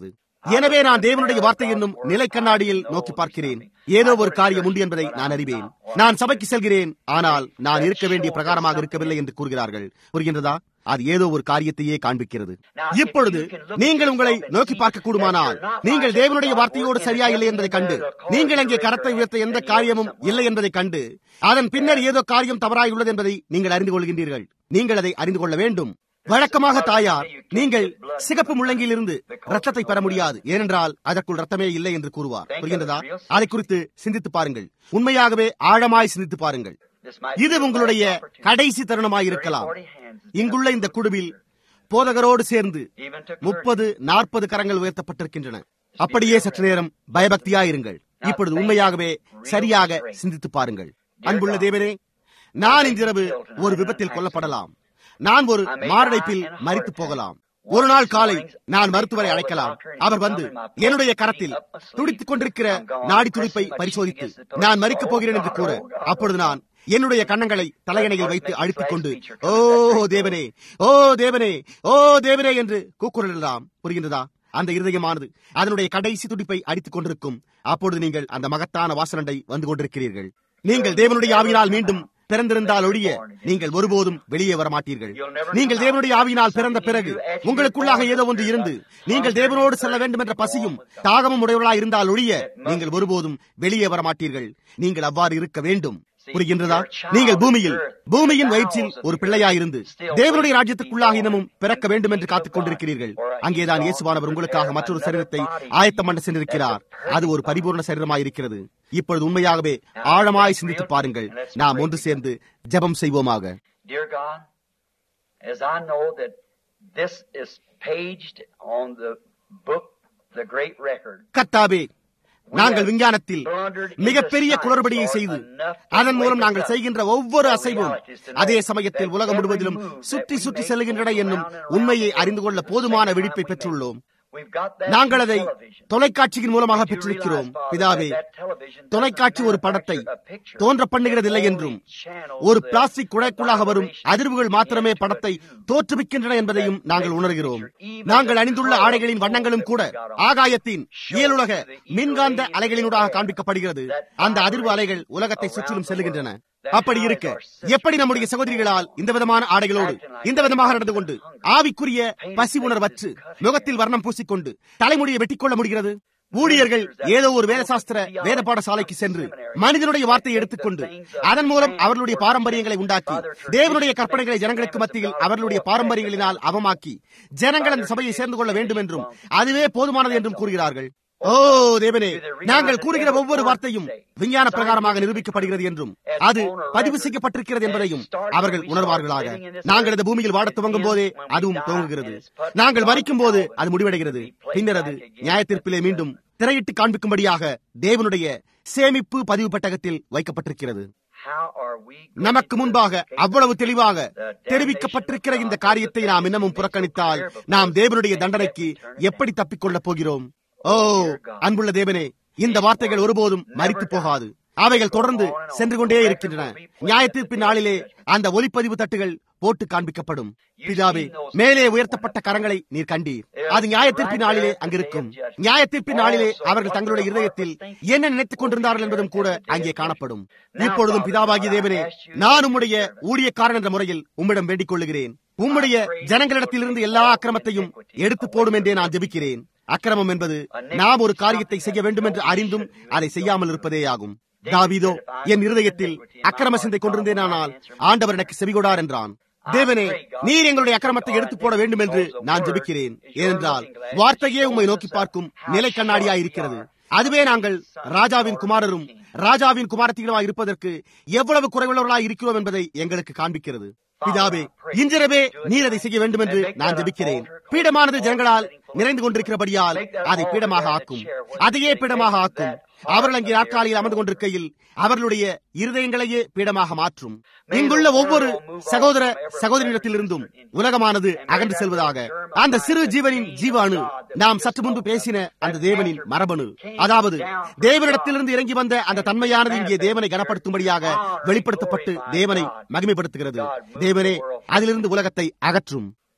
எனவே நான் தேவனுடைய வார்த்தை என்னும் நிலை கண்ணாடியில் நோக்கி பார்க்கிறேன் ஏதோ ஒரு காரியம் உண்டு என்பதை நான் அறிவேன் நான் சபைக்கு செல்கிறேன் ஆனால் நான் இருக்க வேண்டிய பிரகாரமாக இருக்கவில்லை என்று கூறுகிறார்கள் புரிகின்றதா அது ஏதோ ஒரு காரியத்தையே காண்பிக்கிறது இப்பொழுது நீங்கள் உங்களை நோக்கி பார்க்க கூடுமானால் நீங்கள் தேவனுடைய வார்த்தையோடு சரியா இல்லை என்பதை கண்டு நீங்கள் அங்கே கரத்தை உயர்த்த எந்த காரியமும் இல்லை என்பதை கண்டு அதன் பின்னர் ஏதோ காரியம் தவறாய் உள்ளது என்பதை நீங்கள் அறிந்து கொள்கின்றீர்கள் நீங்கள் அதை அறிந்து கொள்ள வேண்டும் வழக்கமாக தாயார் நீங்கள் சிகப்பு முள்ளங்கியில் இருந்து ரத்தத்தை பெற முடியாது ஏனென்றால் அதற்குள் ரத்தமே இல்லை என்று கூறுவார் புரிகின்றதா அதை குறித்து சிந்தித்து பாருங்கள் உண்மையாகவே ஆழமாய் சிந்தித்து பாருங்கள் இது உங்களுடைய கடைசி தருணமாய் இருக்கலாம் இங்குள்ள இந்த குழுவில் போதகரோடு சேர்ந்து முப்பது நாற்பது கரங்கள் உயர்த்தப்பட்டிருக்கின்றன அப்படியே சற்று நேரம் பயபக்தியாயிருங்கள் இப்பொழுது உண்மையாகவே சரியாக சிந்தித்து பாருங்கள் அன்புள்ள தேவனே நான் இன்றிரவு ஒரு விபத்தில் கொல்லப்படலாம் நான் ஒரு மாரடைப்பில் மறித்து போகலாம் ஒரு நாள் காலை நான் மருத்துவரை அழைக்கலாம் அவர் வந்து என்னுடைய கரத்தில் துடித்துக் கொண்டிருக்கிற நாடி துடிப்பை பரிசோதித்து நான் மறிக்கப் போகிறேன் என்று கூற அப்பொழுது நான் என்னுடைய கண்ணங்களை தலையணையில் வைத்து அழுத்திக் கொண்டு ஓ தேவனே ஓ தேவனே ஓ தேவனே என்று கூக்குரலிடலாம் புரிகின்றதா அந்த இருதயமானது அதனுடைய கடைசி துடிப்பை அடித்துக் கொண்டிருக்கும் அப்பொழுது நீங்கள் அந்த மகத்தான வாசனண்டை வந்து கொண்டிருக்கிறீர்கள் நீங்கள் தேவனுடைய ஆவியினால் மீண்டும் பிறந்திருந்தால் ஒழிய நீங்கள் ஒருபோதும் வெளியே வர மாட்டீர்கள் நீங்கள் தேவனுடைய ஆவியினால் பிறந்த பிறகு உங்களுக்குள்ளாக ஏதோ ஒன்று இருந்து நீங்கள் தேவனோடு செல்ல வேண்டும் என்ற பசியும் தாகமும் உடையவர்களாக இருந்தால் ஒழிய நீங்கள் ஒருபோதும் வெளியே வர மாட்டீர்கள் நீங்கள் அவ்வாறு இருக்க வேண்டும் புரிகின்றதா நீங்கள் பூமியில் பூமியின் வயிற்றில் ஒரு பிள்ளையாயிருந்து தேவனுடைய ராஜ்யத்துக்குள்ளாக இன்னமும் பிறக்க வேண்டும் என்று காத்துக் கொண்டிருக்கிறீர்கள் அங்கேதான் இயேசுவானவர் உங்களுக்காக மற்றொரு சரீரத்தை ஆயத்தம் பண்ண சென்றிருக்கிறார் அது ஒரு பரிபூர்ண சரீரமாயிருக்கிறது இப்பொழுது உண்மையாகவே ஆழமாய் சிந்தித்து பாருங்கள் நாம் ஒன்று சேர்ந்து ஜெபம் செய்வோமாக Dear God, as I know that this is paged on the book, the great record, கர்த்தாவே நாங்கள் விஞ்ஞானத்தில் மிகப்பெரிய குளறுபடியை செய்து அதன் மூலம் நாங்கள் செய்கின்ற ஒவ்வொரு அசைவும் அதே சமயத்தில் உலகம் முழுவதிலும் சுற்றி சுற்றி செல்கின்றன என்னும் உண்மையை அறிந்து கொள்ள போதுமான விழிப்பை பெற்றுள்ளோம் we've got that நாங்கள் அதை television. தொலைக்காட்சியின் மூலமாக You பெற்றிருக்கிறோம் realize, Father, பிதாவே that television doesn't தொலைக்காட்சி ஒரு படத்தை manufacture a picture. தோன்ற பண்ணுகிறதில்லை Only என்றும் channels ஒரு the- பிளாஸ்டிக் குழைக்குள்ளாக வரும் vibration அதிர்வுகள் மாத்திரமே into படத்தை it. தோற்றுவிக்கின்றன என்பதையும் நாங்கள் உணர்கிறோம் நாங்கள் அணிந்துள்ள ஆடைகளின் வண்ணங்களும் கூட ஆகாயத்தின் இயலுலக மின்காந்த அலைகளினூடாக காண்பிக்கப்படுகிறது அந்த அதிர்வு அலைகள் உலகத்தை சுற்றிலும் செல்லுகின்றன அப்படி இருக்க எப்படி நம்முடைய சகோதரிகளால் இந்த விதமான ஆடைகளோடு இந்த விதமாக நடந்து கொண்டு ஆவிக்குரிய பசி உணர்வற்று முகத்தில் வர்ணம் பூசிக்கொண்டு தலைமுடியை வெட்டிக்கொள்ள முடிகிறது ஊழியர்கள் ஏதோ ஒரு வேதசாஸ்திர வேத பாடசாலைக்கு சென்று மனிதனுடைய வார்த்தையை எடுத்துக்கொண்டு அதன் மூலம் அவர்களுடைய பாரம்பரியங்களை உண்டாக்கி தேவனுடைய கற்பனைகளை ஜனங்களுக்கு மத்தியில் அவர்களுடைய பாரம்பரியங்களினால் அவமாக்கி ஜனங்கள் அந்த சபையை சேர்ந்து கொள்ள வேண்டும் என்றும் அதுவே போதுமானது என்றும் கூறுகிறார்கள் ஓ தேவனே நாங்கள் கூறுகிற ஒவ்வொரு வார்த்தையும் விஞ்ஞான பிரகாரமாக நிரூபிக்கப்படுகிறது என்றும் அது பதிவு செய்யப்பட்டிருக்கிறது என்பதையும் அவர்கள் உணர்வார்களாக நாங்கள் இந்த பூமியில் வாடத் துவங்கும் போதே அதுவும் துவங்குகிறது நாங்கள் மறிக்கும் போது அது முடிவடைகிறது பின்னர் அது நியாயத்தீர்ப்பிலே மீண்டும் திரையிட்டு காண்பிக்கும்படியாக தேவனுடைய சேமிப்பு பதிவு பெட்டகத்தில் வைக்கப்பட்டிருக்கிறது How are we going நமக்கு to முன்பாக communicate அவ்வளவு தெளிவாக the தெரிவிக்கப்பட்டிருக்கிற இந்த damnation of காரியத்தை God? நாம் இன்னமும் புறக்கணித்தால் நாம் தேவனுடைய தண்டனைக்கு எப்படி தப்பிக்கொள்ளப் போகிறோம் ஓ அன்புள்ள தேவனே இந்த வார்த்தைகள் ஒருபோதும் மறித்து போகாது அவைகள் தொடர்ந்து சென்று கொண்டே இருக்கின்றன நியாயத்தீர்ப்பின் நாளிலே அந்த ஒலிப்பதிவு தட்டுகள் போட்டு காண்பிக்கப்படும் பிதாவே மேலே உயர்த்தப்பட்ட கரங்களை நீர் கண்டீர் அது நியாயத்தீர்ப்பின் நாளிலே அங்கிருக்கும் நியாயத்தீர்ப்பின் நாளிலே அவர்கள் தங்களுடைய இருதயத்தில் என்ன நினைத்துக் கொண்டிருந்தார்கள் என்பதும் கூட அங்கே காணப்படும் இப்பொழுதும் பிதாவாகிய தேவனே நான் உம்முடைய ஊழியக்காரன் என்ற முறையில் உம்மிடம் வேண்டிக் கொள்ளுகிறேன் உம்முடைய ஜனங்களிடத்திலிருந்து எல்லா அக்கிரமத்தையும் எடுத்து போடும் என்றே நான் ஜெபிக்கிறேன் அக்கிரமம் என்பது நாம் ஒரு காரியத்தை செய்ய வேண்டும் என்று அறிந்தும் அதை செய்யாமல் இருப்பதேயாகும் தாவீதோ என் இருதயத்தில் அக்கிரம சிந்தை கொண்டிருந்தேனானால் ஆண்டவர் எனக்கு செவிகொடார் என்றான் தேவனே நீர் எங்களுடைய அக்கிரமத்தை எடுத்து போட வேண்டும் என்று நான் ஜெபிக்கிறேன் ஏனென்றால் வார்த்தையே உம்மை நோக்கி பார்க்கும் நிலை கண்ணாடியாய் இருக்கிறது அதுவே நாங்கள் ராஜாவின் குமாரரும் ராஜாவின் குமாரத்திகளுமாய் இருப்பதற்கு எவ்வளவு குறைவுள்ளவர்களாய் இருக்கிறோம் என்பதை எங்களுக்கு காண்பிக்கிறது பிதாவே இன்றிரவே நீர் அதை செய்ய வேண்டும் என்று நான் ஜெபிக்கிறேன் பீடமானது ஜனங்களால் நிறைந்து கொண்டிருக்கிறபடியால் அதை பீடமாக ஆக்கும் அதையே பீடமாக ஆக்கும் அவர்கள் அங்கே நாற்காலியில் அமர்ந்து கொண்டிருக்கையில் அவர்களுடைய இருதயங்களையே பீடமாக மாற்றும் இங்குள்ள ஒவ்வொரு சகோதர சகோதரியிடத்திலிருந்தும் உலகமானது அகன்று செல்வதாக அந்த சிறு ஜீவனின் ஜீவானு நாம் சற்று முன்பு பேசின அந்த தேவனின் மரபணு அதாவது தேவனிடத்திலிருந்து இறங்கி வந்த அந்த தன்மையானது இங்கே தேவனை கனப்படுத்தும்படியாக வெளிப்படுத்தப்பட்டு தேவனை மகிமைப்படுத்துகிறது தேவனே அதிலிருந்து உலகத்தை அகற்றும்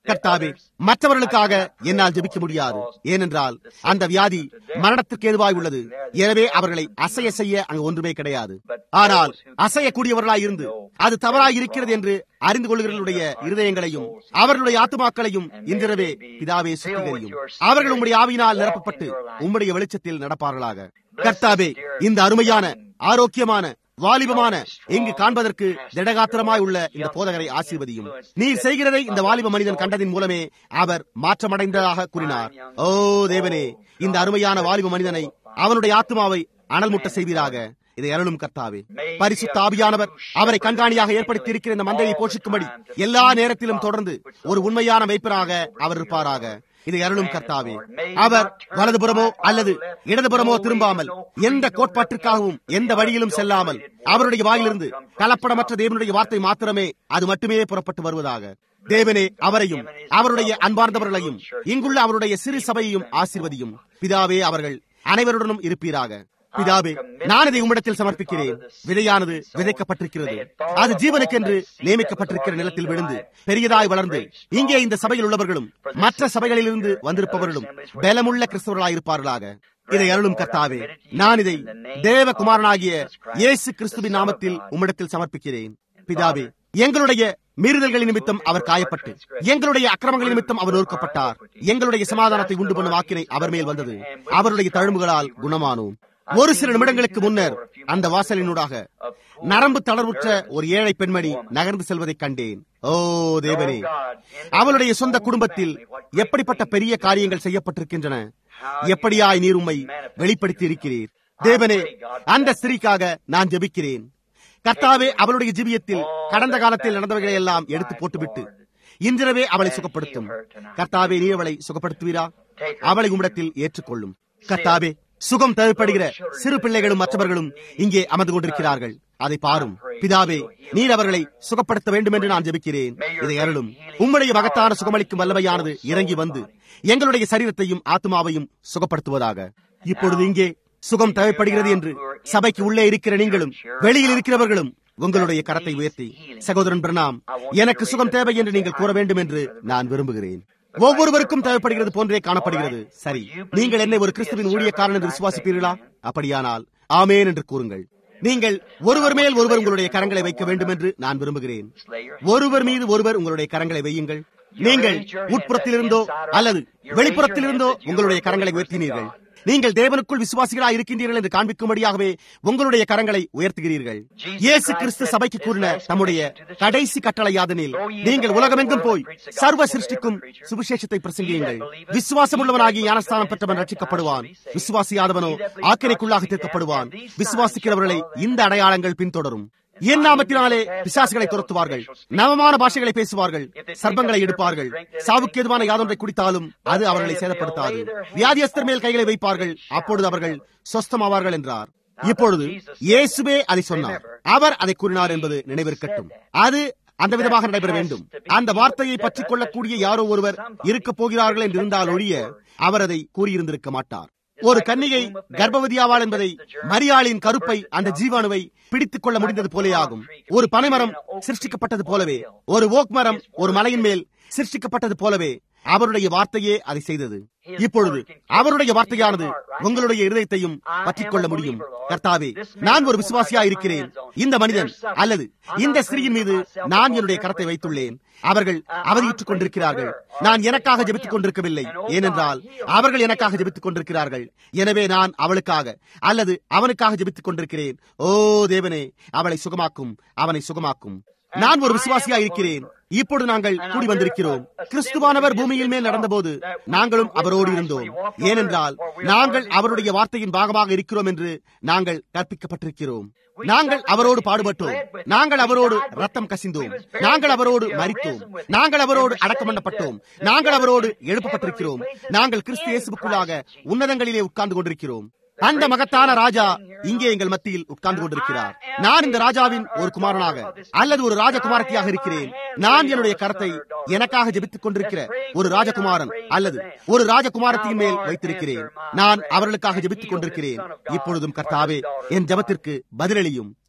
கர்த்தாவே மற்றவர்களுக்காக என்னால் ஜெபிக்க முடியாது ஏனென்றால் அந்த வியாதி மரணத்திற்கு ஏதுவாய் உள்ளது எனவே அவர்களை அசைய செய்ய அங்கு ஒன்றுமே கிடையாது ஆனால் அசையக்கூடியவர்களாய் இருந்து அது தவறாய் இருக்கிறது என்று அறிந்து கொள்கிறவர்களுடைய இருதயங்களையும் அவர்களுடைய ஆத்துமாக்களையும் இன்றிரவே பிதாவே சுத்திகரியும் அவர்கள் உம்முடைய ஆவியினால் நிரப்பப்பட்டு உம்முடைய வெளிச்சத்தில் நடப்பார்களாக கர்த்தாவே இந்த அருமையான ஆரோக்கியமான வாலிபமான இங்கு காண்பதற்கு திடகாத்திரமாய் உள்ள இந்த போதகரை ஆசீர்வதியும் நீர் செய்கிறதை இந்த வாலிப மனிதன் கண்டதின் மூலமே அவர் மாற்றமடைந்ததாக கூறினார் ஓ தேவனே இந்த அருமையான வாலிப மனிதனை அவனுடைய ஆத்மாவை அனல் முட்ட செய்வீராக இதை அருளும் கர்த்தாவே பரிசுத்த ஆவியானவர் அவரை கண்காணியாக ஏற்படுத்தி இருக்கிற இந்த மந்தையை போஷிக்கும்படி எல்லா நேரத்திலும் தொடர்ந்து ஒரு உண்மையான வைப்பராக அவர் இருப்பாராக இதை அருளும் கர்த்தாவே அவர் வலதுபுறமோ அல்லது இடதுபுறமோ திரும்பாமல் எந்த கோட்பாட்டிற்காகவும் எந்த வழியிலும் செல்லாமல் அவருடைய வாயிலிருந்து கலப்படமற்ற தேவனுடைய வார்த்தை மாத்திரமே அது மட்டுமே புறப்பட்டு வருவதாக தேவனே அவரையும் அவருடைய அன்பார்ந்தவர்களையும் இங்குள்ள அவருடைய சிறு சபையையும் ஆசிர்வதியும் பிதாவே அவர்கள் அனைவருடனும் இருப்பீராக பிதாவே நான் இதை உம்மிடத்தில் சமர்ப்பிக்கிறேன் விதையானது விதைக்கப்பட்டிருக்கிறது அது ஜீவனுக்கென்று நியமிக்கப்பட்டிருக்கிற நிலத்தில் விழுந்து பெரியதாய் வளர்ந்து இங்கே இந்த சபையில் உள்ளவர்களும் மற்ற சபைகளிலிருந்து வந்திருப்பவர்களும் பலமுள்ள கிறிஸ்தவர்களாய் இருப்பார்களாக இதை அருளும் கர்த்தாவே நான் இதை தேவகுமாரனாகிய இயேசு கிறிஸ்துவின் நாமத்தில் உம்மிடத்தில் சமர்ப்பிக்கிறேன் பிதாவே எங்களுடைய மீறுதல்கள் நிமித்தம் அவர் காயப்பட்டு எங்களுடைய அக்கிரமங்கள் நிமித்தம் அவர் நொறுக்கப்பட்டார் எங்களுடைய சமாதானத்தை உண்டு பண்ணும் ஆக்கினை அவர் மேல் வந்தது அவருடைய தழும்புகளால் குணமானோம் ஒரு சில நிமிடங்களுக்கு முன்னர் அந்த வாசலினூடாக நரம்பு தளர்வுற்ற ஒரு ஏழை பெண்மணி நகர்ந்து செல்வதை கண்டேன் ஓ தேவனே அவளுடைய சொந்த குடும்பத்தில் எப்படிப்பட்ட பெரிய காரியங்கள் செய்யப்பட்டிருக்கின்றன எப்படியாய் நீர் உம்மை வெளிப்படுத்தி இருக்கிறீர் தேவனே அந்த ஸ்திரீக்காக நான் ஜெபிக்கிறேன் கர்த்தாவே அவளுடைய ஜீவியத்தில் கடந்த காலத்தில் நடந்தவைகளை எல்லாம் எடுத்து போட்டுவிட்டு இன்றிரவே அவளை சுகப்படுத்தும் கர்த்தாவே நீ அவளை சுகப்படுத்துவீரா அவளை உம்மிடத்தில் ஏற்றுக்கொள்ளும் கர்த்தாவே சுகம் தேவைப்படுகிற சிறு பிள்ளைகளும் மற்றவர்களும் இங்கே அமர்ந்து கொண்டிருக்கிறார்கள் அதை பாரும் பிதாவே நீர் அவர்களை சுகப்படுத்த வேண்டும் என்று நான் ஜெபிக்கிறேன் இதை அருளும் உம்முடைய மகத்தான சுகமளிக்கும் வல்லமையானது இறங்கி வந்து எங்களுடைய சரீரத்தையும் ஆத்மாவையும் சுகப்படுத்துவதாக இப்பொழுது இங்கே சுகம் தேவைப்படுகிறது என்று சபைக்கு உள்ளே இருக்கிற நீங்களும் வெளியில் இருக்கிறவர்களும் உங்களுடைய கரத்தை உயர்த்தி சகோதரன் பிரணாம் எனக்கு சுகம் தேவை என்று நீங்கள் கூற வேண்டும் என்று நான் விரும்புகிறேன் ஒவ்வொருவருக்கும் தேவைப்படுகிறது போன்றே காணப்படுகிறது சரி நீங்கள் என்னை ஒரு கிறிஸ்துவின் ஊழியக்காரன் என்று விசுவாசிப்பீர்களா அப்படியானால் ஆமேன் என்று கூறுங்கள் நீங்கள் ஒருவர் மேல் ஒருவர் உங்களுடைய கரங்களை வைக்க வேண்டும் என்று நான் விரும்புகிறேன் ஒருவர் மீது ஒருவர் உங்களுடைய கரங்களை வையுங்கள் நீங்கள் உட்புறத்திலிருந்தோ அல்லது வெளிப்புறத்திலிருந்தோ உங்களுடைய கரங்களை உயர்த்தினீர்கள் நீங்கள் தேவனுக்குள் விசுவாசிகளாக இருக்கின்றீர்கள் என்று காண்பிக்கும்படியாகவே உங்களுடைய கரங்களை உயர்த்துகிறீர்கள் இயேசு கிறிஸ்து சபைக்கு கூறின தம்முடைய கடைசி கட்டளை யாதனில் நீங்கள் உலகமெங்கும் போய் சர்வ சிருஷ்டிக்கும் சுவிசேஷத்தை பிரசங்கியுங்கள் விசுவாசம் உள்ளவனாகி ஞானஸ்தானம் பெற்றவன் ரட்சிக்கப்படுவான் விசுவாசியாதவனோ ஆக்கிரைக்குள்ளாக தீர்க்கப்படுவான் விசுவாசிக்கிறவர்களை இந்த அடையாளங்கள் பின்தொடரும் என் நாமத்தினாலே பிசாசுகளை துரத்துவார்கள் நவமான பாஷைகளை பேசுவார்கள் சர்ப்பங்களை எடுப்பார்கள் சாவுக்கு எதுவான யாதொன்றை குடித்தாலும் அது அவர்களை சேதப்படுத்தாது வியாதியஸ்தர் மேல் கைகளை வைப்பார்கள் அப்பொழுது அவர்கள் சொஸ்தமாவார்கள் என்றார் இப்பொழுது இயேசுவே அதை சொன்னார் அவர் அதை கூறினார் என்பது நினைவிருக்கட்டும் அது அந்த விதமாக நடைபெற வேண்டும் அந்த வார்த்தையை பற்றிக் கொள்ளக்கூடிய யாரோ ஒருவர் இருக்கப் போகிறார்கள் என்று இருந்தால் ஒழிய அவர் அதை கூறியிருந்திருக்க மாட்டார் ஒரு கன்னிகை கர்ப்பவதியாவாள் என்பதை மரியாளின் கருப்பை அந்த ஜீவாணுவை பிடித்துக் கொள்ள முடிந்தது போலேயாகும் ஒரு பனைமரம் சிருஷ்டிக்கப்பட்டது போலவே ஒரு ஓக் மரம் ஒரு மலையின் மேல் சிருஷ்டிக்கப்பட்டது போலவே அவருடைய வார்த்தையே அதை செய்தது இப்பொழுது அவருடைய வார்த்தையானது உங்களுடைய இருதயத்தையும் பற்றிக் கொள்ள முடியும் கர்த்தாவே நான் ஒரு விசுவாசியா இருக்கிறேன் இந்த மனிதன் அல்லது இந்த ஸ்திரீயின் மீது நான் என்னுடைய கரத்தை வைத்துள்ளேன் அவர்கள் அவதியுற்றுக் கொண்டிருக்கிறார்கள் நான் எனக்காக ஜெபித்துக் கொண்டிருக்கவில்லை ஏனென்றால் அவர்கள் எனக்காக ஜெபித்துக் கொண்டிருக்கிறார்கள் எனவே நான் அவளுக்காக அல்லது அவனுக்காக ஜெபித்துக் கொண்டிருக்கிறேன் ஓ தேவனே அவளை சுகமாக்கும் அவனை சுகமாக்கும் நான் ஒரு விசுவாசியா இருக்கிறேன் இப்பொழுது நாங்கள் கூடி வந்திருக்கிறோம் கிறிஸ்துவானவர் பூமியில் மேல் நடந்தபோது நாங்களும் அவரோடு இருந்தோம் ஏனென்றால் நாங்கள் அவருடைய வார்த்தையின் பாகமாக இருக்கிறோம் என்று நாங்கள் கற்பிக்கப்பட்டிருக்கிறோம் நாங்கள் அவரோடு பாடுபட்டோம் நாங்கள் அவரோடு ரத்தம் கசிந்தோம் நாங்கள் அவரோடு மறித்தோம் நாங்கள் அவரோடு அடக்கம் பண்ணப்பட்டோம் நாங்கள் அவரோடு எழுப்பப்பட்டிருக்கிறோம் நாங்கள் கிறிஸ்து இயேசுக்குள்ளாக உன்னதங்களிலே உட்கார்ந்து கொண்டிருக்கிறோம் அந்த மகத்தான ராஜா இங்கே எங்கள் மத்தியில் உட்கார்ந்து கொண்டிருக்கிறார் நான் இந்த ராஜாவின் ஒரு குமாரனாக அல்லது ஒரு ராஜகுமாரத்தியாக இருக்கிறேன் நான் என்னுடைய கரத்தை எனக்காக ஜெபித்துக் கொண்டிருக்கிற ஒரு ராஜகுமாரன் அல்லது ஒரு ராஜகுமாரத்தின் மேல் வைத்திருக்கிறேன் நான் அவர்களுக்காக ஜெபித்துக் கொண்டிருக்கிறேன் இப்பொழுதும் கர்த்தாவே என் ஜபத்திற்கு பதிலளியும்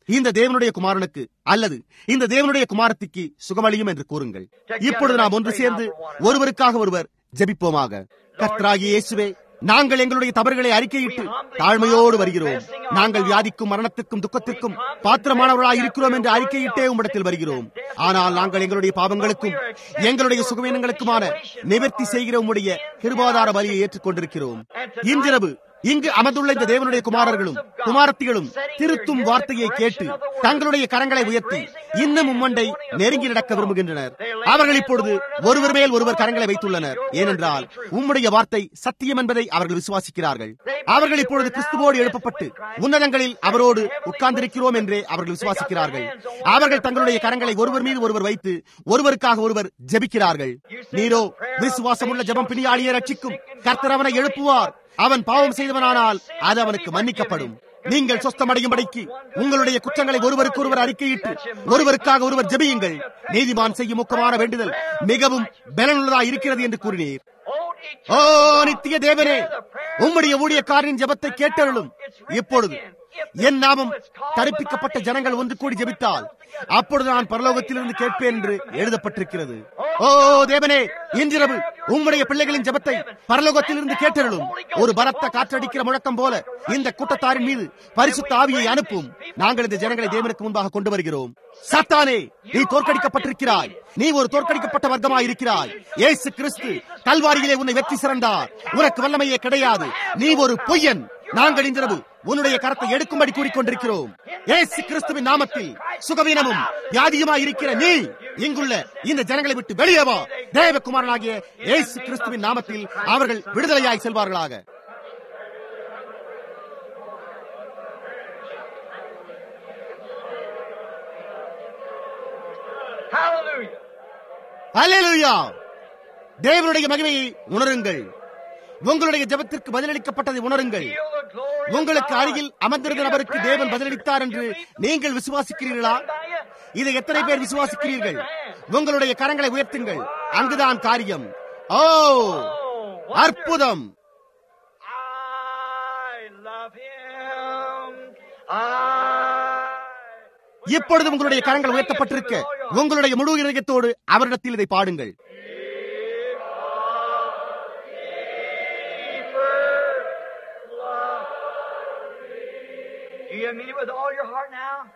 இந்த தேவனுடைய குமாரனுக்கு அல்லது இந்த தேவனுடைய குமாரத்திக்கு சுகமளியும் என்று கூறுங்கள் இப்பொழுது நாம் ஒன்று சேர்ந்து ஒருவருக்காக ஒருவர் ஜெபிப்போமாக கர்த்தராகிய இயேசுவே நாங்கள் எங்களுடைய தவறுகளை அறிக்கையிட்டு தாழ்மையோடு வருகிறோம் நாங்கள் வியாதிக்கும் மரணத்திற்கும் துக்கத்திற்கும் பாத்திரமானவர்களாய் இருக்கிறோம் என்று அறிக்கையிட்டே உம்மிடத்தில் வருகிறோம் ஆனால் நாங்கள் எங்களுடைய பாவங்களுக்கும் எங்களுடைய சுகவீனங்களுக்குமான நிவர்த்தி செய்கிற உம்முடைய கிருபாதார பலியை ஏற்றுக்கொண்டிருக்கிறோம் இன்றிரவு இங்கு அமர்ந்துள்ள இந்த தேவனுடைய குமாரர்களும் குமாரத்திகளும் திருத்தும் வார்த்தையை கேட்டு தங்களுடைய கரங்களை உயர்த்தி இன்னும் உம்மண்டை நெருங்கி நடக்க விரும்புகின்றனர் அவர்கள் இப்பொழுது ஒருவர் மேல் ஒருவர் கரங்களை வைத்துள்ளனர் ஏனென்றால் உம்முடைய வார்த்தை சத்தியம் என்பதை அவர்கள் விசுவாசிக்கிறார்கள் அவர்கள் இப்பொழுது கிறிஸ்துவோடு எழுப்பப்பட்டு உன்னதங்களில் அவரோடு உட்கார்ந்திருக்கிறோம் என்றே அவர்கள் விசுவாசிக்கிறார்கள் அவர்கள் தங்களுடைய கரங்களை ஒருவர் மீது ஒருவர் வைத்து ஒருவருக்காக ஒருவர் ஜெபிக்கிறார்கள் நீரோ விசுவாசமுள்ள ஜெபம் பிணியாளியை ரட்சிக்கும் கர்த்தர் அவனை எழுப்புவார் அவன் பாவம் செய்தவனானால் அது அவனுக்கு மன்னிக்கப்படும் நீங்கள் சொஸ்தமடையும்படிக்கு உங்களுடைய குற்றங்களை ஒருவருக்கு ஒருவர் அறிக்கையிட்டு ஒருவருக்காக ஒருவர் ஜெபியுங்கள் நீதிமான் செய்யும் முக்கமான வேண்டுதல் மிகவும் பலனுள்ளதா இருக்கிறது என்று கூறினீர் ஓ நித்திய தேவனே உம்முடைய ஊழியக்காரனின் ஜெபத்தை கேட்டருளும் இப்பொழுது என் நாமம் தரிப்பிக்கப்பட்ட ஜனங்கள் ஒன்று கூடி ஜெபித்தால் அப்பொழுது நான் பரலோகத்திலிருந்து கேட்பேன் என்று எழுதப்பட்டிருக்கிறது ஓ தேவனே இன்றிரவு உம்முடைய பிள்ளைகளின் ஜெபத்தை பரலோகத்திலிருந்து கேட்டருளும் ஒரு பலத்த காற்றடிக்கிற முழக்கம் போல இந்த கூட்டத்தாரின் மீது பரிசுத்த ஆவியை அனுப்பும் நாங்கள் இந்த ஜனங்களை தேவனுக்கு முன்பாக கொண்டு வருகிறோம் சாத்தானே நீ தோற்கடிக்கப்பட்டிருக்கிறாய் நீ ஒரு தோற்கடிக்கப்பட்ட வர்க்கமாய் இருக்கிறாய் ஏசு கிறிஸ்து கல்வாரியிலே உன்னை வெற்றி சிறந்தார் உனக்கு வல்லமையே கிடையாது நீ ஒரு பொய்யன் நாங்கள் இன்றிரவு உன்னுடைய கரத்தை எடுக்கும்படி கூறிக்கொண்டிருக்கிறோம் ஏசு கிறிஸ்துவின் நாமத்தில் சுகவீனமும் வியாதியுமாய் இருக்கிற நீ இங்குள்ள இந்த ஜனங்களை விட்டு வெளியே வா தேவகுமாரனாகிய ஏசு கிறிஸ்துவின் நாமத்தில் அவர்கள் விடுதலையாய் செல்வார்களாக Hallelujah. அல்லேலூயா தேவனுடைய மகிமையை உணருங்கள் உங்களுடைய ஜெபத்திற்கு பதிலளிக்கப்பட்டதை உணருங்கள் Feel the glory of உங்களுக்கு God. அருகில் அமர்ந்திருந்த நபருக்கு தேவன் பதிலளித்தார் என்று நீங்கள் விசுவாசிக்கிறீர்களா இதை எத்தனை பேர் விசுவாசிக்கிறீர்கள் உங்களுடைய கரங்களை உயர்த்துங்கள் அங்குதான் காரியம் ஓ அற்புதம் I love him. I இப்பொழுது உங்களுடைய கரங்கள் உயர்த்தப்பட்டிருக்க உங்களுடைய முழு இதயத்தோடு அவரிடத்தில் இதை பாடுங்கள் Do you mean it with all your heart now?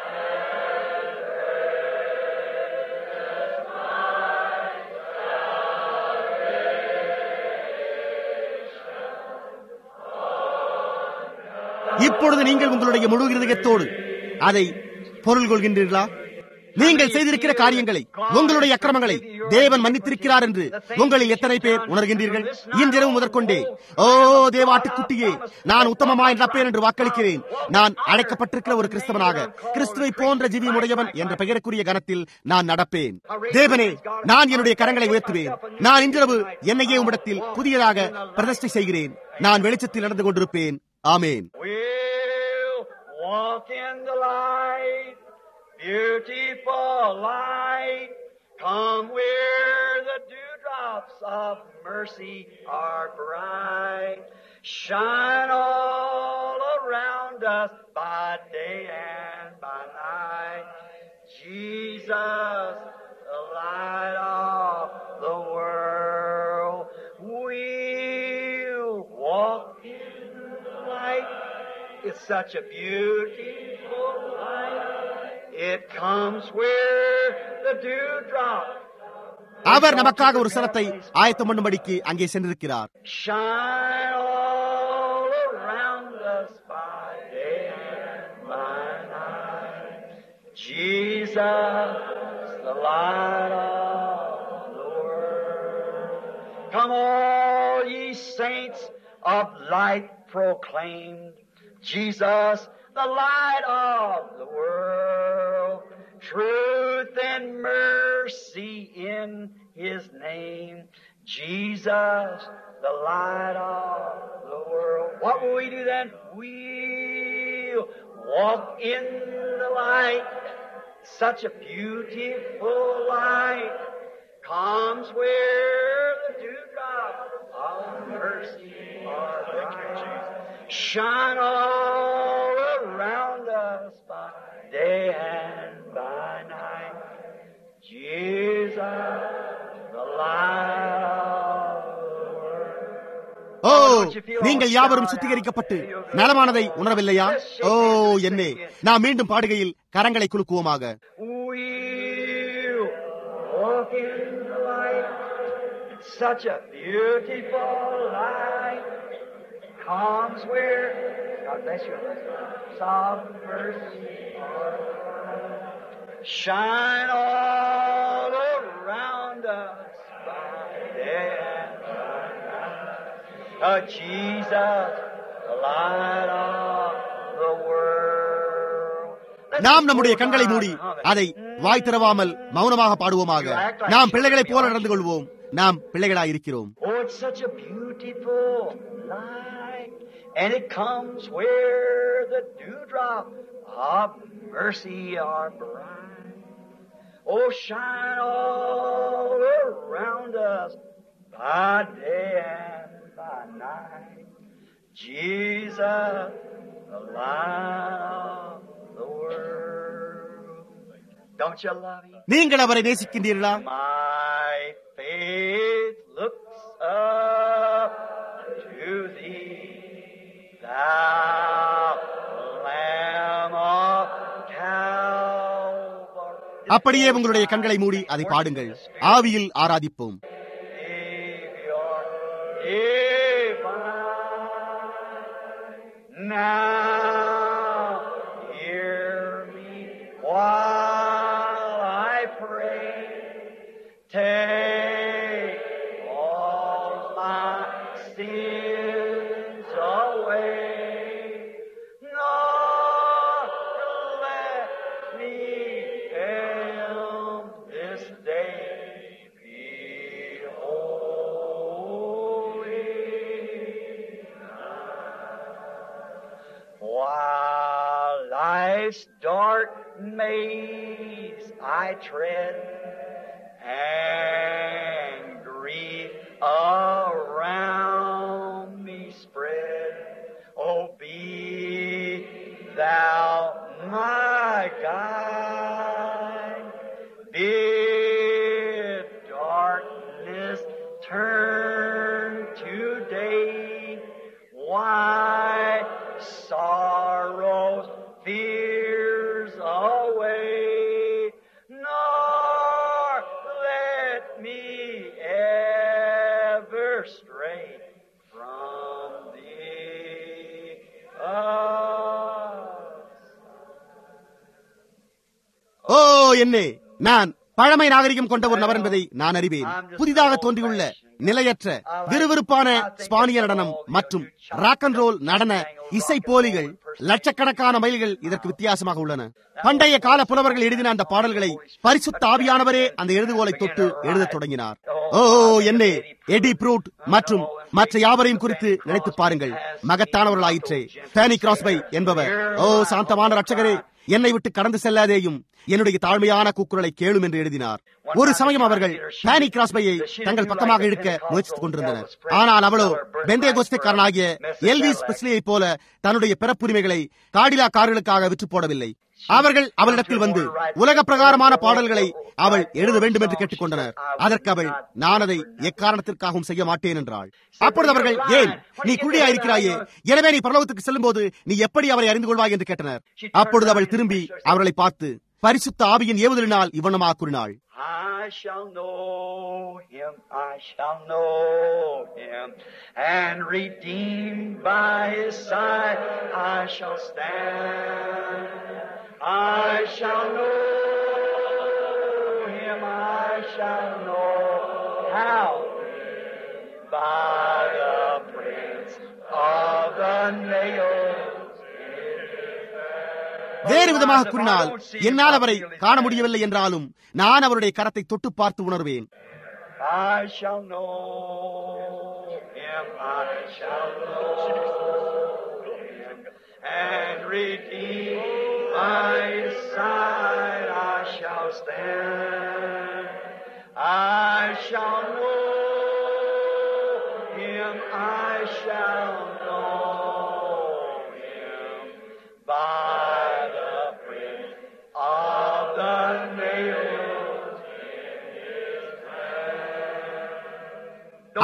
இப்பொழுது நீங்கள் உங்களுடைய முழு இதயத்தோடு அதை பொருள் கொள்கின்றீர்களா நீங்கள் செய்திருக்கிற காரியங்களை உங்களுடைய அக்கிரமங்களை தேவன் மன்னித்திருக்கிறார் என்று உங்களில் எத்தனை பேர் உணர்கின்றீர்கள் இன்றிரவு முதற்கொண்டே ஓ தேவாட்டுக்குட்டியே நான் உத்தமமாய் நடப்பேன் என்று வாக்களிக்கிறேன் நான் அழைக்கப்பட்டிருக்கிற ஒரு கிறிஸ்தவனாக கிறிஸ்துவை போன்ற ஜீவியம் உடையவன் என்ற பெயருக்குரிய கணத்தில் நான் நடப்பேன் தேவனே நான் என்னுடைய கரங்களை உயர்த்துவேன் நான் இன்றிரவு என்னையே உம்மிடத்தில் புதியதாக பிரதிஷ்டை செய்கிறேன் நான் வெளிச்சத்தில் நடந்து கொண்டிருப்பேன் ஆமேன் We'll walk in the light, beautiful light. Come where the dewdrops of mercy are bright. Shine all around us by day and by night. Jesus, the light of the world. We'll walk in the light. It's such a beautiful light. It comes where the dewdrop அவர் நமக்காக ஒரு சரத்தை ஆயத்தம் பண்ணும்படிக்கு அங்கே சென்றிருக்கிறார் shine all around us by day and by night. Jesus, the light of the world. Come all ye saints of light proclaimed. Jesus, the light of the world. Truth and mercy in His name. Jesus, the light of the world. What will we do then? We'll walk in the light. Such a beautiful light comes where the dewdrops of mercy are bright. Shine all around us by ஓ நீங்கள் யாவரும் சுத்திகரிக்கப்பட்டு நலமானதை உணரவில்லையா ஓ என்னே நாம் மீண்டும் பாடுகையில் கரங்களை குலுக்குவோமாக We'll walk in the light. Such a beautiful light comes where God bless you. Soft mercy shine all around us by day and by night. Uh, Jesus, the light of the world. நாம் நம்முடைய கண்களை மூடி அதை வாய் திறவாமல் மௌனமாக பாடுவோமாக நாம் பிள்ளைகளைப் போல நடந்து கொள்வோம் நாம் பிள்ளைகளாயிருக்கிறோம் Oh, it's such a beautiful light, and it comes where the dewdrop of mercy are bright. Oh, shine all around us by day and by night. Jesus, the light of the world. Don't you love him? நீங்கள் அவரை நேசிக்கின்றீர்களா My faith looks up to thee, thou Lamb of Calvary. அப்படியே உங்களுடைய கண்களை மூடி அதை பாடுங்கள் ஆவியில் ஆராதிப்போம் Savior divine. Now hear me while I pray. Take all my sins away. Nor let me fail this day. Be holy. While life's dark maze I tread, and grief around me spread, oh, be thou my guide. Bid darkness turn to day. Why sorrows, fears away, nor let me ever stray from thee. ஓ என்னே நான் பழமை நாகரிகம் கொண்ட ஒரு நபர் என்பதை நான் அறிவேன் புதிதாக தோன்றியுள்ள நிலையற்ற விறுவிறுப்பான ஸ்பானிய நடனம் மற்றும் ராக் அண்ட் ரோல் நடன இசை போலிகள் லட்சக்கணக்கான மைல்கள் இதற்கு வித்தியாசமாக உள்ளன பண்டைய கால புலவர்கள் எழுதின அந்த பாடல்களை பரிசுத்த ஆவியானவரே அந்த எழுதுகோலை தொட்டு எழுதத் தொடங்கினார் ஓ என்னே எடி ப்ரூட் மற்றும் மற்ற யாவரையும் குறித்து நினைத்து பாருங்கள் மகத்தானவர்களாயிற்றே ஃபேனி கிராஸ்பை என்பவர் ஓ சாந்தமான ரட்சகரே என்னை விட்டு கடந்து செல்லாதேயும் என்னுடைய தாழ்மையான கூக்குரலை கேளும் என்று எழுதினார் ஒரு சமயம் அவர்கள் ஃபேனி கிராஸ்பையை தங்கள் பக்கமாக இழுக்க முயற்சித்துக் கொண்டிருந்தனர் ஆனால் அவளோ பெந்தே கோஸ்தக்காரனாகிய எல்விஸ் பிஸ்லியை போல தன்னுடைய பிறப்புரிமைகளை காடிலா கார்களுக்காக விற்று போடவில்லை அவர்கள் அவளிடத்தில் வந்து உலக பிரகாரமான பாடல்களை அவள் எழுத வேண்டும் என்று கேட்டுக்கொண்டனர் அதற்கு அவள் நான் அதை எக்காரணத்திற்காகவும் செய்ய மாட்டேன் என்றாள் அப்பொழுது அவர்கள் ஏன் நீ குழியா இருக்கிறாயே எனவே நீ பரலோகத்துக்கு செல்லும் போது நீ எப்படி அவரை அறிந்து கொள்வாய் என்று கேட்டனர் அப்பொழுது அவள் திரும்பி அவர்களை பார்த்து பரிசுத்த ஆவியின் ஏவுதலினால் இவ்வனமாக கூறினாள் I shall know him, I shall know him, and redeemed by his side I shall stand. I shall know him, I shall know how by the prince of the nails. வேறு விதமாக கூறினால் என்னால் அவரை காண முடியவில்லை என்றாலும் நான் அவருடைய கரத்தை தொட்டு பார்த்து உணர்வேன் I shall know him, I shall know him, and redeemed by his side I shall stand. I shall know him, I shall know him by the print of the nails.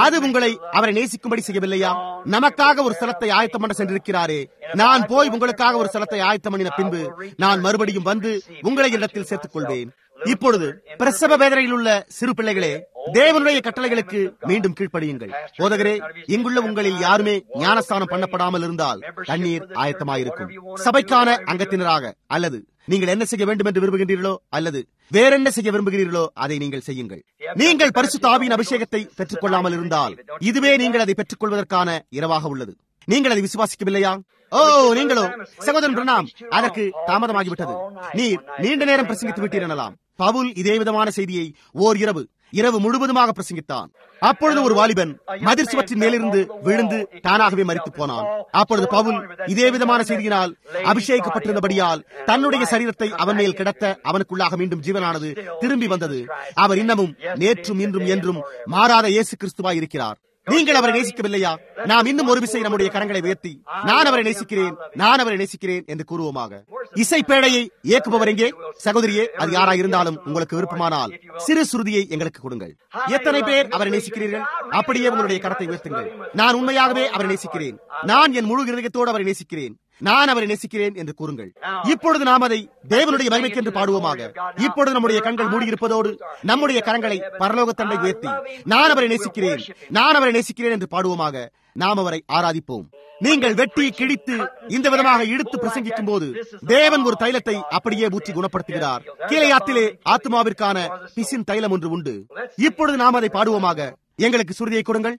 அது உங்களை அவரை நேசிக்கும்படி செய்யவில்லையா நமக்காக ஒரு ஸ்தலத்தை ஆயத்தம் பண்ண சென்றிருக்கிறாரே நான் போய் உங்களுக்காக ஒரு ஸ்தலத்தை ஆயத்தம் பண்ணின பின்பு நான் மறுபடியும் வந்து உங்களை இடத்தில் சேர்த்துக் கொள்வேன் இப்பொழுது பிரசவ வேதனையில் உள்ள சிறு பிள்ளைகளே தேவனுடைய கட்டளைகளுக்கு மீண்டும் கீழ்ப்படியுங்கள் போதகரே இங்குள்ள உங்களில் யாருமே ஞானஸ்தானம் பண்ணப்படாமல் இருந்தால் தண்ணீர் ஆயத்தமாயிருக்கும் சபைக்கான அங்கத்தினராக அல்லது நீங்கள் என்ன செய்ய வேண்டும் என்று விரும்புகின்றீர்களோ அல்லது வேறென்ன செய்ய விரும்புகிறீர்களோ அதை நீங்கள் செய்யுங்கள் நீங்கள் பரிசுத்த ஆவியின் அபிஷேகத்தை பெற்றுக் கொள்ளாமல் இருந்தால் இதுவே நீங்கள் அதை பெற்றுக் கொள்வதற்கான இரவாக உள்ளது நீங்கள் அதை விசுவாசிக்கவில்லையா ஓ நீங்களோ சகோதரன் பிரணாம் அதற்கு தாமதமாகிவிட்டது நீர் நீண்ட நேரம் பிரசங்கித்து விட்டீர் எனலாம் பவுல் இதே விதமான செய்தியை ஓர் இரவு இரவு முழுவதுமாக பிரசங்கித்தான் அப்பொழுது ஒரு வாலிபன் மதிர் சுவற்றின் மேலிருந்து விழுந்து தானாகவே மறித்து போனான் அப்பொழுது பவுல் இதே விதமான செய்தியினால் அபிஷேகிக்கப்பட்டிருந்தபடியால் தன்னுடைய சரீரத்தை அவன் மேல் கிடத்த அவனுக்குள்ளாக மீண்டும் ஜீவனானது திரும்பி வந்தது அவர் இன்னமும் நேற்றும் இன்றும் என்றும் மாறாத இயேசு கிறிஸ்துவாய் இருக்கிறார் நீங்கள் அவரை நேசிக்கவில்லையா நாம் இன்னும் ஒரு விசை நம்முடைய கரங்களை உயர்த்தி நான் அவரை நேசிக்கிறேன் நான் அவரை நேசிக்கிறேன் என்று கூறுவோமாக இசைப்பேடையை இயக்குபவர் எங்கே சகோதரியே அது யாரா இருந்தாலும் உங்களுக்கு விருப்பமானால் சிறு சுருதியை எங்களுக்கு கொடுங்கள் எத்தனை பேர் அவரை நேசிக்கிறீர்கள் அப்படியே உங்களுடைய கரத்தை உயர்த்துங்கள் நான் உண்மையாகவே அவரை நேசிக்கிறேன் நான் என் முழு இருதயத்தோடு அவரை நேசிக்கிறேன் நான் அவரை நேசிக்கிறேன் என்று கூறுங்கள் இப்பொழுது நாம் அதை தேவனுடைய மகிமைக்கு என்று பாடுவோமாக இப்பொழுது நம்முடைய கண்கள் மூடியிருப்பதோடு நம்முடைய கரங்களை பரலோகத்தண்டை உயர்த்தி நான் அவரை நேசிக்கிறேன் நான் அவரை நேசிக்கிறேன் என்று பாடுவோமாக நாம் அவரை ஆராதிப்போம் நீங்கள் வெட்டி கிழித்து இந்த விதமாக இழுத்து பிரசங்கிக்கும் போது தேவன் ஒரு தைலத்தை அப்படியே ஊற்றி குணப்படுத்துகிறார் கீழையாத்திலே ஆத்மாவிற்கான பிசின் தைலம் ஒன்று உண்டு இப்பொழுது நாம் அதை பாடுவோமாக எங்களுக்கு சுருதியை கொடுங்கள்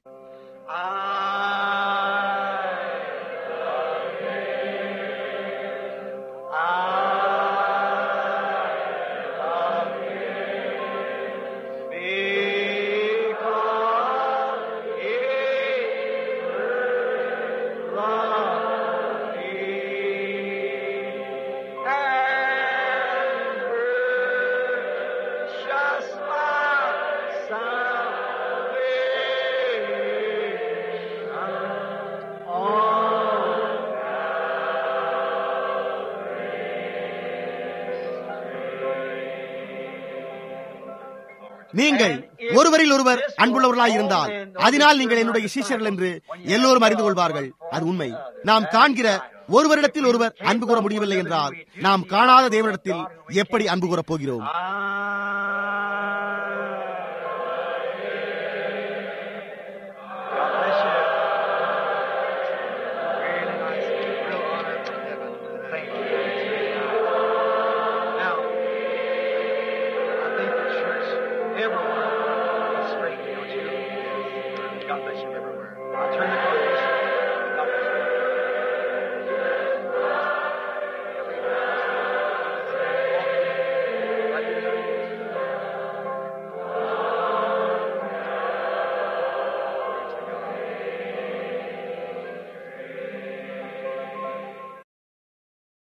நீங்கள் ஒருவரில் ஒருவர் அன்புள்ளவர்களாய் இருந்தால் அதனால் நீங்கள் என்னுடைய சீஷர்கள் என்று எல்லோரும் அறிந்து கொள்வார்கள் அது உண்மை நாம் காண்கிற ஒருவரிடத்தில் ஒருவர் அன்பு கூற முடியவில்லை என்றால் நாம் காணாத தேவனிடத்தில் எப்படி அன்பு கூறப் போகிறோம் Now, I think the church, everyone,